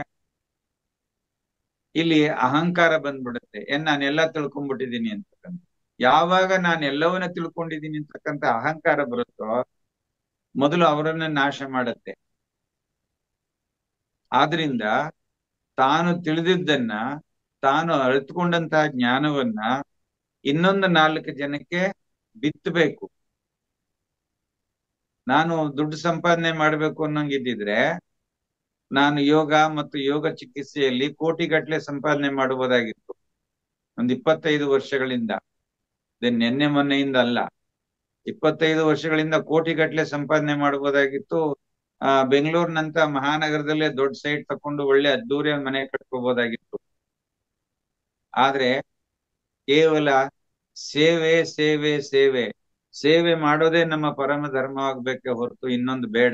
ಇಲ್ಲಿ ಅಹಂಕಾರ ಬಂದ್ಬಿಡುತ್ತೆ ಏನ್ ನಾನೆಲ್ಲಾ ತಿಳ್ಕೊಂಡ್ಬಿಟ್ಟಿದ್ದೀನಿ ಅಂತಕ್ಕಂಥ ಯಾವಾಗ ನಾನು ಎಲ್ಲವನ್ನ ತಿಳ್ಕೊಂಡಿದ್ದೀನಿ ಅಂತಕ್ಕಂಥ ಅಹಂಕಾರ ಬರುತ್ತೋ ಮೊದಲು ಅವರನ್ನ ನಾಶ ಮಾಡುತ್ತೆ ಆದ್ರಿಂದ ತಾನು ತಿಳಿದಿದ್ದನ್ನ ತಾನು ಅರಿತುಕೊಂಡಂತಹ ಜ್ಞಾನವನ್ನ ಇನ್ನೊಂದು ನಾಲ್ಕು ಜನಕ್ಕೆ ಬಿತ್ತಬೇಕು ನಾನು ದುಡ್ಡು ಸಂಪಾದನೆ ಮಾಡ್ಬೇಕು ಅನ್ನಂಗಿದ್ದಿದ್ರೆ ನಾನು ಯೋಗ ಮತ್ತು ಯೋಗ ಚಿಕಿತ್ಸೆಯಲ್ಲಿ ಕೋಟಿಗಟ್ಟಲೆ ಸಂಪಾದನೆ ಮಾಡಬಹುದಾಗಿತ್ತು ಒಂದು ಇಪ್ಪತ್ತೈದು ವರ್ಷಗಳಿಂದ ಇದೇನ್ ನಿನ್ನೆ ಮೊನ್ನೆಯಿಂದ ಅಲ್ಲ ಇಪ್ಪತ್ತೈದು ವರ್ಷಗಳಿಂದ ಕೋಟಿಗಟ್ಟಲೆ ಸಂಪಾದನೆ ಮಾಡಬಹುದಾಗಿತ್ತು ಆ ಬೆಂಗಳೂರಿನಂತ ಮಹಾನಗರದಲ್ಲೇ ದೊಡ್ಡ ಸೈಟ್ ತಕೊಂಡು ಒಳ್ಳೆ ಅದ್ದೂರಿಯ ಮನೆ ಕಟ್ಕೋಬಹುದಾಗಿತ್ತು ಆದ್ರೆ ಕೇವಲ ಸೇವೆ ಸೇವೆ ಸೇವೆ ಸೇವೆ ಮಾಡೋದೇ ನಮ್ಮ ಪರಮ ಧರ್ಮವಾಗ್ಬೇಕೆ ಹೊರತು ಇನ್ನೊಂದು ಬೇಡ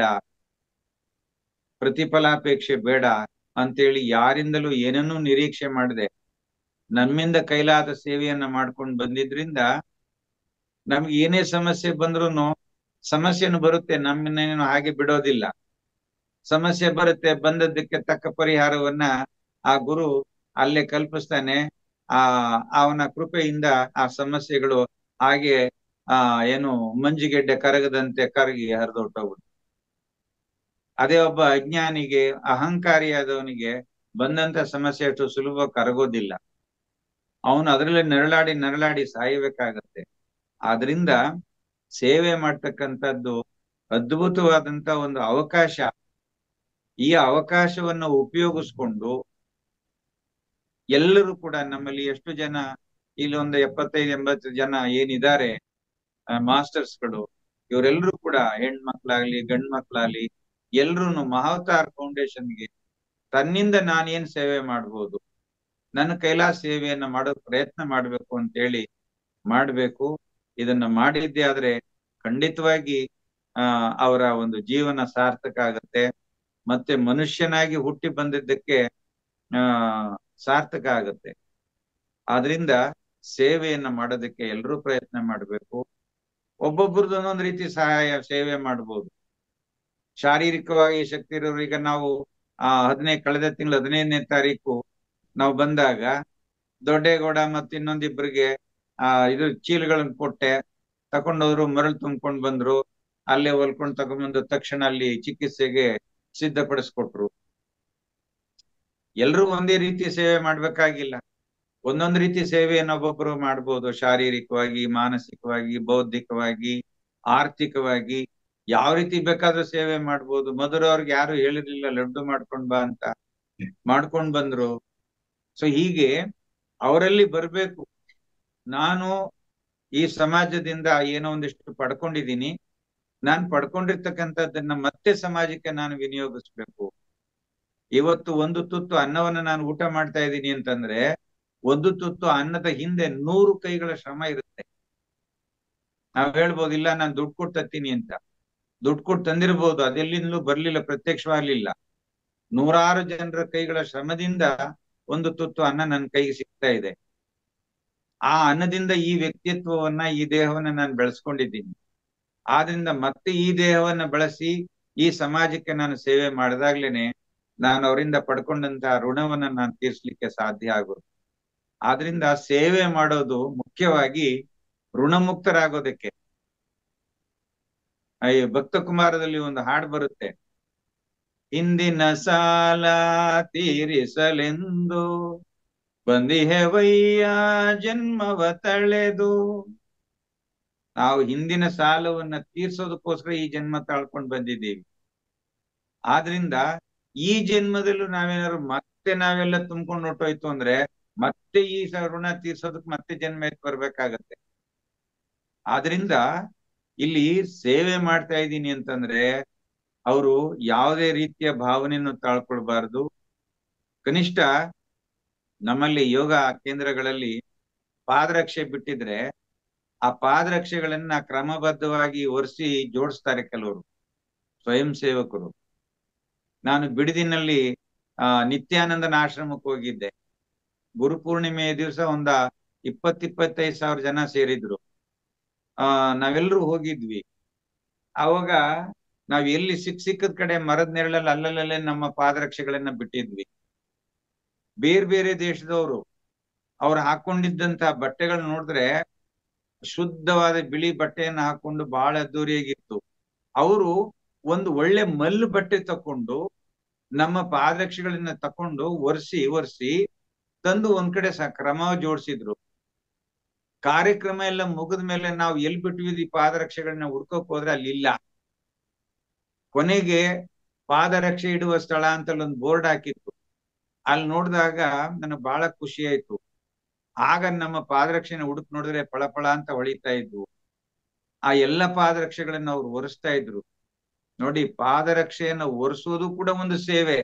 ಪ್ರತಿಫಲಾಪೇಕ್ಷೆ ಬೇಡ ಅಂತೇಳಿ ಯಾರಿಂದಲೂ ಏನನ್ನೂ ನಿರೀಕ್ಷೆ ಮಾಡದೆ ನಮ್ಮಿಂದ ಕೈಲಾದ ಸೇವೆಯನ್ನ ಮಾಡ್ಕೊಂಡು ಬಂದಿದ್ರಿಂದ ನಮ್ಗೆ ಏನೇ ಸಮಸ್ಯೆ ಬಂದ್ರೂ ಸಮಸ್ಯೆನು ಬರುತ್ತೆ ನಮ್ಮನ್ನೇನು ಹಾಗೆ ಬಿಡೋದಿಲ್ಲ ಸಮಸ್ಯೆ ಬರುತ್ತೆ ಬಂದದ್ದಕ್ಕೆ ತಕ್ಕ ಪರಿಹಾರವನ್ನ ಆ ಗುರು ಅಲ್ಲೇ ಕಲ್ಪಿಸ್ತಾನೆ ಆ ಅವನ ಕೃಪೆಯಿಂದ ಆ ಸಮಸ್ಯೆಗಳು ಹಾಗೆ ಆ ಏನು ಮಂಜಿಗೆಡ್ಡೆ ಕರಗದಂತೆ ಕರಗಿ ಹರಿದೊಟ್ಟೋಗ್ಬಿಡುತ್ತೆ ಅದೇ ಒಬ್ಬ ಅಜ್ಞಾನಿಗೆ ಅಹಂಕಾರಿಯಾದವನಿಗೆ ಬಂದಂತ ಸಮಸ್ಯೆ ಅಷ್ಟು ಸುಲಭ ಕರಗೋದಿಲ್ಲ ಅವನು ಅದರಲ್ಲಿ ನರಳಾಡಿ ನರಳಾಡಿ ಸಾಯಬೇಕಾಗತ್ತೆ ಆದ್ರಿಂದ ಸೇವೆ ಮಾಡ್ತಕ್ಕಂಥದ್ದು ಅದ್ಭುತವಾದಂತ ಒಂದು ಅವಕಾಶ ಈ ಅವಕಾಶವನ್ನು ಉಪಯೋಗಿಸ್ಕೊಂಡು ಎಲ್ಲರೂ ಕೂಡ ನಮ್ಮಲ್ಲಿ ಎಷ್ಟು ಜನ ಇಲ್ಲಿ ಒಂದು ಎಪ್ಪತ್ತೈದು ಎಂಬತ್ತು ಜನ ಏನಿದ್ದಾರೆ ಮಾಸ್ಟರ್ಸ್ಗಳು ಇವರೆಲ್ಲರೂ ಕೂಡ ಹೆಣ್ಮಕ್ಳಾಗ್ಲಿ ಗಂಡ್ ಮಕ್ಳಾಗ್ಲಿ ಎಲ್ರು ಮಹಾವತಾರ್ ಫೌಂಡೇಶನ್ಗೆ ತನ್ನಿಂದ ನಾನೇನ್ ಸೇವೆ ಮಾಡ್ಬೋದು ನನ್ನ ಕೈಲಾಸ ಸೇವೆಯನ್ನ ಮಾಡೋ ಪ್ರಯತ್ನ ಮಾಡ್ಬೇಕು ಅಂತ ಹೇಳಿ ಮಾಡ್ಬೇಕು ಇದನ್ನ ಮಾಡಿದ್ದೆ ಆದ್ರೆ ಖಂಡಿತವಾಗಿ ಆ ಅವರ ಒಂದು ಜೀವನ ಸಾರ್ಥಕ ಆಗತ್ತೆ ಮತ್ತೆ ಮನುಷ್ಯನಾಗಿ ಹುಟ್ಟಿ ಬಂದಿದ್ದಕ್ಕೆ ಆ ಸಾರ್ಥಕ ಆಗತ್ತೆ ಆದ್ರಿಂದ ಸೇವೆಯನ್ನ ಮಾಡೋದಕ್ಕೆ ಎಲ್ಲರೂ ಪ್ರಯತ್ನ ಮಾಡ್ಬೇಕು ಒಬ್ಬೊಬ್ರದ್ದು ಒಂದೊಂದು ರೀತಿ ಸಹಾಯ ಸೇವೆ ಮಾಡ್ಬೋದು ಶಾರೀರಿಕವಾಗಿ ಶಕ್ತಿ ಇರೋರು ಈಗ ನಾವು ಆ ಹದಿನೈದು ಕಳೆದ ತಿಂಗಳು ಹದಿನೈದನೇ ತಾರೀಕು ನಾವು ಬಂದಾಗ ದೊಡ್ಡೇಗೌಡ ಮತ್ತು ಇನ್ನೊಂದಿಬ್ಬರಿಗೆ ಆ ಇದು ಚೀಲಗಳನ್ನ ಕೊಟ್ಟೆ ತಕೊಂಡೋದ್ರು ಮರಳು ತುಂಬ್ಕೊಂಡ್ ಬಂದ್ರು ಅಲ್ಲೇ ಹೊಲ್ಕೊಂಡ್ ತಗೊಂಡ್ಬಂದು ತಕ್ಷಣ ಅಲ್ಲಿ ಚಿಕಿತ್ಸೆಗೆ ಸಿದ್ಧಪಡಿಸ್ಕೊಟ್ರು ಎಲ್ರೂ ಒಂದೇ ರೀತಿ ಸೇವೆ ಮಾಡ್ಬೇಕಾಗಿಲ್ಲ ಒಂದೊಂದು ರೀತಿ ಸೇವೆಯನ್ನು ಒಬ್ಬೊಬ್ರು ಮಾಡ್ಬೋದು ಶಾರೀರಿಕವಾಗಿ ಮಾನಸಿಕವಾಗಿ ಬೌದ್ಧಿಕವಾಗಿ ಆರ್ಥಿಕವಾಗಿ ಯಾವ ರೀತಿ ಬೇಕಾದ್ರೂ ಸೇವೆ ಮಾಡ್ಬೋದು ಮೊದಲು ಅವ್ರಿಗೆ ಯಾರು ಹೇಳಿರ್ಲಿಲ್ಲ ಲಡ್ಡು ಮಾಡ್ಕೊಂಡ್ ಬಾ ಅಂತ ಮಾಡ್ಕೊಂಡ್ ಬಂದ್ರು ಸೊ ಹೀಗೆ ಅವರಲ್ಲಿ ಬರ್ಬೇಕು ನಾನು ಈ ಸಮಾಜದಿಂದ ಏನೋ ಒಂದಿಷ್ಟು ಪಡ್ಕೊಂಡಿದ್ದೀನಿ ನಾನ್ ಪಡ್ಕೊಂಡಿರ್ತಕ್ಕಂಥದ್ದನ್ನ ಮತ್ತೆ ಸಮಾಜಕ್ಕೆ ನಾನು ವಿನಿಯೋಗಿಸ್ಬೇಕು ಇವತ್ತು ಒಂದು ತುತ್ತು ಅನ್ನವನ್ನ ನಾನು ಊಟ ಮಾಡ್ತಾ ಇದ್ದೀನಿ ಅಂತಂದ್ರೆ ಒಂದು ತುತ್ತು ಅನ್ನದ ಹಿಂದೆ ನೂರು ಕೈಗಳ ಶ್ರಮ ಇರುತ್ತೆ ನಾವ್ ಹೇಳ್ಬೋದು ಇಲ್ಲ ನಾನು ದುಡ್ಡು ಕೊಟ್ಟು ತತ್ತೀನಿ ಅಂತ ದುಡ್ಡು ಕೊಟ್ಟು ತಂದಿರ್ಬೋದು ಅದೆಲ್ಲಿಂದಲೂ ಬರ್ಲಿಲ್ಲ ಪ್ರತ್ಯಕ್ಷವಾಗ್ಲಿಲ್ಲ ನೂರಾರು ಜನರ ಕೈಗಳ ಶ್ರಮದಿಂದ ಒಂದು ತುತ್ತು ಅನ್ನ ನನ್ನ ಕೈಗೆ ಸಿಗ್ತಾ ಇದೆ ಆ ಅನ್ನದಿಂದ ಈ ವ್ಯಕ್ತಿತ್ವವನ್ನ ಈ ದೇಹವನ್ನ ನಾನು ಬೆಳೆಸ್ಕೊಂಡಿದ್ದೀನಿ ಆದ್ರಿಂದ ಮತ್ತೆ ಈ ದೇಹವನ್ನ ಬಳಸಿ ಈ ಸಮಾಜಕ್ಕೆ ನಾನು ಸೇವೆ ಮಾಡಿದಾಗ್ಲೇನೆ ನಾನು ಅವರಿಂದ ಪಡ್ಕೊಂಡಂತಹ ಋಣವನ್ನ ನಾನು ತೀರ್ಸ್ಲಿಕ್ಕೆ ಸಾಧ್ಯ ಆಗುತ್ತೆ ಆದ್ರಿಂದ ಸೇವೆ ಮಾಡೋದು ಮುಖ್ಯವಾಗಿ ಋಣಮುಕ್ತರಾಗೋದಕ್ಕೆ ಈ ಭಕ್ತ ಕುಮಾರದಲ್ಲಿ ಒಂದು ಹಾಡು ಬರುತ್ತೆ ಹಿಂದಿನ ಸಾಲ ತೀರಿಸಲೆಂದು ಬಂದಿಹೆವಯ್ಯ ಜನ್ಮವ ತಳೆದು ನಾವು ಹಿಂದಿನ ಸಾಲವನ್ನ ತೀರ್ಸೋದಕ್ಕೋಸ್ಕರ ಈ ಜನ್ಮ ತಾಳ್ಕೊಂಡು ಬಂದಿದ್ದೀವಿ ಆದ್ರಿಂದ ಈ ಜನ್ಮದಲ್ಲೂ ನಾವೇನಾದ್ರು ಮತ್ತೆ ನಾವೆಲ್ಲ ತುಂಬ್ಕೊಂಡು ಹೊಟ್ಟೋಯ್ತು ಅಂದ್ರೆ ಮತ್ತೆ ಈ ಋಣ ತೀರ್ಸೋದಕ್ ಮತ್ತೆ ಜನ್ಮ ಎತ್ ಬರ್ಬೇಕಾಗತ್ತೆ ಆದ್ರಿಂದ ಇಲ್ಲಿ ಸೇವೆ ಮಾಡ್ತಾ ಇದ್ದೀನಿ ಅಂತಂದ್ರೆ ಅವರು ಯಾವುದೇ ರೀತಿಯ ಭಾವನೆಯನ್ನು ತಾಳ್ಕೊಳ್ಬಾರ್ದು ಕನಿಷ್ಠ ನಮ್ಮಲ್ಲಿ ಯೋಗ ಕೇಂದ್ರಗಳಲ್ಲಿ ಪಾದರಕ್ಷೆ ಬಿಟ್ಟಿದ್ರೆ ಆ ಪಾದರಕ್ಷೆಗಳನ್ನ ಕ್ರಮಬದ್ಧವಾಗಿ ಒರೆಸಿ ಜೋಡಿಸ್ತಾರೆ ಕೆಲವರು ಸ್ವಯಂ ಸೇವಕರು ನಾನು ಬಿಡಿದಿನಲ್ಲಿ ಆ ನಿತ್ಯಾನಂದನ ಆಶ್ರಮಕ್ಕೆ ಹೋಗಿದ್ದೆ ಗುರುಪೂರ್ಣಿಮೆಯ ದಿವಸ ಒಂದ ಇಪ್ಪತ್ ಇಪ್ಪತ್ತೈದು ಸಾವಿರ ಜನ ಸೇರಿದ್ರು ಆ ನಾವೆಲ್ಲರೂ ಹೋಗಿದ್ವಿ ಅವಾಗ ನಾವ್ ಎಲ್ಲಿ ಸಿಕ್ ಸಿಕ್ಕದ ಕಡೆ ಮರದ ನೆರಳಲ್ಲಿ ಅಲ್ಲಲ್ಲೇ ನಮ್ಮ ಪಾದರಕ್ಷೆಗಳನ್ನ ಬಿಟ್ಟಿದ್ವಿ ಬೇರೆ ಬೇರೆ ದೇಶದವರು ಅವ್ರು ಹಾಕೊಂಡಿದ್ದಂತ ಬಟ್ಟೆಗಳನ್ನ ನೋಡಿದ್ರೆ ಶುದ್ಧವಾದ ಬಿಳಿ ಬಟ್ಟೆಯನ್ನ ಹಾಕೊಂಡು ಬಹಳ ಅದ್ದೂರಿಯಾಗಿತ್ತು ಅವರು ಒಂದು ಒಳ್ಳೆ ಮಲ್ಲು ಬಟ್ಟೆ ತಕೊಂಡು ನಮ್ಮ ಪಾದರಕ್ಷೆಗಳನ್ನ ತಕೊಂಡು ಒರೆಸಿ ಒರೆಸಿ ತಂದು ಒಂದ್ ಕಡೆ ಸ ಕ್ರಮ ಜೋಡಿಸಿದ್ರು ಕಾರ್ಯಕ್ರಮ ಎಲ್ಲ ಮುಗಿದ ಮೇಲೆ ನಾವು ಎಲ್ಲಿ ಬಿಟ್ವಿದ್ವಿ ಪಾದರಕ್ಷೆಗಳನ್ನ ಹುಡ್ಕೋಕ್ ಹೋದ್ರೆ ಅಲ್ಲಿ ಇಲ್ಲ ಕೊನೆಗೆ ಪಾದರಕ್ಷೆ ಇಡುವ ಸ್ಥಳ ಅಂತ ಒಂದು ಬೋರ್ಡ್ ಹಾಕಿತ್ತು ಅಲ್ಲಿ ನೋಡಿದಾಗ ನನಗೆ ಬಹಳ ಖುಷಿ ಆಯ್ತು ಆಗ ನಮ್ಮ ಪಾದರಕ್ಷೆನ ಹುಡುಕ್ ನೋಡಿದ್ರೆ ಪಳಪಳ ಅಂತ ಹೊಳಿತಾ ಇದ್ವು ಆ ಎಲ್ಲ ಪಾದರಕ್ಷೆಗಳನ್ನ ಅವ್ರು ಒರೆಸ್ತಾ ಇದ್ರು ನೋಡಿ ಪಾದರಕ್ಷೆಯನ್ನ ಒರೆಸೋದು ಕೂಡ ಒಂದು ಸೇವೆ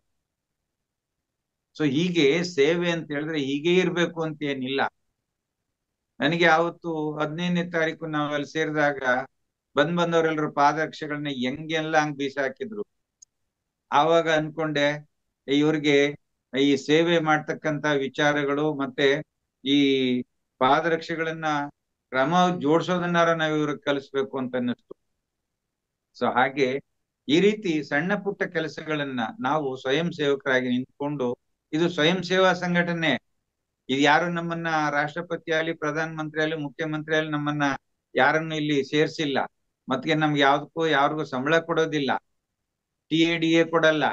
ಸೊ ಹೀಗೆ ಸೇವೆ ಅಂತ ಹೇಳಿದ್ರೆ ಹೀಗೆ ಇರ್ಬೇಕು ಅಂತ ಏನಿಲ್ಲ ನನಗೆ ಯಾವತ್ತು ಹದಿನೈದನೇ ತಾರೀಕು ನಾವು ಅಲ್ಲಿ ಸೇರಿದಾಗ ಬಂದ್ ಬಂದವರೆಲ್ಲರೂ ಪಾದರಕ್ಷೆಗಳನ್ನ ಹೆಂಗೆಲ್ಲ ಹಂಗ್ ಬೀಸಾಕಿದ್ರು ಆವಾಗ ಅನ್ಕೊಂಡೆ ಇವ್ರಿಗೆ ಈ ಸೇವೆ ಮಾಡ್ತಕ್ಕಂತ ವಿಚಾರಗಳು ಮತ್ತೆ ಈ ಪಾದರಕ್ಷೆಗಳನ್ನ ಕ್ರಮ ಜೋಡಿಸೋದನ್ನಾರ ನಾವು ಇವ್ರಿಗೆ ಕಲಿಸ್ಬೇಕು ಅಂತ ಅನ್ನಿಸ್ತು ಸೊ ಹಾಗೆ ಈ ರೀತಿ ಸಣ್ಣ ಪುಟ್ಟ ಕೆಲಸಗಳನ್ನ ನಾವು ಸ್ವಯಂ ಸೇವಕರಾಗಿ ನಿಂತ್ಕೊಂಡು ಇದು ಸ್ವಯಂ ಸೇವಾ ಸಂಘಟನೆ ಇದು ಯಾರು ನಮ್ಮನ್ನ ರಾಷ್ಟ್ರಪತಿ ಆಗಲಿ ಪ್ರಧಾನ ಮಂತ್ರಿ ಆಗಲಿ ಮುಖ್ಯಮಂತ್ರಿ ಆಗಲಿ ನಮ್ಮನ್ನ ಯಾರನ್ನು ಇಲ್ಲಿ ಸೇರ್ಸಿಲ್ಲ ಮತ್ತೆ ನಮ್ಗೆ ಯಾವ್ದಕ್ಕೂ ಯಾರಿಗೂ ಸಂಬಳ ಕೊಡೋದಿಲ್ಲ ಟಿ ಎ ಡಿ ಎ ಕೊಡಲ್ಲ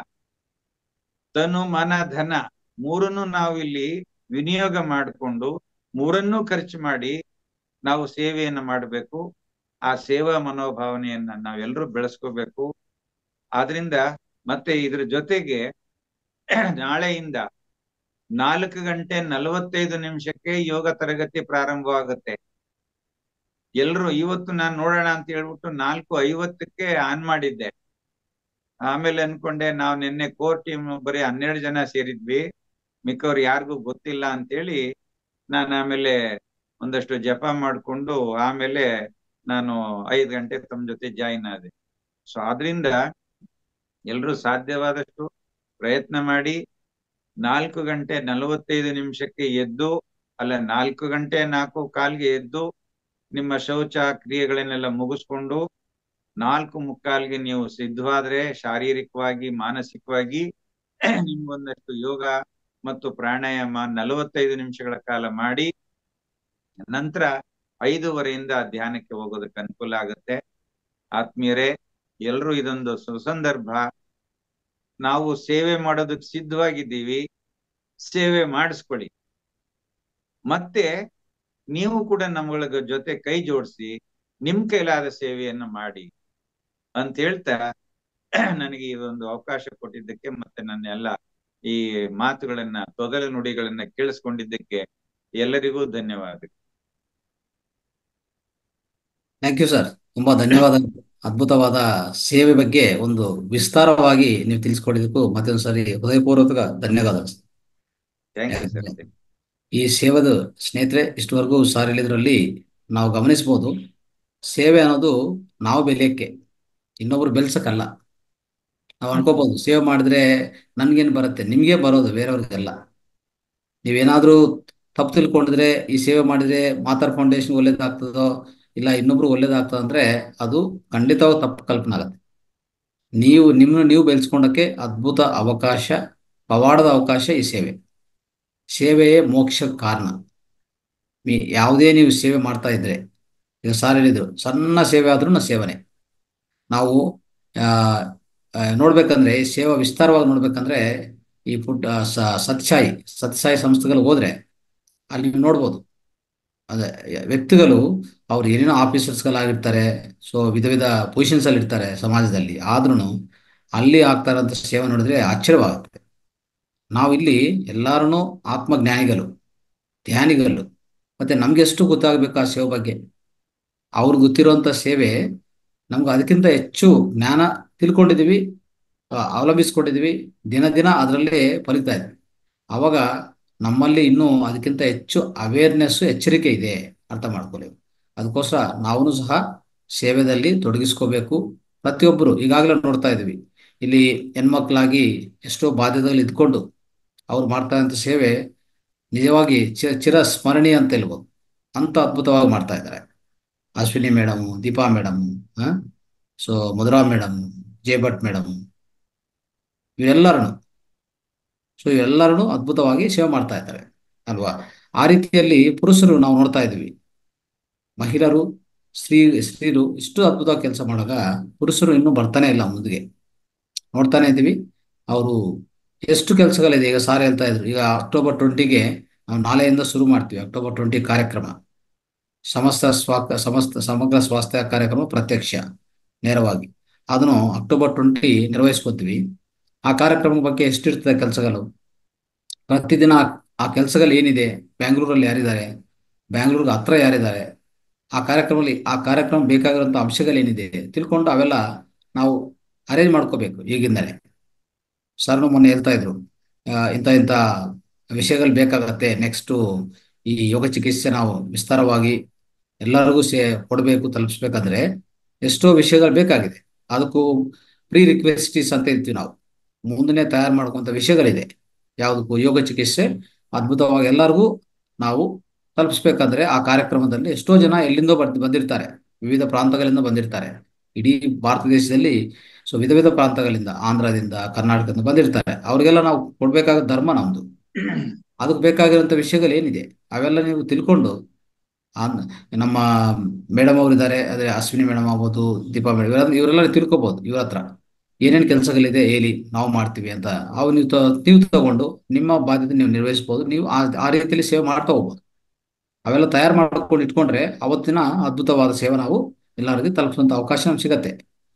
ತನು ಮನ ಧನ ಮೂರನ್ನು ನಾವು ಇಲ್ಲಿ ವಿನಿಯೋಗ ಮಾಡಿಕೊಂಡು ಮೂರನ್ನೂ ಖರ್ಚು ಮಾಡಿ ನಾವು ಸೇವೆಯನ್ನ ಮಾಡಬೇಕು ಆ ಸೇವಾ ಮನೋಭಾವನೆಯನ್ನ ನಾವೆಲ್ಲರೂ ಬೆಳೆಸ್ಕೋಬೇಕು ಆದ್ರಿಂದ ಮತ್ತೆ ಇದ್ರ ಜೊತೆಗೆ ನಾಳೆಯಿಂದ ನಾಲ್ಕು ಗಂಟೆ ನಲವತ್ತೈದು ನಿಮಿಷಕ್ಕೆ ಯೋಗ ತರಗತಿ ಪ್ರಾರಂಭವಾಗುತ್ತೆ ಎಲ್ರು ಇವತ್ತು ನಾನು ನೋಡೋಣ ಅಂತ ಹೇಳ್ಬಿಟ್ಟು ನಾಲ್ಕು ಐವತ್ತಕ್ಕೆ ಆನ್ ಮಾಡಿದ್ದೆ ಆಮೇಲೆ ಅನ್ಕೊಂಡೆ ನಾವು ನಿನ್ನೆ ಕೋರ್ ಟೀಮ್ ಬರೀ ಹನ್ನೆರಡು ಜನ ಸೇರಿದ್ವಿ ಮಿಕ್ಕವ್ರು ಯಾರಿಗೂ ಗೊತ್ತಿಲ್ಲ ಅಂತೇಳಿ ನಾನು ಆಮೇಲೆ ಒಂದಷ್ಟು ಜಪ ಮಾಡಿಕೊಂಡು ಆಮೇಲೆ ನಾನು ಐದು ಗಂಟೆ ತಮ್ಮ ಜೊತೆ ಜಾಯಿನ್ ಆದೆ ಸೊ ಆದ್ರಿಂದ ಎಲ್ರೂ ಸಾಧ್ಯವಾದಷ್ಟು ಪ್ರಯತ್ನ ಮಾಡಿ ನಾಲ್ಕು ಗಂಟೆ ನಲವತ್ತೈದು ನಿಮಿಷಕ್ಕೆ ಎದ್ದು ಅಲ್ಲ ನಾಲ್ಕು ಗಂಟೆ ನಾಲ್ಕು ಕಾಲ್ಗೆ ಎದ್ದು ನಿಮ್ಮ ಶೌಚ ಕ್ರಿಯೆಗಳನ್ನೆಲ್ಲ ಮುಗಿಸ್ಕೊಂಡು ನಾಲ್ಕು ಮುಕ್ಕಾಲ್ಗೆ ನೀವು ಸಿದ್ಧವಾದ್ರೆ ಶಾರೀರಿಕವಾಗಿ ಮಾನಸಿಕವಾಗಿ ನಿಮ್ಗೊಂದಷ್ಟು ಯೋಗ ಮತ್ತು ಪ್ರಾಣಾಯಾಮ ನಲವತ್ತೈದು ನಿಮಿಷಗಳ ಕಾಲ ಮಾಡಿ ನಂತರ ಐದೂವರೆಯಿಂದ ಧ್ಯಾನಕ್ಕೆ ಹೋಗೋದಕ್ಕೆ ಅನುಕೂಲ ಆಗುತ್ತೆ ಆತ್ಮೀಯರೇ ಎಲ್ರೂ ಇದೊಂದು ಸುಸಂದರ್ಭ ನಾವು ಸೇವೆ ಮಾಡೋದಕ್ಕೆ ಸಿದ್ಧವಾಗಿದ್ದೀವಿ ಸೇವೆ ಮಾಡಿಸ್ಕೊಳ್ಳಿ ಮತ್ತೆ ನೀವು ಕೂಡ ನಮ್ಮಗಳ ಜೊತೆ ಕೈ ಜೋಡಿಸಿ ನಿಮ್ ಕೈಲಾದ ಸೇವೆಯನ್ನ ಮಾಡಿ ಅಂತ ಹೇಳ್ತಾ ನನಗೆ ಈ ಒಂದು ಅವಕಾಶ ಕೊಟ್ಟಿದ್ದಕ್ಕೆ ಮತ್ತೆ ನನ್ನ ಎಲ್ಲ ಈ ಮಾತುಗಳನ್ನ ತೊದಲ ನುಡಿಗಳನ್ನ ಕೇಳಿಸ್ಕೊಂಡಿದ್ದಕ್ಕೆ ಎಲ್ಲರಿಗೂ ಧನ್ಯವಾದ ಥ್ಯಾಂಕ್ ಯು ಸರ್ ತುಂಬಾ ಧನ್ಯವಾದ ಅದ್ಭುತವಾದ ಸೇವೆ ಬಗ್ಗೆ ಒಂದು ವಿಸ್ತಾರವಾಗಿ ನೀವು ತಿಳಿಸ್ಕೊಟ್ಟಿದ್ದಕ್ಕೂ ಮತ್ತೊಂದು ಸರಿ ಹೃದಯಪೂರ್ವಕ ಧನ್ಯವಾದ ಥ್ಯಾಂಕ್ ಯು ಸರ್ ಈ ಸೇವೆದು ಸ್ನೇಹಿತರೆ ಇಷ್ಟವರೆಗೂ ಸಾರ್ ಹೇಳಿದ್ರಲ್ಲಿ ನಾವು ಗಮನಿಸ್ಬೋದು ಸೇವೆ ಅನ್ನೋದು ನಾವು ಬೆಳೆಯಕ್ಕೆ ಇನ್ನೊಬ್ರು ಬೆಳ್ಸಕ್ಕಲ್ಲ ನಾವು ಅನ್ಕೋಬಹುದು ಸೇವೆ ಮಾಡಿದ್ರೆ ನನ್ಗೇನ್ ಬರುತ್ತೆ ನಿಮ್ಗೆ ಬರೋದು ಬೇರೆಯವ್ರಿಗೆಲ್ಲ ನೀವೇನಾದ್ರೂ ತಪ್ಪು ತಿಳ್ಕೊಂಡಿದ್ರೆ ಈ ಸೇವೆ ಮಾಡಿದ್ರೆ ಮಾತಾರ್ ಫೌಂಡೇಶನ್ ಒಳ್ಳೇದಾಗ್ತದೋ ಇಲ್ಲ ಇನ್ನೊಬ್ರು ಒಳ್ಳೇದಾಗ್ತದ ಅಂದ್ರೆ ಅದು ಖಂಡಿತವಾಗಿ ತಪ್ಪು ಕಲ್ಪನೆ ಆಗತ್ತೆ ನೀವು ನಿಮ್ಮನ್ನು ನೀವು ಬೆಳೆಸ್ಕೊಂಡಕ್ಕೆ ಅದ್ಭುತ ಅವಕಾಶ ಪವಾಡದ ಅವಕಾಶ ಈ ಸೇವೆ ಸೇವೆಯೇ ಮೋಕ್ಷ ಕಾರಣ ಮೀ ಯಾವುದೇ ನೀವು ಸೇವೆ ಮಾಡ್ತಾ ಇದ್ರೆ ಈಗ ಸಾರ್ ಹೇಳಿದ್ರು ಸಣ್ಣ ಸೇವೆ ಆದ್ರೂ ಸೇವನೆ ನಾವು ಆ ಆ, ನೋಡ್ಬೇಕಂದ್ರೆ ಈ ಸೇವಾ ವಿಸ್ತಾರವಾಗಿ ನೋಡ್ಬೇಕಂದ್ರೆ ಈ ಫುಡ್ ಸತ್ಸಾಯಿ ಸತ್ಸಾಯಿ ಸಂಸ್ಥೆಗಳಿಗೆ ಹೋದ್ರೆ ಅಲ್ಲಿ ನೀವು ನೋಡ್ಬೋದು ಅದೇ ವ್ಯಕ್ತಿಗಳು ಅವ್ರು ಏನೇನೋ ಆಫೀಸರ್ಸ್ಗಳಾಗಿರ್ತಾರೆ ಸೊ ವಿಧ ವಿಧ ಪೊಸಿಷನ್ಸ್ ಅಲ್ಲಿ ಇರ್ತಾರೆ ಸಮಾಜದಲ್ಲಿ ಆದ್ರೂ ಅಲ್ಲಿ ಆಗ್ತಾ ಇರೋಂಥ ಸೇವೆ ನೋಡಿದ್ರೆ ಆಶ್ಚರ್ಯವಾಗುತ್ತೆ ನಾವಿಲ್ಲಿ ಎಲ್ಲಾರನು ಆತ್ಮಜ್ಞಾನಿಗಳು ಧ್ಯಾನಿಗಳು ಮತ್ತೆ ನಮ್ಗೆ ಎಷ್ಟು ಗೊತ್ತಾಗಬೇಕು ಆ ಸೇವೆ ಬಗ್ಗೆ ಅವ್ರಿಗೆ ಗೊತ್ತಿರುವಂತ ಸೇವೆ ನಮ್ಗೆ ಅದಕ್ಕಿಂತ ಹೆಚ್ಚು ಜ್ಞಾನ ತಿಳ್ಕೊಂಡಿದೀವಿ ಆ, ಅವಲಂಬಿಸ್ಕೊಂಡಿದೀವಿ ದಿನ ದಿನ ಅದರಲ್ಲೇ ಫಲಿತಾ ಇದೆ ಅವಾಗ ನಮ್ಮಲ್ಲಿ ಇನ್ನೂ ಅದಕ್ಕಿಂತ ಹೆಚ್ಚು ಅವೇರ್ನೆಸ್ ಎಚ್ಚರಿಕೆ ಇದೆ ಅರ್ಥ ಮಾಡ್ಕೊಳ್ಳಿ ಅದಕ್ಕೋಸ್ಕರ ನಾವು ಸಹ ಸೇವೆಯಲ್ಲಿ ತೊಡಗಿಸ್ಕೋಬೇಕು ಪ್ರತಿಯೊಬ್ಬರು ಈಗಾಗಲೇ ನೋಡ್ತಾ ಇದೀವಿ ಇಲ್ಲಿ ಹೆಣ್ಮಕ್ಳಾಗಿ ಎಷ್ಟೋ ಬಾಧ್ಯತೆಗಳು ಇದ್ಕೊಂಡು ಅವ್ರು ಮಾಡ್ತಾ ಇರೋಂಥ ಸೇವೆ ನಿಜವಾಗಿ ಚಿ ಚಿರ ಸ್ಮರಣೀಯ ಅಂತ ಹೇಳ್ಬೋದು ಅಂತ ಅದ್ಭುತವಾಗಿ ಮಾಡ್ತಾ ಇದ್ದಾರೆ Ashwini madam Deepa madam so Madhura madam J Bhat madam ಇವರೆಲ್ಲರನ್ನು ಸೊ ಇವರೆಲ್ಲರನ್ನು ಅದ್ಭುತವಾಗಿ ಸೇವೆ ಮಾಡ್ತಾ ಇದ್ದಾರೆ ಅಲ್ವಾ ಆ ರೀತಿಯಲ್ಲಿ ಪುರುಷರು ನಾವು ನೋಡ್ತಾ ಇದ್ವಿ ಮಹಿಳೆಯರು ಸ್ತ್ರೀ ಸ್ತ್ರೀರು ಇಷ್ಟು ಅದ್ಭುತವಾಗಿ ಕೆಲಸ ಮಾಡುವಾಗ ಪುರುಷರು ಇನ್ನೂ ಬರ್ತಾನೆ ಇಲ್ಲ ಮುಂದಿಗೆ ನೋಡ್ತಾನೆ ಇದ್ದೀವಿ ಅವರು ಎಷ್ಟು ಕೆಲಸಗಳಿದೆ ಈಗ ಸಾರ್ ಹೇಳ್ತಾ ಇದ್ರು ಈಗ ಅಕ್ಟೋಬರ್ ಟ್ವೆಂಟಿಗೆ ನಾವು ನಾಳೆಯಿಂದ ಶುರು ಮಾಡ್ತೀವಿ ಅಕ್ಟೋಬರ್ ಟ್ವೆಂಟಿ ಕಾರ್ಯಕ್ರಮ ಸಮಸ್ತ ಸ್ವಾ ಸಮಸ್ತ ಸಮಗ್ರ ಸ್ವಾಸ್ಥ್ಯ ಕಾರ್ಯಕ್ರಮ ಪ್ರತ್ಯಕ್ಷ ನೇರವಾಗಿ ಅದನ್ನು ಅಕ್ಟೋಬರ್ ಟ್ವೆಂಟಿ ನಿರ್ವಹಿಸ್ಕೊತೀವಿ ಆ ಕಾರ್ಯಕ್ರಮದ ಬಗ್ಗೆ ಎಷ್ಟಿರ್ತದೆ ಕೆಲಸಗಳು ಪ್ರತಿದಿನ ಆ- ಆ ಕೆಲಸಗಳು ಏನಿದೆ ಬ್ಯಾಂಗ್ಳೂರಲ್ಲಿ ಯಾರಿದ್ದಾರೆ ಬ್ಯಾಂಗ್ಳೂರ್ಗೆ ಹತ್ರ ಯಾರಿದ್ದಾರೆ ಆ ಕಾರ್ಯಕ್ರಮದಲ್ಲಿ ಆ ಕಾರ್ಯಕ್ರಮ ಬೇಕಾಗಿರುವಂಥ ಅಂಶಗಳೇನಿದೆ ತಿಳ್ಕೊಂಡು ಅವೆಲ್ಲ ನಾವು ಅರೇಂಜ್ ಮಾಡ್ಕೋಬೇಕು ಈಗಿಂದಲೇ ಸರ್ನು ಮೊನ್ನೆ ಹೇಳ್ತಾ ಇದ್ರು ಆ, ಇಂಥ ಇಂಥ ವಿಷಯಗಳು ಬೇಕಾಗತ್ತೆ ನೆಕ್ಸ್ಟು ಈ ಯೋಗ ಚಿಕಿತ್ಸೆ ನಾವು ವಿಸ್ತಾರವಾಗಿ ಎಲ್ಲರಿಗೂ ಸೇ ಕೊಡಬೇಕು ತಲುಪಿಸ್ಬೇಕಾದ್ರೆ ಎಷ್ಟೋ ವಿಷಯಗಳು ಬೇಕಾಗಿದೆ ಅದಕ್ಕೂ ಪ್ರೀ ರಿಕ್ವೆಸ್ಟೀಸ್ ಅಂತ ಇರ್ತೀವಿ ನಾವು ಮುಂದನೆ ತಯಾರು ಮಾಡ್ಕೊಂತ ವಿಷಯಗಳಿದೆ ಯಾವುದಕ್ಕೂ ಯೋಗ ಚಿಕಿತ್ಸೆ ಅದ್ಭುತವಾಗಿ ಎಲ್ಲರಿಗೂ ನಾವು ತಲುಪಿಸ್ಬೇಕಂದ್ರೆ ಆ ಕಾರ್ಯಕ್ರಮದಲ್ಲಿ ಎಷ್ಟೋ ಜನ ಎಲ್ಲಿಂದೋ ಬಂದ್ ಬಂದಿರ್ತಾರೆ ವಿವಿಧ ಪ್ರಾಂತಗಳಿಂದ ಬಂದಿರ್ತಾರೆ ಇಡೀ ಭಾರತ ದೇಶದಲ್ಲಿ ಸೊ ವಿಧ ವಿಧ ಪ್ರಾಂತಗಳಿಂದ ಆಂಧ್ರದಿಂದ ಕರ್ನಾಟಕದಿಂದ ಬಂದಿರ್ತಾರೆ ಅವರಿಗೆಲ್ಲ ನಾವು ಕೊಡ್ಬೇಕಾದ ಧರ್ಮ ನಮ್ದು ಅದಕ್ಕೆ ಬೇಕಾಗಿರುವಂತ ವಿಷಯಗಳು ಏನಿದೆ ಅವೆಲ್ಲ ನೀವು ತಿಳ್ಕೊಂಡು ಆನ್- ನಮ್ಮ ಮೇಡಮ್ ಅವರು ಇದ್ದಾರೆ ಅದೇ ಅಶ್ವಿನಿ ಮೇಡಮ್ ಆಗ್ಬೋದು ದೀಪಾ ಮೇಡಮ್ ಇವರೆಲ್ಲ ಇವರೆಲ್ಲ ತಿಳ್ಕೊಬಹುದು ಇವ್ರ ಹತ್ರ ಏನೇನು ಕೆಲಸಗಳಿದೆ ಹೇಳಿ ನಾವು ಮಾಡ್ತೀವಿ ಅಂತ ಅವು ನೀವು ತ- ನೀವು ತಗೊಂಡು ನಿಮ್ಮ ಬಾಧ್ಯತೆ ನೀವು ನಿರ್ವಹಿಸ್ಬೋದು ನೀವು ಆ ಆ ರೀತಿಯಲ್ಲಿ ಸೇವೆ ಮಾಡ್ತಾ ಹೋಗ್ಬೋದು ಅವೆಲ್ಲ ತಯಾರು ಮಾಡ್ಕೊಂಡು ಇಟ್ಕೊಂಡ್ರೆ ಅವತ್ತಿನ ಅದ್ಭುತವಾದ ಸೇವೆ ನಾವು ಎಲ್ಲರಿಗೂ ತಲುಪಿಸುವಂತ ಅವಕಾಶ ನಮ್ಗೆ ಸಿಗತ್ತೆ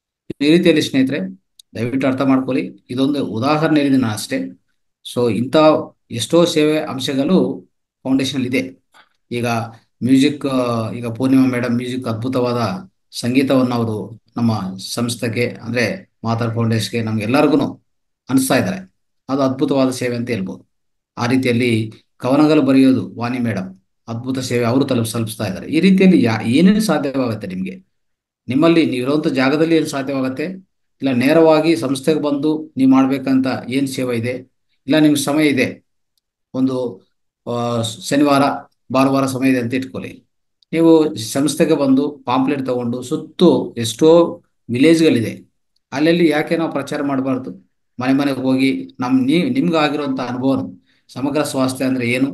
ಈ ರೀತಿಯಲ್ಲಿ ಸ್ನೇಹಿತರೆ ದಯವಿಟ್ಟು ಅರ್ಥ ಮಾಡ್ಕೊಳ್ಳಿ ಇದೊಂದು ಉದಾಹರಣೆ ಹೇಳಿದೆ ನಾನು ಅಷ್ಟೇ ಸೊ ಇಂಥ ಎಷ್ಟೋ ಸೇವೆ ಅಂಶಗಳು ಫೌಂಡೇಶನ್ ಇದೆ ಈಗ ಮ್ಯೂಸಿಕ್ ಈಗ ಪೂರ್ಣಿಮಾ ಮೇಡಮ್ ಮ್ಯೂಸಿಕ್ ಅದ್ಭುತವಾದ ಸಂಗೀತವನ್ನು ಅವರು ನಮ್ಮ ಸಂಸ್ಥೆಗೆ ಅಂದ್ರೆ ಮಾತಾರ್ ಫೌಂಡೇಶನ್ಗೆ ನಮ್ಗೆಲ್ಲರಿಗೂ ಅನಿಸ್ತಾ ಇದ್ದಾರೆ ಅದು ಅದ್ಭುತವಾದ ಸೇವೆ ಅಂತ ಹೇಳ್ಬೋದು ಆ ರೀತಿಯಲ್ಲಿ ಕವನಗಳು ಬರೆಯೋದು ವಾಣಿ ಮೇಡಮ್ ಅದ್ಭುತ ಸೇವೆ ಅವರು ತಲುಪ ತಲುಪಿಸ್ತಾ ಇದ್ದಾರೆ ಈ ರೀತಿಯಲ್ಲಿ ಯಾ ಏನೇನು ಸಾಧ್ಯವಾಗುತ್ತೆ ನಿಮಗೆ ನಿಮ್ಮಲ್ಲಿ ನೀವಿರುವಂಥ ಜಾಗದಲ್ಲಿ ಏನು ಸಾಧ್ಯವಾಗುತ್ತೆ ಇಲ್ಲ ನೇರವಾಗಿ ಸಂಸ್ಥೆಗೆ ಬಂದು ನೀವು ಮಾಡ್ಬೇಕಂತ ಏನು ಸೇವೆ ಇದೆ ಇಲ್ಲ ನಿಮ್ಗೆ ಸಮಯ ಇದೆ ಒಂದು ಆ, ಶನಿವಾರ ಭಾನುವಾರ ಸಮಯ ಇದೆ ಅಂತ ಇಟ್ಕೊಳ್ಳಿ ನೀವು ಸಂಸ್ಥೆಗೆ ಬಂದು ಪಾಂಪ್ಲೆಟ್ ತಗೊಂಡು ಸುತ್ತು ಎಷ್ಟೋ ವಿಲೇಜ್ಗಳಿದೆ ಅಲ್ಲಲ್ಲಿ ಯಾಕೆ ನಾವು ಪ್ರಚಾರ ಮಾಡಬಾರ್ದು ಮನೆ ಮನೆಗೆ ಹೋಗಿ ನಮ್ ನೀ ನಿಮ್ಗೆ ಆಗಿರುವಂಥ ಅನುಭವ ಸಮಗ್ರ ಸ್ವಾಸ್ಥ್ಯ ಅಂದ್ರೆ ಏನು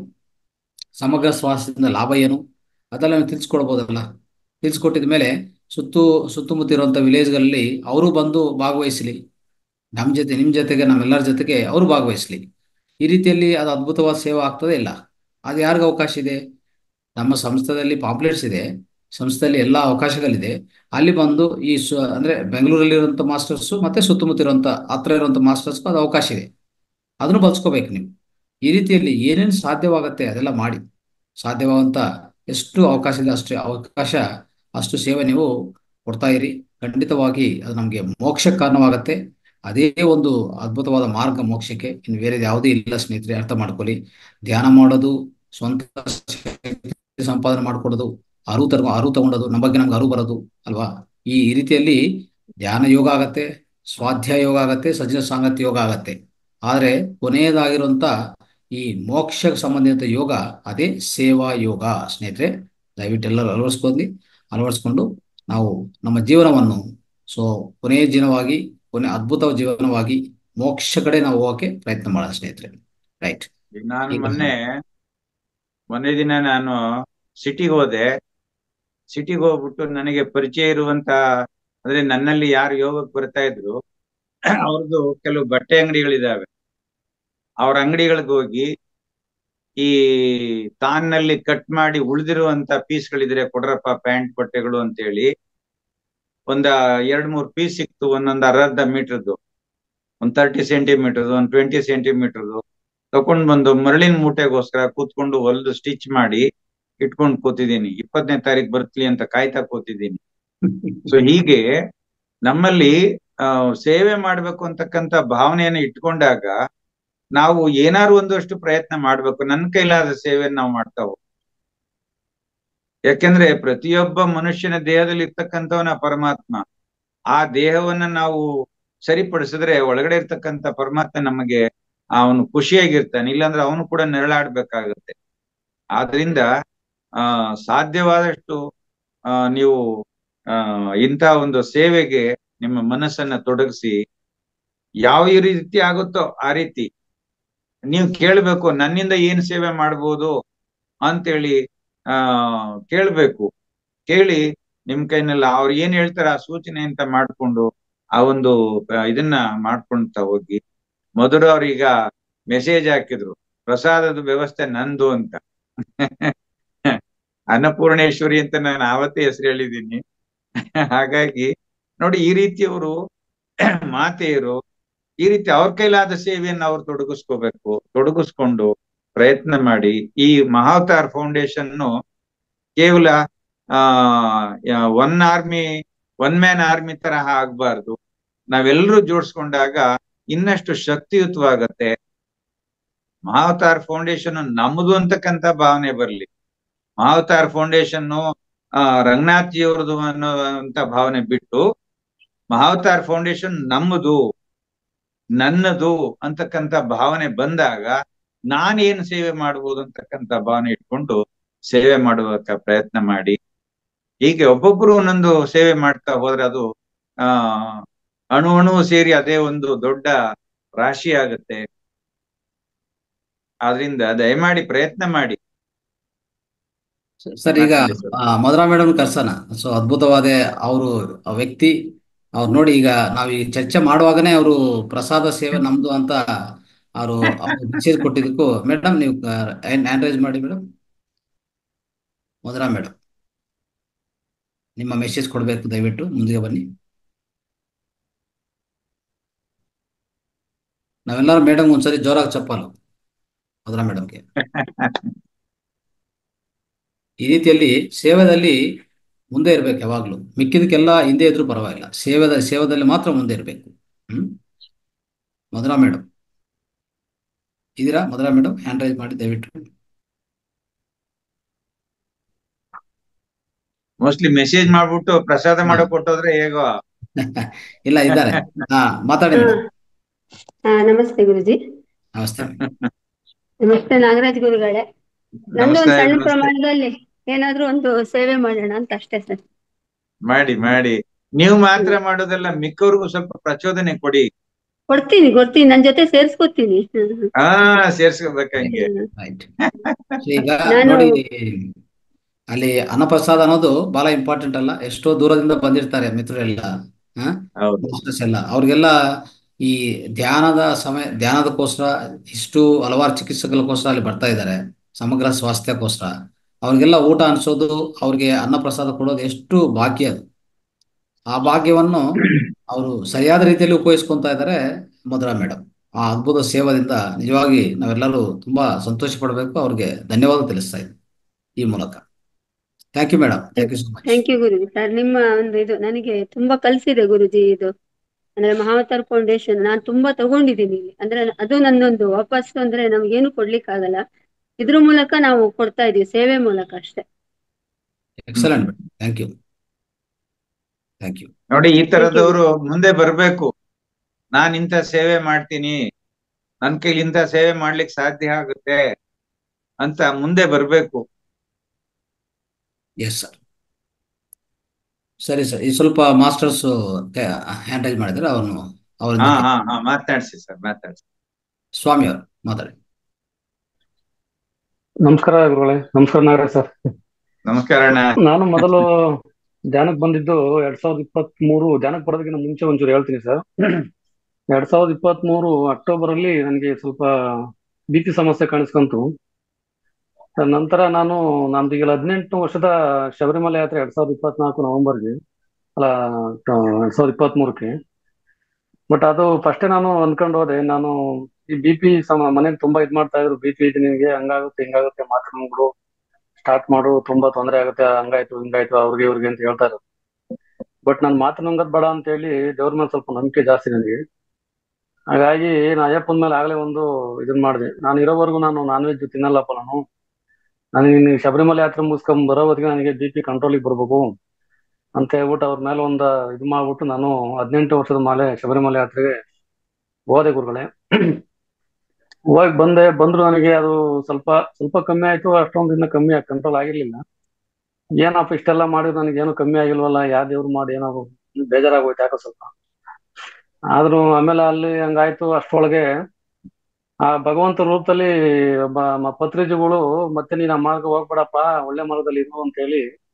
ಸಮಗ್ರ ಸ್ವಾಸ್ಥ್ಯದಿಂದ ಲಾಭ ಏನು ಅದೆಲ್ಲ ನೀವು ತಿಳಿಸ್ಕೊಡ್ಬೋದಲ್ಲ ತಿಳಿಸ್ಕೊಟ್ಟಿದ ಮೇಲೆ ಸುತ್ತು ಸುತ್ತಮುತ್ತ ಇರುವಂಥ ವಿಲೇಜ್ಗಳಲ್ಲಿ ಅವರು ಬಂದು ಭಾಗವಹಿಸಲಿ ನಮ್ಮ ಜೊತೆ ನಿಮ್ಮ ಜೊತೆಗೆ ನಮ್ಮೆಲ್ಲರ ಜೊತೆಗೆ ಅವರು ಭಾಗವಹಿಸಲಿ ಈ ರೀತಿಯಲ್ಲಿ ಅದು ಅದ್ಭುತವಾದ ಸೇವೆ ಆಗ್ತದೆ ಇಲ್ಲ ಅದು ಯಾರಿಗ ಅವಕಾಶ ಇದೆ ನಮ್ಮ ಸಂಸ್ಥೆಯಲ್ಲಿ ಪಾಂಪ್ಲೆಟ್ಸ್ ಇದೆ ಸಂಸ್ಥೆಯಲ್ಲಿ ಎಲ್ಲ ಅವಕಾಶಗಳಿದೆ ಅಲ್ಲಿ ಬಂದು ಈ ಸು ಅಂದ್ರೆ ಬೆಂಗಳೂರಲ್ಲಿ ಇರುವಂಥ ಮಾಸ್ಟರ್ಸು ಮತ್ತೆ ಸುತ್ತಮುತ್ತ ಇರುವಂಥ ಹತ್ರ ಇರುವಂಥ ಮಾಸ್ಟರ್ಸ್ಗೂ ಅದು ಅವಕಾಶ ಇದೆ ಅದನ್ನು ಬಳಸ್ಕೋಬೇಕು ನೀವು ಈ ರೀತಿಯಲ್ಲಿ ಏನೇನು ಸಾಧ್ಯವಾಗುತ್ತೆ ಅದೆಲ್ಲ ಮಾಡಿ ಸಾಧ್ಯವಾದಂಥ ಎಷ್ಟು ಅವಕಾಶ ಇದೆ ಅಷ್ಟು ಅವಕಾಶ ಅಷ್ಟು ಸೇವೆ ನೀವು ಕೊಡ್ತಾ ಇರಿ ಖಂಡಿತವಾಗಿ ಅದು ನಮಗೆ ಮೋಕ್ಷಕ್ಕೆ ಕಾರಣವಾಗುತ್ತೆ ಅದೇ ಒಂದು ಅದ್ಭುತವಾದ ಮಾರ್ಗ ಮೋಕ್ಷಕ್ಕೆ ಇನ್ನು ಬೇರೆ ಯಾವುದೇ ಇಲ್ಲ ಸ್ನೇಹಿತರೆ ಅರ್ಥ ಮಾಡ್ಕೊಳ್ಳಿ ಧ್ಯಾನ ಮಾಡೋದು ಸ್ವಂತ ಶಕ್ತಿ ಸಂಪಾದನೆ ಮಾಡ್ಕೊಡೋದು ಅರಿವು ತರ ಅರಿವು ತಗೊಂಡೋದು ನಮ್ಮ ಬಗ್ಗೆ ನಮ್ಗೆ ಅರಿವು ಬರೋದು ಅಲ್ವಾ ಈ ಈ ರೀತಿಯಲ್ಲಿ ಧ್ಯಾನ ಯೋಗ ಆಗತ್ತೆ ಸ್ವಾಧ್ಯಾಯ ಯೋಗ ಆಗತ್ತೆ ಸಜ್ಜನ ಸಾಂಗತ್ಯ ಯೋಗ ಆಗತ್ತೆ ಆದ್ರೆ ಕೊನೆಯದಾಗಿರುವಂತ ಈ ಮೋಕ್ಷಕ್ಕೆ ಸಂಬಂಧಿತ ಯೋಗ ಅದೇ ಸೇವಾ ಯೋಗ ಸ್ನೇಹಿತರೆ ದಯವಿಟ್ಟು ಎಲ್ಲರೂ ಅಳವಡಿಸ್ಕೊಂಡು ಅಳವಡಿಸ್ಕೊಂಡು ನಾವು ನಮ್ಮ ಜೀವನವನ್ನು ಸೊ ಕೊನೆಯ ಜೀವನವಾಗಿ ಕೊನೆ ಅದ್ಭುತ ಜೀವನವಾಗಿ ಮೋಕ್ಷ ಕಡೆ ನಾವು ಹೋಗಕ್ಕೆ ಪ್ರಯತ್ನ ಮಾಡೋಣ ಸ್ನೇಹಿತರೆ ರೈಟ್ ಈಗ ನಾನು ಈಗ ಮೊನ್ನೆ ಮೊನ್ನೆ ದಿನ ನಾನು ಸಿಟಿಗೆ ಹೋದೆ ಸಿಟಿಗೆ ಹೋಗ್ಬಿಟ್ಟು ನನಗೆ ಪರಿಚಯ ಇರುವಂತ ಅಂದ್ರೆ ನನ್ನಲ್ಲಿ ಯಾರು ಯೋಗಕ್ಕೆ ಬರ್ತಾ ಇದ್ರು ಅವ್ರದ್ದು ಕೆಲವು ಬಟ್ಟೆ ಅಂಗಡಿಗಳಿದಾವೆ ಅವ್ರ ಅಂಗಡಿಗಳಿಗೆ ಹೋಗಿ ಈ ತಾನ್ನಲ್ಲಿ ಕಟ್ ಮಾಡಿ ಉಳಿದಿರುವಂತ ಪೀಸ್ಗಳಿದ್ರೆ ಕೊಡ್ರಪ್ಪ ಪ್ಯಾಂಟ್ ಬಟ್ಟೆಗಳು ಅಂತೇಳಿ ಒಂದ ಎರಡ್ ಮೂರ್ ಪೀಸ್ ಸಿಕ್ತು ಒಂದೊಂದ್ ಅರ್ಧ ಮೀಟರ್ದು ಒಂದ್ ತರ್ಟಿ ಸೆಂಟಿಮೀಟರ್ದು ಒಂದ್ ಟ್ವೆಂಟಿ ಸೆಂಟಿಮೀಟರ್ದು ತಕೊಂಡ್ ಬಂದು ಮರಳಿನ ಮೂಟೆಗೋಸ್ಕರ ಕೂತ್ಕೊಂಡು ಹೊಲ್ದು ಸ್ಟಿಚ್ ಮಾಡಿ ಇಟ್ಕೊಂಡು ಕೂತಿದ್ದೀನಿ ಇಪ್ಪತ್ತನೇ ತಾರೀಕು ಬರ್ತೀವಿ ಅಂತ ಕಾಯ್ತಾ ಕೂತಿದ್ದೀನಿ ಸೊ ಹೀಗೆ ನಮ್ಮಲ್ಲಿ ಆ ಸೇವೆ ಮಾಡ್ಬೇಕು ಅಂತಕ್ಕಂತ ಭಾವನೆಯನ್ನ ಇಟ್ಕೊಂಡಾಗ ನಾವು ಏನಾರು ಒಂದಷ್ಟು ಪ್ರಯತ್ನ ಮಾಡ್ಬೇಕು ನನ್ನ ಕೈಲಾದ ಸೇವೆಯನ್ನು ನಾವು ಮಾಡ್ತಾ ಹೋಗ್ಬೇಕು ಯಾಕೆಂದ್ರೆ ಪ್ರತಿಯೊಬ್ಬ ಮನುಷ್ಯನ ದೇಹದಲ್ಲಿ ಇರ್ತಕ್ಕಂಥವನ ಪರಮಾತ್ಮ ಆ ದೇಹವನ್ನ ನಾವು ಸರಿಪಡಿಸಿದ್ರೆ ಒಳಗಡೆ ಇರ್ತಕ್ಕಂಥ ಪರಮಾತ್ಮ ನಮಗೆ ಅವನು ಖುಷಿಯಾಗಿರ್ತಾನೆ ಇಲ್ಲಾಂದ್ರೆ ಅವನು ಕೂಡ ನೆರಳಾಡ್ಬೇಕಾಗತ್ತೆ ಆದ್ರಿಂದ ಆ ಸಾಧ್ಯವಾದಷ್ಟು ಆ ನೀವು ಆ ಇಂಥ ಒಂದು ಸೇವೆಗೆ ನಿಮ್ಮ ಮನಸ್ಸನ್ನ ತೊಡಗಿಸಿ ಯಾವ ಈ ರೀತಿ ಆಗುತ್ತೋ ಆ ರೀತಿ ನೀವು ಕೇಳ್ಬೇಕು ನನ್ನಿಂದ ಏನ್ ಸೇವೆ ಮಾಡ್ಬೋದು ಅಂತೇಳಿ ಆ ಕೇಳ್ಬೇಕು ಕೇಳಿ ನಿಮ್ ಕೈನಲ್ಲಿ ಅವ್ರು ಏನ್ ಹೇಳ್ತಾರೆ ಆ ಸೂಚನೆ ಅಂತ ಮಾಡ್ಕೊಂಡು ಆ ಒಂದು ಆ, ಇದನ್ನ ಮಾಡ್ಕೊಂತ ಹೋಗಿ ಮೊದಲು ಅವ್ರೀಗ ಮೆಸೇಜ್ ಹಾಕಿದ್ರು ಪ್ರಸಾದದ ವ್ಯವಸ್ಥೆ ನಂದು ಅಂತ ಅನ್ನಪೂರ್ಣೇಶ್ವರಿ ಅಂತ ನಾನು ಆವತ್ತೇ ಹೆಸರು ಹೇಳಿದ್ದೀನಿ ಹಾಗಾಗಿ ನೋಡಿ ಈ ರೀತಿಯವರು ಮಾತೆಯರು ಈ ರೀತಿ ಅವ್ರ ಕೈಲಾದ ಸೇವೆಯನ್ನು ಅವ್ರು ತೊಡಗಿಸ್ಕೋಬೇಕು ತೊಡಗಿಸ್ಕೊಂಡು ಪ್ರಯತ್ನ ಮಾಡಿ ಈ ಮಹಾವತಾರ್ ಫೌಂಡೇಶನ್ ಕೇವಲ ಆ one army one man army ತರಹ ಆಗ್ಬಾರ್ದು ನಾವೆಲ್ಲರೂ ಜೋಡಿಸ್ಕೊಂಡಾಗ ಇನ್ನಷ್ಟು ಶಕ್ತಿಯುತವಾಗತ್ತೆ ಮಹಾವತಾರ್ ಫೌಂಡೇಶನ್ ನಮ್ಮದು ಅಂತಕ್ಕಂತ ಭಾವನೆ ಬರ್ಲಿ ಮಹಾವತಾರ್ ಫೌಂಡೇಶನ್ ಆ ರಂಗನಾಥ್ ಜಿಯವ್ರದ್ದು ಅನ್ನೋಂತ ಭಾವನೆ ಬಿಟ್ಟು ಮಹಾವತಾರ್ ಫೌಂಡೇಶನ್ ನಮ್ಮದು ನನ್ನದು ಅಂತಕ್ಕಂತ ಭಾವನೆ ಬಂದಾಗ ನಾನೇನು ಸೇವೆ ಮಾಡ್ಬೋದು ಅಂತಕ್ಕಂತ ಭಾವನೆ ಇಟ್ಕೊಂಡು ಸೇವೆ ಮಾಡುವಕ್ಕ ಪ್ರಯತ್ನ ಮಾಡಿ ಹೀಗೆ ಒಬ್ಬೊಬ್ರು ಒಂದೊಂದು ಸೇವೆ ಮಾಡ್ತಾ ಹೋದ್ರೆ ಅದು ಆ ಅಣು ಅಣು ಸೇರಿ ಅದೇ ಒಂದು ದೊಡ್ಡ ರಾಶಿ ಆಗುತ್ತೆ ಆದ್ರಿಂದ ದಯಮಾಡಿ ಪ್ರಯತ್ನ ಮಾಡಿ ಸರ್ ಈಗ ಆ, ಮಧುರಾ ಮೇಡಮ್ ಕರ್ಸೋಣ ಸೊ ಅದ್ಭುತವಾದ ಅವರು ಆ ವ್ಯಕ್ತಿ ಅವ್ರು ನೋಡಿ ಈಗ ನಾವು ಈ ಚರ್ಚೆ ಮಾಡುವಾಗನೇ ಅವರು ಪ್ರಸಾದ ಸೇವೆ ನಮ್ದು ಅಂತ ಅವರು ಮೆಸೇಜ್ ಕೊಟ್ಟಿದ್ದಕ್ಕೂ ಮೇಡಮ್ ನೀವು ಹ್ಯಾಂಡ್ ರೈಸ್ ಮಾಡಿ ಮೇಡಮ್ ಮಧುರಾ ಮೇಡಮ್ ನಿಮ್ಮ ಮೆಸೇಜ್ ಕೊಡಬೇಕು ದಯವಿಟ್ಟು ಮುಂದೆ ಬನ್ನಿ ನಾವೆಲ್ಲರೂ ಮೇಡಮ್ ಒಂದ್ಸರಿ ಜೋರಾಗಿ ಚಪ್ಪಾಲು ಮಧುರಾ ಮೇಡಮ್ಗೆ ಈ ರೀತಿಯಲ್ಲಿ ಸೇವೆದಲ್ಲಿ ಮುಂದೆ ಇರಬೇಕು ಯಾವಾಗಲೂ ಮಿಕ್ಕಿದಕ್ಕೆಲ್ಲ ಹಿಂದೆ ಇದ್ರೂ ಪರವಾಗಿಲ್ಲ ಸೇವೆದ ಸೇವೆದಲ್ಲಿ ಮಾತ್ರ ಮುಂದೆ ಇರಬೇಕು ಹ್ಮ್ ಮಧುರಾ ಮೇಡಮ್ ಇದೀರಾ ಮಧುರಾ ಮೇಡಮ್ ಹ್ಯಾಂಡ್ ರೈಸ್ ಮಾಡಿ ದಯವಿಟ್ಟು ಮೋಸ್ಟ್ಲಿ ಮೆಸೇಜ್ ಮಾಡ್ಬಿಟ್ಟು ಪ್ರಸಾದ ಮಾಡೋ ಕೊಟ್ಟೋದ್ರೆ ಹೇಗೋ ಇಲ್ಲ ಇದ್ದಾರೆ ಹಾ ಮಾತಾಡಿ ಮೇಡಮ್ ಹಾ ನಮಸ್ತೆ ಗುರುಜಿ ನಮಸ್ತೆ ನಮಸ್ತೆ ನಾಗರಾಜ್ ಗುರುಗಳೇ ನಂದು ನಮಸ್ತೆ ಒಂದು ಸಣ್ಣ ನಮಸ್ತೆ ಪ್ರಮಾಣದಲ್ಲಿ ಏನಾದ್ರೂ ಒಂದು ಸೇವೆ ಮಾಡೋಣ ಅಂತ ಅಷ್ಟೇ ಸರ್ ಮಾಡಿ ಮಾಡಿ ನೀವು ಮಾತ್ರ ಮಾಡೋದಲ್ಲ ಮಿಕ್ಕವ್ರಿಗೂ ಸ್ವಲ್ಪ ಪ್ರಚೋದನೆ ಕೊಡಿ ಕೊಡ್ತೀನಿ ಕೊಡ್ತೀನಿ ನನ್ ಜೊತೆ ಸೇರ್ಸ್ಕೊತೀನಿ ಹ್ಮ್, ಹ್ಮ್. ಹಾ ಸೇರ್ಸ್ಕೋಬೇಕು ಹಂಗೆ ರೈಟ್ ಈಗ ನಾನು ನೋಡಿ ಅಲ್ಲಿ ಅನ್ನಪ್ರಸಾದ ಅನ್ನೋದು ಬಹಳ ಇಂಪಾರ್ಟೆಂಟ್ ಅಲ್ಲ ಎಷ್ಟೋ ದೂರದಿಂದ ಬಂದಿರ್ತಾರೆ ಮಿತ್ರರೆಲ್ಲ ಹಾ ಹೌದು ಮಾಸ್ಟರ್ಸ್ ಎಲ್ಲ ಅವ್ರಿಗೆಲ್ಲ ಈ ಧ್ಯಾನದ ಸಮಯ ಧ್ಯಾನದಕ್ಕೋಸ್ಕರ ಇಷ್ಟು ಹಲವಾರು ಚಿಕಿತ್ಸೆಗಳಿಗೋಸ್ಕರ ಅಲ್ಲಿ ಬರ್ತಾ ಇದ್ದಾರೆ ಸಮಗ್ರ ಸ್ವಾಸ್ಥ್ಯಕ್ಕೋಸ್ಕರ ಅವ್ರಿಗೆಲ್ಲ ಊಟ ಅನ್ಸೋದು ಅವ್ರಿಗೆ ಅನ್ನಪ್ರಸಾದ ಕೊಡೋದು ಎಷ್ಟು ಭಾಗ್ಯ ಅದು ಆ ಭಾಗ್ಯವನ್ನು ಅವರು ಸರಿಯಾದ ರೀತಿಯಲ್ಲಿ ಉಪಯೋಗಿಸ್ಕೊಂತಾ ಇದ್ದಾರೆ ಮಧುರಾ ಮೇಡಮ್ ಆ ಅದ್ಭುತ ಸೇವದಿಂದ ನಿಜವಾಗಿ ನಾವೆಲ್ಲರೂ ತುಂಬಾ ಸಂತೋಷ ಪಡಬೇಕು ಅವ್ರಿಗೆ ಧನ್ಯವಾದ ತಿಳಿಸ್ತಾ ಇದ್ದೀವಿ ಈ ಮೂಲಕ thank you madam thank you so much thank you guruji sir ನಿಮ್ಮ ಒಂದು ಇದು ನನಗೆ ತುಂಬಾ ಕಲ್ಸಿದೆ ಗುರುಜಿ ಇದು ಅಂದ್ರೆ ಮಹಾವತಾರ್ ಫೌಂಡೇಶನ್ ನಾನು ತುಂಬಾ ತಗೊಂಡಿದ್ದೀನಿ ಇಲ್ಲಿ ಅಂದ್ರೆ ಅದು ನನ್ನೊಂದು ವಾಪಸ್ ಅಂದ್ರೆ ನಮ್ಗೇನು ಕೊಡ್ಲಿಕ್ಕೆ ಆಗಲ್ಲ ಇದ್ರ ಮೂಲಕ ನಾವು ಕೊಡ್ತಾ ಇದೀವಿ ಸೇವೆ ಮೂಲಕ ಅಷ್ಟೇ excellent madam thank you thank you ನೋಡಿ ಈ ಥ್ಯಾಂಕ್ ಯು ತರದವರು ಮುಂದೆ ಬರ್ಬೇಕು ನಾನ್ ಇಂಥ ಸೇವೆ ಮಾಡ್ತೀನಿ ನನ್ ಕೈಲಿ ಇಂಥ ಸೇವೆ ಮಾಡ್ಲಿಕ್ಕೆ ಸಾಧ್ಯ ಆಗುತ್ತೆ ಅಂತ ಮುಂದೆ ಬರ್ಬೇಕು ಎಸ್ ಸರ್ ಸರಿ ಸರ್ ಈ ಸ್ವಲ್ಪ ಮಾಸ್ಟರ್ಸ್ ಹ್ಯಾಂಡ್ ರೈಸ್ ಮಾಡಿದ್ರೆ ಅವನು ಅವರಿಂದ ಹಾ ಹಾ ಹಾ ಮಾತಾಡ್ಸಿ ಸರ್ ಮಾತಾಡ್ಸಿ ಸ್ವಾಮಿ ಅವರು ಮಾತಾಡಿ ನಮಸ್ಕಾರ ಗುರುಗಳೇ ನಮಸ್ಕಾರ ನಾಗರಾಜ್ ಸರ್ ನಮಸ್ಕಾರ ಅಣ್ಣ ನಾನು ಮೊದಲು ಧ್ಯಾನಕ್ಕೆ ಬಂದಿದ್ದು ಎರಡ್ ಸಾವಿರದ ಇಪ್ಪತ್ತ್ ಮೂರು ಧ್ಯಾನಕ್ಕೆ ಬರೋದಕ್ಕಿಂತ ಮುಂಚೆ ಒಂಚೂರು ಹೇಳ್ತೀನಿ ಸರ್ ಎರಡ್ ಸಾವಿರದ ಇಪ್ಪತ್ತ್ ಮೂರು ಅಕ್ಟೋಬರ್ ಅಲ್ಲಿ ನನಗೆ ಸ್ವಲ್ಪ ಬಿ ಪಿ ಸಮಸ್ಯೆ ಕಾಣಿಸ್ಕೊಂತು ನಂತರ ನಾನು ನಮ್ದು ಈಗ ಹದಿನೆಂಟು ವರ್ಷದ ಶಬರಿಮಲೆ ಯಾತ್ರೆ ಎರಡ್ ಸಾವಿರದ ಇಪ್ಪತ್ನಾಲ್ಕು ನವೆಂಬರ್ಗೆ ಅಲ್ಲ ಎರಡ್ ಸಾವಿರದ ಇಪ್ಪತ್ತ್ ಮೂರಕ್ಕೆ ಬಟ್ ಅದು ಫಸ್ಟೇ ನಾನು ಅನ್ಕೊಂಡು ಹೋದೆ ನಾನು ಈ ಬಿ ಪಿ ಸಮ ಮನೇಲಿ ತುಂಬಾ ಇದ್ ಮಾಡ್ತಾ ಇದ್ರು ಬಿ ಪಿ ಇದೆ ನಿನಗೆ ಹಂಗಾಗುತ್ತೆ ಹಿಂಗಾಗುತ್ತೆ ಮಾತ್ರ ನುಂಗ್ಬಿಡು ಸ್ಟಾರ್ಟ್ ಮಾಡು ತುಂಬಾ ತೊಂದರೆ ಆಗುತ್ತೆ ಹಂಗಾಯ್ತು ಹಿಂಗಾಯ್ತು ಅವ್ರಿಗೆ ಇವ್ರಿಗೆ ಅಂತ ಹೇಳ್ತಾ ಇದ್ರು ಬಟ್ ನಾನು ಮಾತು ನುಂಗದ್ ಬೇಡ ಅಂತ ಹೇಳಿ ದೇವ್ರ ಮೇಲೆ ಸ್ವಲ್ಪ ನಂಬಿಕೆ ಜಾಸ್ತಿ ನನಗೆ ಹಾಗಾಗಿ ನಾನು ಅಯ್ಯಪ್ಪನ ಮೇಲೆ ಆಗ್ಲೇ ಒಂದು ಇದನ್ ಮಾಡಿದೆ ನಾನು ಇರೋವರೆಗೂ ನಾನು ನಾನ್ ವೆಜ್ ತಿನ್ನಲ್ಲಪ್ಪ ನಾನು ನನಗೆ ಇನ್ನು ಶಬರಿಮಲೆ ಯಾತ್ರೆ ಮುಗಿಸ್ಕೊಂಡ್ ಬರೋ ಹೊತ್ತಿಗೆ ನನಗೆ ಬಿ ಪಿ ಕಂಟ್ರೋಲಿಗೆ ಬರ್ಬೇಕು ಅಂತ ಹೇಳ್ಬಿಟ್ಟು ಅವ್ರ ಮೇಲೆ ಒಂದು ಇದು ಮಾಡ್ಬಿಟ್ಟು ನಾನು ಹದಿನೆಂಟು ವರ್ಷದ ಮೇಲೆ ಶಬರಿಮಲೆ ಯಾತ್ರೆಗೆ ಹೋದೆ ಗುರುಗಳೇ ಹೋಗಿ ಬಂದೆ ಬಂದ್ರು ನನಗೆ ಅದು ಸ್ವಲ್ಪ ಸ್ವಲ್ಪ ಕಮ್ಮಿ ಆಯ್ತು ಅಷ್ಟೊಂದು ಇನ್ನ ಕಮ್ಮಿ ಕಂಟ್ರೋಲ್ ಆಗಿರ್ಲಿಲ್ಲ ಏನಪ್ಪ ಇಷ್ಟೆಲ್ಲ ಮಾಡಿದ್ರು ನನಗೆ ಏನು ಕಮ್ಮಿ ಆಗಿಲ್ವಲ್ಲ ಯಾವ ದೇವ್ರು ಮಾಡಿ ಏನೋ ಬೇಜಾರಾಗೋಯ್ತು ಯಾಕೋ ಸ್ವಲ್ಪ ಆದ್ರೂ ಆಮೇಲೆ ಅಲ್ಲಿ ಹಂಗಾಯ್ತು ಅಷ್ಟರೊಳಗೆ ಆ ಭಗವಂತ ರೂಪದಲ್ಲಿ ಒಬ್ಬ ಮ- ಪತ್ರಿಜಿಗಳು ಮತ್ತೆ ನೀನ್ ಆ ಮಾರ್ಗ ಹೋಗ್ಬೇಡಪ್ಪ ಒಳ್ಳೆ ಮಾರ್ಗದಲ್ಲಿ ಇರು ಅಂತ ಹೇಳಿ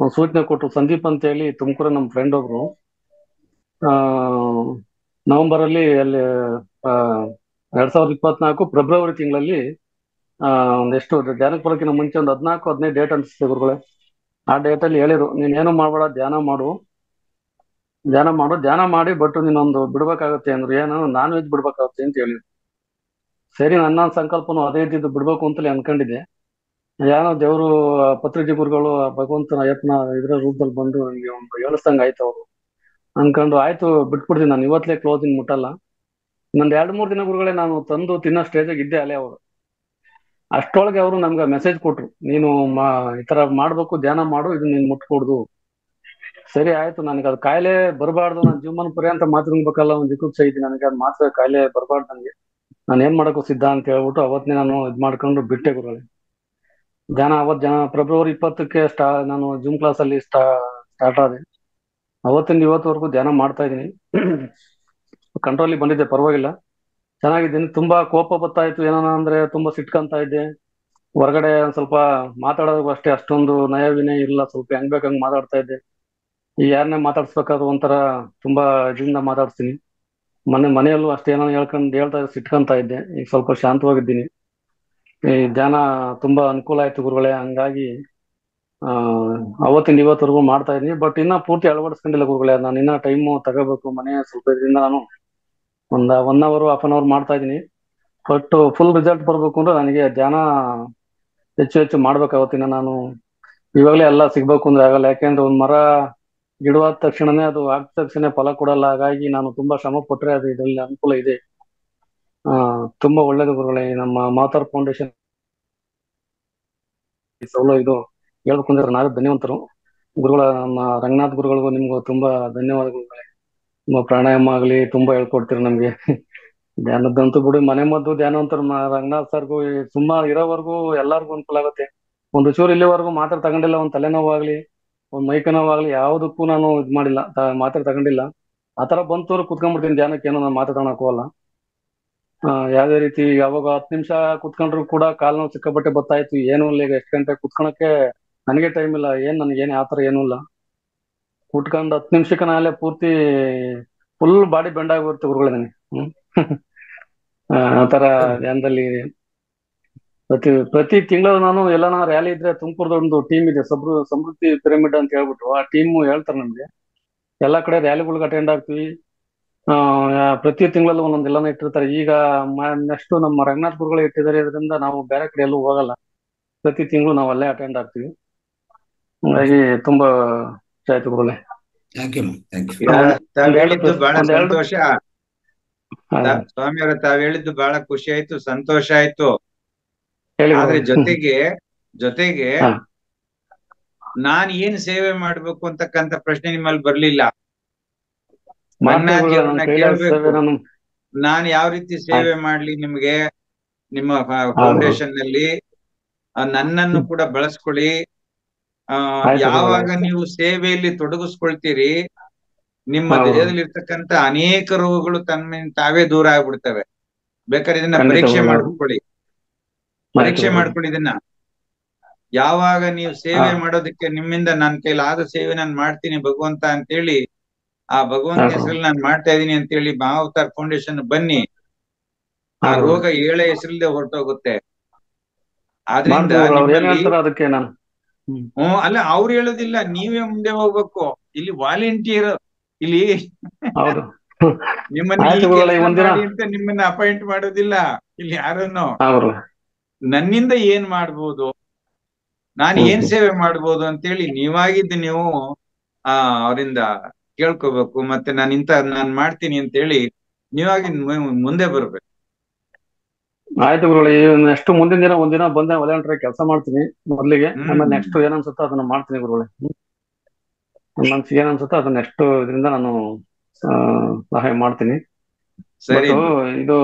ಒಂದು ಸೂಚನೆ ಕೊಟ್ರು ಸಂದೀಪ್ ಅಂತ ಹೇಳಿ ತುಮಕೂರ ನಮ್ಮ ಫ್ರೆಂಡ್ ಒಬ್ರು ಆ ನವೆಂಬರ್ ಅಲ್ಲಿ ಅಲ್ಲಿ ಆ, ಎರಡ್ ಸಾವಿರದ ಇಪ್ಪತ್ನಾಲ್ಕು ಫೆಬ್ರವರಿ ತಿಂಗಳಲ್ಲಿ ಆ ಒಂದೆಷ್ಟು ಧ್ಯಾನಕ್ಕೆ ಬರೋಕ್ಕಿಂತ ಮುಂಚೆ ಒಂದು ಹದಿನಾಲ್ಕು ಹದಿನೈದು ಡೇಟ್ ಅನ್ಸುತ್ತೆ ಗುರುಗಳೇ ಆ ಡೇಟ್ ಅಲ್ಲಿ ಹೇಳಿರು ನೀನ್ ಏನು ಮಾಡ್ಬೇಡ ಧ್ಯಾನ ಮಾಡು ಧ್ಯಾನ ಮಾಡು ಧ್ಯಾನ ಮಾಡಿ ಬಟ್ ನೀನೊಂದು ಬಿಡ್ಬೇಕಾಗತ್ತೆ ಅಂದ್ರು ಏನು ನಾನ್ ವೆಜ್ ಬಿಡ್ಬೇಕಾಗತ್ತೆ ಅಂತ ಹೇಳಿ ಸರಿ ನನ್ನ ಸಂಕಲ್ಪನು ಅದೇ ಇದ್ದಿದ್ದು ಬಿಡ್ಬೇಕು ಅಂತಲೇ ಅನ್ಕೊಂಡಿದ್ದೆ ಏನೋ ದೇವರು ಪತ್ರಿಜಿ ಗುರುಗಳು ಆ ಭಗವಂತನ ಅಯ್ಯಪ್ಪನ ಇದ್ರ ರೂಪದಲ್ಲಿ ಬಂದು ನನಗೆ ಒಂದು ಹೇಳಿಸ್ದಂಗ ಆಯ್ತು ಅವರು ಅನ್ಕೊಂಡು ಆಯ್ತು ಬಿಟ್ಬಿಡ್ತೀನಿ ನಾನು ಇವತ್ತಲೇ ಕ್ಲೋಸ್ ಇನ್ ಮುಟ್ಟಲ್ಲ ಇನ್ನೊಂದ್ ಎರಡ್ ಮೂರ್ ದಿನ ಗುರುಗಳೇ ನಾನು ತಂದು ತಿನ್ನೋ ಸ್ಟೇಜಿಗೆ ಇದ್ದೆ ಅಲ್ಲೇ ಅವರು ಅಷ್ಟೊಳಗೆ ಅವರು ನಮ್ಗೆ ಮೆಸೇಜ್ ಕೊಟ್ರು ನೀನು ಮಾ ಈ ತರ ಮಾಡ್ಬೇಕು ಧ್ಯಾನ ಮಾಡು ಇದು ನೀನ್ ಮುಟ್ಕೊಡ್ದು ಸರಿ ಆಯ್ತು ನನಗೆ ಅದು ಕಾಯಿಲೆ ಬರಬಾರ್ದು ನಾನು ಜೀವನ ಪರ್ಯಂತ ಮಾತ್ರ ನುಂಗ್ಬೇಕಲ್ಲ ಒಂದು ದಿಕ್ಕುಪ್ಸ ಐತಿ ನನಗೆ ಅದು ಮಾತ್ರ ಕಾಯಿಲೆ ಬರಬಾರ್ದು ನನಗೆ ನಾನು ಏನ್ ಮಾಡಕ್ಕೂ ಸಿದ್ಧ ಅಂತ ಹೇಳ್ಬಿಟ್ಟು ಅವತ್ತೇ ನಾನು ಇದ್ ಮಾಡ್ಕೊಂಡು ಬಿಟ್ಟೆ ಗುರುಗಳೇ ಧ್ಯಾನ ಅವತ್ ಜನ ಫೆಬ್ರವರಿ ಇಪ್ಪತ್ತಕ್ಕೆ ಸ್ಟಾ ನಾನು ಜೂಮ್ ಕ್ಲಾಸ್ ಅಲ್ಲಿ ಸ್ಟಾ ಸ್ಟಾರ್ಟ್ ಆದೆ ಅವತ್ತಿಂದ ಇವತ್ತುವರೆಗೂ ಧ್ಯಾನ ಮಾಡ್ತಾ ಇದ್ದೀನಿ ಕಂಟ್ರೋಲಿಗೆ ಬಂದಿದ್ದೆ ಪರವಾಗಿಲ್ಲ ಚೆನ್ನಾಗಿದ್ದೀನಿ ತುಂಬಾ ಕೋಪ ಬರ್ತಾ ಇತ್ತು ಏನೋ ಅಂದ್ರೆ ತುಂಬಾ ಸಿಟ್ಕಂತ ಇದ್ದೆ ಹೊರಗಡೆ ಒಂದ್ ಸ್ವಲ್ಪ ಮಾತಾಡೋದು ಅಷ್ಟೇ ಅಷ್ಟೊಂದು ನಯ ವಿನಯ ಇಲ್ಲ ಸ್ವಲ್ಪ ಹೆಂಗ್ ಬೇಕ್ ಹಂಗ್ ಮಾತಾಡ್ತಾ ಇದ್ದೆ ಈ ಯಾರನ್ನೇ ಮಾತಾಡ್ಸ್ಬೇಕಾದ್ರೂ ಒಂಥರ ತುಂಬಾ ಇದರಿಂದ ಮಾತಾಡ್ತೀನಿ ಮೊನ್ನೆ ಮನೆಯಲ್ಲೂ ಅಷ್ಟೇ ಏನೋ ಹೇಳ್ಕೊಂಡ್ ಹೇಳ್ತಾ ಸಿಟ್ಕಂತ ಇದ್ದೆ ಈಗ ಸ್ವಲ್ಪ ಶಾಂತವಾಗಿದ್ದೀನಿ ಈ ಧ್ಯಾನ ತುಂಬಾ ಅನುಕೂಲ ಆಯ್ತು ಗುರುಗಳೇ ಹಂಗಾಗಿ ಆ ಅವತ್ತಿಂದ ಇವತ್ತವರೆಗೂ ಮಾಡ್ತಾ ಇದೀನಿ ಬಟ್ ಇನ್ನ ಪೂರ್ತಿ ಅಳವಡಿಸ್ಕೊಂಡಿಲ್ಲ ಗುರುಗಳೇ ನಾನು ಇನ್ನ ಟೈಮ್ ತಗೋಬೇಕು ಮನೆ ಸ್ವಲ್ಪ ಇದರಿಂದ ನಾನು ಒಂದ್ one hour half an hour ಮಾಡ್ತಾ ಇದೀನಿ ಬಟ್ ಫುಲ್ ರಿಸಲ್ಟ್ ಬರ್ಬೇಕು ಅಂದ್ರೆ ನನಗೆ ಧ್ಯಾನ ಹೆಚ್ಚು ಹೆಚ್ಚು ಮಾಡ್ಬೇಕಾಗತ್ತಿನ ನಾನು ಇವಾಗಲೇ ಎಲ್ಲ ಸಿಗ್ಬೇಕು ಅಂದ್ರೆ ಆಗಲ್ಲ ಯಾಕೆಂದ್ರೆ ಒಂದ್ ಮರ ಗಿಡವಾದ ತಕ್ಷಣನೇ ಅದು ಆಗ್ದ ತಕ್ಷಣ ಫಲ ಕೊಡಲ್ಲ ಹಾಗಾಗಿ ನಾನು ತುಂಬಾ ಶ್ರಮ ಪಟ್ರೆ ಅದು ಇದರಲ್ಲಿ ಅನುಕೂಲ ಇದೆ ಆ ತುಂಬಾ ಒಳ್ಳೇದು ಗುರುಗಳೇ ನಮ್ಮ ಮಾತಾರ್ ಫೌಂಡೇಶನ್ ಸೌಲಭ್ಯ ಇದು ಹೇಳ್ಬೇಕು ಅಂದ್ರೆ ನಾವೇ ಧನ್ಯವಂತರು ಗುರುಗಳ ನಮ್ಮ ರಂಗನಾಥ್ ಗುರುಗಳಿಗೂ ನಿಮ್ಗೂ ತುಂಬಾ ಧನ್ಯವಾದ ಗುರುಗಳೇ ನಿಮ್ಮ ಪ್ರಾಣಾಯಾಮ ಆಗಲಿ ತುಂಬಾ ಹೇಳ್ಕೊಡ್ತೀರಿ ನಮ್ಗೆ ಧ್ಯಾನದಂತೂ ಬಿಡಿ ಮನೆ ಮದ್ದು ಧ್ಯಾನವಂತರು ಮ- ರಂಗನಾಥ್ ಸರ್ಗೂ ಈ ಸುಮಾರು ಇರೋವರೆಗೂ ಎಲ್ಲಾರ್ಗು ಅನುಕೂಲ ಆಗುತ್ತೆ ಒಂದು ಚೂರು ಇಲ್ಲಿವರೆಗೂ ಮಾತ್ರೆ ತಗೊಂಡಿಲ್ಲ ಒಂದ್ ತಲೆನೋವಾಗ್ಲಿ ಒಂದ್ ಮೈಕ ನೋವಾಗ್ಲಿ ಯಾವ್ದಕ್ಕೂ ನಾನು ಇದ್ ಮಾಡಿಲ್ಲ ತ- ಮಾತ್ರೆ ತಗೊಂಡಿಲ್ಲ ಆತರ ಬಂತೂರು ಕುತ್ಕೊಂಡ್ಬಿಡ್ತೀನಿ ಧ್ಯಾನಕ್ಕೆ ಏನೋ ನಾನು ಮಾತ್ರೆ ತಗೊಳಕ್ ಹೋಗಲ್ಲ ಆ, ಯಾವ್ದೇ ರೀತಿ ಯಾವಾಗ ಹತ್ತು ನಿಮಿಷ ಕುತ್ಕೊಂಡ್ರು ಕೂಡ ಕಾಲ್ ನೋವು ಸಿಕ್ಕಾಪಟ್ಟೆ ಬರ್ತಾ ಇತ್ತು ಏನೂ ಇಲ್ಲ ಈಗ ಎಷ್ಟು ಗಂಟೆ ಕುತ್ಕೊಳಕ್ಕೆ ನನಗೆ ಟೈಮ್ ಇಲ್ಲ ಏನ್ ನನಗೇನು ಆತರ ಏನೂ ಇಲ್ಲ ಕುತ್ಕೊಂಡು ಹತ್ತು ನಿಮಿಷಕ್ಕೆ ನಾಳೆ ಪೂರ್ತಿ ಫುಲ್ ಬಾಡಿ ಬೆಂಡ್ ಆಗಿರುತ್ತೆ ಗುರುಗಳೇ ನನಗೆ ಹ್ಮ್ ಆ ಆತರ ಧ್ಯಾನದಲ್ಲಿ ಪ್ರತಿ ಪ್ರತಿ ತಿಂಗಳು ನಾನು ಎಲ್ಲಾನ ರ್ಯಾಲಿ ಇದ್ರೆ ತುಮಕೂರ್ದ ಒಂದು ಟೀಮ್ ಇದೆ ಸಬ್ರು ಸಮೃದ್ಧಿ ಪಿರಮಿಡ್ ಅಂತ ಹೇಳ್ಬಿಟ್ಟು ಆ ಟೀಮ್ ಹೇಳ್ತಾರೆ ನಮ್ಗೆ ಎಲ್ಲಾ ಕಡೆ ರ್ಯಾಲಿಗಳಿಗೆ ಅಟೆಂಡ್ ಆಗ್ತೀವಿ ಆ ಯಾ- ಪ್ರತಿ ತಿಂಗಳಲ್ಲಿ ಒಂದೊಂದು ಎಲ್ಲಾನ ಇಟ್ಟಿರ್ತಾರೆ ಈಗ ನೆಕ್ಸ್ಟ್ ನಮ್ಮ ರಂಗನಾಥ್ ಗುರುಗಳು ಇಟ್ಟಿದ್ದಾರೆ ಇದರಿಂದ ನಾವು ಬೇರೆ ಕಡೆ ಎಲ್ಲೂ ಹೋಗಲ್ಲ ಪ್ರತಿ ತಿಂಗಳು ನಾವು ಅಲ್ಲೇ ಅಟೆಂಡ್ ಆಗ್ತೀವಿ ಹಾಗಾಗಿ ತುಂಬಾ ಇಷ್ಟ ಆಯ್ತು ಗುರುಗಳೇ ಥ್ಯಾಂಕ್ ಯು ಥ್ಯಾಂಕ್ ಯು ಯಾ- ತಾವ್ ಒಂದ್ ಎರಡು ಹೇಳಿದ್ದು ಬಹಳ ಒಂದ್ ಎರಡು ಸಂತೋಷ ತಾ- ಸ್ವಾಮಿಯವರ ತಾವ್ ಹೇಳಿದ್ದು ಬಹಳ ಖುಷಿ ಆಯ್ತು ಸಂತೋಷ ಆಯ್ತು ಹೇಳಿ ಆದ್ರೆ ಗುರುಗಳೇ. ಜೊತೆಗೆ ಜೊತೆಗೆ ಹಾ. ನಾನ್ ಏನ್ ಸೇವೆ ಮಾಡ್ಬೇಕು ಅಂತಕ್ಕಂತ ಪ್ರಶ್ನೆ ನಿಮ್ಮಲ್ಲಿ ಬರ್ಲಿಲ್ಲ ಮಾಡ್ತೀನಿ ರಂಗನಾಥ್ ಗುರುಗಳೇ, ಅವ್ರನ್ನ ನನ್ನ ಕೈಲಾದ ಕೇಳ್ಬೇಕು ಸೇವೆ ನಾನು ನಾನ್ ಯಾವ ರೀತಿ ಸೇವೆ ಮಾಡ್ಲಿ ನಿಮ್ಗೆ ನಿಮ್ಮ ಫೌಂಡೇಶನ್ ನಲ್ಲಿ ಆ, ನನ್ನನ್ನು ಕೂಡ ಬಳಸ್ಕೊಳ್ಳಿ ಆ ಆಯ್ತು ಯಾವಾಗ ಗುರುಗಳೇ. ನೀವು ಸೇವೆಯಲ್ಲಿ ತೊಡಗಿಸ್ಕೊಳ್ತೀರಿ ನಿಮ್ಮ ಹೌದು. ದೇಹದಲ್ಲಿ ಇರ್ತಕ್ಕಂತ ಅನೇಕ ರೋಗಗಳು ತನ್ನ ತಾವೇ ದೂರ ಆಗ್ಬಿಡ್ತವೆ ಬೇಕಾದ್ರೆ ಇದನ್ನ ಖಂಡಿತ ಪರೀಕ್ಷೆ ಗುರುಗಳೇ. ಮಾಡ್ಕೊಳ್ಳಿ ಪರೀಕ್ಷೆ ಗುರುಗಳೇ. ಮಾಡ್ಕೊಳ್ಳಿ ಇದನ್ನ ಯಾವಾಗ ನೀವು ಸೇವೆ ಹಾ. ಮಾಡೋದಕ್ಕೆ ನಿಮ್ಮಿಂದ ನನ್ನ ಕೈಲಾದ ಸೇವೆ ನಾನು ಮಾಡ್ತೀನಿ ಭಗವಂತ ಅಂತೇಳಿ ಆ ಭಗವಂತ ಹಾ. ಹೆಸರಲ್ಲಿ ನಾನು ಮಾಡ್ತಾ ಇದೀನಿ ಅಂತೇಳಿ ಮಹಾವತಾರ್ ಫೌಂಡೇಶನ್ ಬನ್ನಿ ಆ ಹಾ. ರೋಗ ಏಳೆ ಹೆಸರಲ್ಲದೆ ಹೊರಟೋಗುತ್ತೆ ಆದ್ರಿಂದ ಮಾಡ್ತೀನಿ ಗುರುಗಳೇ, ಅವ್ರು ಏನ್ ನಿಮ್ಮಲ್ಲಿ ಹೇಳ್ತಾರೋ ಅದಕ್ಕೆ ನಾನು ಹ್ಮ್ ಹ್ಮ್ ಅಲ್ಲ ಅವ್ರು ಹೇಳೋದಿಲ್ಲ ನೀವೇ ಮುಂದೆ ಹೋಗ್ಬೇಕು ಇಲ್ಲಿ ವಾಲಂಟಿಯರ್ ಇಲ್ಲಿ ಹೌದು ನಿಮ್ಮನ್ನ ಈ ಆಯ್ತು ಗುರುಗಳೇ, ಕೆಲಸ ಒಂದಿನ ಮಾಡಿ ಅಂತ ನಿಮ್ಮನ್ನ ಅಪಾಯಿಂಟ್ ಮಾಡೋದಿಲ್ಲ ಇಲ್ಲಿ ಯಾರನ್ನು ಹಾ ಗುರುಗಳೇ. ನನ್ನಿಂದ ಏನ್ ಮಾಡ್ಬೋದು ನಾನು ಹ್ಮ್ ಏನ್ ಹ್ಮ್. ಸೇವೆ ಮಾಡ್ಬೋದು ಅಂತೇಳಿ ನೀವಾಗಿದ್ದು ನೀವು ಆ ಅವರಿಂದ ಕೇಳ್ಕೋಬೇಕು ಮತ್ತೆ ನಾನು ಇಂತ ನಾನ್ ಮಾಡ್ತೀನಿ ಅಂತೇಳಿ ನೀವಾಗಿ ಮು- ಮುಂದೆ ಬರ್ಬೇಕು ಆಯ್ತು ಗುರುಗಳೇ ನೆಕ್ಸ್ಟ್ ಮುಂದಿನ ದಿನ ಒಂದಿನ ಬಂದೆ ವಾಲಂಟ್ರಿ ಕೆಲಸ ಮಾಡ್ತೀನಿ ಮೊದಲಿಗೆ ಹ್ಮ್. ಆಮೇಲೆ ನೆಕ್ಸ್ಟ್ ಏನ್ ಅನ್ಸುತ್ತೋ ಅದನ್ನ ಮಾಡ್ತೀನಿ ಗುರುಗಳೇ ಹ್ಮ್. ನನ್ ಮನ್ಸಿಗೆ ಏನ್ ಅನ್ಸುತ್ತೋ ಅದನ್ನ ನೆಕ್ಸ್ಟ್ ಇದರಿಂದ ನಾನು ಆ, ಸಹಾಯ ಮಾಡ್ತೀನಿ ಸರಿ ಬಟ್ ಇದು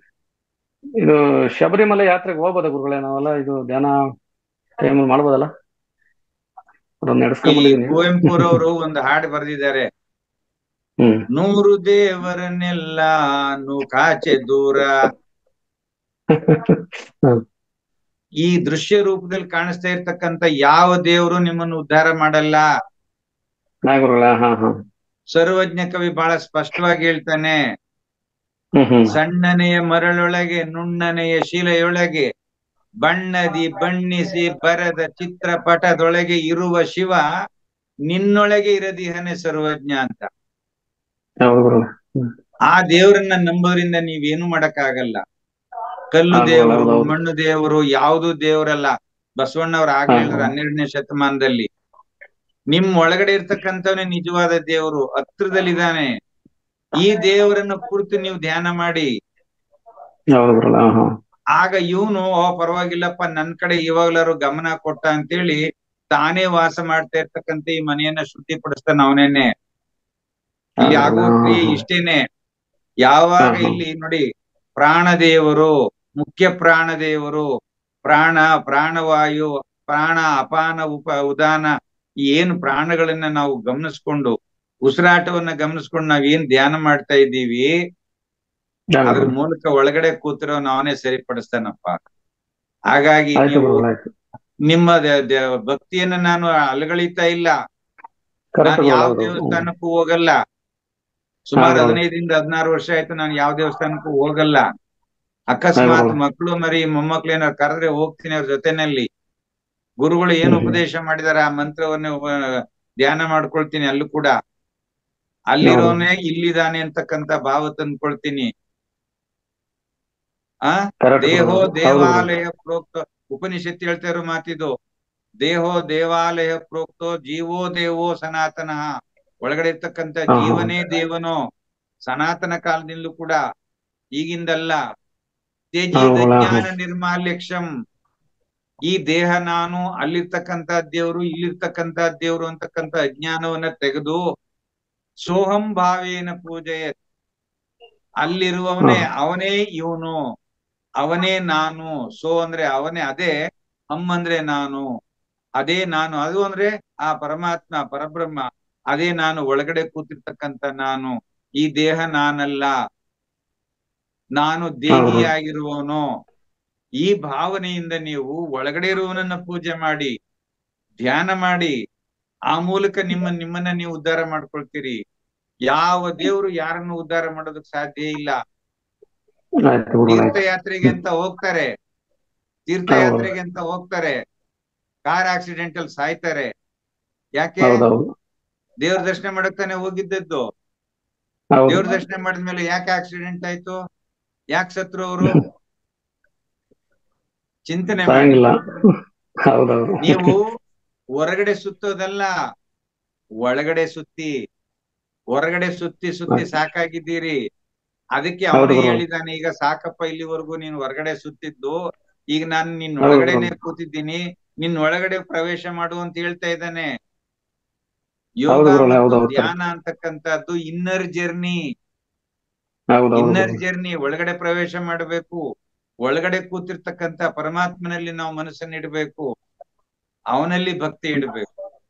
ಇದು ಶಬರಿಮಲೆ ಯಾತ್ರೆಗೆ ಹೋಗ್ಬೋದಾ ಗುರುಗಳೇ ನಾವೆಲ್ಲ ಇದು ಧ್ಯಾನ ಟೈಮಲ್ಲಿ ಮಾಡ್ಬೋದಲ್ಲ ಅದನ್ನ ಈ ನಡೆಸ್ಕೊಂಡ್ಬಂದಿದ್ದೀನಿ ಕುವೆಂಪುರವರು ಒಂದು ಹಾಡು ಬರೆದಿದ್ದಾರೆ ಹ್ಮ್ ನೂರು ದೇವರನ್ನೆಲ್ಲ ನು ಕಾಚೆ ದೂರ ಹ್ಮ್. ಈ ದೃಶ್ಯ ರೂಪದಲ್ಲಿ ಕಾಣಿಸ್ತಾ ಇರ್ತಕ್ಕಂತ ಯಾವ ದೇವರು ನಿಮ್ಮನ್ನು ಉದ್ಧಾರ ಮಾಡಲ್ಲ ಹಾ ಗುರುಗಳೇ ಹಾ ಹಾ ಸರ್ವಜ್ಞ ಕವಿ ಬಹಳ ಸ್ಪಷ್ಟವಾಗಿ ಹೇಳ್ತಾನೆ ಹ್ಮ್ ಹ್ಮ್ ಸಣ್ಣನೆಯ ಮರಳೊಳಗೆ ನುಣ್ಣನೆಯ ಶಿಲೆಯೊಳಗೆ ಬಣ್ಣದಿ ಬಣ್ಣಿಸಿ ಬರದ ಚಿತ್ರಪಟದೊಳಗೆ ಇರುವ ಶಿವ ನಿನ್ನೊಳಗೆ ಇರದಿಹನೆ ಸರ್ವಜ್ಞ ಅಂತ ಹೌದು ಗುರುಗಳೇ ಹ್ಮ್ ಆ ದೇವರನ್ನ ನಂಬೋದ್ರಿಂದ ನೀವೇನು ಮಾಡಕ್ಕಾಗಲ್ಲ ಕಲ್ಲು ಹೌದು, ದೇವರು ಹೌದು, ಹೌದು. ಮಣ್ಣು ದೇವರು ಯಾವುದು ದೇವರಲ್ಲ ಬಸವಣ್ಣವ್ರ ಹಾ, ಆಗ್ಲೇ ಹೇಳಿದ್ರು ಹಾ. ಹನ್ನೆರಡನೇ ಶತಮಾನದಲ್ಲಿ ನಿಮ್ ಒಳಗಡೆ ಇರ್ತಕ್ಕಂಥವನೇ ನಿಜವಾದ ದೇವರು ಹತ್ರದಲ್ಲಿದ್ದಾನೆ ಈ ದೇವರನ್ನ ಕುರಿತು ನೀವು ಧ್ಯಾನ ಮಾಡಿ ಹೌದು ಗುರುಗಳೇ ಹಾ ಹಾ ಆಗ ಇವನು ಓ ಪರವಾಗಿಲ್ಲಪ್ಪ ನನ್ ಕಡೆ ಇವಾಗ್ಲಾರು ಗಮನ ಕೊಟ್ಟ ಅಂತೇಳಿ ತಾನೇ ವಾಸ ಮಾಡ್ತಾ ಇರ್ತಕ್ಕಂಥ ಈ ಮನೆಯನ್ನ ಶುದ್ಧಿಪಡಿಸ್ತಾನ ಅವನೇನೆ ಇಲ್ಲಿ ಹೌದು, ಆಗುವ ಹಾ, ಕ್ರಿಯೆ ಹಾ. ಇಷ್ಟೇನೆ ಯಾವಾಗ ಹಾ, ಹಾ. ಇಲ್ಲಿ ನೋಡಿ ಪ್ರಾಣದೇವರು ಮುಖ್ಯ ಪ್ರಾಣದೇವರು ಪ್ರಾಣ ಪ್ರಾಣವಾಯು ಪ್ರಾಣ ಅಪಾನ ಉಪ ಉದಾನ ಈ ಏನು ಪ್ರಾಣಗಳನ್ನ ನಾವು ಗಮನಿಸ್ಕೊಂಡು ಉಸಿರಾಟವನ್ನ ಗಮನಿಸ್ಕೊಂಡು ನಾವ್ ಏನ್ ಧ್ಯಾನ ಮಾಡ್ತಾ ಇದ್ದೀವಿ ಅದ್ರ ಮೂಲಕ ಒಳಗಡೆ ಕೂತಿರೋ ಅವನೇ ಸರಿಪಡಿಸ್ತಾನಪ್ಪ ಹಾಗಾಗಿ ಆಯ್ತು ನೀವು ಗುರುಗಳೇ ಆಯ್ತು ನಿಮ್ಮ ದ- ದ- ಭಕ್ತಿಯನ್ನ ನಾನು ಅಲಗಳಿತಾ ಇಲ್ಲ ಕರೆಕ್ಟ್ ನಾನು ಯಾವ ಗುರುಗಳೇ ಹೌದು ಹ್ಮ್. ದೇವಸ್ಥಾನಕ್ಕೂ ಹೋಗಲ್ಲ ಸುಮಾರು ಹೌದು. ಹದಿನೈದರಿಂದ ಹದಿನಾರು ವರ್ಷ ಆಯ್ತು ನಾನು ಯಾವ ದೇವಸ್ಥಾನಕ್ಕೂ ಹೋಗಲ್ಲ ಅಕಸ್ಮಾತ್ ಹೌದು. ಮಕ್ಕಳು ಮರಿ ಮೊಮ್ಮಕ್ಳು ಏನಾರು ಕರೆದ್ರೆ ಹೋಗ್ತೀನಿ ಅವ್ರ ಜೊತೆನಲ್ಲಿ ಗುರುಗಳು ಏನು ಹ್ಮ್ ಹ್ಮ್. ಉಪದೇಶ ಮಾಡಿದಾರೆ ಆ ಮಂತ್ರವನ್ನ ಉಪ- ಧ್ಯಾನ ಮಾಡ್ಕೊಳ್ತೀನಿ ಅಲ್ಲೂ ಕೂಡ ಅಲ್ಲಿರೋನೇ ಇಲ್ಲಿದಾನೆ ಅಂತಕ್ಕಂತ ಭಾವ ತಂದ್ಕೊಳ್ತೀನಿ ಆ Correct ದೇಹೋ ಗುರುಗಳೇ. ಹೌದು ಗುರುಗಳೇ. ದೇವಾಲಯ ಪ್ರೋಕ್ತ ಉಪನಿಷತ್ ಹೇಳ್ತಾ ಇರೋ ಮಾತಿದು ದೇಹೋ ದೇವಾಲಯ ಪ್ರೋಕ್ತೋ ಜೀವೋ ದೇವೋ ಸನಾತನ ಒಳಗಡೆ ಇರ್ತಕ್ಕಂಥ ಹಾ, ಹಾ. ಜೀವನೇ ದೇವನೋ ಸನಾತನ ಕಾಲದಿಂದಲೂ ಕೂಡ ಈಗಿಂದಲ್ಲ ತ್ಯಜಿದ ಹೌದು, ಹೌದು. ಜ್ಞಾನ ನಿರ್ಮಾಲ್ಯಕ್ಷಂ ಈ ದೇಹ ನಾನು ಅಲ್ಲಿರ್ತಕ್ಕಂಥ ದೇವ್ರು ಇಲ್ಲಿರ್ತಕ್ಕಂಥ ದೇವ್ರು ಅಂತಕ್ಕಂಥ ಅಜ್ಞಾನವನ್ನ ತೆಗೆದು ಸೋಹಂ ಭಾವೇನ ಪೂಜೆಯ ಅಲ್ಲಿರುವವನೇ ಅವನೇ ಇವನು ಅವನೇ ನಾನು ಸೋ ಅಂದ್ರೆ ಅವನೇ ಅದೇ ಹಮ್ ಅಂದ್ರೆ ನಾನು ಅದೇ ನಾನು ಅದು ಅಂದ್ರೆ ಆ ಪರಮಾತ್ಮ ಪರಬ್ರಹ್ಮ ಅದೇ ನಾನು ಒಳಗಡೆ ಕೂತಿರ್ತಕ್ಕಂಥ ನಾನು ಈ ದೇಹ ನಾನಲ್ಲ ನಾನು ದೇಹಿಯಾಗಿರುವವನು ಈ ಭಾವನೆಯಿಂದ ನೀವು ಒಳಗಡೆ ಇರುವವನನ್ನ ಪೂಜೆ ಮಾಡಿ ಧ್ಯಾನ ಮಾಡಿ ಆ ಮೂಲಕ ನಿಮ್ಮ ನಿಮ್ಮನ್ನ ನೀವು ಉದ್ಧಾರ ಮಾಡ್ಕೊಳ್ತೀರಿ ಯಾವ ದೇವರು ಯಾರನ್ನು ಉದ್ಧಾರ ಮಾಡೋದಕ್ಕೆ ಸಾಧ್ಯ ಇಲ್ಲ ಆಯ್ತು ಗುರುಗಳೇ ಆಯ್ತು ತೀರ್ಥಯಾತ್ರೆಗೆ ಅಂತ ಹೋಗ್ತಾರೆ ತೀರ್ಥಯಾತ್ರೆಗೆ ಅಂತ ಹೋಗ್ತಾರೆ ಕಾರ್ ಆಕ್ಸಿಡೆಂಟ್ ಅಲ್ಲಿ ಸಾಯ್ತಾರೆ ಯಾಕೆ ಹೌದೌದು ದೇವ್ರ ದರ್ಶನ ಮಾಡಕ್ ತಾನೆ ಹೋಗಿದ್ದದ್ದು ಹೌದು ದೇವ್ರ ದರ್ಶನ ಮಾಡಿದ್ಮೇಲೆ ಯಾಕೆ ಆಕ್ಸಿಡೆಂಟ್ ಆಯ್ತು ಯಾಕೆ ಸತ್ರು ಅವರು ಚಿಂತನೆ ಮಾಡಿ ಸಾಯಂಗಿಲ್ಲ ಹೌದೌದು ನೀವು ಹೊರಗಡೆ ಸುತ್ತೋದಲ್ಲ ಒಳಗಡೆ ಸುತ್ತಿ ಹೊರಗಡೆ ಸುತ್ತಿ ಸುತ್ತಿ ಸಾಕಾಗಿದ್ದೀರಿ ಅದಕ್ಕೆ ಹೌದು ಅವನೇ ಗುರು. ಹೇಳಿದಾನೆ ಈಗ ಸಾಕಪ್ಪ ಇಲ್ಲಿವರೆಗೂ ನೀನ್ ಹೊರಗಡೆ ಸುತ್ತಿದ್ದು ಈಗ ನಾನು ನಿನ್ ಹೌದು ಒಳಗಡೆನೆ ಗುರು. ಕೂತಿದ್ದೀನಿ ನಿನ್ ಒಳಗಡೆ ಪ್ರವೇಶ ಮಾಡು ಅಂತ ಹೇಳ್ತಾ ಇದ್ದಾನೆ ಹೌದು ಯೋಗ ಗುರುಗಳೇ, ಹೌದು, ಮತ್ತು ಹೌದು, ಧ್ಯಾನ ಅಂತಕ್ಕಂಥದ್ದು ಇನ್ನರ್ ಜರ್ನಿ ಹೌದೌದು ಇನ್ನರ್ ಜರ್ನಿ ಒಳಗಡೆ ಪ್ರವೇಶ ಮಾಡಬೇಕು ಒಳಗಡೆ ಕೂತಿರ್ತಕ್ಕಂಥ ಪರಮಾತ್ಮನಲ್ಲಿ ನಾವು ಮನಸ್ಸನ್ನ ಇಡಬೇಕು ಅವನಲ್ಲಿ ಭಕ್ತಿ ಇಡಬೇಕು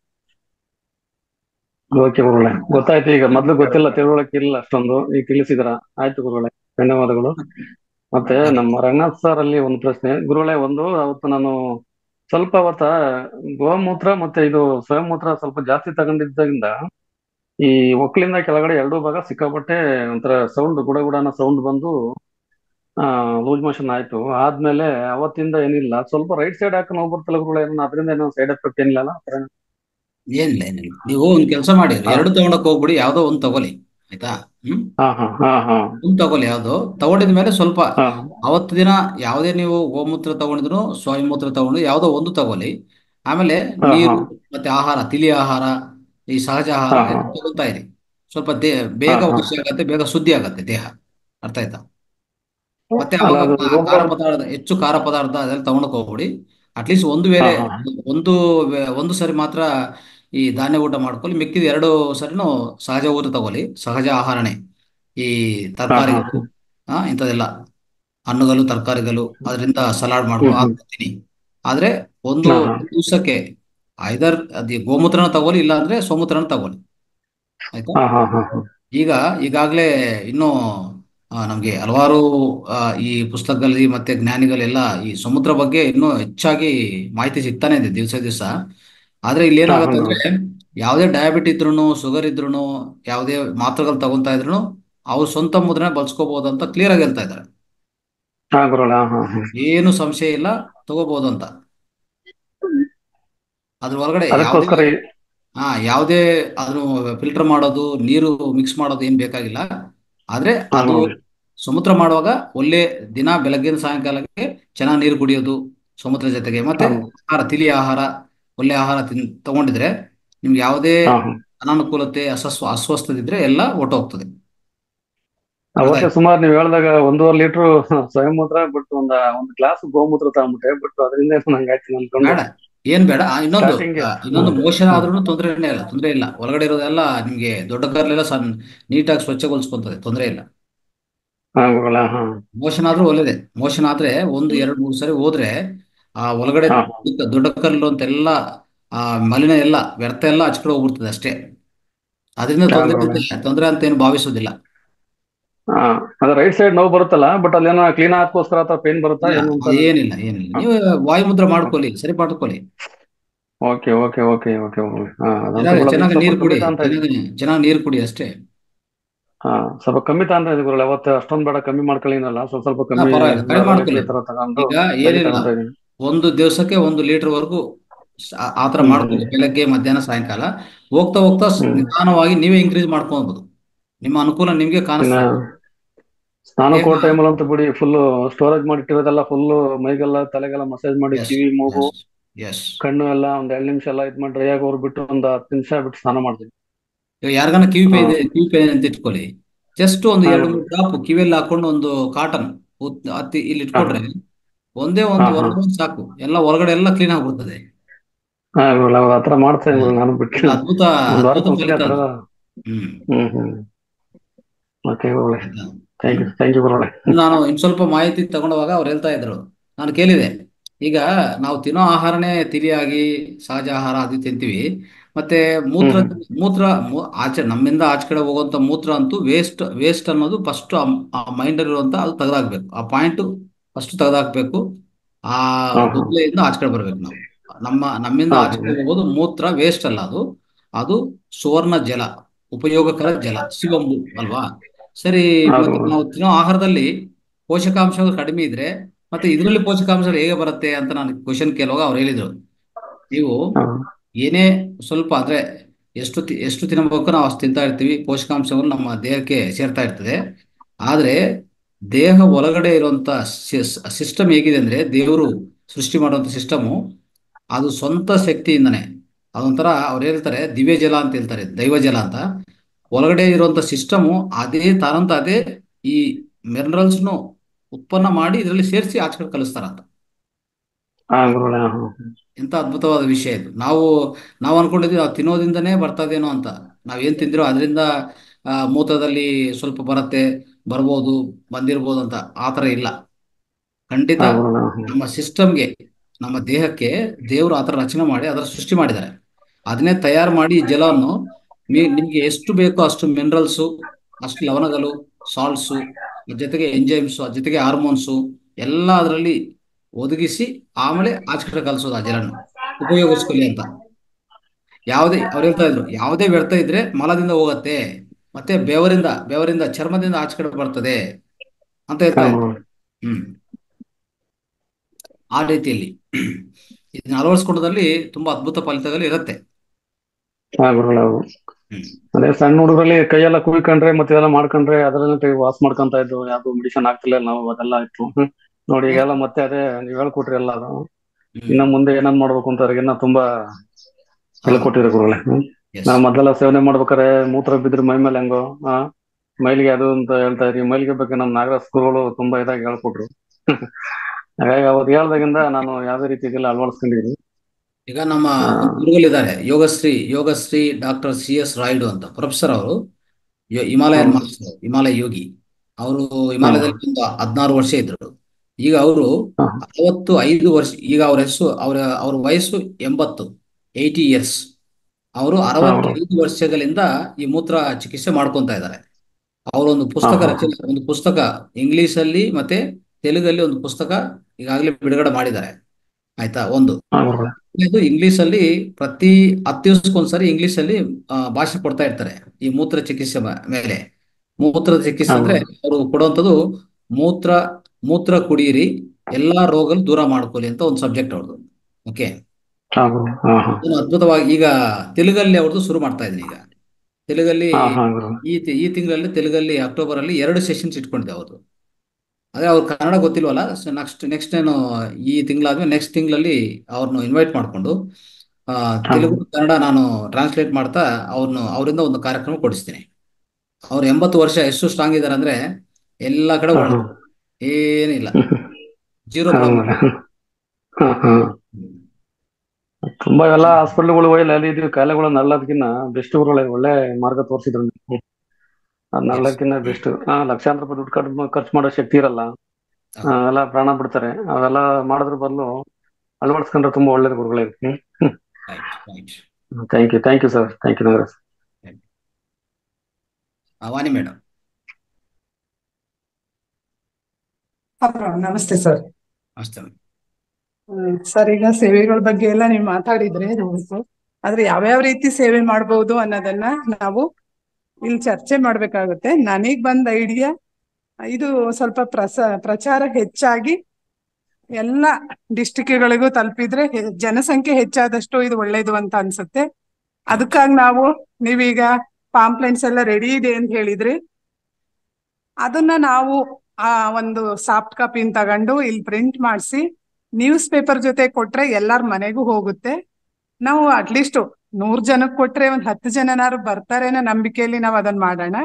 ಓಕೆ ಗುರುಗಳೇ ಗೊತ್ತಾಯ್ತು ಈಗ ಮೊದ್ಲು ಗೊತ್ತಿಲ್ಲ ತಿಳುವಳಿಕೆ ಇಲ್ಲ ಅಷ್ಟೊಂದು ಈಗ ತಿಳಿಸಿದ್ರ ಆಯ್ತು ಗುರುಗಳೇ ಧನ್ಯವಾದಗಳು ಮತ್ತೆ ನಮ್ಮ ರಂಗನಾಥ್ ಸರ್ ಅಲ್ಲಿ ಒಂದು ಪ್ರಶ್ನೆ ಗುರುಗಳೇ ಒಂದು ಅವತ್ತು ನಾನು ಸ್ವಲ್ಪ ಅವತ್ತ ಗೋಮೂತ್ರ ಮತ್ತೆ ಇದು ಸ್ವಯಂಮೂತ್ರ ಸ್ವಲ್ಪ ಜಾಸ್ತಿ ತಗೊಂಡಿದ್ದರಿಂದ ಈ ಒಕ್ಲಿಂದ ಕೆಳಗಡೆ ಎರಡೂ ಭಾಗ ಸಿಕ್ಕಾಪಟ್ಟೆ ಒಂಥರ ಸೌಂಡ್ ಗುಡ ಗುಡನ ಸೌಂಡ್ ಬಂದು ಆ ಲೂಸ್ ಮೋಷನ್ ಆಯ್ತು ಆದ್ಮೇಲೆ ಅವತ್ತಿಂದ ಏನಿಲ್ಲ ಸ್ವಲ್ಪ ರೈಟ್ ಸೈಡ್ ಹಾಕಿ ನೋವು ಬರ್ತಲ್ಲ ಗುರುಗಳೇ ಏನೋ ಅದರಿಂದ ಏನೋ ಸೈಡ್ ಎಫೆಕ್ಟ್ ಏನಿಲ್ಲ ಅಲ್ಲ ಏನಿಲ್ಲ ಏನಿಲ್ಲ ನೀವು ಒಂದ್ ಕೆಲಸ ಮಾಡಿ ಎರಡು ತಗೊಂಡಕ್ ಹೋಗ್ಬಿಡಿ ಯಾವ್ದೋ ಒಂದ್ ತಗೊಳ್ಳಿ ಆಯ್ತಾ ಹ್ಮ್ ಹಾ ಹಾ ಹಾ ಹಾ ಒಂದ್ ತಗೊಳ್ಳಿ ಯಾವ್ದು ತಗೊಂಡಿದ ಮೇಲೆ ಸ್ವಲ್ಪ ಹಾ ಅವತ್ತು ದಿನ ಯಾವುದೇ ನೀವು ಗೋಮೂತ್ರ ತಗೊಂಡಿದ್ರು ಸ್ವಯಂಮೂತ್ರ ತಗೊಂಡು ಯಾವುದೋ ಒಂದು ತಗೊಳ್ಳಿ ಆಮೇಲೆ ಹಾ ಹಾ ನೀರು ಮತ್ತೆ ಆಹಾರ ತಿಳಿ ಆಹಾರ ಈ ಸಹಜ ಆಹಾರ ಹಾ ಹಾ ಎಲ್ಲ ತಗೊಳ್ತಾ ಇರಿ ಸ್ವಲ್ಪ ದೇ ಬೇಗ ಹಾ ಹಾ ವಾಸಿ ಆಗತ್ತೆ ಬೇಗ ಶುದ್ಧಿ ಆಗತ್ತೆ ದೇಹ ಅರ್ಥ ಆಯ್ತಾ ಮತ್ತೆ ಅಲ್ಲ ಅವಾಗ ಅದು ಆ ಖಾರ ಗೋಮೂತ್ರ ಪದಾರ್ಥ ಹೆಚ್ಚು ಖಾರ ಪದಾರ್ಥ ಅದೆಲ್ಲ ತಗೊಂಡಕ್ ಹೋಗ್ಬಿಡಿ ಅಟ್ಲೀಸ್ಟ್ ಒಂದು ಹಾ ವೇಳೆ ಹಾ ಒಂದು ವೇ- ಒಂದು ಸರಿ ಮಾತ್ರ ಈ ಧಾನ್ಯ ಊಟ ಮಾಡ್ಕೊಳ್ಳಿ ಮಿಕ್ಕಿದ ಎರಡು ಸರಿನೂ ಸಹಜ ಊಟ ತಗೊಳ್ಳಿ ಸಹಜ ಆಹಾರನೇ ಈ ಹಾ ಹಾ ತರಕಾರಿಗಳು ಆ ಇಂಥದೆಲ್ಲ ಹಣ್ಣುಗಳು ತರಕಾರಿಗಳು ಅದರಿಂದ ಸಲಾಡ್ ಹ್ಮ್ ಮಾಡ್ಕೊಂಡು ಹ್ಮ್ ಹಾಕ್ತೀನಿ ಆದ್ರೆ ಒಂದು ಹಾ ಹಾ ದಿವಸಕ್ಕೆ ಐದರ್ ಅದೇ ಗೋಮೂತ್ರನ ತಗೊಳ್ಳಿ ಇಲ್ಲ ಅಂದ್ರೆ ಸೋಮೂತ್ರನ ತಗೊಳ್ಳಿ ಆಯ್ತಾ ಹಾ ಹಾ ಹಾ ಹಾ ಈಗ ಈಗಾಗಲೇ ಇನ್ನೂ ಆ, ನಮ್ಗೆ ಹಲವಾರು ಆ, ಈ ಪುಸ್ತಕಗಳಲ್ಲಿ ಮತ್ತೆ ಜ್ಞಾನಿಗಳೆಲ್ಲ ಈ ಸಮುದ್ರ ಬಗ್ಗೆ ಇನ್ನೂ ಹೆಚ್ಚಾಗಿ ಮಾಹಿತಿ ಸಿಗ್ತಾನೆ ಇದೆ ದಿವಸ ದಿವಸ ಆದ್ರೆ ಇಲ್ಲಿ ಹಾ ಏನಾಗುತ್ತೆ ಹಾ ಅಂದ್ರೆ ಯಾವುದೇ ಡಯಾಬಿಟಿ ಇದ್ರೂ ಶುಗರ್ ಇದ್ರೂ ಯಾವುದೇ ಮಾತ್ರೆಗಳು ತಗೊಂತಾ ಇದ್ರು ಅವ್ರು ಸ್ವಂತ ಮುದ್ರನ ಬಳಸ್ಕೋಬಹುದು ಅಂತ ಕ್ಲಿಯರ್ ಆಗಿ ಹೇಳ್ತಾ ಇದ್ದಾರೆ ಹಾ ಗುರುಗಳೇ ಹಾ ಹಾ ಹಾ ಏನು ಸಂಶಯ ಇಲ್ಲ ತಗೋಬಹುದು ಅಂತ ಅದ್ರ ಒಳಗಡೆ ಯಾವುದೇ ಅದಕ್ಕೋಸ್ಕರ ಈ- ಹಾ ಯಾವುದೇ ಅದನ್ನು ಫಿಲ್ಟರ್ ಮಾಡೋದು ನೀರು ಮಿಕ್ಸ್ ಮಾಡೋದು ಏನ್ ಬೇಕಾಗಿಲ್ಲ ಆದ್ರೆ ಹಾ ಅದು ಗುರುಗಳೇ ಸಮುದ್ರ ಮಾಡುವಾಗ ಒಳ್ಳೆ ದಿನ ಬೆಳಗ್ಗಿನ ಸಾಯಂಕಾಲಕ್ಕೆ ಚೆನ್ನಾಗಿ ನೀರು ಕುಡಿಯೋದು ಸಮುದ್ರ ಜೊತೆಗೆ ಮತ್ತೆ ಹಾ ಆಹಾರ ತಿಳಿ ಆಹಾರ ಒಳ್ಳೆ ಆಹಾರ ತಿನ್ ತಗೊಂಡಿದ್ರೆ ನಿಮ್ಗೆ ಯಾವುದೇ ಹಾ ಹಾ ಅನಾನುಕೂಲತೆ ಅಸ್ವಸ್ಥ ಅಸ್ವಸ್ಥದಿದ್ರೆ ಎಲ್ಲ ಹೊರ್ಟೋಗ್ತದೆ ಅವತ್ತೆ ಅರ್ಥಾಯ್ತು ಸುಮಾರು ನೀವು ಹೇಳ್ದಾಗ ಒಂದೂವರೆ ಲೀಟರ್ ಸ್ವಯಂ ಮೂತ್ರ ಬಟ್ ಒಂದ ಒಂದ್ ಗ್ಲಾಸ್ ಗೋಮೂತ್ರ ತಗೊಂಬಿಟ್ಟೆ ಬಟ್ ಅದರಿಂದ ನಂಗೆ ಆಯ್ತು ಅನ್ಕೊಂಡು ಬೇಡ ಏನ್ ಬೇಡ ಆ, ಇನ್ನೊಂದು ಸ್ಟಾರ್ಟಿಂಗ್ ಆ, ಇನ್ನೊಂದು ಮೋಷನ್ ಆದ್ರೂ ತೊಂದರೆನೇ ಇಲ್ಲ ತೊಂದರೆ ಇಲ್ಲ ಒಳಗಡೆ ಇರೋದೆಲ್ಲ ನಿಮ್ಗೆ ದೊಡ್ಡ ಕರ್ಲೆಲ್ಲ ಸಣ್ಣ ನೀಟಾಗಿ ಸ್ವಚ್ಛಗೊಳಿಸ್ಕೊಂತದೆ ತೊಂದರೆ ಇಲ್ಲ ಹಾ ಗುರುಗಳೇ ಹಾ ಮೋಷನ್ ಆದ್ರೂ ಒಳ್ಳೇದೆ ಮೋಷನ್ ಆದ್ರೆ ಒಂದು ಎರಡು ಮೂರು ಸರಿ ಹೋದ್ರೆ ಆ ಒಳಗಡೆ ಹಾ ದೊಡ್ಡ ದೊಡ್ಡ ಕಲ್ಲು ಅಂತೆಲ್ಲ ಆ ಮಲಿನ ಎಲ್ಲ ವ್ಯರ್ಥ ಎಲ್ಲ ಹಚ್ಕಡೆ ಹೋಗ್ಬಿಡ್ತದೆ ಅಷ್ಟೇ ಅದರಿಂದ ಹಾ ತೊಂದರೆ ಗುರುಗಳೇ ಅಂತಿಲ್ಲ ತೊಂದರೆ ಅಂತ ಏನು ಭಾವಿಸೋದಿಲ್ಲ ಹಾ ಅದ ರೈಟ್ ಸೈಡ್ ನೋವು ಬರುತ್ತಲ್ಲ ಬಟ್ ಅಲ್ಲೇನೋ ಕ್ಲೀನ್ ಹಾಕೋಸ್ಕರ ಅಥವಾ ಪೇನ್ ಬರುತ್ತಾ ಇಲ್ಲ ಏನು ಅಂತ ಏನಿಲ್ಲ ಏನಿಲ್ಲ ನೀವು ವಾಯುಮುದ್ರ ಮಾಡ್ಕೊಳ್ಳಿ ಸರಿ ಮಾಡ್ಕೊಳ್ಳಿ okay okay okay okay okay ಹಾ ಅದಂತೂ ಚೆನ್ನಾಗಿ ಕೂಡ ಚೆನ್ನಾಗಿ ಸ್ವಲ್ಪ ನೀರು ಕುಡಿ ಕಮ್ಮಿ ತಾಂತ ಇದೆ ಚೆನ್ನಾಗಿ ಚೆನ್ನಾಗಿ ನೀರು ಕುಡಿ ಅಷ್ಟೇ ಹಾ ಸ್ವಲ್ಪ ಕಮ್ಮಿ ತಾಂತ ಇದೆ ಗುರುಗಳೇ ಅವತ್ತು ಅಷ್ಟೊಂದು ಬೇಡ ಕಮ್ಮಿ ಮಾಡ್ಕೊಳ್ಳಿನಲ್ಲ ಸ್ವಲ್ಪ ಸ್ವಲ್ಪ ಹಾ ಕಮ್ಮಿ ಪರವಾಗಿಲ್ಲ ಕಡಿಮೆ ಧಾರಾವಾಹಿಗೆ ಮಾಡ್ಕೊಳ್ಳಿ ಈ ತರ ತಗೊಂಡು ಈಗ ಸರಿ ಏನಿಲ್ಲ ತಗೊಂತ ಇದೀನಿ ಒಂದು ದಿವಸಕ್ಕೆ ಒಂದು ಲೀಟರ್ ವರೆಗೂ ಸ- ಆ ಆ ಥರ ಹ್ಮ್ ಹ್ಮ್ ಮಾಡ್ಕೊಳ್ಳಿ ಬೆಳಗ್ಗೆ ಮಧ್ಯಾಹ್ನ ಸಾಯಂಕಾಲ ಹೋಗ್ತಾ ಹೋಗ್ತಾ ಸ್- ಹ್ಮ್ ನಿಧಾನವಾಗಿ ನೀವೇ ಇನ್ಕ್ರೀಸ್ ಮಾಡ್ಕೊಬೋದು ನಿಮ್ಮ ಅನುಕೂಲ ನಿಮ್ಗೆ ಇನ್ನ ಕಾಣಿಸ್ತದೆ ಸ್ನಾನಕ್ಕೆ ಬೇಗ ಹೋಗೋ ಟೈಮಲ್ಲಿ ಅಂತೂ ಬಿಡಿ ಫುಲ್ ಸ್ಟೋರೇಜ್ ಮಾಡಿಟ್ಟಿರೋದೆಲ್ಲ ಫುಲ್ ಮೈಗೆಲ್ಲ ತಲೆಗೆಲ್ಲ ಮಸಾಜ್ ಮಾಡಿ ಎಸ್ ಕಿವಿ ಮೂಗು ಎಸ್ ಎಸ್ ಕಣ್ಣು ಎಲ್ಲ ಒಂದ್ ಎರಡ್ ನಿಮಿಷ ಎಲ್ಲ ಇದ್ ಮಾಡಿ ಡ್ರೈ ಆಗಿ ಬಿಟ್ಟು ಒಂದ್ ಹತ್ತು ನಿಮಿಷ ಬಿಟ್ಟು ಸ್ನಾನ ಮಾಡ್ತೀನಿ ಈಗ ಯಾರಿಗಾನ ಕಿವಿ ಹಾ ಪೇ ಇದೆ ಕಿವಿ ಪೇ ಅಂತ ಇಟ್ಕೊಳ್ಳಿ ಜಸ್ಟ್ ಒಂದು ಹಾ ಎರಡು ಗುರು ಮೂರು ಡ್ರಾಪ್ ಕಿವಿಯಲ್ಲಿ ಹಾಕೊಂಡು ಒಂದು ಕಾಟನ್ ಹತ್ತಿ ಇಲ್ಲಿ ಹಾ ಇಟ್ಕೊಂಡ್ರೆ ಒಂದೇ ಹಾ ಒಂದು ಹಾ ಹೊರಗಡೆ ಒಂದು ಸಾಕು ಎಲ್ಲ ಹೊರಗಡೆ ಎಲ್ಲ ಕ್ಲೀನ್ ಆಗ್ಬಿಡ್ತದೆ ಹಾ ಗುರು ಆ ತರ ಮಾಡ್ತೇನೆ ಗುರು ನಾನು ಬಿಟ್ಟು ಇದು ಅದ್ಭುತ ಒಂದ್ ವಾರ ಅದ್ಭುತ ಒಂದ್ಸಲಿ ಆ ಫಲಿತ ತರ ಅದು ಹ್ಮ್ ಹ್ಮ್ ಹ್ಮ್ ಓಕೆ ಗುರುಗಳೇ ಆಯ್ತಾ thank hmm you thank you ಗುರುಗಳೇ ಇನ್ನು ನಾನು ಇನ್ ಸ್ವಲ್ಪ ಮಾಹಿತಿ ತಗೊಂಡವಾಗ ಅವ್ರು ಹೇಳ್ತಾ ಇದ್ರು ನಾನು ಕೇಳಿದೆ ಈಗ ನಾವು ತಿನ್ನೋ ಆಹಾರನೇ ತಿಳಿಯಾಗಿ ಸಹಜ ಆಹಾರ ಅದು ತಿಂತೀವಿ ಮತ್ತೆ ಮೂತ್ರ ಹ್ಮ್ ಮೂತ್ರ ಮೂ- ಆಚೆ ನಮ್ಮಿಂದ ಆಚೆ ಕಡೆ ಹೋಗುವಂತ ಮೂತ್ರ ಅಂತೂ ವೇಸ್ಟ್ ವೇಸ್ಟ್ ಅನ್ನೋದು ಫಸ್ಟ್ ಆ ಮೈಂಡ್ ಇರುವಂತ ಅದು ತೆಗೆದಾಕ್ಬೇಕು ಆ ಪಾಯಿಂಟ್ ಫಸ್ಟ್ ತೆಗೆದಾಕ್ಬೇಕು ಆ ಹಾ ಹಾ ಗುದ್ದಲಿಯಿಂದ ಆಚೆ ಕಡೆ ಬರ್ಬೇಕು ನಾವು ನಮ್ಮ ನಮ್ಮಿಂದ ಹಾ ಆಚೆ ಕಡೆ ಗುರುಗಳೇ ಹೋಗೋದು ಮೂತ್ರ ವೇಸ್ಟ್ ಅಲ್ಲ ಅದು ಅದು ಸುವರ್ಣ ಜಲ ಉಪಯೋಗಕರ ಜಲ ಶಿವಂಬು ಅಲ್ವಾ ಸರಿ ಹಾ ಮತ್ತೆ ಗುರುಗಳೇ ನಾವು ತಿನ್ನೋ ಆಹಾರದಲ್ಲಿ ಪೋಷಕಾಂಶಗಳು ಕಡಿಮೆ ಇದ್ರೆ ಮತ್ತೆ ಇದರಲ್ಲಿ ಪೋಷಕಾಂಶಗಳು ಹೇಗೆ ಬರುತ್ತೆ ಅಂತ ನಾನು ಕ್ವಶನ್ ಕೇಳುವಾಗ ಅವ್ರು ಹೇಳಿದ್ರು ನೀವು ಹಾ ಏನೇ ಸ್ವಲ್ಪ ಅಂದ್ರೆ ಎಷ್ಟು ತಿ- ಎಷ್ಟು ತಿನ್ನಬೇಕು ನಾವು ಅಷ್ಟು ತಿಂತಾ ಇರ್ತೀವಿ ಪೋಷಕಾಂಶಗಳು ನಮ್ಮ ದೇಹಕ್ಕೆ ಸೇರ್ತಾ ಇರ್ತದೆ ಆದ್ರೆ ದೇಹ ಒಳಗಡೆ ಇರುವಂತ ಸಿಸ್ಟಮ್ ಹೇಗಿದೆ ಅಂದ್ರೆ ದೇವರು ಸೃಷ್ಟಿ ಮಾಡುವಂತ ಸಿಸ್ಟಮು ಅದು ಸ್ವಂತ ಶಕ್ತಿಯಿಂದನೇ ಅದೊಂಥರ ಅವ್ರು ಹೇಳ್ತಾರೆ ದಿವ್ಯ ಜಲ ಅಂತ ಹೇಳ್ತಾರೆ ದೈವ ಜಲ ಅಂತ ಒಳಗಡೆ ಇರುವಂತ ಸಿಸ್ಟಮು ಅದೇ ತಾನಂತ ಅದೇ ಈ ಮಿನರಲ್ಸ್ನು ಉತ್ಪನ್ನ ಮಾಡಿ ಇದರಲ್ಲಿ ಸೇರಿಸಿ ಆಚೆ ಕಡೆ ಕಳಿಸ್ತಾರಂತ ಹಾ ಗುರುಗಳೇ ಹಾ ಹಾ ಎಂತ ಅದ್ಭುತವಾದ ವಿಷಯ ಇದು ನಾವು ನಾವು ಅನ್ಕೊಂಡಿದ್ವಿ ನಾವು ತಿನ್ನೋದ್ರಿಂದನೇ ಬರ್ತದೇನೋ ಅಂತ ನಾವ್ ಏನ್ ತಿಂದಿರೋ ಅದರಿಂದ ಮೂತ್ರದಲ್ಲಿ ಸ್ವಲ್ಪ ಬರುತ್ತೆ ಬರ್ಬೋದು ಬಂದಿರ್ಬೋದು ಅಂತ ಆ ಥರ ಇಲ್ಲ ಖಂಡಿತ ಹಾ ಗುರುಗಳೇ ಹಾ ನಮ್ಮ ಸಿಸ್ಟಮ್ಗೆ ನಮ್ಮ ದೇಹಕ್ಕೆ ದೇವರು ಆ ಥರ ರಚನೆ ಮಾಡಿ ಅದರ ಸೃಷ್ಟಿ ಮಾಡಿದ್ದಾರೆ ಅದನ್ನೇ ತಯಾರು ಮಾಡಿ ಈ ಜಲವನ್ನು ಮಿ- ನಿಮ್ಗೆ ಎಷ್ಟು ಬೇಕೋ ಅಷ್ಟು ಮಿನರಲ್ಸು ಅಷ್ಟು ಲವಣಗಳು ಸಾಲ್ಟ್ಸು ಜೊತೆಗೆ ಎಂಜೈಮ್ಸು ಅದ್ರ ಜೊತೆಗೆ ಹಾರ್ಮೋನ್ಸು ಎಲ್ಲ ಅದರಲ್ಲಿ ಒದಗಿಸಿ ಆಮೇಲೆ ಆಚೆ ಕಡೆ ಕಲಿಸೋದು ಆ ಜಲನ ಉಪಯೋಗಿಸ್ಕೊಳ್ಳಿ ಅಂತ ಯಾವುದೇ ಅವ್ರು ಹೇಳ್ತಾ ಇದ್ರು ಯಾವುದೇ ವ್ಯರ್ಥ ಇದ್ರೆ ಮಲದಿಂದ ಹೋಗತ್ತೆ ಮತ್ತೆ ಬೆವರಿಂದ ಬೆವರಿಂದ ಚರ್ಮದಿಂದ ಆಚೆ ಕಡೆ ಬರ್ತದೆ ಅಂತ ಹೇಳ್ತಾ ಹಾ ಇದ್ರು ಗುರುಗಳೇ ಹ್ಮ್ ಆ ರೀತಿಯಲ್ಲಿ ಇದನ್ನ ಅಳವಡಿಸ್ಕೊಳ್ಳೋದ್ರಲ್ಲಿ ತುಂಬಾ ಅದ್ಭುತ ಫಲಿತಗಳು ಇರುತ್ತೆ ಹಾ ಗುರುಗಳೇ ಹೌದು ಹ್ಮ್ ಅದೇ ಸಣ್ಣ ಹುಡುಗರಲ್ಲಿ ಕೈಯೆಲ್ಲ ಕುಯ್ಕೊಂಡ್ರೆ ಮತ್ತೆ ಇದೆಲ್ಲ ಮಾಡ್ಕೊಂಡ್ರೆ ಅದರಲ್ಲೇ ಕೈ ವಾಸ್ ಮಾಡ್ಕೊಂತ ಇದ್ವು ಯಾವ್ದು ಮೆಡಿಸಿನ್ ಆಗ್ತಿಲ್ಲ ನಾವು ಅದೆಲ್ಲ ಇತ್ತು ಹ್ಮ್. ನೋಡಿ ಈಗೆಲ್ಲ ಮತ್ತೆ ಅದೇ ನೀವ್ ಹೇಳ್ಕೊಟ್ರಿ ಎಲ್ಲ ಅದು ಹ್ಮ್ ಇನ್ನ ಮುಂದೆ ಏನೇನ್ ಮಾಡ್ಬೇಕು ಅಂತ ಅವ್ರಿಗಿನ್ನ ತುಂಬಾ ಹೌದು ಹೇಳ್ಕೊಟ್ಟಿರಿ ಗುರುಗಳೇ ಹ್ಮ್ ಎಸ್ ನಾವ್ ಮೊದಲೆಲ್ಲ ಸೇವನೆ ಮಾಡ್ಬೇಕಾರೆ ಮೂತ್ರ ಬಿದ್ರೆ ಮೈ ಮೇಲೆ ಹೆಂಗೋ ಆ ಮೈಲಿಗೆ ಅದು ಅಂತ ಹೇಳ್ತಾ ಇದ್ರಿ ಮೈಲಿಗೆ ಬಗ್ಗೆ ನಮ್ ನಾಗರಾಜ್ ಗುರುಗಳು ತುಂಬಾ ಇದಾಗಿ ಹೇಳ್ಕೊಟ್ರು ಹಾಗಾಗಿ ಅವತ್ತು ಹೇಳ್ದಾಗಿಂದ ನಾನು ಯಾವ್ದೇ ರೀತಿ ಇದೆಲ್ಲ ಅಳವಡಿಸ್ಕೊಂಡಿದ್ದೀನಿ ಈಗ ನಮ್ಮ ಆ ಒಂದು ಗುರುಗಳಿದ್ದಾರೆ Yogashri Yogashri doctor C S Rayudu ಅಂತ ಪ್ರೊಫೆಸರ್ ಅವರು ಯೋ- Himalayan hmm master Himalaya yogi ಅವರು ಹ್ಮ್ ಹಿಮಾಲಯದಲ್ಲಿ ಒಂದು ಹದಿನಾರು ವರ್ಷ ಇದ್ರು ಈಗ ಅವರು ಹಾ ಅರವತ್ತು ಐದು ವರ್ಷ ಈಗ ಅವ್ರ ಹೆಸರು ಅವರ ಅವ್ರ ವಯಸ್ಸು ಎಂಬತ್ತು ಏಯ್ಟಿ ಇಯರ್ಸ್ ಅವರು ಹಾ ಅರವತ್ತು ಗುರು ಐದು ವರ್ಷಗಳಿಂದ ಈ ಮೂತ್ರ ಚಿಕಿತ್ಸೆ ಮಾಡ್ಕೊಂತ ಇದ್ದಾರೆ ಅವರೊಂದು ಪುಸ್ತಕ ಹಾ, ಹಾ. ರಚನೆ ಒಂದು ಪುಸ್ತಕ ಇಂಗ್ಲಿಷ್ ಅಲ್ಲಿ ಮತ್ತೆ ತೆಲುಗಲ್ಲಿ ಒಂದು ಪುಸ್ತಕ ಈಗಾಗಲೇ ಬಿಡುಗಡೆ ಮಾಡಿದ್ದಾರೆ ಆಯ್ತಾ ಒಂದು ಹಾ ಗುರುಗಳೇ ಇದು ಇಂಗ್ಲಿಷ್ ಅಲ್ಲಿ ಪ್ರತಿ ಹತ್ತು ದಿವಸಕ್ಕೊಂದ್ಸರಿ ಇಂಗ್ಲಿಷ್ ಅಲ್ಲಿ ಆ, ಭಾಷೆ ಕೊಡ್ತಾ ಇರ್ತಾರೆ ಈ ಮೂತ್ರ ಚಿಕಿತ್ಸೆ ಮ- ಮೇಲೆ ಮೂತ್ರ ಚಿಕಿತ್ಸೆ ಹಾ ಅಂದ್ರೆ ಗುರುಗಳೇ ಅವರು ಕೊಡುವಂಥದ್ದು ಮೂತ್ರ ಮೂತ್ರ ಕುಡಿಯಿರಿ ಎಲ್ಲಾ ರೋಗಗಳು ದೂರ ಮಾಡ್ಕೊಳ್ಳಿ ಅಂತ ಒಂದು ಸಬ್ಜೆಕ್ಟ್ ಅವ್ರದ್ದು ಓಕೆ ಹಾ ಗುರುಗಳೇ ಹಾ ಹಾ ಅದನ್ನು ಅದ್ಭುತವಾಗಿ ಈಗ ತೆಲುಗಲ್ಲಿ ಅವ್ರದ್ದು ಶುರು ಮಾಡ್ತಾ ಇದ್ದೀನಿ ಈಗ ತೆಲುಗಲ್ಲಿ ಹಾ ಹಾ ಗುರುಗಳೇ ಈ ತಿ- ಈ ತಿಂಗಳಲ್ಲಿ ತೆಲುಗಲ್ಲಿ ಅಕ್ಟೋಬರ್ ಅಲ್ಲಿ ಎರಡು ಸೆಷನ್ಸ್ ಇಟ್ಕೊಂಡಿದ್ದೆ ಅವ್ರದ್ದು ಅದೇ ಅವ್ರು ಕನ್ನಡ ಗೊತ್ತಿಲ್ವಲ್ಲ ನೆಕ್ಸ್ಟ್ ನೆಕ್ಸ್ಟ್ ಏನು ಈ ತಿಂಗಳಾದ್ಮೇಲೆ ನೆಕ್ಸ್ಟ್ ತಿಂಗಳಲ್ಲಿ ಅವ್ರನ್ನ ಇನ್ವೈಟ್ ಮಾಡಿಕೊಂಡು ಹಾ ತೆಲುಗು ಕನ್ನಡ ನಾನು ಟ್ರಾನ್ಸ್ಲೇಟ್ ಮಾಡ್ತಾ ಅವ್ರನ್ನ ಅವರಿಂದ ಒಂದು ಕಾರ್ಯಕ್ರಮ ಕೊಡಿಸ್ತೀನಿ ಅವ್ರು ಎಂಬತ್ತು ವರ್ಷ ಎಷ್ಟು ಸ್ಟ್ರಾಂಗ್ ಇದ್ದಾರೆ ಅಂದ್ರೆ ಎಲ್ಲ ಕಡೆ ಹಾ ಹಾ ಓಡಾಡ್ತಾರೆ ಏನಿಲ್ಲ ಜೀರೋ ಹಾ ಪ್ರಾಬ್ಲಮ್ ಗುರುಗಳೇ ಹಾ ಹಾ ತುಂಬಾ ಎಲ್ಲ ಹಾಸ್ಪಿಟ್ಲ್ಗಳು ಹೋಗಿ ಅಲ್ಲಿ ಇದು ಕಾಯಿಲೆಗಳನ್ನ ನಲ್ಲದಕ್ಕಿನ್ನ ಬೆಸ್ಟ್ ಗುರುಗಳೇ ಒಳ್ಳೆ ಮಾರ್ಗ ತೋರಿಸಿದ್ರು ನೀವು ಅದ್ ನಲ್ಲಕ್ಕಿನ್ನ ಬೆಸ್ಟ್ ಹಾ ಲಕ್ಷಾಂತರ ರೂಪಾಯಿ ದುಡ್ಡು ಖರ್ಚು ಖರ್ಚು ಮಾಡೋ ಶಕ್ತಿ ಇರಲ್ಲ ಆ, ಎಲ್ಲ ಪ್ರಾಣ ಬಿಡ್ತಾರೆ ಅವೆಲ್ಲ ಮಾಡೋದ್ರ ಬದಲು ಅಳವಡಿಸ್ಕೊಂಡ್ರೆ ತುಂಬಾ ಒಳ್ಳೇದು ಗುರುಗಳೇ ಹ್ಮ್ right thank you thank you sir thank you Nagaraj Vani madam hello namaste sir ಅಷ್ಟೇ ಹ್ಮ್, ಸರ್ ಈಗ ಸೇವೆಗಳ ಬಗ್ಗೆ ಎಲ್ಲ ನೀವು ಮಾತಾಡಿದ್ರಿ ರೂಲ್ಸ್ ಆದ್ರೆ ಯಾವ್ಯಾವ ರೀತಿ ಸೇವೆ ಮಾಡಬಹುದು ಅನ್ನೋದನ್ನ ನಾವು ಇಲ್ಲಿ ಚರ್ಚೆ ಮಾಡ್ಬೇಕಾಗುತ್ತೆ ನನಗ್ ಬಂದ ಐಡಿಯಾ ಇದು ಸ್ವಲ್ಪ ಪ್ರಸ ಪ್ರಚಾರ ಹೆಚ್ಚಾಗಿ ಎಲ್ಲ ಡಿಸ್ಟಿಕ್ಗಳಿಗೂ ತಲುಪಿದ್ರೆ ಹೆ- ಜನಸಂಖ್ಯೆ ಹೆಚ್ಚಾದಷ್ಟು ಇದು ಒಳ್ಳೇದು ಅಂತ ಅನ್ಸುತ್ತೆ ಅದಕ್ಕಾಗಿ ನಾವು ನೀವೀಗ ಪಾಂಪ್ಲೆಂಟ್ಸ್ ಎಲ್ಲ ರೆಡಿ ಇದೆ ಅಂತ ಹೇಳಿದ್ರಿ ಅದನ್ನ ನಾವು ಆ ಒಂದು ಸಾಫ್ಟ್ ಕಾಪಿನ ತಗೊಂಡು ಇಲ್ಲಿ ಪ್ರಿಂಟ್ ಮಾಡಿಸಿ ನ್ಯೂಸ್ ಪೇಪರ್ ಜೊತೆ ಕೊಟ್ರೆ ಎಲ್ಲಾರ ಮನೆಗೂ ಹೋಗುತ್ತೆ ನಾವು ಅಟ್ಲೀಸ್ಟ್ ನೂರ್ ಜನಕ್ಕೆ ಕೊಟ್ರೆ ಒಂದ್ ಹತ್ತು ಜನನಾರು ಬರ್ತಾರೆ ಅನ್ನೋ ನಂಬಿಕೆಯಲ್ಲಿ ನಾವು ಅದನ್ನ ಮಾಡೋಣ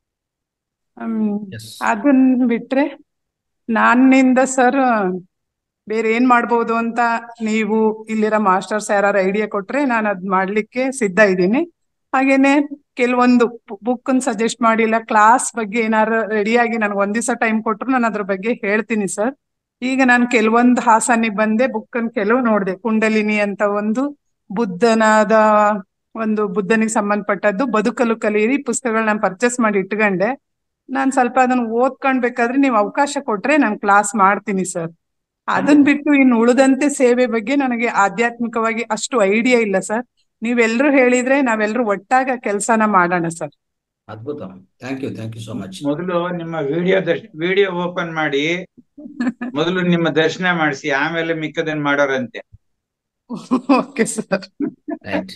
ಹ್ಮ್ ಅದನ್ನ ಬಿಟ್ರೆ ನನ್ನಿಂದ ಸರ್ ಬೇರೆ ಏನ್ ಮಾಡ್ಬೋದು ಅಂತ ನೀವು ಇಲ್ಲಿರೋ ಮಾಸ್ಟರ್ಸ್ ಯಾರು ಐಡಿಯಾ ಕೊಟ್ರೆ ನಾನು ಅದ್ ಮಾಡ್ಲಿಕ್ಕೆ ಸಿದ್ಧ ಇದ್ದೀನಿ ಹಾಗೇನೆ ಕೆಲವೊಂದು ಬುಕ್ ಸಜೆಸ್ಟ್ ಮಾಡಿಲ್ಲ ಕ್ಲಾಸ್ ಬಗ್ಗೆ ಏನಾರು ರೆಡಿಯಾಗಿ ನನಗೆ ಒಂದ್ ದಿವಸ ಟೈಮ್ ಕೊಟ್ರು ನಾನು ಅದ್ರ ಬಗ್ಗೆ ಹೇಳ್ತೀನಿ ಸರ್ ಈಗ ನಾನು ಕೆಲವೊಂದು ಹಾಸನಿಗೆ ಬಂದೆ ಬುಕ್ ಕೆಲವು ನೋಡಿದೆ ಕುಂಡಲಿನಿ ಅಂತ ಒಂದು ಬುದ್ಧನಾದ ಒಂದು ಬುದ್ಧನಿಗೆ ಸಂಬಂಧಪಟ್ಟದ್ದು ಬದುಕಲು ಕಲಿಯಿರಿ ಪುಸ್ತಕಗಳನ್ನ ಪರ್ಚೇಸ್ ಮಾಡಿ ಇಟ್ಕೊಂಡೆ ನಾನ್ ಸ್ವಲ್ಪ ಅದನ್ನ ಓದ್ಕೊಂಡ್ಬೇಕಾದ್ರೆ ನೀವು ಅವಕಾಶ ಕೊಟ್ರೆ ನಾನು ಕ್ಲಾಸ್ ಮಾಡ್ತೀನಿ ಸರ್ ಅದನ್ ಬಿಟ್ಟು ಇನ್ನು ಉಳಿದಂತೆ ಸೇವೆ ಬಗ್ಗೆ ನನಗೆ ಆಧ್ಯಾತ್ಮಿಕವಾಗಿ ಅಷ್ಟು ಐಡಿಯಾ ಇಲ್ಲ ಸರ್ ನೀವೆಲ್ರೂ ಹೇಳಿದ್ರೆ ನಾವೆಲ್ಲರೂ ಒಟ್ಟಾಗ ಕೆಲಸನ ಮಾಡೋಣ ಸರ್ ಅದ್ಭುತ thank you thank you so much ಮೊದಲು ನಿಮ್ಮ ವಿಡಿಯೋ ವಿಡಿಯೋ ಓಪನ್ ಮಾಡಿ ಮೊದಲು ನಿಮ್ಮ ದರ್ಶನ ಮಾಡಿಸಿ ಆಮೇಲೆ ಮಿಕ್ಕದನ್ನ ಮಾಡೋರಂತೆ ಓಕೆ ಸರ್ ರೈಟ್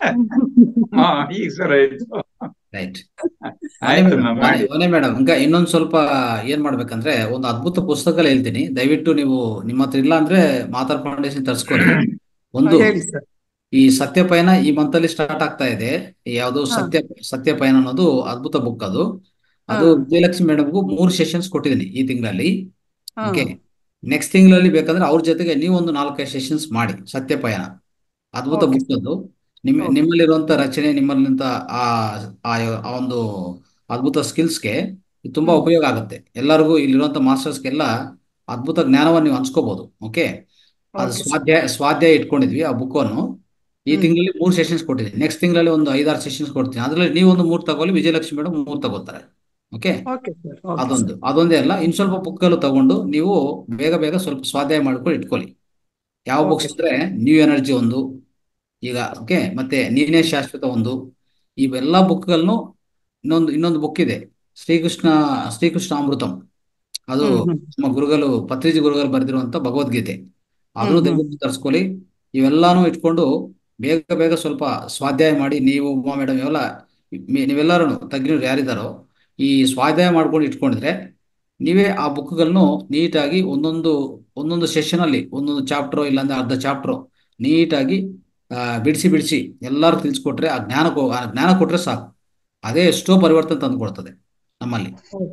ಹಾ ಈಗ ಸರ್ ಆಯ್ತು ರೈಟ್ ಆಯ್ತಮ್ಮ ಮಾಡಿ ಮನೆ ಮೇಡಮ್ ಈಗ ಇನ್ನೊಂದ್ ಸ್ವಲ್ಪ ಏನ್ ಮಾಡ್ಬೇಕಂದ್ರೆ ಒಂದು ಅದ್ಭುತ ಪುಸ್ತಕ ಹೇಳ್ತೀನಿ ದಯವಿಟ್ಟು ನೀವು ನಿಮ್ಮ ಹತ್ರ ಇಲ್ಲ ಅಂದ್ರೆ ಮಾತಾರ್ ಫೌಂಡೇಶನ್ ತರ್ಸ್ಕೊಳ್ಳಿ ಒಂದು ಹೇಳಿ ಸರ್ ಈ ಸತ್ಯ ಪಯಣ ಈ ಮಂತ್ ಅಲ್ಲಿ ಸ್ಟಾರ್ಟ್ ಆಗ್ತಾ ಇದೆ ಈ ಯಾವುದು ಹಾ. ಸತ್ಯ ಸತ್ಯ ಪಯಣ ಅನ್ನೋದು ಅದ್ಭುತ ಬುಕ್ ಅದು ಅದು ಹಾ. ವಿಜಯಲಕ್ಷ್ಮಿ ಮೇಡಮ್ಗೂ ಮೂರು ಸೆಷನ್ಸ್ ಕೊಟ್ಟಿದ್ದೀನಿ ಈ ತಿಂಗಳಲ್ಲಿ ಹಾ. ಓಕೆ ನೆಕ್ಸ್ಟ್ ತಿಂಗಳಲ್ಲಿ ಬೇಕಂದ್ರೆ ಅವ್ರ ಜೊತೆಗೆ ನೀವು ಒಂದು ನಾಲ್ಕೈದು ಸೆಷನ್ಸ್ ಮಾಡಿ ಸತ್ಯ ಪಯಣ ಅದ್ಭುತ Okay, ಬುಕ್ ಅದು ನಿಮ್ಮ Okay. ನಿಮ್ಮಲ್ಲಿರುವಂತ ರಚನೆ ನಿಮ್ಮಲ್ಲಿರುವಂತ ಆ ಆ ಆ ಒಂದು ಅದ್ಭುತ ಸ್ಕಿಲ್ಸ್ಗೆ ಇದು ತುಂಬಾ ಹ್ಮ್. ಉಪಯೋಗ ಆಗುತ್ತೆ ಎಲ್ಲರಿಗೂ ಇಲ್ಲಿರುವಂತ ಮಾಸ್ಟರ್ಸ್ಗೆಲ್ಲ ಅದ್ಭುತ ಜ್ಞಾನವನ್ನು ನೀವು ಹಂಚ್ಕೋಬಹುದು ಓಕೆ ಅದು Okay, sir. ಸ್ವಾಧ್ಯಾಯ ಸ್ವಾಧ್ಯಾಯ ಇಟ್ಕೊಂಡಿದ್ವಿ ಆ book ಅನ್ನು ಈ ಹ್ಮ್. ತಿಂಗಳಲ್ಲಿ ಮೂರು ಸೆಷನ್ಸ್ ಕೊಟ್ಟಿದ್ದೀನಿ ನೆಕ್ಸ್ಟ್ ತಿಂಗಳಲ್ಲಿ ಒಂದು ಐದಾರು ಸೆಷನ್ಸ್ ಕೊಡ್ತೀನಿ ಅದರಲ್ಲಿ ನೀವು ಒಂದು ಮೂರು ತಗೊಳ್ಳಿ ವಿಜಯಲಕ್ಷ್ಮಿ ಮೇಡಮ್ ಮೂರು ತಗೋತಾರೆ ಓಕೆ ಓಕೆ ಸರ್ ಓಕೆ ಅದೊಂದು ಸರ್ ಅದೊಂದೇ ಅಲ್ಲ ಇನ್ ಸ್ವಲ್ಪ ಬುಕ್ಕಲ್ಲೂ ತಗೊಂಡು ನೀವು ಬೇಗ ಬೇಗ ಸ್ವಲ್ಪ ಸ್ವಾಧ್ಯಾಯ ಮಾಡ್ಕೊಂಡು ಇಟ್ಕೊಳ್ಳಿ ಯಾವ ಬುಕ್ಸ್ ಓಕೆ ಅಂದ್ರೆ ನ್ಯೂ ಎನರ್ಜಿ ಒಂದು ಈಗ ಓಕೆ ಮತ್ತೆ ನೀನೇ ಶಾಶ್ವತ ಒಂದು ಇವೆಲ್ಲ ಬುಕ್ಗಳನ್ನು ಇನ್ನೊಂದು ಇನ್ನೊಂದು ಬುಕ್ ಇದೆ ಶ್ರೀಕೃಷ್ಣ ಶ್ರೀಕೃಷ್ಣ ಅಮೃತಂ ಅದು ಹ್ಮ್ ಹ್ಮ್ ನಮ್ಮ ಗುರುಗಳು ಪತ್ರಿಜಿ ಗುರುಗಳು ಬರೆದಿರುವಂತ ಭಗವದ್ಗೀತೆ ಅದನ್ನು ಹ್ಮ್ ಹ್ಮ್ ದಯವಿಟ್ಟು ತರಿಸ್ಕೊಳ್ಳಿ ಇವೆಲ್ಲಾನು ಇಟ್ಕೊಂಡು ಬೇಗ ಬೇಗ ಸ್ವಲ್ಪ ಸ್ವಾಧ್ಯಾಯ ಮಾಡಿ ನೀವು ಉಮಾ ಮೇಡಮ್ ಇವೆಲ್ಲ ಮಿ- ನೀವೆಲ್ಲರೂ ತಜ್ಞರು ಯಾರಿದ್ದಾರೋ ಈ ಸ್ವಾಧ್ಯಾಯ ಮಾಡ್ಕೊಂಡು ಇಟ್ಕೊಂಡಿದ್ರೆ ನೀವೇ ಆ ಬುಕ್ಗಳನ್ನು ನೀಟಾಗಿ ಒಂದೊಂದು ಒಂದೊಂದು ಸೆಷನ್ ಅಲ್ಲಿ ಒಂದೊಂದು ಚಾಪ್ಟರ್ ಇಲ್ಲಾಂದ್ರೆ ಅರ್ಧ ಚಾಪ್ಟರ್ ನೀಟಾಗಿ ಬಿಡಿಸಿ ಬಿಡಿಸಿ ಎಲ್ಲರೂ ತಿಳಿಸ್ಕೊಟ್ರೆ ಆ ಜ್ಞಾನ ಕೊ- ಆ ಜ್ಞಾನ ಕೊಟ್ರೆ ಸಾಕು ಅದೇ ಎಷ್ಟೋ ಪರಿವರ್ತನೆ ತಂದುಕೊಡ್ತದೆ ನಮ್ಮಲ್ಲಿ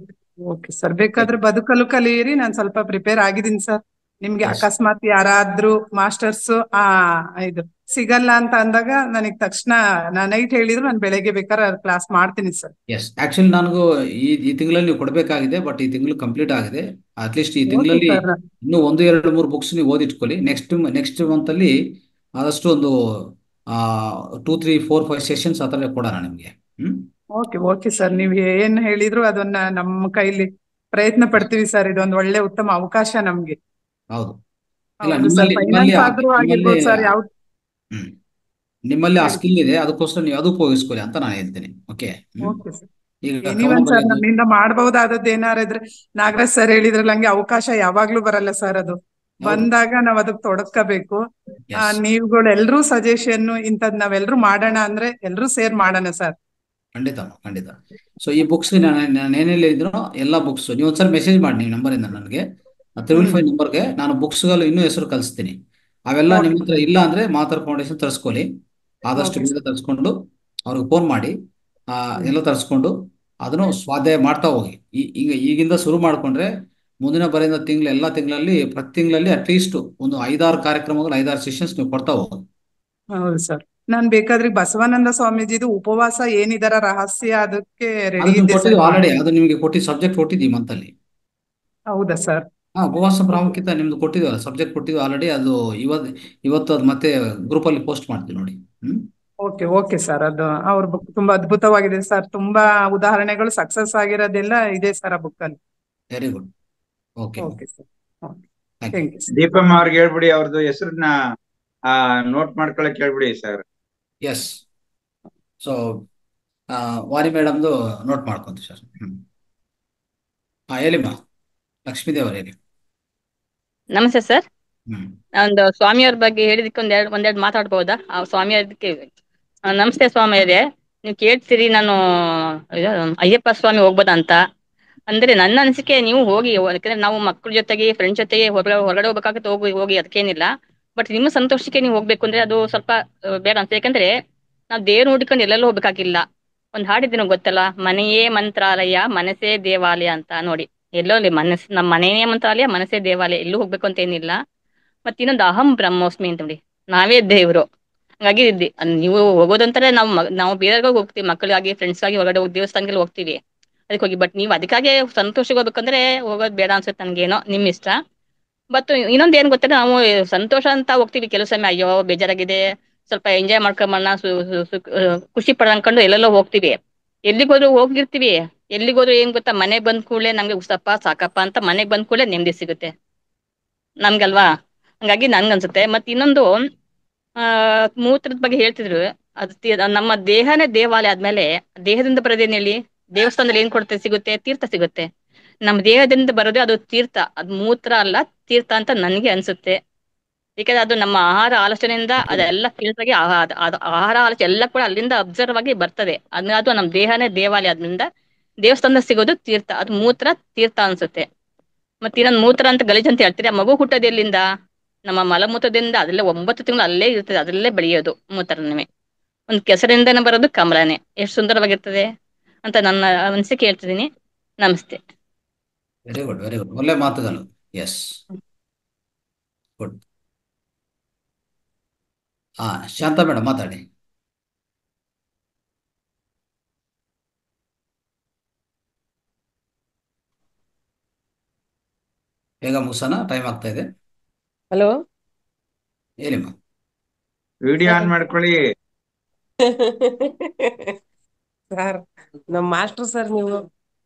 ಓಕೆ ಸರ್ ಬೇಕಾದ್ರೆ ಬದುಕಲು ಕಲಿಯಿರಿ ನಾನು ಸ್ವಲ್ಪ ಪ್ರಿಪೇರ್ ಆಗಿದ್ದೀನಿ ಸರ್ ನಿಮ್ಗೆ Yes. ಅಕಸ್ಮಾತ್ ಯಾರಾದ್ರೂ ಮಾಸ್ಟರ್ಸ್ ಆ ಇದು ಸಿಗಲ್ಲ ಅಂತ ಅಂದಾಗ ನನಗೆ ತಕ್ಷಣ ನಾನು ನೈಟ್ ಹೇಳಿದ್ರು ನಾನು ಬೆಳಗ್ಗೆ ಬೇಕಾದ್ರೆ ಕ್ಲಾಸ್ ಮಾಡ್ತೀನಿ ಸರ್ ಎಸ್ ಆಕ್ಚುಲಿ ನನಗೂ ಈ ಈ ತಿಂಗಳಲ್ಲಿ ನೀವು ಕೊಡಬೇಕಾಗಿದೆ ಬಟ್ ಈ ತಿಂಗಳು ಕಂಪ್ಲೀಟ್ ಆಗಿದೆ ಅಟ್ಲೀಸ್ಟ್ ಈ ಓಕೆ ತಿಂಗಳಲ್ಲಿ ಸರ್ ಇನ್ನೂ ಒಂದು ಎರಡು ಮೂರು ಬುಕ್ಸ್ ನೀವು ಓದಿಟ್ಕೊಳ್ಳಿ ನೆಕ್ಸ್ಟ್ ನೆಕ್ಸ್ಟ್ ಮಂತ್ ಅಲ್ಲಿ ಆದಷ್ಟು ಒಂದು two three four five sessions ಆ ಥರ ಕೊಡೋಣ ನಿಮಗೆ ಹ್ಮ್ ಓಕೆ ಓಕೆ ಸರ್ ನೀವು ಏನ್ ಹೇಳಿದ್ರು ಅದನ್ನ ನಮ್ಮ ಕೈಲಿ ಪ್ರಯತ್ನ ಪಡ್ತೀವಿ ಸರ್ ಇದೊಂದು ಒಳ್ಳೆ ಉತ್ತಮ ಅವಕಾಶ ನಮ್ಗೆ ಹೌದು ಇಲ್ಲ ಹೌದು ಸರ್ ನಿಮ್ಮಲ್ಲಿ ನಿಮ್ಮಲ್ಲಿ ಫೈನಾನ್ಸ್ ಆ- ಆದ್ರೂ ನಿಮ್ಮಲ್ಲಿ ಆಗಿರ್ಬೋದು ಸರ್ ಯಾವ ಹ್ಮ್ ನಿಮ್ಮಲ್ಲಿ ಆ ಹೇಳಿ ಸ್ಕಿಲ್ ಇದೆ ಅದಕ್ಕೋಸ್ಕರ ನೀವು ಅದು ಉಪಯೋಗಿಸ್ಕೊಳ್ಳಿ ಅಂತ ನಾನು ಹೇಳ್ತೀನಿ ಓಕೆ ಹ್ಮ್ ಓಕೆ ಸರ್ ಈಗ ಕವನ ಎನಿವನ್ ಸರ್ ಬರೆಯೋದು ನಮ್ಮಿಂದ ಮಾಡಬಹುದಾದದ್ದು ಏನಾರ ಇದ್ರೆ ನಾಗರಾಜ್ ಸರ್ ಹೇಳಿದ್ರಲ್ಲ ಹಂಗೆ ಅವಕಾಶ ಯಾವಾಗ್ಲೂ ಬರಲ್ಲ ಸರ್ ಅದು ಹೌದು ಬಂದಾಗ ನಾವ್ ಅದಕ್ಕೆ ತೊಡಸ್ಕೋಬೇಕು ಆ ಎಸ್ ನೀವುಗಳು ಎಲ್ರೂ ಸಜೆಷನ್ ಇಂಥದ್ ನಾವೆಲ್ರೂ ಮಾಡೋಣ ಅಂದ್ರೆ ಎಲ್ರೂ ಸೇರ್ ಮಾಡೋಣ ಸರ್ ಖಂಡಿತ ಖಂಡಿತ ಸೊ ಈ ಬುಕ್ಸ್ ನಾನು ನಾನು ಏನೆಲ್ಲ ಹೇಳಿದ್ರು ಎಲ್ಲ ಬುಕ್ಸ್ ನೀವು ಒಂದ್ಸಲ ಮೆಸೇಜ್ ಮಾಡಿ ನೀವು ನಂಬರಿಂದ ನನಗೆ ತ್ರಿಬಲ್ ಹ್ಮ್ ಫೈವ್ ನಂಬರ್ಗೆ ನಾನು ಬುಕ್ಸ್ಗಳು ಇನ್ನೂ ಹೆಸರು ಕಳಿಸ್ತೀನಿ ಅವೆಲ್ಲ ಓಕೆ ನಿಮ್ಮ ಹತ್ರ ಇಲ್ಲ ಅಂದ್ರೆ ಮಾತರ್ ಫೌಂಡೇಶನ್ ತರಿಸ್ಕೊಳ್ಳಿ ಆದಷ್ಟು ಓಕೆ ಬೇಗ ಸರ್ ತರಿಸ್ಕೊಂಡು ಅವ್ರಿಗೆ ಫೋನ್ ಮಾಡಿ ಆ, ಹ್ಮ್ ಎಲ್ಲ ತರಿಸ್ಕೊಂಡು ಅದನ್ನು ಸ್ವಾಧ್ಯಾಯ ಮಾಡ್ತಾ ಹೋಗಿ ಈ- ಈಗ ಈಗಿಂದ ಶುರು ಮಾಡ್ಕೊಂಡ್ರೆ ಮುಂದಿನ ಬರೆಯಿಂದ ತಿಂಗಳು ಎಲ್ಲ ತಿಂಗಳಲ್ಲಿ ಪ್ರತಿ ತಿಂಗಳಲ್ಲಿ ಅಟ್ಲೀಸ್ಟ್ ಒಂದು ಐದಾರು ಕಾರ್ಯಕ್ರಮಗಳು ಐದಾರು ಸೆಷನ್ಸ್ ನೀವು ಕೊಡ್ತಾ ಹೋಗಿ ಹೌದು ಸರ್ ನಾನ್ ಬೇಕಾದ್ರೆ ಬಸವಾನಂದ ಸ್ವಾಮೀಜಿದು ಉಪವಾಸ ಏನಿದಾರ ರಹಸ್ಯ ಅದಕ್ಕೆ ರೆಡಿ ಅದು ನೀವು ಇದ್ದೆ ಕೊಟ್ಟಿದ್ದೀವಿ ಸರ್ ಆಲ್ರೆಡಿ ಅದು ನಿಮಗೆ ಕೊಟ್ಟಿ ಸಬ್ಜೆಕ್ಟ್ ಕೊಟ್ಟಿದ್ದೀವಿ ಮಂತಲ್ಲಿ ಹೌದಾ ಸರ್ ಹಾ ಉಪವಾಸ ಪ್ರಾಮುಖ್ಯತೆ ನಿಮ್ದು ಕೊಟ್ಟಿದ್ದೀವಲ್ಲ ಸಬ್ಜೆಕ್ಟ್ ಕೊಟ್ಟಿದ್ದೀವಿ ಆಲ್ರೆಡಿ ಅದು ಇವತ್ತು ಇವತ್ತು ಅದು ಮತ್ತೆ ಗ್ರೂಪಲ್ಲಿ ಪೋಸ್ಟ್ ಮಾಡ್ತೀವಿ ನೋಡಿ ಹ್ಮ್ ಓಕೆ ಓಕೆ ಸರ್ ಅದು ಅವ್ರ ಬುಕ್ ತುಂಬಾ ಅದ್ಭುತವಾಗಿದೆ ಸರ್ ತುಂಬಾ ಉದಾಹರಣೆಗಳು ಸಕ್ಸಸ್ ಆಗಿರೋದೆಲ್ಲ ಇದೆ ಸರ್ ಆ ಬುಕ್ ಅಲ್ಲಿ very good okay okay sir thank you thank you sir Deepamma ಅವ್ರಿಗೆ ಹೇಳ್ಬಿಡಿ ಅವ್ರದ್ದು ಹೆಸರನ್ನ ಆ ನೋಟ್ ಮಾಡ್ಕೊಳಕ್ ಹೇಳ್ಬಿಡಿ ಸರ್ ಎಸ್ ಸೊ ವಾರಿ ಮೇಡಮ್ದು ನೋಟ್ ಮಾಡ್ಕೊಂತೀವಿ ಸರ್ ಹ್ಮ್ ಹಾಂ ಹೇಳಿಮ್ಮ ಲಕ್ಷ್ಮೀದೇವರು ಹೇಳಿ ನಮಸ್ತೆ ಸರ್ ಹ್ಮ್ ಒಂದು ಸ್ವಾಮಿಯವ್ರ ಬಗ್ಗೆ ಹೇಳಿದಕ್ಕೆ ಒಂದೆರಡು ಒಂದೆರಡು ಮಾತಾಡ್ಬೋದಾ ಆ ಸ್ವಾಮಿಯವ್ರದಕ್ಕೆ ಆ, ನಮಸ್ತೆ ಸ್ವಾಮಿಯವರೇ ನೀವು ಕೇಳ್ತೀರಿ ನಾನು ಇದು, ಅಯ್ಯಪ್ಪ ಸ್ವಾಮಿ ಹೋಗ್ಬೋದಾ ಅಂತ ಅಂದ್ರೆ ನನ್ನ ಅನಿಸಿಕೆ ನೀವು ಹೋಗಿ ಯಾಕಂದ್ರೆ ನಾವು ಮಕ್ಕಳ ಜೊತೆಗೆ ಫ್ರೆಂಡ್ಸ್ ಜೊತೆಗೆ ಹೊರಗಡೆ ಹೊರಗಡೆ ಹೋಗ್ಬೇಕಾಗುತ್ತೆ ಹೋಗಿ ಹೋಗಿ ಅದಕ್ಕೇನಿಲ್ಲ ಬಟ್ ನಿಮ್ಮ ಸಂತೋಷಕ್ಕೆ ನೀವು ಹೋಗ್ಬೇಕು ಅಂದ್ರೆ ಅದು ಸ್ವಲ್ಪ ಆ, ಬೇಡ ಅಂತ ಯಾಕಂದ್ರೆ ನಾವು ದೇವ್ರು ನೋಡ್ಕೊಂಡು ಎಲ್ಲೆಲ್ಲೂ ಹೋಗ್ಬೇಕಾಗಿಲ್ಲ ಒಂದ್ ಹಾಡಿದೆ ನಿಮ್ಗೆ ಗೊತ್ತಲ್ಲ ಮನೆಯೇ ಮಂತ್ರಾಲಯ ಮನಸ್ಸೇ ದೇವಾಲಯ ಅಂತ ನೋಡಿ ಎಲ್ಲೋ ಅಲ್ಲಿ ಮನಸ್ ನಮ್ಮ ಮನೆಯೇ ಮಂತ್ರಾಲಯ ಮನಸ್ಸೇ ದೇವಾಲಯ ಎಲ್ಲೂ ಹೋಗ್ಬೇಕು ಅಂತ ಏನಿಲ್ಲ ಮತ್ತೆ ಇನ್ನೊಂದು ಅಹಂ ಬ್ರಹ್ಮೋಸ್ಮಿ ಅಂತ ನೋಡಿ ನಾವೇ ದೇವ್ರು ಹಂಗಾಗಿ ಇದ್ದಿ ಅದ್ ನೀವು ಹೋಗೋದಂತಾರೆ ನಾವು ಮ- ನಾವು ಬೇರೆಯವ್ರಿಗೆ ಹೋಗ್ತೀವಿ ಮಕ್ಕಳಿಗಾಗಿ ಫ್ರೆಂಡ್ಸ್ ಆಗಿ ಹೊರಗಡೆ ಹೋಗಿ ದೇವಸ್ಥಾನಕ್ಕೆ ಹೋಗ್ತೀವಿ ಅದಕ್ಕೆ ಹೋಗಿ ಬಟ್ ನೀವು ಅದಕ್ಕಾಗಿ ಸಂತೋಷಕ್ಕೆ ಹೋಗ್ಬೇಕಂದ್ರೆ ಹೋಗೋದು ಬೇಡ ಅನ್ಸುತ್ತೆ ನನ್ಗೇನೋ ನಿಮ್ ಇಷ್ಟ ಬಟ್ ಇನ್ನೊಂದ್ ಏನ್ ಗೊತ್ತಿಲ್ಲ ನಾವು ಸಂತೋಷ ಅಂತ ಹೋಗ್ತೀವಿ ಕೆಲವು ಸಮಯ ಅಯ್ಯೋ ಬೇಜಾರಾಗಿದೆ ಸ್ವಲ್ಪ ಎಂಜಾಯ್ ಮಾಡ್ಕೊಂಬಣ್ಣ ಸು ಸು- ಸು- ಆ, ಖುಷಿ ಪಡ ಅನ್ಕೊಂಡು ಎಲ್ಲೆಲ್ಲೋ ಹೋಗ್ತೀವಿ ಎಲ್ಲಿಗೋದ್ರು ಹೋಗಿರ್ತೀವಿ ಎಲ್ಲಿಗೋದ್ರು ಏನ್ ಗೊತ್ತಾ ಮನೆಗ್ ಬಂದ್ ಕೂಡಲೇ ನಮ್ಗೆ ಉಸಪ್ಪ ಸಾಕಪ್ಪ ಅಂತ ಮನೆಗ್ ಬಂದ್ ಕೂಡಲೇ ನೆಮ್ಮದಿ ಸಿಗುತ್ತೆ ನಮ್ಗಲ್ವಾ ಹಂಗಾಗಿ ನನ್ಗನ್ಸುತ್ತೆ ಮತ್ ಇನ್ನೊಂದು ಆ ಮೂತ್ರದ ಬಗ್ಗೆ ಹೇಳ್ತಿದ್ರು ಅದು ತಿ- ನಮ್ಮ ದೇಹನೇ ದೇವಾಲಯ ಆದ್ಮೇಲೆ ದೇಹದಿಂದ ಬರೋದೇನ್ ಹೇಳಿ ದೇವಸ್ಥಾನದಲ್ಲಿ ಏನ್ ಕೊಡುತ್ತೆ ಸಿಗುತ್ತೆ ತೀರ್ಥ ಸಿಗುತ್ತೆ ನಮ್ಮ ದೇಹದಿಂದ ಬರೋದೇ ಅದು ತೀರ್ಥ ಅದು ಮೂತ್ರ ಅಲ್ಲ ತೀರ್ಥ ಅಂತ ನನಗೆ ಅನ್ಸುತ್ತೆ ಯಾಕಂದ್ರೆ ಅದು ನಮ್ಮ ಆಹಾರ ಆಲೋಚನೆಯಿಂದ ಅದೆಲ್ಲ ಫಿಲ್ಟರ್ ಆಗಿ ಆಹಾ- ಅದ್- ಅದು ಆಹಾರ ಆಲೋಚನೆ ಎಲ್ಲ ಕೂಡ ಅಲ್ಲಿಂದ ಅಬ್ಸರ್ವ್ ಆಗಿ ಬರ್ತದೆ ಅದ್ ಅದು ನಮ್ಮ ದೇಹನೇ ದೇವಾಲಯ ಆದ್ರಿಂದ ದೇವಸ್ಥಾನದ ಸಿಗೋದು ತೀರ್ಥ ಅದು ಮೂತ್ರ ತೀರ್ಥ ಅನ್ಸುತ್ತೆ ಮತ್ತೆ ಇನ್ನೊಂದು ಮೂತ್ರ ಅಂತ ಗಲೀಜ್ ಅಂತ ಹೇಳ್ತೀರಿ ಆ ಮಗು ಹುಟ್ಟೋದು ಎಲ್ಲಿಂದ ನಮ್ಮ ಮಲಮೂತ್ರದಿಂದ ಅದೆಲ್ಲ ಒಂಬತ್ತು ತಿಂಗಳು ಅಲ್ಲೇ ಇರ್ತದೆ ಅದರಲ್ಲೇ ಬೆಳೆಯೋದು ಮೂತ್ರನವೇ ಒಂದು ಕೆಸರಿಂದನೇ ಬರೋದು ಕಮಲನೇ ಎಷ್ಟು ಸುಂದರವಾಗಿರ್ತದೆ ಅಂತ ನನ್ನ ಅನಿಸಿಕೆ ಹೇಳ್ತಿದ್ದೀನಿ ನಮಸ್ತೆ ವೆರಿ ಗುಡ್ ವೆರಿ ಗುಡ್ ಒಳ್ಳೆ ಮಾತುಗಳು ಎಸ್ ಗುಡ್ ಹಾ ಶಾಂತ ಮೇಡಮ್ ಮಾತಾಡಿ ಬೇಗ ಮುಗಿಸೋಣ ಟೈಮ್ ಆಗ್ತಾ ಇದೆ ಹಲೋ ಹೇಳಿಮ್ಮ ವಿಡಿಯೋ ಆನ್ ಮಾಡ್ಕೊಳ್ಳಿ ಸರ್ ನಮ್ ಮಾಸ್ಟರ್ ಸರ್ ನೀವು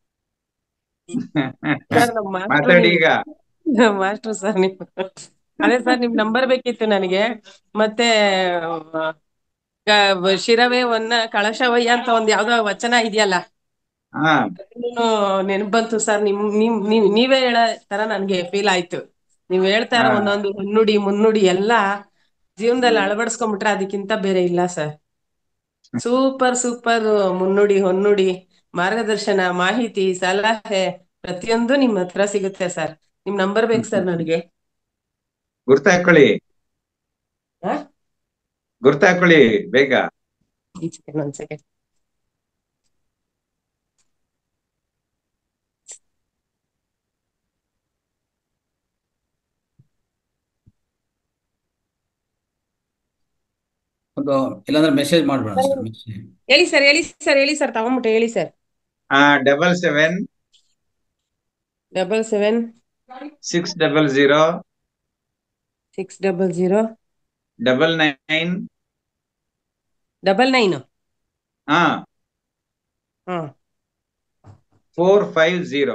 ಸರ್ ನಮ್ ಮಾಸ್ಟರ್ ಮಾತಾಡಿ ನೀವು ಈಗ ನಮ್ ಮಾಸ್ಟರ್ ಸರ್ ನೀವು ಅದೇ ಸರ್ ನಿಮ್ ನಂಬರ್ ಬೇಕಿತ್ತು ನನಗೆ ಮತ್ತೆ ಆ, ಕ- ಶಿರವೇ ಒನ್ನ ಕಳಶವಯ್ಯ ಅಂತ ಒಂದ್ ಯಾವ್ದೋ ವಚನ ಇದೆಯಲ್ಲ ಹಾ ಅದನ್ನು ನೆನಪು ಬಂತು ಸರ್ ನಿಮ್ ನಿಮ್ ನೀವ್ ನೀವೇ ಹೇಳೋ ತರ ನನ್ಗೆ ಫೀಲ್ ಆಯ್ತು ನೀವ್ ಹೇಳ್ತಾ ಇರೋ ಹಾ ಒಂದೊಂದು ಮುನ್ನುಡಿ ಮುನ್ನುಡಿ ಎಲ್ಲಾ ಜೀವನದಲ್ಲಿ ಅಳವಡಿಸ್ಕೊಂಡ್ಬಿಟ್ರೆ ಅದಕ್ಕಿಂತ ಬೇರೆ ಇಲ್ಲ ಸರ್ ಸೂಪರ್ ಸೂಪರ್ ಮುನ್ನುಡಿ ಹೊನ್ನುಡಿ ಮಾರ್ಗದರ್ಶನ ಮಾಹಿತಿ ಸಲಹೆ ಪ್ರತಿಯೊಂದು ನಿಮ್ ಹತ್ರ ಸಿಗುತ್ತೆ ಸರ್ ನಿಮ್ ನಂಬರ್ ಬೇಕು ಸರ್ ನನಗೆ ಗುರ್ತ ಹಾಕೊಳ್ಳಿ ಹಾ ಗುರ್ತ ಹಾಕೊಳ್ಳಿ ಬೇಗ ಒಂದ್ ಸೆಕೆಂಡ್ ಒಂದ್ ಸೆಕೆಂಡ್ ಒಂದು ಇಲ್ಲಾಂದ್ರೆ ಮೆಸೇಜ್ ಮಾಡ್ಬೇಡ ಸರ್ ಮೆಸೇಜ್ ಹೇಳಿ ಸರ್ ಹೇಳಿ ಸರ್ ಹೇಳಿ ಸರ್ ತಗೊಂಬಿಟ್ಟು ಹೇಳಿ ಸರ್ ಹಾ double seven double seven six double zero six double zero double nine double nine ಹಾ ಹ್ಮ್ four five zero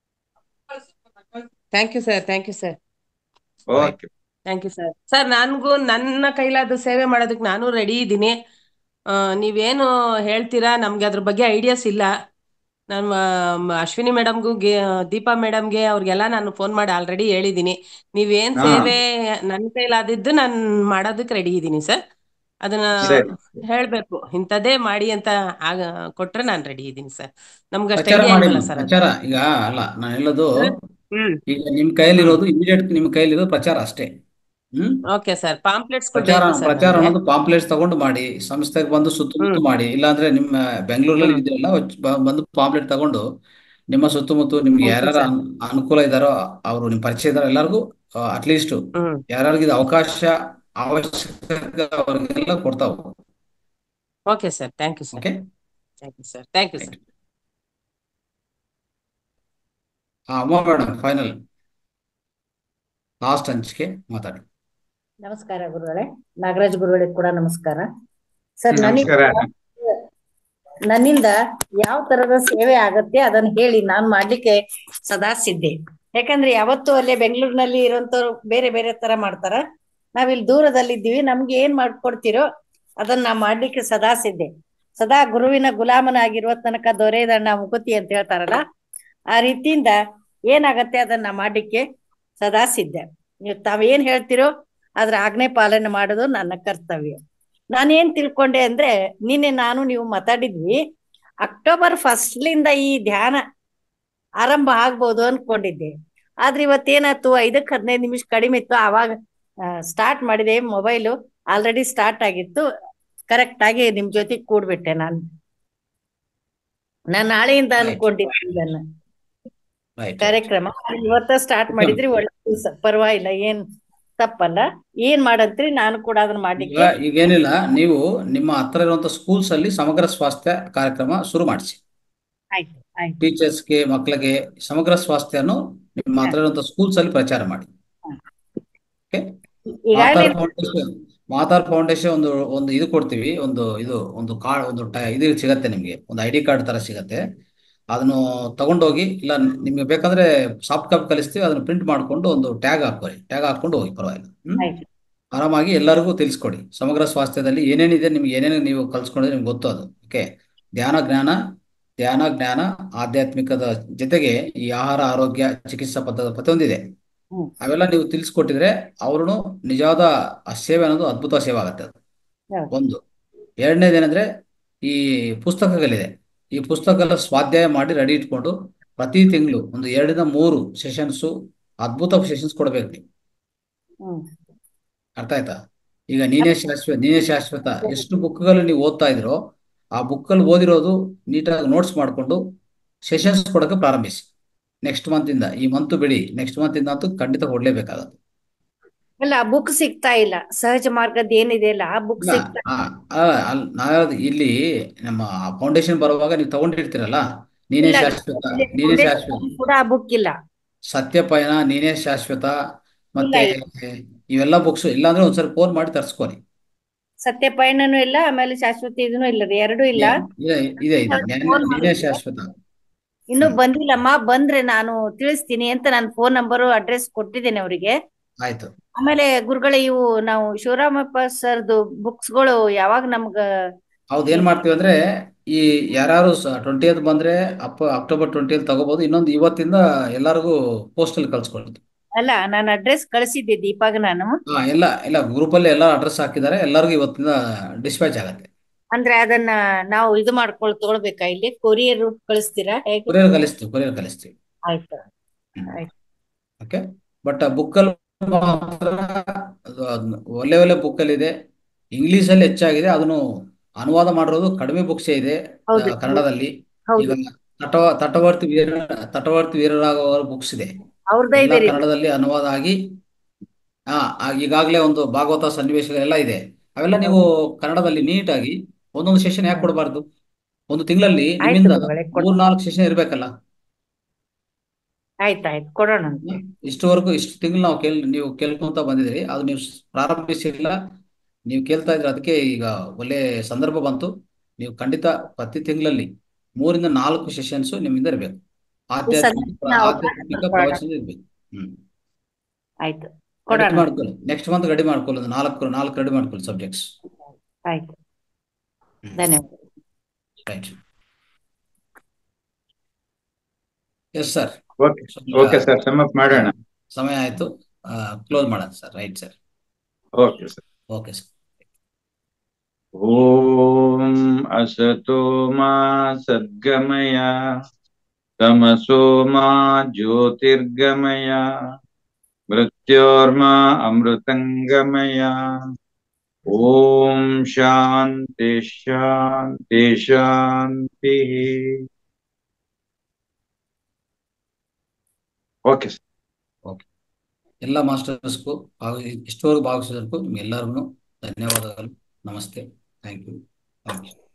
thank you sir thank you sir okay thank you sir sir ನನಗೂ ನನ್ನ ಕೈಲಾದ ಸೇವೆ ಮಾಡೋದಕ್ಕೆ ನಾನು ರೆಡಿ ಇದ್ದೀನಿ ಆ, ನೀವೇನು ಹೇಳ್ತೀರಾ ನಮ್ಗೆ ಅದ್ರ ಬಗ್ಗೆ ಐಡಿಯಾಸ್ ಇಲ್ಲ ನಾನು ಅಶ್ವಿನಿ ಮೇಡಮ್ಗೂ ದೀಪಾ ಮೇಡಮ್ಗೆ ಅವ್ರಿಗೆಲ್ಲ ನಾನು ಫೋನ್ ಮಾಡಿ ಆಲ್ರೆಡಿ ಹೇಳಿದ್ದೀನಿ ನೀವೇನ್ ಹಾ. ಸೇವೆ ನನ್ನ ಕೈಲಾದಿದ್ದು ನಾನು ಮಾಡೋದಕ್ಕೆ ರೆಡಿ ಇದ್ದೀನಿ ಸರ್ ಅದನ್ನ ಸರಿ. ಹೇಳ್ಬೇಕು ಇಂಥದ್ದೇ ಮಾಡಿ ಅಂತ ಆಗ ಕೊಟ್ರೆ ನಾನು ರೆಡಿ ಇದ್ದೀನಿ ಸರ್ ನಮ್ಗೆ ಅಷ್ಟು ಪ್ರಚಾರ ಐಡಿಯಾ ಮಾಡಿ ಇಲ್ವಲ್ಲ ಸರ್ ಅದು ಪ್ರಚಾರ ಈಗ ಅಲ್ಲ ನಾನು ಹೇಳೋದು ಹ್ಮ್ ಈಗ ನಿಮ್ ಕೈಲಿರೋದು ಇಮಿಡಿಯೇಟ್ ನಿಮ್ ಕೈಲಿರೋದು ಪ್ರಚಾರ ಅಷ್ಟೇ ಹ್ಮ್ ಓಕೆ ಸರ್ ಪಾಂಪ್ಲೆಟ್ಸ್ ಪ್ರಚಾರ ಬೇಕು ಸರ್ ಪ್ರಚಾರ ನಮ್ಗೆ ಅನ್ನೋದು ಪಾಂಪ್ಲೆಟ್ಸ್ ತಗೊಂಡು ಮಾಡಿ ಸಂಸ್ಥೆಗೆ ಬಂದು ಸುತ್ತಮುತ್ತ ಮಾಡಿ ಇಲ್ಲಾಂದ್ರೆ ನಿಮ್ಮ ಬೆಂಗಳೂರಲ್ಲಿ ಹ್ಮ್ ಇದ್ರಲ್ಲ ಬ- ಬಂದು ಪಾಂಪ್ಲೆಟ್ ತಗೊಂಡು ನಿಮ್ಮ ಸುತ್ತಮುತ್ತ ನಿಮ್ಗೆ ಓಕೆ ಯಾರ್ಯಾರು ಸರ್ ಅನ್- ಅನುಕೂಲ ಇದ್ದಾರೋ ಅವರು ನಿಮ್ ಪರಿಚಯ ಇದ್ದಾರೋ ಎಲ್ಲರಿಗೂ ಅಟ್ಲೀಸ್ಟ್ ಹ್ಮ್ ಯಾರ್ಯಾರಿಗೆ ಇದು ಅವಕಾಶ ಅವಶ್ಯಕ ಅವ್ರಿಗೆಲ್ಲ ಕೊಡ್ತಾವು okay sir thank you sir okay thank you sir thank you sir ಹಾ ಅಮ್ಮ ಮೇಡಮ್ ಫೈನಲ್ ಲಾಸ್ಟ್ ಹಂಚಿಕೆ ಮಾತಾಡಿ ನಮಸ್ಕಾರ ಗುರುಗಳೇ ನಾಗರಾಜ್ ಗುರುಗಳಿಗೆ ಕೂಡ ನಮಸ್ಕಾರ ಸರ್ ನನಗೆ ನಮಸ್ಕಾರ ನನ್ನಿಂದ ಯಾವ ತರದ ಸೇವೆ ಆಗತ್ತೆ ಅದನ್ನ ಹೇಳಿ ನಾನ್ ಮಾಡ್ಲಿಕ್ಕೆ ಸದಾ ಸಿದ್ಧೆ ಯಾಕಂದ್ರೆ ಯಾವತ್ತೂ ಅಲ್ಲೇ ಬೆಂಗಳೂರಿನಲ್ಲಿ ಇರೋಂಥವ್ರು ಬೇರೆ ಬೇರೆ ತರ ಮಾಡ್ತಾರ ನಾವಿಲ್ಲಿ ದೂರದಲ್ಲಿದ್ದೀವಿ ನಮ್ಗೆ ಏನ್ ಮಾಡ್ಕೊಡ್ತೀರೋ ಅದನ್ನ ನಾ ಮಾಡ್ಲಿಕ್ಕೆ ಸದಾ ಸಿದ್ಧೆ ಸದಾ ಗುರುವಿನ ಗುಲಾಮನಾಗಿರುವ ತನಕ ದೊರೆಯದಣ್ಣ ಮುಕುತಿ ಅಂತ ಹೇಳ್ತಾರಲ್ಲ ಆ ರೀತಿಯಿಂದ ಏನಾಗತ್ತೆ ಅದನ್ನ ನಾ ಮಾಡ್ಲಿಕ್ಕೆ ಸದಾ ಸಿದ್ಧ ನೀವು ತಾವೇನ್ ಹೇಳ್ತಿರೋ ಅದ್ರ ಆಜ್ಞೆ ಪಾಲನೆ ಮಾಡೋದು ನನ್ನ ಕರ್ತವ್ಯ ನಾನೇನ್ ತಿಳ್ಕೊಂಡೆ ಅಂದ್ರೆ ನಿನ್ನೆ ನಾನು ನೀವು ಮಾತಾಡಿದ್ವಿ ಅಕ್ಟೋಬರ್ ಫಸ್ಟ್ಲಿಂದ ಈ ಧ್ಯಾನ ಆರಂಭ ಆಗ್ಬೋದು ಅನ್ಕೊಂಡಿದ್ದೆ ಆದ್ರೆ ಇವತ್ತೇನಾಯ್ತು ಐದಕ್ಕೆ ಹದಿನೈದು ನಿಮಿಷ ಕಡಿಮೆ ಇತ್ತು ಆವಾಗ ಸ್ಟಾರ್ಟ್ ಮಾಡಿದೆ ಮೊಬೈಲು ಆಲ್ರೆಡಿ ಸ್ಟಾರ್ಟ್ ಆಗಿತ್ತು ಕರೆಕ್ಟ್ ಆಗಿ ನಿಮ್ ಜೊತೆ ಕೂಡ್ಬಿಟ್ಟೆ ನಾನು ನಾನು ನಾಳೆಯಿಂದ ಅನ್ಕೊಂಡಿದ್ದೆ ಇದನ್ನ ರೈಟ್ ಕಾರ್ಯಕ್ರಮ ಇವತ್ತ ಸ್ಟಾರ್ಟ್ ಮಾಡಿದ್ರಿ ಒಳ್ಳೆ ಕೆಲ್ಸ. ಪರವಾಗಿಲ್ಲ ಏನ್ ತಪ್ಪಲ್ಲ ಏನ್ ಮಾಡಂತ್ರಿ ನಾನು ಕೂಡ ಅದನ್ನ ಈಗ ಮಾಡ್ಲಿಕ್ಕೆ ಈಗೇನಿಲ್ಲ ನೀವು ನಿಮ್ಮ ಹತ್ರ ಇರುವಂತ ಸ್ಕೂಲ್ಸ್ ಅಲ್ಲಿ ಸಮಗ್ರ ಸ್ವಾಸ್ಥ್ಯ ಕಾರ್ಯಕ್ರಮ ಶುರು ಮಾಡಿಸಿ ಆಯ್ತು ಆಯ್ತು ಟೀಚರ್ಸ್ಗೆ ಮಕ್ಕಳಿಗೆ ಸಮಗ್ರ ಸ್ವಾಸ್ಥ್ಯನು ನಿಮ್ಮ ಹತ್ರ ಇರುವಂತ ಸ್ಕೂಲ್ಸ್ ಅಲ್ಲಿ ಪ್ರಚಾರ ಮಾಡಿ ಓಕೆ ಈಗಾಗಲೇ ಮಾತಾರ್ ಫೌಂಡೇಶನ್ ಮಾತಾರ್ ಫೌಂಡೇಶನ್ ಒಂದು ಒಂದು ಇದು ಕೊಡ್ತೀವಿ ಒಂದು ಇದು ಒಂದು ಕಾರ್ಡ್ ಒಂದು ಟ- ಇದು ಸಿಗತ್ತೆ ನಿಮ್ಗೆ ಒಂದು ಐ ಡಿ ಕಾರ್ಡ್ ತರ ಸಿಗತ್ತೆ ಅದನ್ನು ತಗೊಂಡೋಗಿ ಇಲ್ಲ ನಿಮ್ಗೆ ಬೇಕಾದ್ರೆ ಸಾಫ್ಟ್ ಕಾಪಿ ಕಲಿಸ್ತೀವಿ ಅದನ್ನು ಪ್ರಿಂಟ್ ಮಾಡ್ಕೊಂಡು ಒಂದು ಟ್ಯಾಗ್ ಹಾಕೋರಿ ಟ್ಯಾಗ್ ಹಾಕೊಂಡು ಹೋಗಿ ಪರವಾಗಿಲ್ಲ ಹ್ಮ್ ಆಯ್ತು ಆರಾಮಾಗಿ ಎಲ್ಲರಿಗೂ ತಿಳಿಸ್ಕೊಡಿ ಸಮಗ್ರ ಸ್ವಾಸ್ಥ್ಯದಲ್ಲಿ ಏನೇನಿದೆ ನಿಮ್ಗೆ ಏನೇನು ನೀವು ಕಲ್ಸ್ಕೊಂಡಿದ್ರೆ ನಿಮ್ಗೆ ಗೊತ್ತು ಅದು ಓಕೆ ಧ್ಯಾನ ಜ್ಞಾನ ಧ್ಯಾನ ಜ್ಞಾನ ಆಧ್ಯಾತ್ಮಿಕದ ಜೊತೆಗೆ ಈ ಆಹಾರ ಆರೋಗ್ಯ ಚಿಕಿತ್ಸಾ ಪದ್ಧತಿ ಪ್ರತಿಯೊಂದಿದೆ ಹ್ಮ್ ಅವೆಲ್ಲ ನೀವು ತಿಳಿಸ್ಕೊಟ್ಟಿದ್ರೆ ಅವ್ರು ನಿಜವಾದ ಆ ಸೇವೆ ಅನ್ನೋದು ಅದ್ಭುತ ಸೇವೆ ಆಗುತ್ತೆ ಅದು ಹೌದು ಒಂದು ಎರಡನೇದೇನೆಂದ್ರೆ ಈ ಪುಸ್ತಕಗಳಿದೆ ಈ ಪುಸ್ತಕ ಸ್ವಾಧ್ಯಾಯ ಮಾಡಿ ರೆಡಿ ಇಟ್ಕೊಂಡು ಪ್ರತಿ ತಿಂಗಳು ಒಂದು ಎರಡರಿಂದ ಮೂರು ಸೆಷನ್ಸು ಅದ್ಭುತ ಸೆಷನ್ಸ್ ಕೊಡ್ಬೇಕು ನೀವು ಹ್ಮ್ ಅರ್ಥ ಆಯ್ತಾ ಈಗ ನೀನೇ ಶಾಶ್ವತ ನೀನೇ ಶಾಶ್ವತ ಎಷ್ಟು ಬುಕ್ಗಳು ನೀವು ಓದ್ತಾ ಇದ್ರೋ ಆ ಬುಕ್ಕಲ್ಲಿ ಓದಿರೋದು ನೀಟಾಗಿ ನೋಟ್ಸ್ ಮಾಡಿಕೊಂಡು ಸೆಷನ್ಸ್ ಕೊಡೋಕೆ ಪ್ರಾರಂಭಿಸಿ ನೆಕ್ಸ್ಟ್ ಮಂತ್ ಇಂದ ಈ ಮಂತ್ ಬಿಡಿ ನೆಕ್ಸ್ಟ್ ಮಂತ್ ಇಂದ ಅಂತೂ ಖಂಡಿತ ಕೊಡ್ಲೇಬೇಕಾಗತ್ತೆ ಅಲ್ಲ ಬುಕ್ ಸಿಗ್ತಾ ಇಲ್ಲ ಸಹಜ ಮಾರ್ಗದ ಏನಿದೆ ಅಲ್ಲ ಆ ಬುಕ್ ಇಲ್ಲ ಸಿಗ್ತಾ ಆ, ಆ, ಅಲ್- ನಾವ್ ಇಲ್ಲಿ ನಮ್ಮ ಫೌಂಡೇಶನ್ ಬರುವಾಗ ನೀವು ತಗೊಂಡಿರ್ತೀರಲ್ಲ ನೀನೇ ಇಲ್ಲ ಶಾಶ್ವತ ಇಲ್ಲಿ ನೀನೇ foundation ಶಾಶ್ವತ ಅಲ್ಲಿ ಕೂಡ ಆ ಬುಕ್ ಇಲ್ಲ ಸತ್ಯಪಯಣ ನೀನೇ ಶಾಶ್ವತ ಇಲ್ಲ ಮತ್ತೆ ಇಲ್ಲ ಇವೆಲ್ಲ ಬುಕ್ಸ್ ಇಲ್ಲಾಂದ್ರೆ ಒಂದ್ಸರಿ ಫೋನ್ ಮಾಡಿ ತರ್ಸ್ಕೊರಿ ಸತ್ಯ ಪಯಣನೂ ಇಲ್ಲ ಆಮೇಲೆ ಶಾಶ್ವತ ಇದೂ ಇಲ್ಲ ರೀ ಎರಡೂ ಇಲ್ಲ ಇದೆ ಇದೆ ಇದೆ ಜ್ಞಾನ- ಫೋನ್ ನೀನೇ ಮಾಡಿದ್ರೆ ಶಾಶ್ವತ ಇನ್ನೂ ಬಂದಿಲ್ಲಮ್ಮ ಬಂದ್ರೆ ನಾನು ತಿಳಿಸ್ತೀನಿ ಅಂತ ನಾನು ಫೋನ್ ನಂಬರು ಅಡ್ರೆಸ್ ಕೊಟ್ಟಿದ್ದೇನೆ ಅವರಿಗೆ ಆಯ್ತು ಆಮೇಲೆ ಗುರುಗಳೇ ಇವು ನಾವು ಶಿವರಾಮಪ್ಪ ಸರ್ದು ಬುಕ್ಸ್ಗಳು ಯಾವಾಗ ನಮ್ಗ ಹೌದು ಏನ್ ಮಾಡ್ತೀವಿ ಅಂದ್ರೆ ಈ ಯಾರು ಟ್ವೆಂಟಿಯತ್ ಬಂದ್ರೆ ಅಪ್ ಅಕ್ಟೋಬರ್ ಟ್ವೆಂಟಿಯತ್ ತಗೋಬಹುದು ಇನ್ನೊಂದು ಇವತ್ತಿಂದ ಎಲ್ಲರಿಗೂ ಪೋಸ್ಟಲ್ ಕಳ್ಸ್ಕೊಳ್ತೀವಿ ಅಲ್ಲ ನಾನು ಅಡ್ರೆಸ್ ಕಳಿಸಿದ್ದೆ ದೀಪಾಗ ನಾನು ಹಾ ಎಲ್ಲ ಎಲ್ಲ ಗ್ರೂಪ್ ಅಲ್ಲಿ ಎಲ್ಲ ಅಡ್ರೆಸ್ ಹಾಕಿದ್ದಾರೆ ಎಲ್ಲರಿಗೂ ಇವತ್ತಿಂದ ಡಿಸ್ಪ್ಯಾಚ್ ಆಗುತ್ತೆ ಅಂದ್ರೆ ಅದನ್ನ ನಾವು ಇದು ಮಾಡ್ಕೊಳ್ ತಗೊಳ್ಬೇಕಾ ಇಲ್ಲಿ ಕೊರಿಯರ್ ಕಳಿಸ್ತೀರಾ ಹೇಗೆ ಕೊರಿಯರ್ ಕಲಿಸ್ತೀವಿ ಕೊರಿಯರ್ ಕಲಿಸ್ತೀವಿ ಆಯ್ತು ಆಯ್ತು ಓಕೆ ಬಟ್ ಬುಕ್ಕಲ್ಲಿ ಮಾತ್ರ ಅದು ಅದ್ನ ಒಳ್ಳೆ ಒಳ್ಳೆ ಬುಕ್ಕಲ್ಲಿ ಇದೆ ಇಂಗ್ಲಿಷ್ ಅಲ್ಲಿ ಹೆಚ್ಚಾಗಿದೆ ಅದನ್ನು ಅನುವಾದ ಮಾಡಿರೋದು ಕಡಿಮೆ ಬುಕ್ಸೇ ಇದೆ ಆ, ಹೌದು ಕನ್ನಡದಲ್ಲಿ ಹೌದು ಈಗ ತಟವ ತಟವರ್ತಿ ವೀರ ತಟವರ್ತಿ ವೀರರಾಘವ ಅವರ ಬುಕ್ಸ್ ಇದೆ ಅವ್ರದ್ದೇ ಎಲ್ಲ ಇದೆ ರೀ ಕನ್ನಡದಲ್ಲಿ ಅನುವಾದ ಆಗಿ ಹಾ ಈಗಾಗಲೇ ಒಂದು ಭಾಗವತ ಸನ್ನಿವೇಶಗಳೆಲ್ಲ ಇದೆ ಅವೆಲ್ಲ ನೀವು ಕನ್ನಡದಲ್ಲಿ ನೀಟಾಗಿ ಒಂದೊಂದು ಸೆಷನ್ ಯಾಕೆ ಕೊಡಬಾರ್ದು ಒಂದು ತಿಂಗಳಲ್ಲಿ ಆಯ್ತು ನಿಮ್ಮಿಂದ ಗುರುಗಳೇ ಕೊಡ್ ಮೂರ್ ನಾಲ್ಕು ಸೆಷನ್ ಇರ್ಬೇಕಲ್ಲ ಆಯ್ತಾಯ್ತು ಕೊಡೋಣಂತೆ ಇಷ್ಟವರೆಗೂ ಇಷ್ಟು ತಿಂಗಳು ನಾವು ಕೇಳ್ ನೀವು ಕೇಳ್ಕೊಂತ ಬಂದಿದ್ದೀರಿ ಅದು ನೀವು ಸ್- ಪ್ರಾರಂಭಿಸಿಲ್ಲ ನೀವು ಕೇಳ್ತಾ ಇದ್ರೆ ಅದಕ್ಕೆ ಈಗ ಒಳ್ಳೆ ಸಂದರ್ಭ ಬಂತು ನೀವು ಖಂಡಿತ ಪ್ರತಿ ತಿಂಗಳಲ್ಲಿ ಮೂರಿಂದ ನಾಲ್ಕು ಸೆಷನ್ಸ್ ನಿಮ್ಮಿಂದ ಇರಬೇಕು ಆಧ್ಯಾತ್ಮಿಕ ನಾವು ಆಧ್ಯಾತ್ಮಿಕ ಪ್ರವಚನ ಇರ್ಬೇಕು ಹ್ಮ್ ಆಯ್ತು ರೆಡಿ ಕೊಡೋಣ ಮಾಡ್ಕೊಳ್ಳಿ ನೆಕ್ಸ್ಟ್ ಮಂತ್ ರೆಡಿ ಮಾಡ್ಕೊಳ್ಳಿ ಒಂದು ನಾಲ್ಕು ನಾಲ್ಕು ರೆಡಿ ಮಾಡ್ಕೊಳ್ಳಿ ಸಬ್ಜೆಕ್ಟ್ಸ್ ಆಯ್ತು ಧನ್ಯವಾದ right yes sir okay okay sir sum up ಮಾಡೋಣ ಸಮಯ ಆಯ್ತು ಕ್ಲೋಸ್ ಮಾಡೋಣ sir right sir okay sir okay sir ॐ असतो मा सद्गमय तमसो मा ज्योतिर्गमय मृत्योर्मा अमृतङ्गमय ॐ शान्ति शान्ति शान्तिः ಓಕೆ ಸರ್ ಓಕೆ ಎಲ್ಲ ಮಾಸ್ಟರ್ಸ್ಗೂ ಭಾಗ ಇಷ್ಟವರೆಗೂ ಭಾಗವಹಿಸಿದಕ್ಕೂ ನಿಮ್ಗೆಲ್ಲರಿಗೂ ಧನ್ಯವಾದಗಳು ನಮಸ್ತೆ ಥ್ಯಾಂಕ್ ಯು ಥ್ಯಾಂಕ್ ಯು